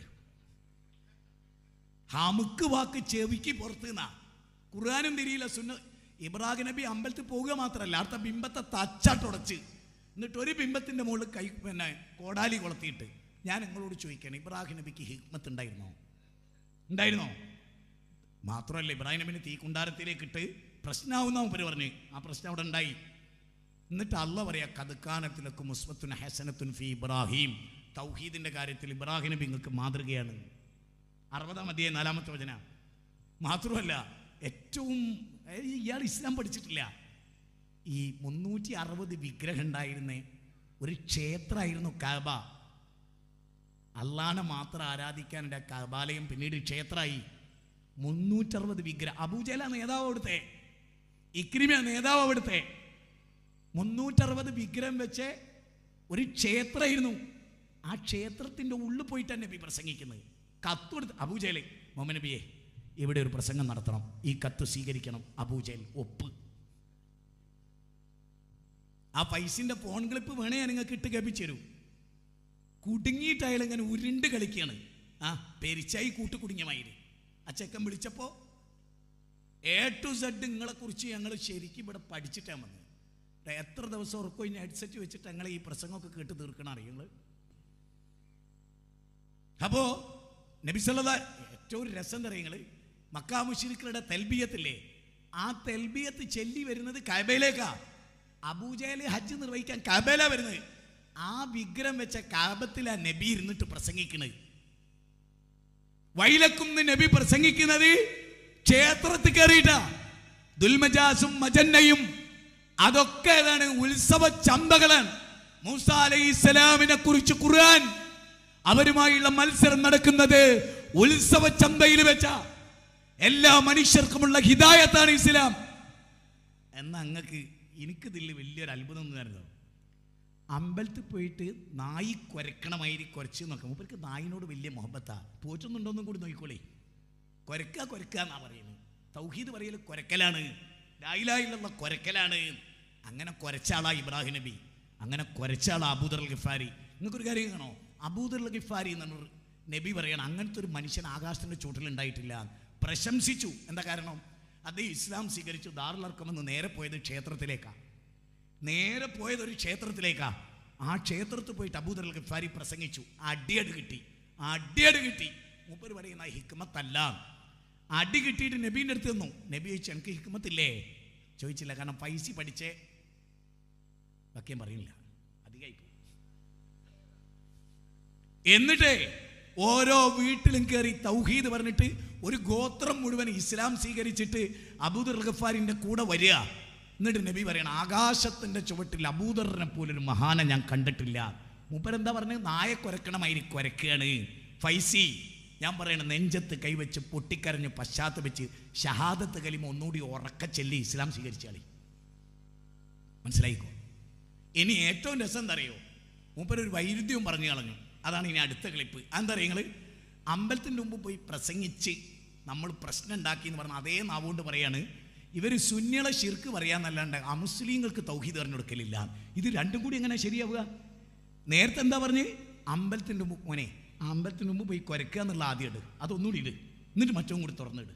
ഹമുക്ക് വാക്ക് ചെവിക്ക് പുറത്ത് നിന്നാ ഖുർആാനും തിരിയില്ല സുന്ന ഇബ്രാഹിം നബി അമ്പലത്തിൽ പോവുക മാത്രമല്ല അടുത്ത ബിംബത്തെ തച്ചാട്ടുടച്ച് എന്നിട്ട് ഒരു ബിംബത്തിന്റെ മുകളിൽ കൈ പിന്നെ കോടാലി കൊളത്തിയിട്ട് ഞാൻ നിങ്ങളോട് ചോദിക്കുകയാണ് ഇബ്രാഹിം നബിക്ക് ഹിക്മത്ത് ഉണ്ടായിരുന്നോ ഉണ്ടായിരുന്നോ മാത്രമല്ല ഇബ്രാഹിം നബിനെ തീക്കുണ്ടാരത്തിലേക്ക് ഇട്ട് പ്രശ്നമാവുന്ന മുപ്പര് പറഞ്ഞു ആ പ്രശ്നം അവിടെ ഉണ്ടായി എന്നിട്ട് അല്ല പറയാ കതുക്കാനത്തിലൊക്കെ മുസ്വത്തുൻ ഹസനത്തുൻ ഫി ഇബ്രാഹിം തൗഹീദിന്റെ കാര്യത്തിൽ ഇബ്രാഹിം നബി നിങ്ങൾക്ക് മാതൃകയാണ് അറുപതാം അധ്യായം നാലാമത്തെ വചന മാത്രമല്ല ഏറ്റവും ഏയ് ഇയാൾ ഇസ്ലാം പഠിച്ചിട്ടില്ല ഈ മുന്നൂറ്റി അറുപത് വിഗ്രഹം ഉണ്ടായിരുന്ന ഒരു ക്ഷേത്രമായിരുന്നു കാബ അള്ളാനെ മാത്രം ആരാധിക്കാനുണ്ട് ആ കബാലയം പിന്നീട് ക്ഷേത്രമായി മുന്നൂറ്ററുപത് വിഗ്രഹം അബൂജല നേതാവ് അവിടുത്തെ ഇക്രിമ നേതാവ് അവിടുത്തെ മുന്നൂറ്ററുപത് വിഗ്രഹം വെച്ച് ഒരു ക്ഷേത്രമായിരുന്നു ആ ക്ഷേത്രത്തിന്റെ ഉള്ളിൽ പോയിട്ടാണ് നബി പ്രസംഗിക്കുന്നത് കത്ത് കൊടുത്ത് അബൂജയിലെ മൊഹമ്മദ് നബിയെ ഇവിടെ ഒരു പ്രസംഗം നടത്തണം ഈ കത്ത് സ്വീകരിക്കണം അബൂജയിൽ ഒപ്പ് ആ പൈസന്റെ ഫോൺ ക്ലിപ്പ് വേണേ ഞാൻ നിങ്ങൾക്ക് ഇട്ട് കേൾപ്പിച്ചു തരൂ കുടുങ്ങിയിട്ട് അയാൾ ഇങ്ങനെ ഉരുണ്ട് കളിക്കുകയാണ് ആ പെരിച്ചായി കൂട്ട് കുടുങ്ങിയമായിര് ആ ചെക്കൻ വിളിച്ചപ്പോൾ എ ടു സെഡ് നിങ്ങളെ കുറിച്ച് ഞങ്ങൾ ശരിക്കും ഇവിടെ പഠിച്ചിട്ടാണ് വന്നത് ദേ എത്ര ദിവസം ഉറക്കം ഇനി ഹെഡ്സെറ്റ് വെച്ചിട്ട് ഞങ്ങൾ ഈ പ്രസംഗമൊക്കെ കേട്ട് തീർക്കണം അറിയുങ്ങൾ അപ്പോ നബിസല്ലാ ഏറ്റവും രസം തരങ്ങൾ മക്കാ മുഷിരിക്കളുടെ തെൽബിയത്തില്ലേ ആ തെൽബിയത്ത് ചെല്ലി വരുന്നത് കബയിലേക്കാ അബൂജയിലെ ഹജ്ജ് നിർവഹിക്കാൻ കബയിലാ വരുന്നത് ആ വിഗ്രഹം വെച്ച കാബത്തിലാ നബി ഇരുന്നിട്ട് പ്രസംഗിക്കുന്നത് വൈലക്കുന്ന് നബി പ്രസംഗിക്കുന്നത് ക്ഷേത്രത്തിൽ കയറിയിട്ടാ ദുൽമജാസും മജന്നയും അതൊക്കെ ഏതാണ് ഉത്സവ ചന്തകളാണ് മൂസ അലൈഹി ഇസ്ലാമിനെ കുറിച്ച് ഖുർആൻ അവരുമായുള്ള മത്സരം നടക്കുന്നത് ഉത്സവ ചന്തയിൽ വെച്ച എല്ലാ മനുഷ്യർക്കുമുള്ള ഹിദായത്താണ് ഇസ്ലാം എന്നാ അങ്ങക്ക് എനിക്കിതിൽ വലിയൊരു അത്ഭുതം എന്ന് പറയുന്നത് അമ്പലത്തിൽ പോയിട്ട് നായി കുരക്കണമാതിരി കുരച്ച് നോക്കാം മൂപ്പർക്ക് നായിനോട് വലിയ മുഹബത്താ തോറ്റുന്നുണ്ടോന്നും കൂടി നോക്കിക്കോളേ കുരക്ക കുരക്ക എന്നാ പറയുന്നത് തൗഹീദ് പറയൽ കുരക്കലാണ് ലായിലായിലുള്ള കുരക്കലാണ് അങ്ങനെ കുരച്ച ആളാ ഇബ്രാഹിം നബി അങ്ങനെ കുരച്ച ആളാ അബൂദർ അൽ ഗിഫാരി നിങ്ങൾക്കൊരു കാര്യം കാണോ അബൂദർ അൽ ഗിഫാരി എന്ന് നബി പറയണം അങ്ങനത്തെ ഒരു മനുഷ്യൻ ആകാശത്തിന്റെ ചൂട്ടിൽ ഉണ്ടായിട്ടില്ല പ്രശംസിച്ചു എന്താ കാരണം അദ്ദേഹം ഇസ്ലാം സ്വീകരിച്ചു ദാറുലർക്കമെന്ന് നേരെ പോയത് ക്ഷേത്രത്തിലേക്കാ നേരെ പോയത് ഒരു ക്ഷേത്രത്തിലേക്കാ ആ ക്ഷേത്രത്തിൽ പോയിട്ട് അബൂദർ ഗഫാരി പ്രസംഗിച്ചു അടിയട് കിട്ടി അടിയട് കിട്ടി മൂപ്പര് പറയുന്ന ഹിക്മത്തല്ല അടി കിട്ടിയിട്ട് നബീൻ്റെ അടുത്ത് നിന്നു നബി ചോദിച്ചു എനിക്ക് ഹിക്മത്തില്ലേ ചോദിച്ചില്ല കാരണം പൈസ പഠിച്ചേ ബാക്കിയും പറയില്ല അധികമായി പോയി എന്നിട്ട് ഓരോ വീട്ടിലും കയറി തൗഹീദ് പറഞ്ഞിട്ട് ഒരു ഗോത്രം മുഴുവൻ ഇസ്ലാം സ്വീകരിച്ചിട്ട് അബൂദർ ഗഫാരിന്റെ കൂടെ വരിക എന്നിട്ട് നബി പറയണം ആകാശത്തിന്റെ ചുവട്ടിൽ അബൂദറിനെ പോലൊരു മഹാനെ ഞാൻ കണ്ടിട്ടില്ല മൂപ്പരെന്താ പറഞ്ഞത് നായ കുരക്കണമായിരി കുരക്കുകയാണ് ഫൈസി ഞാൻ പറയണ നെഞ്ചത്ത് കൈവച്ച് പൊട്ടിക്കരഞ്ഞ് പശ്ചാത്തപിച്ച് ഷഹാദത്ത് കലിമ ഒന്നുകൂടി ഉറക്ക ചെല്ലി ഇസ്ലാം സ്വീകരിച്ചാളി മനസ്സിലായിക്കോ ഇനി ഏറ്റവും രസം എന്താ അറിയോ മൂപ്പര് ഒരു വൈരുദ്ധ്യവും പറഞ്ഞു കളഞ്ഞു അതാണ് ഇനി അടുത്ത ക്ലിപ്പ് എന്താ അറിയോ നിങ്ങൾ അമ്പലത്തിൻ്റെ മുമ്പ് പോയി പ്രസംഗിച്ച് നമ്മൾ പ്രശ്നം ഉണ്ടാക്കി എന്ന് പറഞ്ഞാൽ അതേ നാവുകൊണ്ട് പറയാണ് ഇവർ സുന്യളെ ശിർക്ക് പറയാന്നല്ലാണ്ട് അമുസ്ലിങ്ങൾക്ക് തൗഹീദ് പറഞ്ഞു കൊടുക്കലില്ല ഇത് രണ്ടും കൂടി എങ്ങനെ ശരിയാവുക നേരത്തെ എന്താ പറഞ്ഞ് അമ്പലത്തിൻ്റെ മുമ്പ് മോനെ ആ അമ്പലത്തിൻ്റെ മുമ്പ് പോയി കുരക്കുക എന്നുള്ള ആദ്യം ഇട് അതൊന്നുകൂടി ഇട് എന്നിട്ട് മറ്റവും കൂടി തുറന്നിട്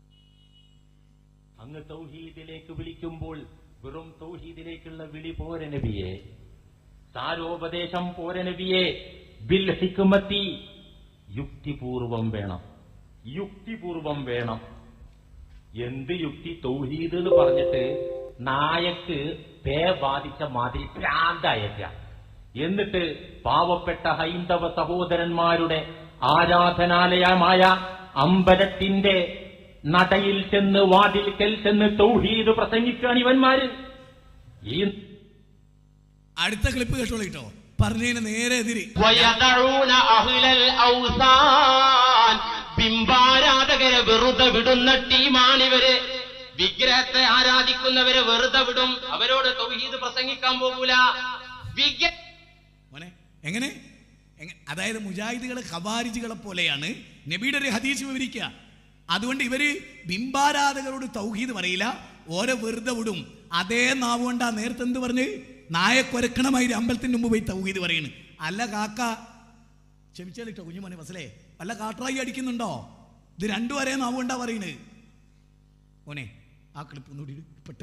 അങ്ങ് തൗഹീദിലേക്ക് വിളിക്കുമ്പോൾ വെറും തൗഹീദിലേക്കുള്ള വിളി പോര നബിയെ സാരോപദേശം പോര നബിയെ ബിൽ ഹിക്മത്തി യുക്തിപൂർവം വേണം യുക്തിപൂർവം വേണം എന്ത് യുക്തി തൗഹീദ് എന്ന് പറഞ്ഞിട്ട് നായക്ക് പേ ബാധിച്ച മാതിരി ഭ്രാന്തായേക്ക എന്നിട്ട് പാവപ്പെട്ട ഹൈന്ദവ സഹോദരന്മാരുടെ ആരാധനാലയമായ അമ്പലത്തിന്റെ നടയിൽ ചെന്ന് വാതിൽക്കൽ ചെന്ന് തൗഹീദ് പ്രസംഗിക്കുകയാണ് ഇവന്മാര് ഈ അടുത്ത ക്ലിപ്പ് കേട്ടോളൂ കേട്ടോ പറഞ്ഞതിന് നേരെ എതിര് വയദഊന അഹ്ലൽ ഔസാൻ ബിംബാരാധകരെ വെറുതെ വിടുന്ന ടീമാണിവര് വിഗ്രഹത്തെ ആരാധിക്കുന്നവരെ വെറുതെ വിടും അവരോട് തൗഹീദ് പ്രസംഗിക്കാൻ പോകൂല വിഗ്രഹ മോനെ എങ്ങനെ എങ്ങ- അതായത് മുജാഹിദുകളെ ഖവാരിജുകളെ പോലെയാണ് നബിയുടെ ഒരു ഹദീസ് വിവരിക്കുക അതുകൊണ്ട് ഇവര് ബിംബാരാധകരോട് തൗഹീദ് പറയില്ല ഓരോ വെറുതെ വിടും അതേ നാവ് കൊണ്ടാ നേരത്തെ എന്ത് പറഞ്ഞ് നായക്കൊരക്കണമായി അമ്പലത്തിന്റെ മുമ്പ് പോയി തൗഹീദ് പറയുന്നു അല്ല കാക്ക ക്ഷമിച്ചാലിട്ടോ കുഞ്ഞുമോനെ മനസ്സിലേ വല്ല കാട്ടായി അടിക്കുന്നുണ്ടോ ഇത് രണ്ടും ഒരേ നാവ് കൊണ്ടാ പറയുന്നത് മോനെ ആ ക്ലിപ്പ് ഒന്നുകൂടി ഇട്. പെട്ട്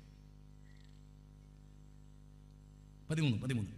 പതിമൂന്ന് പതിമൂന്ന്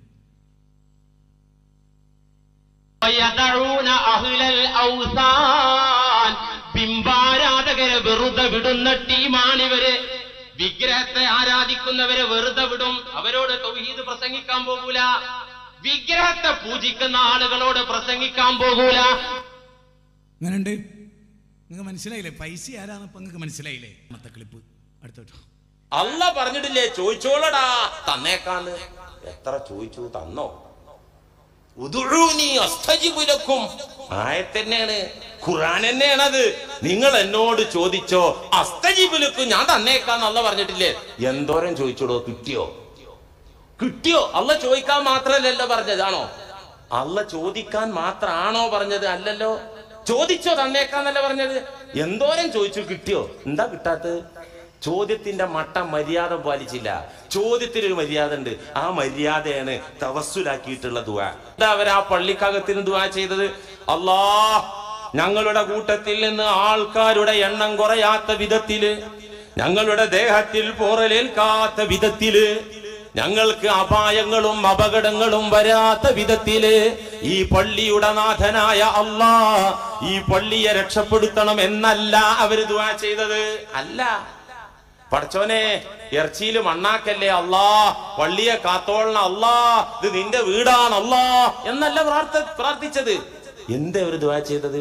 വയദഊന അഹ്ലൽ ഔസാൻ ബിംബാരാധകരെ വെറുതെ വിടുന്ന ടീമാണിവര് വിഗ്രഹത്തെ ആരാധിക്കുന്നവരെ വെറുതെ വിടും അവരോട് തൗഹീദ് പ്രസംഗിക്കാൻ പോകൂല വിഗ്രഹത്തെ പൂജിക്കുന്ന ആളുകളോട് പ്രസംഗിക്കാൻ പോകൂല അങ്ങനെയുണ്ട് നിങ്ങൾക്ക് മനസ്സിലായില്ലേ പൈസ ആരാന്നിപ്പോ നിങ്ങൾക്ക് മനസ്സിലായില്ലേ മത്ത ക്ലിപ്പ് അടുത്തോട്ടോ അല്ല പറഞ്ഞിട്ടില്ലേ ചോദിച്ചോളടാ തന്നേക്കാന്ന് എത്ര ചോദിച്ചു തന്നോ ഉദുഴൂനി അസ്തജിബുലക്കും ആയത്തന്നെയാണ് ഖുറാൻ തന്നെയാണ് അത് നിങ്ങൾ എന്നോട് ചോദിച്ചോ അസ്തജിബുലക്കും ഞാൻ തന്നേക്കാന്ന് അല്ല പറഞ്ഞിട്ടില്ലേ എന്തോരം ചോദിച്ചോടോ കിട്ടിയോ കിട്ടിയോ അല്ല ചോദിക്കാൻ മാത്രല്ലല്ലോ പറഞ്ഞതാണോ അല്ല ചോദിക്കാൻ മാത്രാണോ പറഞ്ഞത് അല്ലല്ലോ ചോദിച്ചോ തന്നേക്കാന്നല്ല പറഞ്ഞത് എന്തോരം ചോദിച്ചു കിട്ടിയോ എന്താ കിട്ടാത്തത് ചോദ്യത്തിന്റെ മട്ട മര്യാദ പാലിച്ചില്ല ചോദ്യത്തിനൊരു മര്യാദ ഉണ്ട് ആ മര്യാദയാണ് തവസ്സുലാക്കിയിട്ടുള്ള ദുവ എന്താ അവർ ആ പള്ളിക്കകത്തിന് ദുവ ചെയ്തത് അല്ലാ ഞങ്ങളുടെ കൂട്ടത്തിൽ നിന്ന് ആൾക്കാരുടെ എണ്ണം കുറയാത്ത വിധത്തില് ഞങ്ങളുടെ ദേഹത്തിൽ പോറലേൽക്കാത്ത വിധത്തില് ഞങ്ങൾക്ക് അപായങ്ങളും അപകടങ്ങളും വരാത്ത വിധത്തില് ഈ പള്ളിയുടെ നാഥനായ അള്ളാ ഈ പള്ളിയെ രക്ഷപ്പെടുത്തണം എന്നല്ല അവര് ദുആ ചെയ്തത് അല്ല പടച്ചോനെ ഇറച്ചിയില് മണ്ണാക്കല്ലേ അല്ലാ പള്ളിയെ കാത്തോളണം അല്ലാ ഇത് നിന്റെ വീടാണ് അല്ലാ എന്നല്ല പ്രാർത്ഥ പ്രാർത്ഥിച്ചത് എന്താ അവര് ദുആ ചെയ്തത്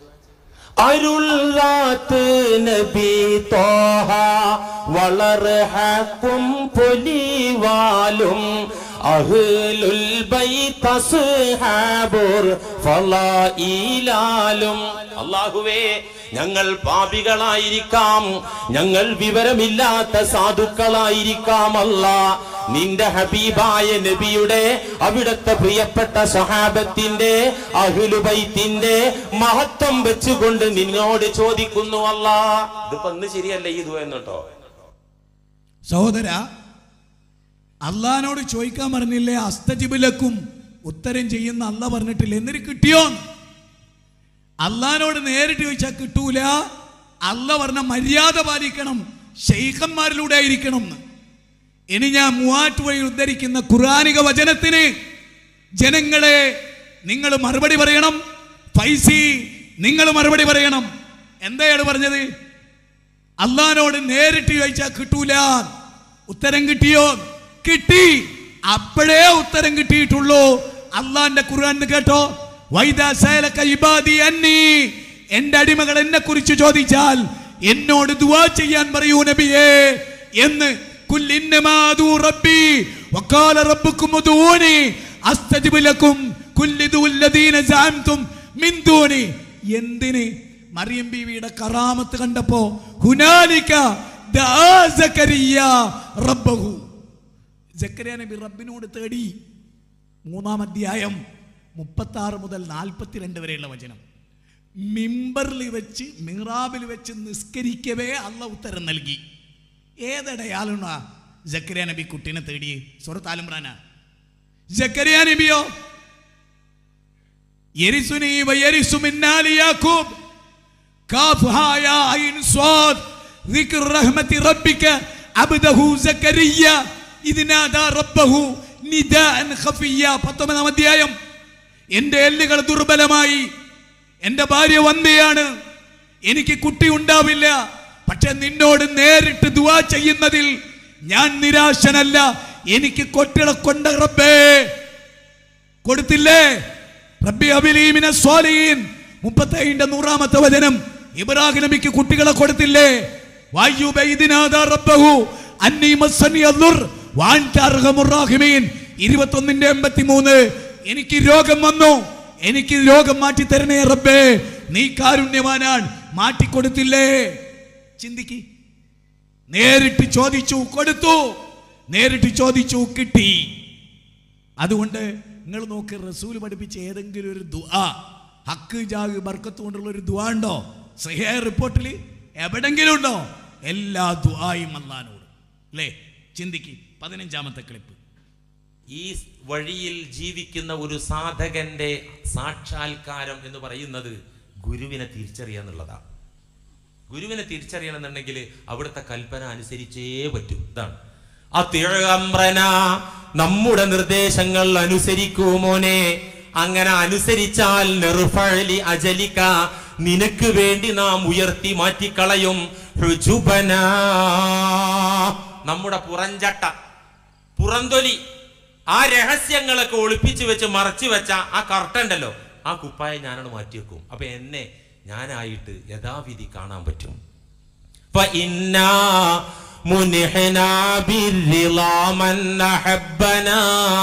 അരുൾറാത്ത് നബി തോഹ വളരെ ഹക്കും പൊലിവാലും അഹ്ലുൽ ബൈത്ത് അസ്ഹാബുർ ഫളായിലാലും അല്ലാഹുവേ ഞങ്ങൾ പാപികളായിരിക്കാം ഞങ്ങൾ വിവരമില്ലാത്ത സാധുക്കളായിരിക്കാം അല്ല നിന്റെ ഹബീബായ നബിയുടെ അവിടുത്തെ പ്രിയപ്പെട്ട സഹാബത്തിന്റെ അഹുലുബൈത്തിന്റെ മഹത്വം വെച്ചുകൊണ്ട് നിന്നോട് ചോദിക്കുന്നു അല്ല ഇതിപ്പോ ഇന്ന് ശരിയല്ല ഈ ദുഃഖം കേട്ടോ സഹോദര അള്ളഹാനോട് ചോദിക്കാൻ പറഞ്ഞില്ലേ അസ്തജിബിലക്കും ഉത്തരം ചെയ്യുന്ന അല്ല പറഞ്ഞിട്ടില്ല എന്നിട്ട് കിട്ടിയോ അള്ളഹാനോട് നേരിട്ട് ചോദിച്ചാൽ കിട്ടൂല അല്ല പറഞ്ഞ മര്യാദ പാലിക്കണം ഷെയ്ഖന്മാരിലൂടെ ആയിരിക്കണം എന്ന് ഇനി ഞാൻ മൂവാറ്റുവഴി ഉദ്ധരിക്കുന്ന ഖുറാനിക വചനത്തിന് ജനങ്ങളെ നിങ്ങൾ മറുപടി പറയണം ഫൈസി നിങ്ങൾ മറുപടി പറയണം എന്തായാണ് പറഞ്ഞത് അള്ളഹാനോട് നേരിട്ട് ചോദിച്ചാൽ കിട്ടൂല ഉത്തരം കിട്ടിയോ കിട്ടി അപ്പോഴേ ഉത്തരം കിട്ടിയിട്ടുള്ളൂ അള്ളാന്റെ ഖുർആൻ കേട്ടോ വൈദാ സഅലക ഇബാദി അന്നി എന്റെ അടിമകൾ എന്നെ കുറിച്ച് ചോദിച്ചാൽ എന്നോട് ദുആ ചെയ്യാൻ പറയൂ നബിയേ എന്ന് കുൽ ഇന്നമാ അദൂ റബ്ബി വഖാല റബ്ബുക്കും ഉദൂനി അസ്തജിബ് ലക്കും കുല്ലിദു അല്ലദീന സഅംതും മിൻ ദൂനി എന്തിന് മറിയം ബീവിയുടെ കറാമത്ത് കണ്ടപ്പോ ഹുനാലിക ദാ സക്കരിയ റബ്ബഹു സക്കരിയ നബി റബ്ബിനോട് തേടി മൂന്നാം അധ്യായം മുപ്പത്തി ആറ് മുതൽ നാൽപ്പത്തിരണ്ട് വരെയുള്ള വചനം മിമ്പറിൽ വെച്ച് മിറാബിൽ വെച്ച് നിസ്കരിക്കവേ അല്ല ഉത്തരം നൽകി ഏതടയാളുണ ജക്കരിയ നബി കുട്ടീനെ തേടി സുറത്ത് ആലംറാന ജക്കരിയ നബിയോ യരിസുനി വയരിസു മിന്നാലി യാക്കൂബ് കാഫ് ഹാ യാ ഐൻ സ്വാദ് ذكر رحمة ربك عبده زكريا إذ نادى ربه نداء خفيا പത്തൊമ്പതാം അധ്യായം എൻ്റെ എല്ലുകൾ ദുർബലമായി എൻ്റെ ഭാര്യ വന്ധ്യയാണ് എനിക്ക് കുട്ടി ഉണ്ടാവില്ല പക്ഷെ നിന്നോട് നേരിട്ട് ദുവാ ചെയ്യുന്നതിൽ ഞാൻ നിരാശനല്ല എനിക്ക് കൊട്ടിള കൊണ്ട റബ്ബേ കൊടുത്തില്ലേ റബ്ബി അബിലീമിനെ സ്വാലീൻ മുപ്പത്തേഴിന്റെ നൂറാമത്തെ വചനം ഇബ്രാഹിം നബിക്ക് കുട്ടികളെ കൊടുത്തില്ലേ വായ്യൂബ ഇതിനാദാ റബ്ബഹു അന്നീ മസ്സനി അദ്ദുർ വഅൻത അർഹമുർ റാഹിമീൻ ഇരുപത്തൊന്നിന്റെ എൺപത്തി മൂന്ന് എനിക്ക് രോഗം വന്നു എനിക്ക് രോഗം മാറ്റി തരണേ റബ്ബേ നീ കാരുണ്യവാനാണ് മാറ്റിക്കൊടുത്തില്ലേ ചിന്തിക്ക് നേരിട്ട് ചോദിച്ചു കൊടുത്തു നേരിട്ട് ചോദിച്ചു കിട്ടി അതുകൊണ്ട് നിങ്ങൾ നോക്ക് റസൂൽ പഠിപ്പിച്ച ഏതെങ്കിലും ഒരു ദുആ ഹക്ക് ജാഗ് ബർക്കത്ത് കൊണ്ടുള്ള ഒരു ദുആ ഉണ്ടോ സഹിയ റിപ്പോർട്ടിൽ എവിടെങ്കിലും ഉണ്ടോ എല്ലാ ദുആയും അള്ളഹാനോട് അല്ലേ ചിന്തിക്ക് പതിനഞ്ചാമത്തെ ക്ലിപ്പ് ഈ വഴിയിൽ ജീവിക്കുന്ന ഒരു സാധകന്റെ സാക്ഷാത്കാരം എന്ന് പറയുന്നത് ഗുരുവിനെ തിരിച്ചറിയാന്നുള്ളതാണ് ഗുരുവിനെ തിരിച്ചറിയണമെന്നുണ്ടെങ്കിൽ അവിടുത്തെ കൽപ്പന അനുസരിച്ചേ പറ്റൂ ഇതാണ് അത്തിഴമ്രന നമ്മുടെ നിർദ്ദേശങ്ങൾ അനുസരിക്കൂ മോനെ അങ്ങനെ അനുസരിച്ചാൽ നെറുഫഴലി അജലിക്ക നിനക്ക് വേണ്ടി നാം ഉയർത്തി മാറ്റിക്കളയും ഹുജുബന നമ്മുടെ പുറഞ്ചട്ട പുറന്തൊലി ആ രഹസ്യങ്ങളൊക്കെ ഒളിപ്പിച്ചു വെച്ച് മറച്ചു വെച്ച ആ കർട്ടണ്ടല്ലോ ആ കുപ്പായ ഞാനാണ് മാറ്റി വെക്കും അപ്പൊ എന്നെ ഞാനായിട്ട് യഥാവിധി കാണാൻ പറ്റും فإنا منحنا بالرضا من أحبنا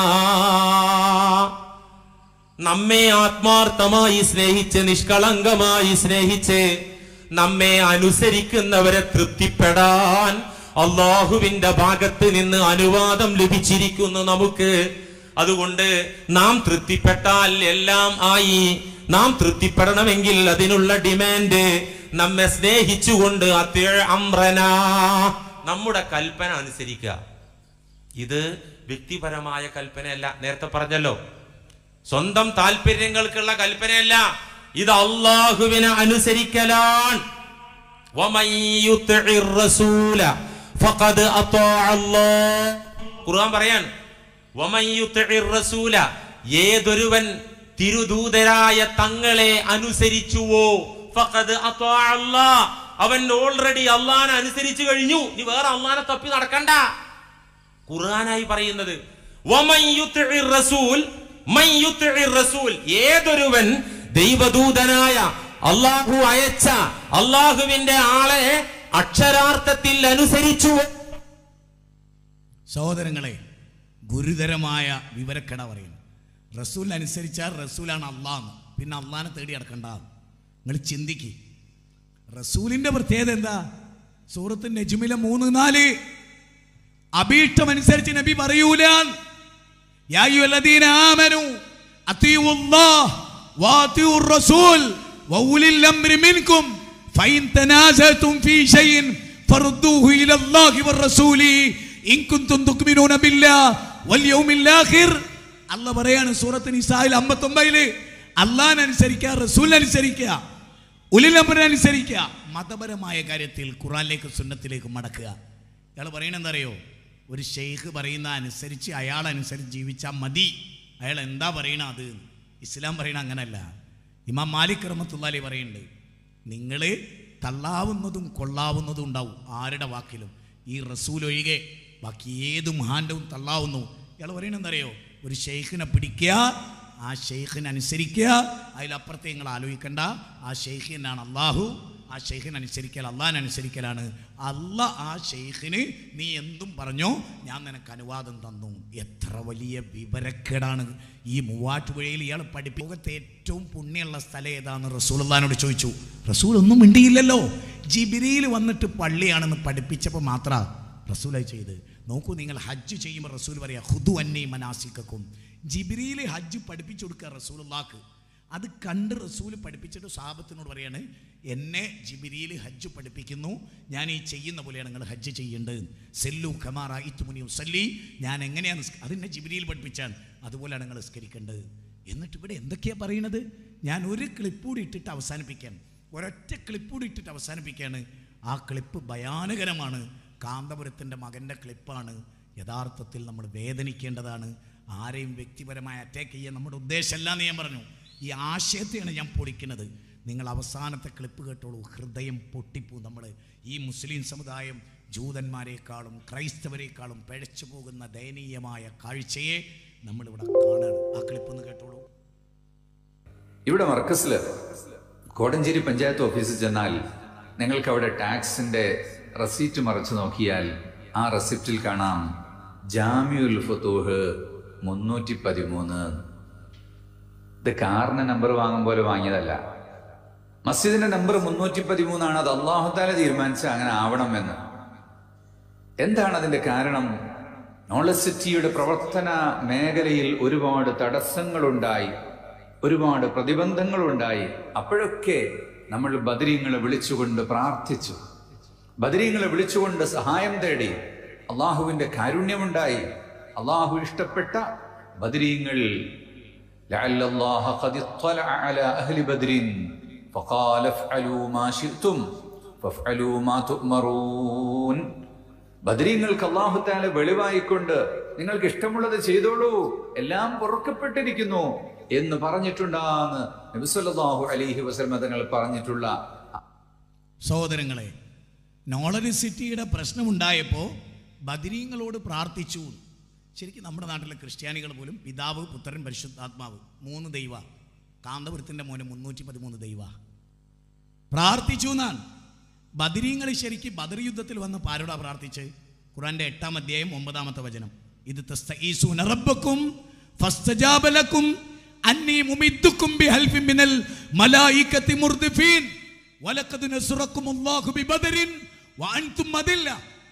നമ്മെ ആത്മാർത്ഥമായി സ്നേഹിച്ച് നിഷ്കളങ്കമായി സ്നേഹിച്ച് നമ്മെ അനുസരിക്കുന്നവരെ തൃപ്തിപ്പെടാൻ അള്ളാഹുവിന്റെ ഭാഗത്ത് നിന്ന് അനുവാദം ലഭിച്ചിരിക്കുന്നു നമുക്ക് അതുകൊണ്ട് നാം തൃപ്തിപ്പെട്ടാൽ എല്ലാം ആയി നാം തൃപ്തിപ്പെടണമെങ്കിൽ അതിനുള്ള ഡിമാൻഡ് നമ്മെ സ്നേഹിച്ചുകൊണ്ട് അത്യഴ അമ്രന നമ്മുടെ കൽപ്പന അനുസരിക്കുക ഇത് വ്യക്തിപരമായ കൽപ്പനയല്ല നേരത്തെ പറഞ്ഞല്ലോ സ്വന്തം താല്പര്യങ്ങൾക്കുള്ള കൽപ്പനയല്ല ഇത് അള്ളാഹുവിനെ അനുസരിക്കലാണ് ومن يطع الرسول فقد أطاع الله ഖുർആൻ പറയാണ് ومن يطع الرسول ഏതൊരുവൻ തിരുദൂതരായ തങ്ങളെ അനുസരിച്ചുവോ ഫഖദ് അത്വാഅ അല്ലാഹ് അവൻ ഓൾറെഡി അള്ളാനെ അനുസരിച്ചു കഴിഞ്ഞു നീ വേറെ അള്ളാനെ തപ്പി നടക്കണ്ട ഖുർആനായി പറയുന്നത് വമൻ യുത്ഇർ റസൂൽ മൻ യുത്ഇർ റസൂൽ ഏതൊരുവൻ ദൈവദൂതനായ അള്ളാഹു അയച്ച അള്ളാഹുവിന്റെ ആളെ അക്ഷരാർത്ഥത്തിൽ അനുസരിച്ചു സഹോദരങ്ങളെ ഗുരുതരമായ വിവരക്കട പറയുന്നു റസൂൽ അനുസരിച്ചാൽ റസൂലാണ് അള്ളാന്ന് പിന്നെ അള്ളാനെ തേടി നടക്കണ്ട നിങ്ങൾ ചിന്തിക്ക് റസൂലിന്റെ പ്രത്യേകത എന്താ സൂറത്ത് നജുമിലെ മൂന്ന് നാല് അഭീഷ്ടം അനുസരിച്ച് നബി പറയൂല യാ അയ്യുഹല്ലദീന ആമനു അത്തിയുല്ലാഹ് വാത്തിയുർ റസൂൽ വഉലിൽ അംരി മിൻകും ഫൈൻ തനാസതും ഫീ ഷൈഇൻ ഫറുദ്ദൂഹു ഇലല്ലാഹി വറസൂലി ഇൻ കുൻതും തുക്മിനൂന ബില്ലാഹ് വൽ യൗമിൽ ആഖിർ അല്ലാഹ് പറയാണ് സൂറത്ത് നിസായിൽ 59 അല്ലാഹനെ അനുസരിക്കുക റസൂൽ അനുസരിക്കുക ഉലിനമ്പരെ അനുസരിക്കുക മതപരമായ കാര്യത്തിൽ ഖുറാനിലേക്ക് സുന്നത്തിലേക്ക് മടക്കുക ഇയാൾ പറയണെന്താ അറിയോ ഒരു ഷെയ്ഖ് പറയുന്ന അനുസരിച്ച് അയാൾ അനുസരിച്ച് ജീവിച്ചാൽ മതി അയാൾ എന്താ പറയണ അത് ഇസ്ലാം പറയണ അങ്ങനല്ല ഇമാം മാലിക് റഹ്മത്തുള്ളാലി പറയുന്നുണ്ട് നിങ്ങൾ തള്ളാവുന്നതും കൊള്ളാവുന്നതും ഉണ്ടാവും ആരുടെ വാക്കിലും ഈ റസൂൽ ഒഴികെ ബാക്കി ഏത് മഹാൻ്റവും തള്ളാവുന്നു ഇയാൾ പറയണ എന്താ അറിയോ ഒരു ഷെയ്ഖിനെ പിടിക്കുക ആ ഷെയ്ഖിനെ അനുസരിക്കുക അതിലപ്പുറത്തെ നിങ്ങൾ ആലോചിക്കണ്ട ആ ഷെയ്ഖിനാണ് അള്ളാഹു ആ ഷെയ്ഖിനെ അനുസരിക്കൽ അള്ളാഹിനെ അനുസരിക്കലാണ് അല്ല ആ ഷെയ്ഖിന് നീ എന്തും പറഞ്ഞോ ഞാൻ നിനക്ക് അനുവാദം തന്നു എത്ര വലിയ വിവരക്കേടാണ് ഈ മൂവാറ്റുപുഴയിൽ ഇയാൾ പഠിപ്പി ലോകത്തെ ഏറ്റവും പുണ്യമുള്ള സ്ഥലം ഏതാന്ന് റസൂൽദാനോട് ചോദിച്ചു റസൂൽ ഒന്നും മിണ്ടിയില്ലല്ലോ ജിബിരിയിൽ വന്നിട്ട് പള്ളിയാണെന്ന് പഠിപ്പിച്ചപ്പോൾ മാത്ര റസൂലായി ചെയ്ത് നോക്കൂ നിങ്ങൾ ഹജ്ജ് ചെയ്യുമ്പോൾ റസൂൽ പറയാ ഹുദു അന്നേ മനാസിക്കും ജിബിരിയിൽ ഹജ്ജ് പഠിപ്പിച്ചു കൊടുക്കുക റസൂലുള്ളാക്ക് അത് കണ്ട് റസൂൽ പഠിപ്പിച്ചിട്ട് സാബത്തിനോട് പറയാണ് എന്നെ ജിബിരിയിൽ ഹജ്ജ് പഠിപ്പിക്കുന്നു ഞാൻ ഈ ചെയ്യുന്ന പോലെയാണ് നിങ്ങൾ ഹജ്ജ് ചെയ്യേണ്ടത് സെല്ലു ഖമാറ ഇത്തുമുനിയും സല്ലി ഞാൻ എങ്ങനെയാണ് നിസ്ക- അതെന്നെ ജിബിരിയിൽ പഠിപ്പിച്ചാൽ അതുപോലെയാണ് നിങ്ങൾ നിസ്കരിക്കേണ്ടത് എന്നിട്ട് ഇവിടെ എന്തൊക്കെയാ പറയുന്നത് ഞാൻ ഒരു ക്ലിപ്പ് കൂടി ഇട്ടിട്ട് അവസാനിപ്പിക്കാൻ ഒരൊറ്റ ക്ലിപ്പ് കൂടി ഇട്ടിട്ട് അവസാനിപ്പിക്കുകയാണ് ആ ക്ലിപ്പ് ഭയാനകരമാണ് കാന്തപുരത്തിൻ്റെ മകൻ്റെ ക്ലിപ്പാണ് യഥാർത്ഥത്തിൽ നമ്മൾ വേദനിക്കേണ്ടതാണ് ആരെയും വ്യക്തിപരമായി അറ്റാക്ക് ചെയ്യാൻ നമ്മുടെ ഉദ്ദേശമല്ല എന്ന് ഞാൻ പറഞ്ഞു ഈ ആശയത്തെയാണ് ഞാൻ പൊളിക്കുന്നത് നിങ്ങൾ അവസാനത്തെ ക്ലിപ്പ് കേട്ടോളൂ ഹൃദയം പൊട്ടിപ്പോ നമ്മൾ ഈ മുസ്ലിം സമുദായം ജൂതന്മാരെക്കാളും ക്രൈസ്തവരെക്കാളും പിഴച്ചു പോകുന്ന ദയനീയമായ കാഴ്ചയെ നമ്മളിവിടെ കാണുകയാണ് ആ ക്ലിപ്പ് ഒന്ന് കേട്ടോളൂ ഇവിടെ മർക്കസില് കോടഞ്ചേരി പഞ്ചായത്ത് ഓഫീസിൽ ചെന്നാൽ നിങ്ങൾക്ക് അവിടെ ടാക്സിന്റെ റെസീറ്റ് മറിച്ച് നോക്കിയാൽ ആ റെസിപ്റ്റിൽ കാണാം ജാമ്യുൽ ഫത്തൂഹ് മുന്നൂറ്റി പതിമൂന്ന് ഇത് കാറിന് നമ്പർ വാങ്ങും പോലെ വാങ്ങിയതല്ല മസ്ജിദിന്റെ നമ്പർ മുന്നൂറ്റി പതിമൂന്നാണ് അത് അള്ളാഹുത്താല തീരുമാനിച്ച അങ്ങനെ ആവണം എന്ന് എന്താണ് അതിന്റെ കാരണം നോളജ് സിറ്റിയുടെ പ്രവർത്തന മേഖലയിൽ ഒരുപാട് തടസ്സങ്ങളുണ്ടായി ഒരുപാട് പ്രതിബന്ധങ്ങളുണ്ടായി അപ്പോഴൊക്കെ നമ്മൾ ബദരീങ്ങളെ വിളിച്ചുകൊണ്ട് പ്രാർത്ഥിച്ചു ബദരീങ്ങളെ വിളിച്ചുകൊണ്ട് സഹായം തേടി അള്ളാഹുവിന്റെ കാരുണ്യമുണ്ടായി അള്ളാഹു ഇഷ്ടപ്പെട്ട ബദരീങ്ങൾ لعل الله قد اطلع على أهل بدر فقال افعلوا ما شئتم فافعلوا ما تؤمرون ബദരീങ്ങൾക്ക് അള്ളാഹു താല വെളിവായിക്കൊണ്ട് നിങ്ങൾക്ക് ഇഷ്ടമുള്ളത് ചെയ്തോളൂ എല്ലാം പൊറുക്കപ്പെട്ടിരിക്കുന്നു എന്ന് പറഞ്ഞിട്ടുണ്ടാന്ന് നബിസ്വല്ലാഹു അലിഹി വസൽമ തങ്ങൾ പറഞ്ഞിട്ടുള്ള സഹോദരങ്ങളെ നോളജ് സിറ്റിയുടെ പ്രശ്നമുണ്ടായപ്പോൾ ബദിരീങ്ങളോട് പ്രാർത്ഥിച്ചു ശരിക്കും നമ്മുടെ നാട്ടിലെ ക്രിസ്ത്യാനികൾ പോലും പിതാവ് പുത്രൻ പരിശുദ്ധാത്മാവ് മൂന്ന് ദൈവ കാന്തപുരത്തിൻ്റെ മോനെ മുന്നൂറ്റി പതിമൂന്ന് ദൈവ പ്രാർത്ഥിച്ചു എന്നാണ് ബദരീങ്ങൾ ശരിക്കും ബദർ യുദ്ധത്തിൽ വന്ന് ആരോടാ പ്രാർത്ഥിച്ച് ഖുറാന്റെ എട്ടാം അധ്യായം ഒമ്പതാമത്തെ വചനം ഇത് തസ്തഈസൂന റബ്ബക്കും ഫസ്തജാബ ലക്കും അന്നി മുമിദ്ദുക്കും ബിഹൽഫിൻ മിനൽ മലായികത്തി മുർദിഫീൻ വലഖദ് നസ്റക്കുമുല്ലാഹു ബിബദരിൻ വഅൻതും മദില്ല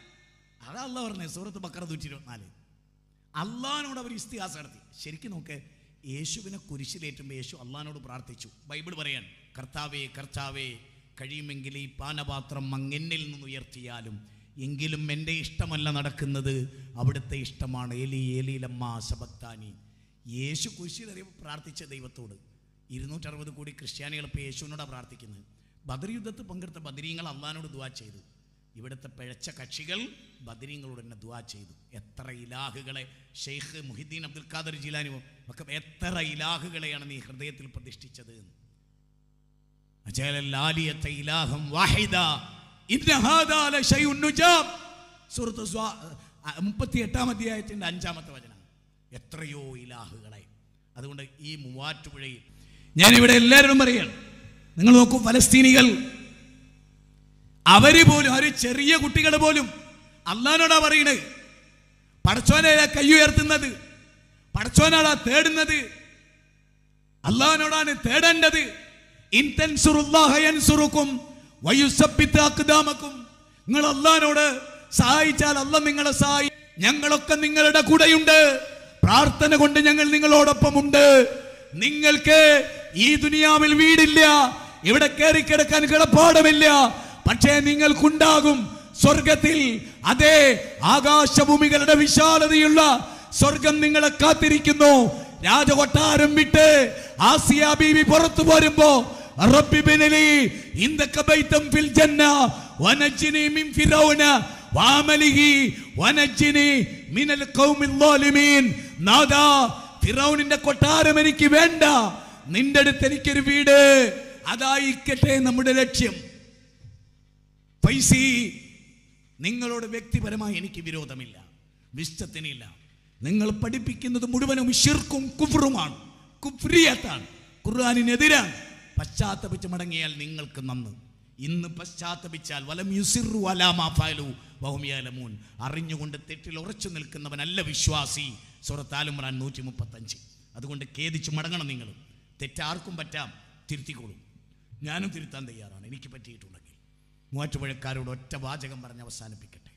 അതാ അള്ളാഹ് പറഞ്ഞത് സൂറത്ത് ബക്കറ നൂറ്റി ഇരുപത്തിനാല് അള്ളഹാനോട് അവർ ഇസ്തിഹാസം നടത്തി ശരിക്കും നോക്ക് യേശുവിനെ കുരിശിലേറ്റുമ്പോൾ യേശു അള്ളഹാനോട് പ്രാർത്ഥിച്ചു ബൈബിൾ പറയാൻ കർത്താവേ കർത്താവേ കഴിയുമെങ്കിൽ ഈ പാനപാത്രം അങ്ങെന്നിൽ നിന്ന് ഉയർത്തിയാലും എങ്കിലും എൻ്റെ ഇഷ്ടമല്ല നടക്കുന്നത് അവിടുത്തെ ഇഷ്ടമാണ് എലി എലിലമ്മ സബക്താനി യേശു കുരിശിലേറിയപ്പോൾ പ്രാർത്ഥിച്ച ദൈവത്തോട് ഇരുന്നൂറ്ററുപത് കോടി ക്രിസ്ത്യാനികൾ ഇപ്പോൾ യേശുവിനോടാണ് പ്രാർത്ഥിക്കുന്നത് ബദർ യുദ്ധത്തിൽ പങ്കെടുത്ത ബദരീങ്ങൾ അള്ളഹാനോട് ദുവാ ചെയ്തു ഇവിടുത്തെ പിഴച്ച കക്ഷികൾ ബദരീങ്ങളോട് തന്നെ ദുവാ ചെയ്തു എത്ര ഇലാഹുകളെ ഷെയ്ഖ് മുഹിദ്ദീൻ അബ്ദുൽ ഖാദർ ജിലാനി ഒക്കെ എത്ര ഇലാഹുകളെയാണ് നീ ഹൃദയത്തിൽ പ്രതിഷ്ഠിച്ചത് അജലല്ലാലിയത്തെ ഇലാഹം വാഹിദ ഇന്ന ഹാദാ ലശൈഉൻ നുജാബ് സൂറത്ത് സ്വാ- അ, മുപ്പത്തി എട്ടാം അധ്യായത്തിന്റെ അഞ്ചാമത്തെ വചനം എത്രയോ ഇലാഹുകളെ അതുകൊണ്ട് ഈ മൂവാറ്റുപുഴയിൽ ഞാനിവിടെ എല്ലാവരും പറയാണ് നിങ്ങൾ നോക്കൂ ഫലസ്തീനികൾ അവര് പോലും അവര് ചെറിയ കുട്ടികൾ പോലും അള്ളഹാനോടാ പറയണത് പടച്ചോനാ കൈ ഉയർത്തുന്നത് പടച്ചോനാടാ തേടുന്നത് അള്ളഹാനോടാണ് തേടേണ്ടത് ഇൻ തൻസുറുല്ലാഹ യൻസുറുക്കും വയുസബ്ബിത്ത് അഖ്ദാമക്കും നിങ്ങൾ അള്ളഹാനോട് സഹായിച്ചാൽ അല്ല നിങ്ങളെ സഹായി ഞങ്ങളൊക്കെ നിങ്ങളുടെ കൂടെയുണ്ട് പ്രാർത്ഥന കൊണ്ട് ഞങ്ങൾ നിങ്ങളോടൊപ്പമുണ്ട് നിങ്ങൾക്ക് ഈ ദുനിയാവിൽ വീടില്ല ഇവിടെ കയറി കിടക്കാൻ കിടപ്പാടമില്ല പക്ഷേ നിങ്ങൾക്കുണ്ടാകും സ്വർഗത്തിൽ അതേ ആകാശഭൂമികളുടെ വിശാലതയുള്ള സ്വർഗം നിങ്ങളെ കാത്തിരിക്കുന്നു രാജകൊട്ടാരം വിട്ട് ആസിയ ബീവി പുറത്തു പോരുമ്പോ رب ابن لي عندك بيتا في الجنة ونجني من فرعون وعمله ونجني من القوم الظالمين നാദാ ഫിറൗനിന്റെ കൊട്ടാരം എനിക്ക് വേണ്ട നിന്റെ അടുത്ത് എനിക്കൊരു വീട് അതായിക്കട്ടെ നമ്മുടെ ലക്ഷ്യം പൈസി നിങ്ങളോട് വ്യക്തിപരമായി എനിക്ക് വിരോധമില്ല വിശ്വത്തിനില്ല നിങ്ങൾ പഠിപ്പിക്കുന്നത് മുഴുവനും ഷിർക്കും കുഫറുമാണ് കുഫ്രിയത്താണ് ഖുർആാനിനെതിരാണ് പശ്ചാത്തപിച്ച് മടങ്ങിയാൽ നിങ്ങൾക്ക് നന്ന് ഇന്ന് പശ്ചാത്തപിച്ചാൽ വലം യുസിറു അലാമാഫാലു ബഹുമിയാലമൂൻ അറിഞ്ഞുകൊണ്ട് തെറ്റിൽ ഉറച്ചു നിൽക്കുന്നവനല്ല വിശ്വാസി സുറത്താലുമ്രാൻ നൂറ്റി മുപ്പത്തഞ്ച് അതുകൊണ്ട് ഖേദിച്ച് മടങ്ങണം നിങ്ങൾ തെറ്റാർക്കും പറ്റാം തിരുത്തിക്കോളും ഞാനും തിരുത്താൻ തയ്യാറാണ് എനിക്ക് പറ്റിയിട്ടുണ്ടെങ്കിൽ മൂവാറ്റുപുഴക്കാരോട് ഒറ്റ വാചകം പറഞ്ഞ് അവസാനിപ്പിക്കട്ടെ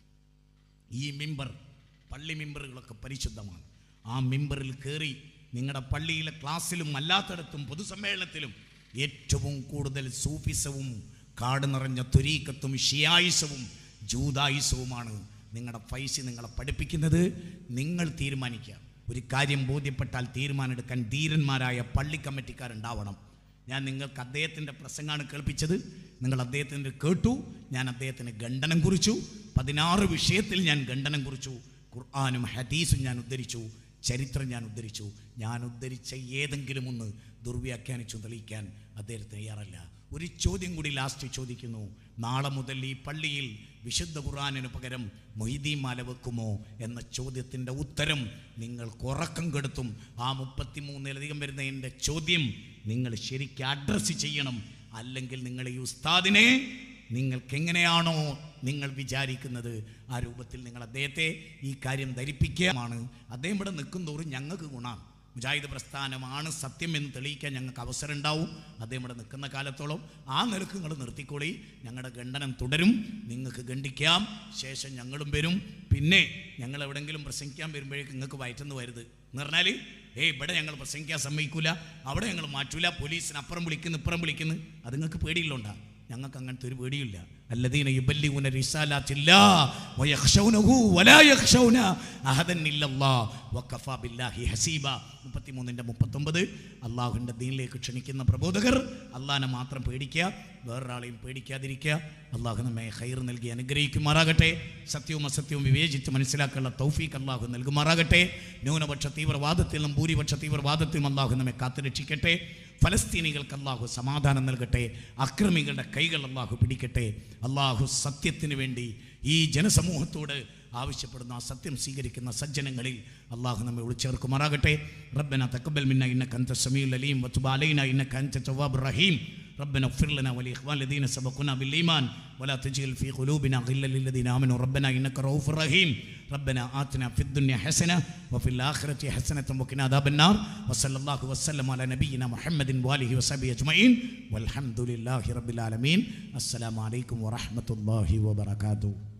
ഈ മിമ്പർ പള്ളി മിമ്പറുകളൊക്കെ പരിശുദ്ധമാണ് ആ മിമ്പറിൽ കയറി നിങ്ങളുടെ പള്ളിയിലെ ക്ലാസ്സിലും അല്ലാത്തടത്തും പൊതുസമ്മേളനത്തിലും ഏറ്റവും കൂടുതൽ സൂഫിസവും കാട് നിറഞ്ഞ തുരീക്കത്തും ഷിയായുസവും ജൂതായുസവുമാണ് നിങ്ങളുടെ പൈസ നിങ്ങളെ പഠിപ്പിക്കുന്നത് നിങ്ങൾ തീരുമാനിക്കുക ഒരു കാര്യം ബോധ്യപ്പെട്ടാൽ തീരുമാനമെടുക്കാൻ ധീരന്മാരായ പള്ളി കമ്മിറ്റിക്കാരുണ്ടാവണം ഞാൻ നിങ്ങൾക്ക് അദ്ദേഹത്തിൻ്റെ പ്രസംഗമാണ് കേൾപ്പിച്ചത് നിങ്ങൾ അദ്ദേഹത്തിൻ്റെ കേട്ടു ഞാൻ അദ്ദേഹത്തിന് ഖണ്ഡനം കുറിച്ചു പതിനാറ് വിഷയത്തിൽ ഞാൻ ഖണ്ഡനം കുറിച്ചു ഖുർആാനും ഹദീസും ഞാൻ ഉദ്ധരിച്ചു ചരിത്രം ഞാൻ ഉദ്ധരിച്ചു ഞാൻ ഉദ്ധരിച്ച ഏതെങ്കിലും ഒന്ന് ദുർവ്യാഖ്യാനിച്ചു തെളിയിക്കാൻ അദ്ദേഹത്തിന് തയ്യാറല്ല ഒരു ചോദ്യം കൂടി ലാസ്റ്റ് ചോദിക്കുന്നു നാളെ മുതൽ ഈ പള്ളിയിൽ വിശുദ്ധ ഖുർആാനിന് പകരം മൊയ്തീൻ മാല വെക്കുമോ എന്ന ചോദ്യത്തിൻ്റെ ഉത്തരം നിങ്ങൾക്ക് ഉറക്കം കെടുത്തും ആ മുപ്പത്തിമൂന്നിലധികം വരുന്ന എൻ്റെ ചോദ്യം നിങ്ങൾ ശരിക്കും അഡ്രസ്സ് ചെയ്യണം അല്ലെങ്കിൽ നിങ്ങൾ ഈ ഉസ്താദിനെ നിങ്ങൾക്ക് എങ്ങനെയാണോ നിങ്ങൾ വിചാരിക്കുന്നത് ആ രൂപത്തിൽ നിങ്ങൾ അദ്ദേഹത്തെ ഈ കാര്യം ധരിപ്പിക്കുകയാണ് അദ്ദേഹം ഇവിടെ നിൽക്കും തോറും ഞങ്ങൾക്ക് ഗുണമാണ് മുജാഹിദ് പ്രസ്ഥാനമാണ് സത്യം എന്ന് തെളിയിക്കാൻ ഞങ്ങൾക്ക് അവസരം ഉണ്ടാവും അദ്ദേഹം ഇവിടെ നിൽക്കുന്ന കാലത്തോളം ആ നിലക്ക് നിങ്ങൾ നിർത്തിക്കോളി ഞങ്ങളുടെ ഖണ്ഡനം തുടരും നിങ്ങൾക്ക് ഖണ്ഡിക്കാം ശേഷം ഞങ്ങളും വരും പിന്നെ ഞങ്ങൾ എവിടെങ്കിലും പ്രസംഗിക്കാൻ വരുമ്പോഴേക്കും നിങ്ങൾക്ക് വയറ്റുന്നു വരുത് എന്ന് പറഞ്ഞാൽ ഏയ് ഇവിടെ ഞങ്ങൾ പ്രസംഗിക്കാൻ സമ്മതിക്കൂല അവിടെ ഞങ്ങൾ മാറ്റൂല പോലീസിന് അപ്പുറം വിളിക്കുന്നു ഇപ്പുറം വിളിക്കുന്നു അത് നിങ്ങൾക്ക് പേടിയില്ലോണ്ടാ ഞങ്ങൾക്ക് അങ്ങനത്തെ ഒരു പേടിയില്ല അല്ലദീന യുബല്ലിഗുന റിസാലാത്തില്ലാ വയഖ്ശൗനഹു വലാ യഖ്ശൗന അഹദൻ ഇല്ലല്ലാഹ് വഖഫാ ബില്ലാഹി ഹസീബ 33ന്റെ 39 അള്ളാഹുവിൻ്റെ ദീനിലേക്ക് ക്ഷണിക്കുന്ന പ്രബോധകർ അള്ളാഹിനെ മാത്രം പേടിക്കുക വേറൊരാളെയും പേടിക്കാതിരിക്കുക അള്ളാഹു നമ്മെ ഹൈർ നൽകി അനുഗ്രഹിക്കുമാറാകട്ടെ സത്യവും അസത്യവും വിവേചിച്ച് മനസ്സിലാക്കാനുള്ള തൗഫീഖ് അള്ളാഹു നൽകുമാറാകട്ടെ ന്യൂനപക്ഷ തീവ്രവാദത്തിൽ നിന്നും ഭൂരിപക്ഷ തീവ്രവാദത്തിൽ നിന്നും അള്ളാഹു നമ്മെ കാത്തുരക്ഷിക്കട്ടെ ഫലസ്തീനികൾക്ക് അള്ളാഹു സമാധാനം നൽകട്ടെ അക്രമികളുടെ കൈകൾ അള്ളാഹു പിടിക്കട്ടെ അള്ളാഹു സത്യത്തിന് വേണ്ടി ഈ ജനസമൂഹത്തോട് ആവശ്യപ്പെടുന്ന ആ സത്യം സ്വീകരിക്കുന്ന സജ്ജനങ്ങളിൽ അള്ളാഹു നമ്മെ ഉൾച്ചേർക്കുമാറാകട്ടെ റബ്ബന തക്കബൽ മിന്ന ഇന്ന കന്ത സമീൽ അലീം വത്തുബ അലൈന ഇന്ന കന്ത ചവാബ് റഹീം ربنا اغفر لنا ولإخوان الذين سبقونا بالإيمان ولا تجعل في قلوبنا غلا للذين آمنوا ربنا إنك رؤوف رحيم ربنا آتنا في الدنيا حسنة وفي الآخرة حسنة وقنا عذاب النار وصلى الله وسلم على نبينا محمد وآله وصحبه أجمعين والحمد لله رب العالمين السلام عليكم ورحمة الله وبركاته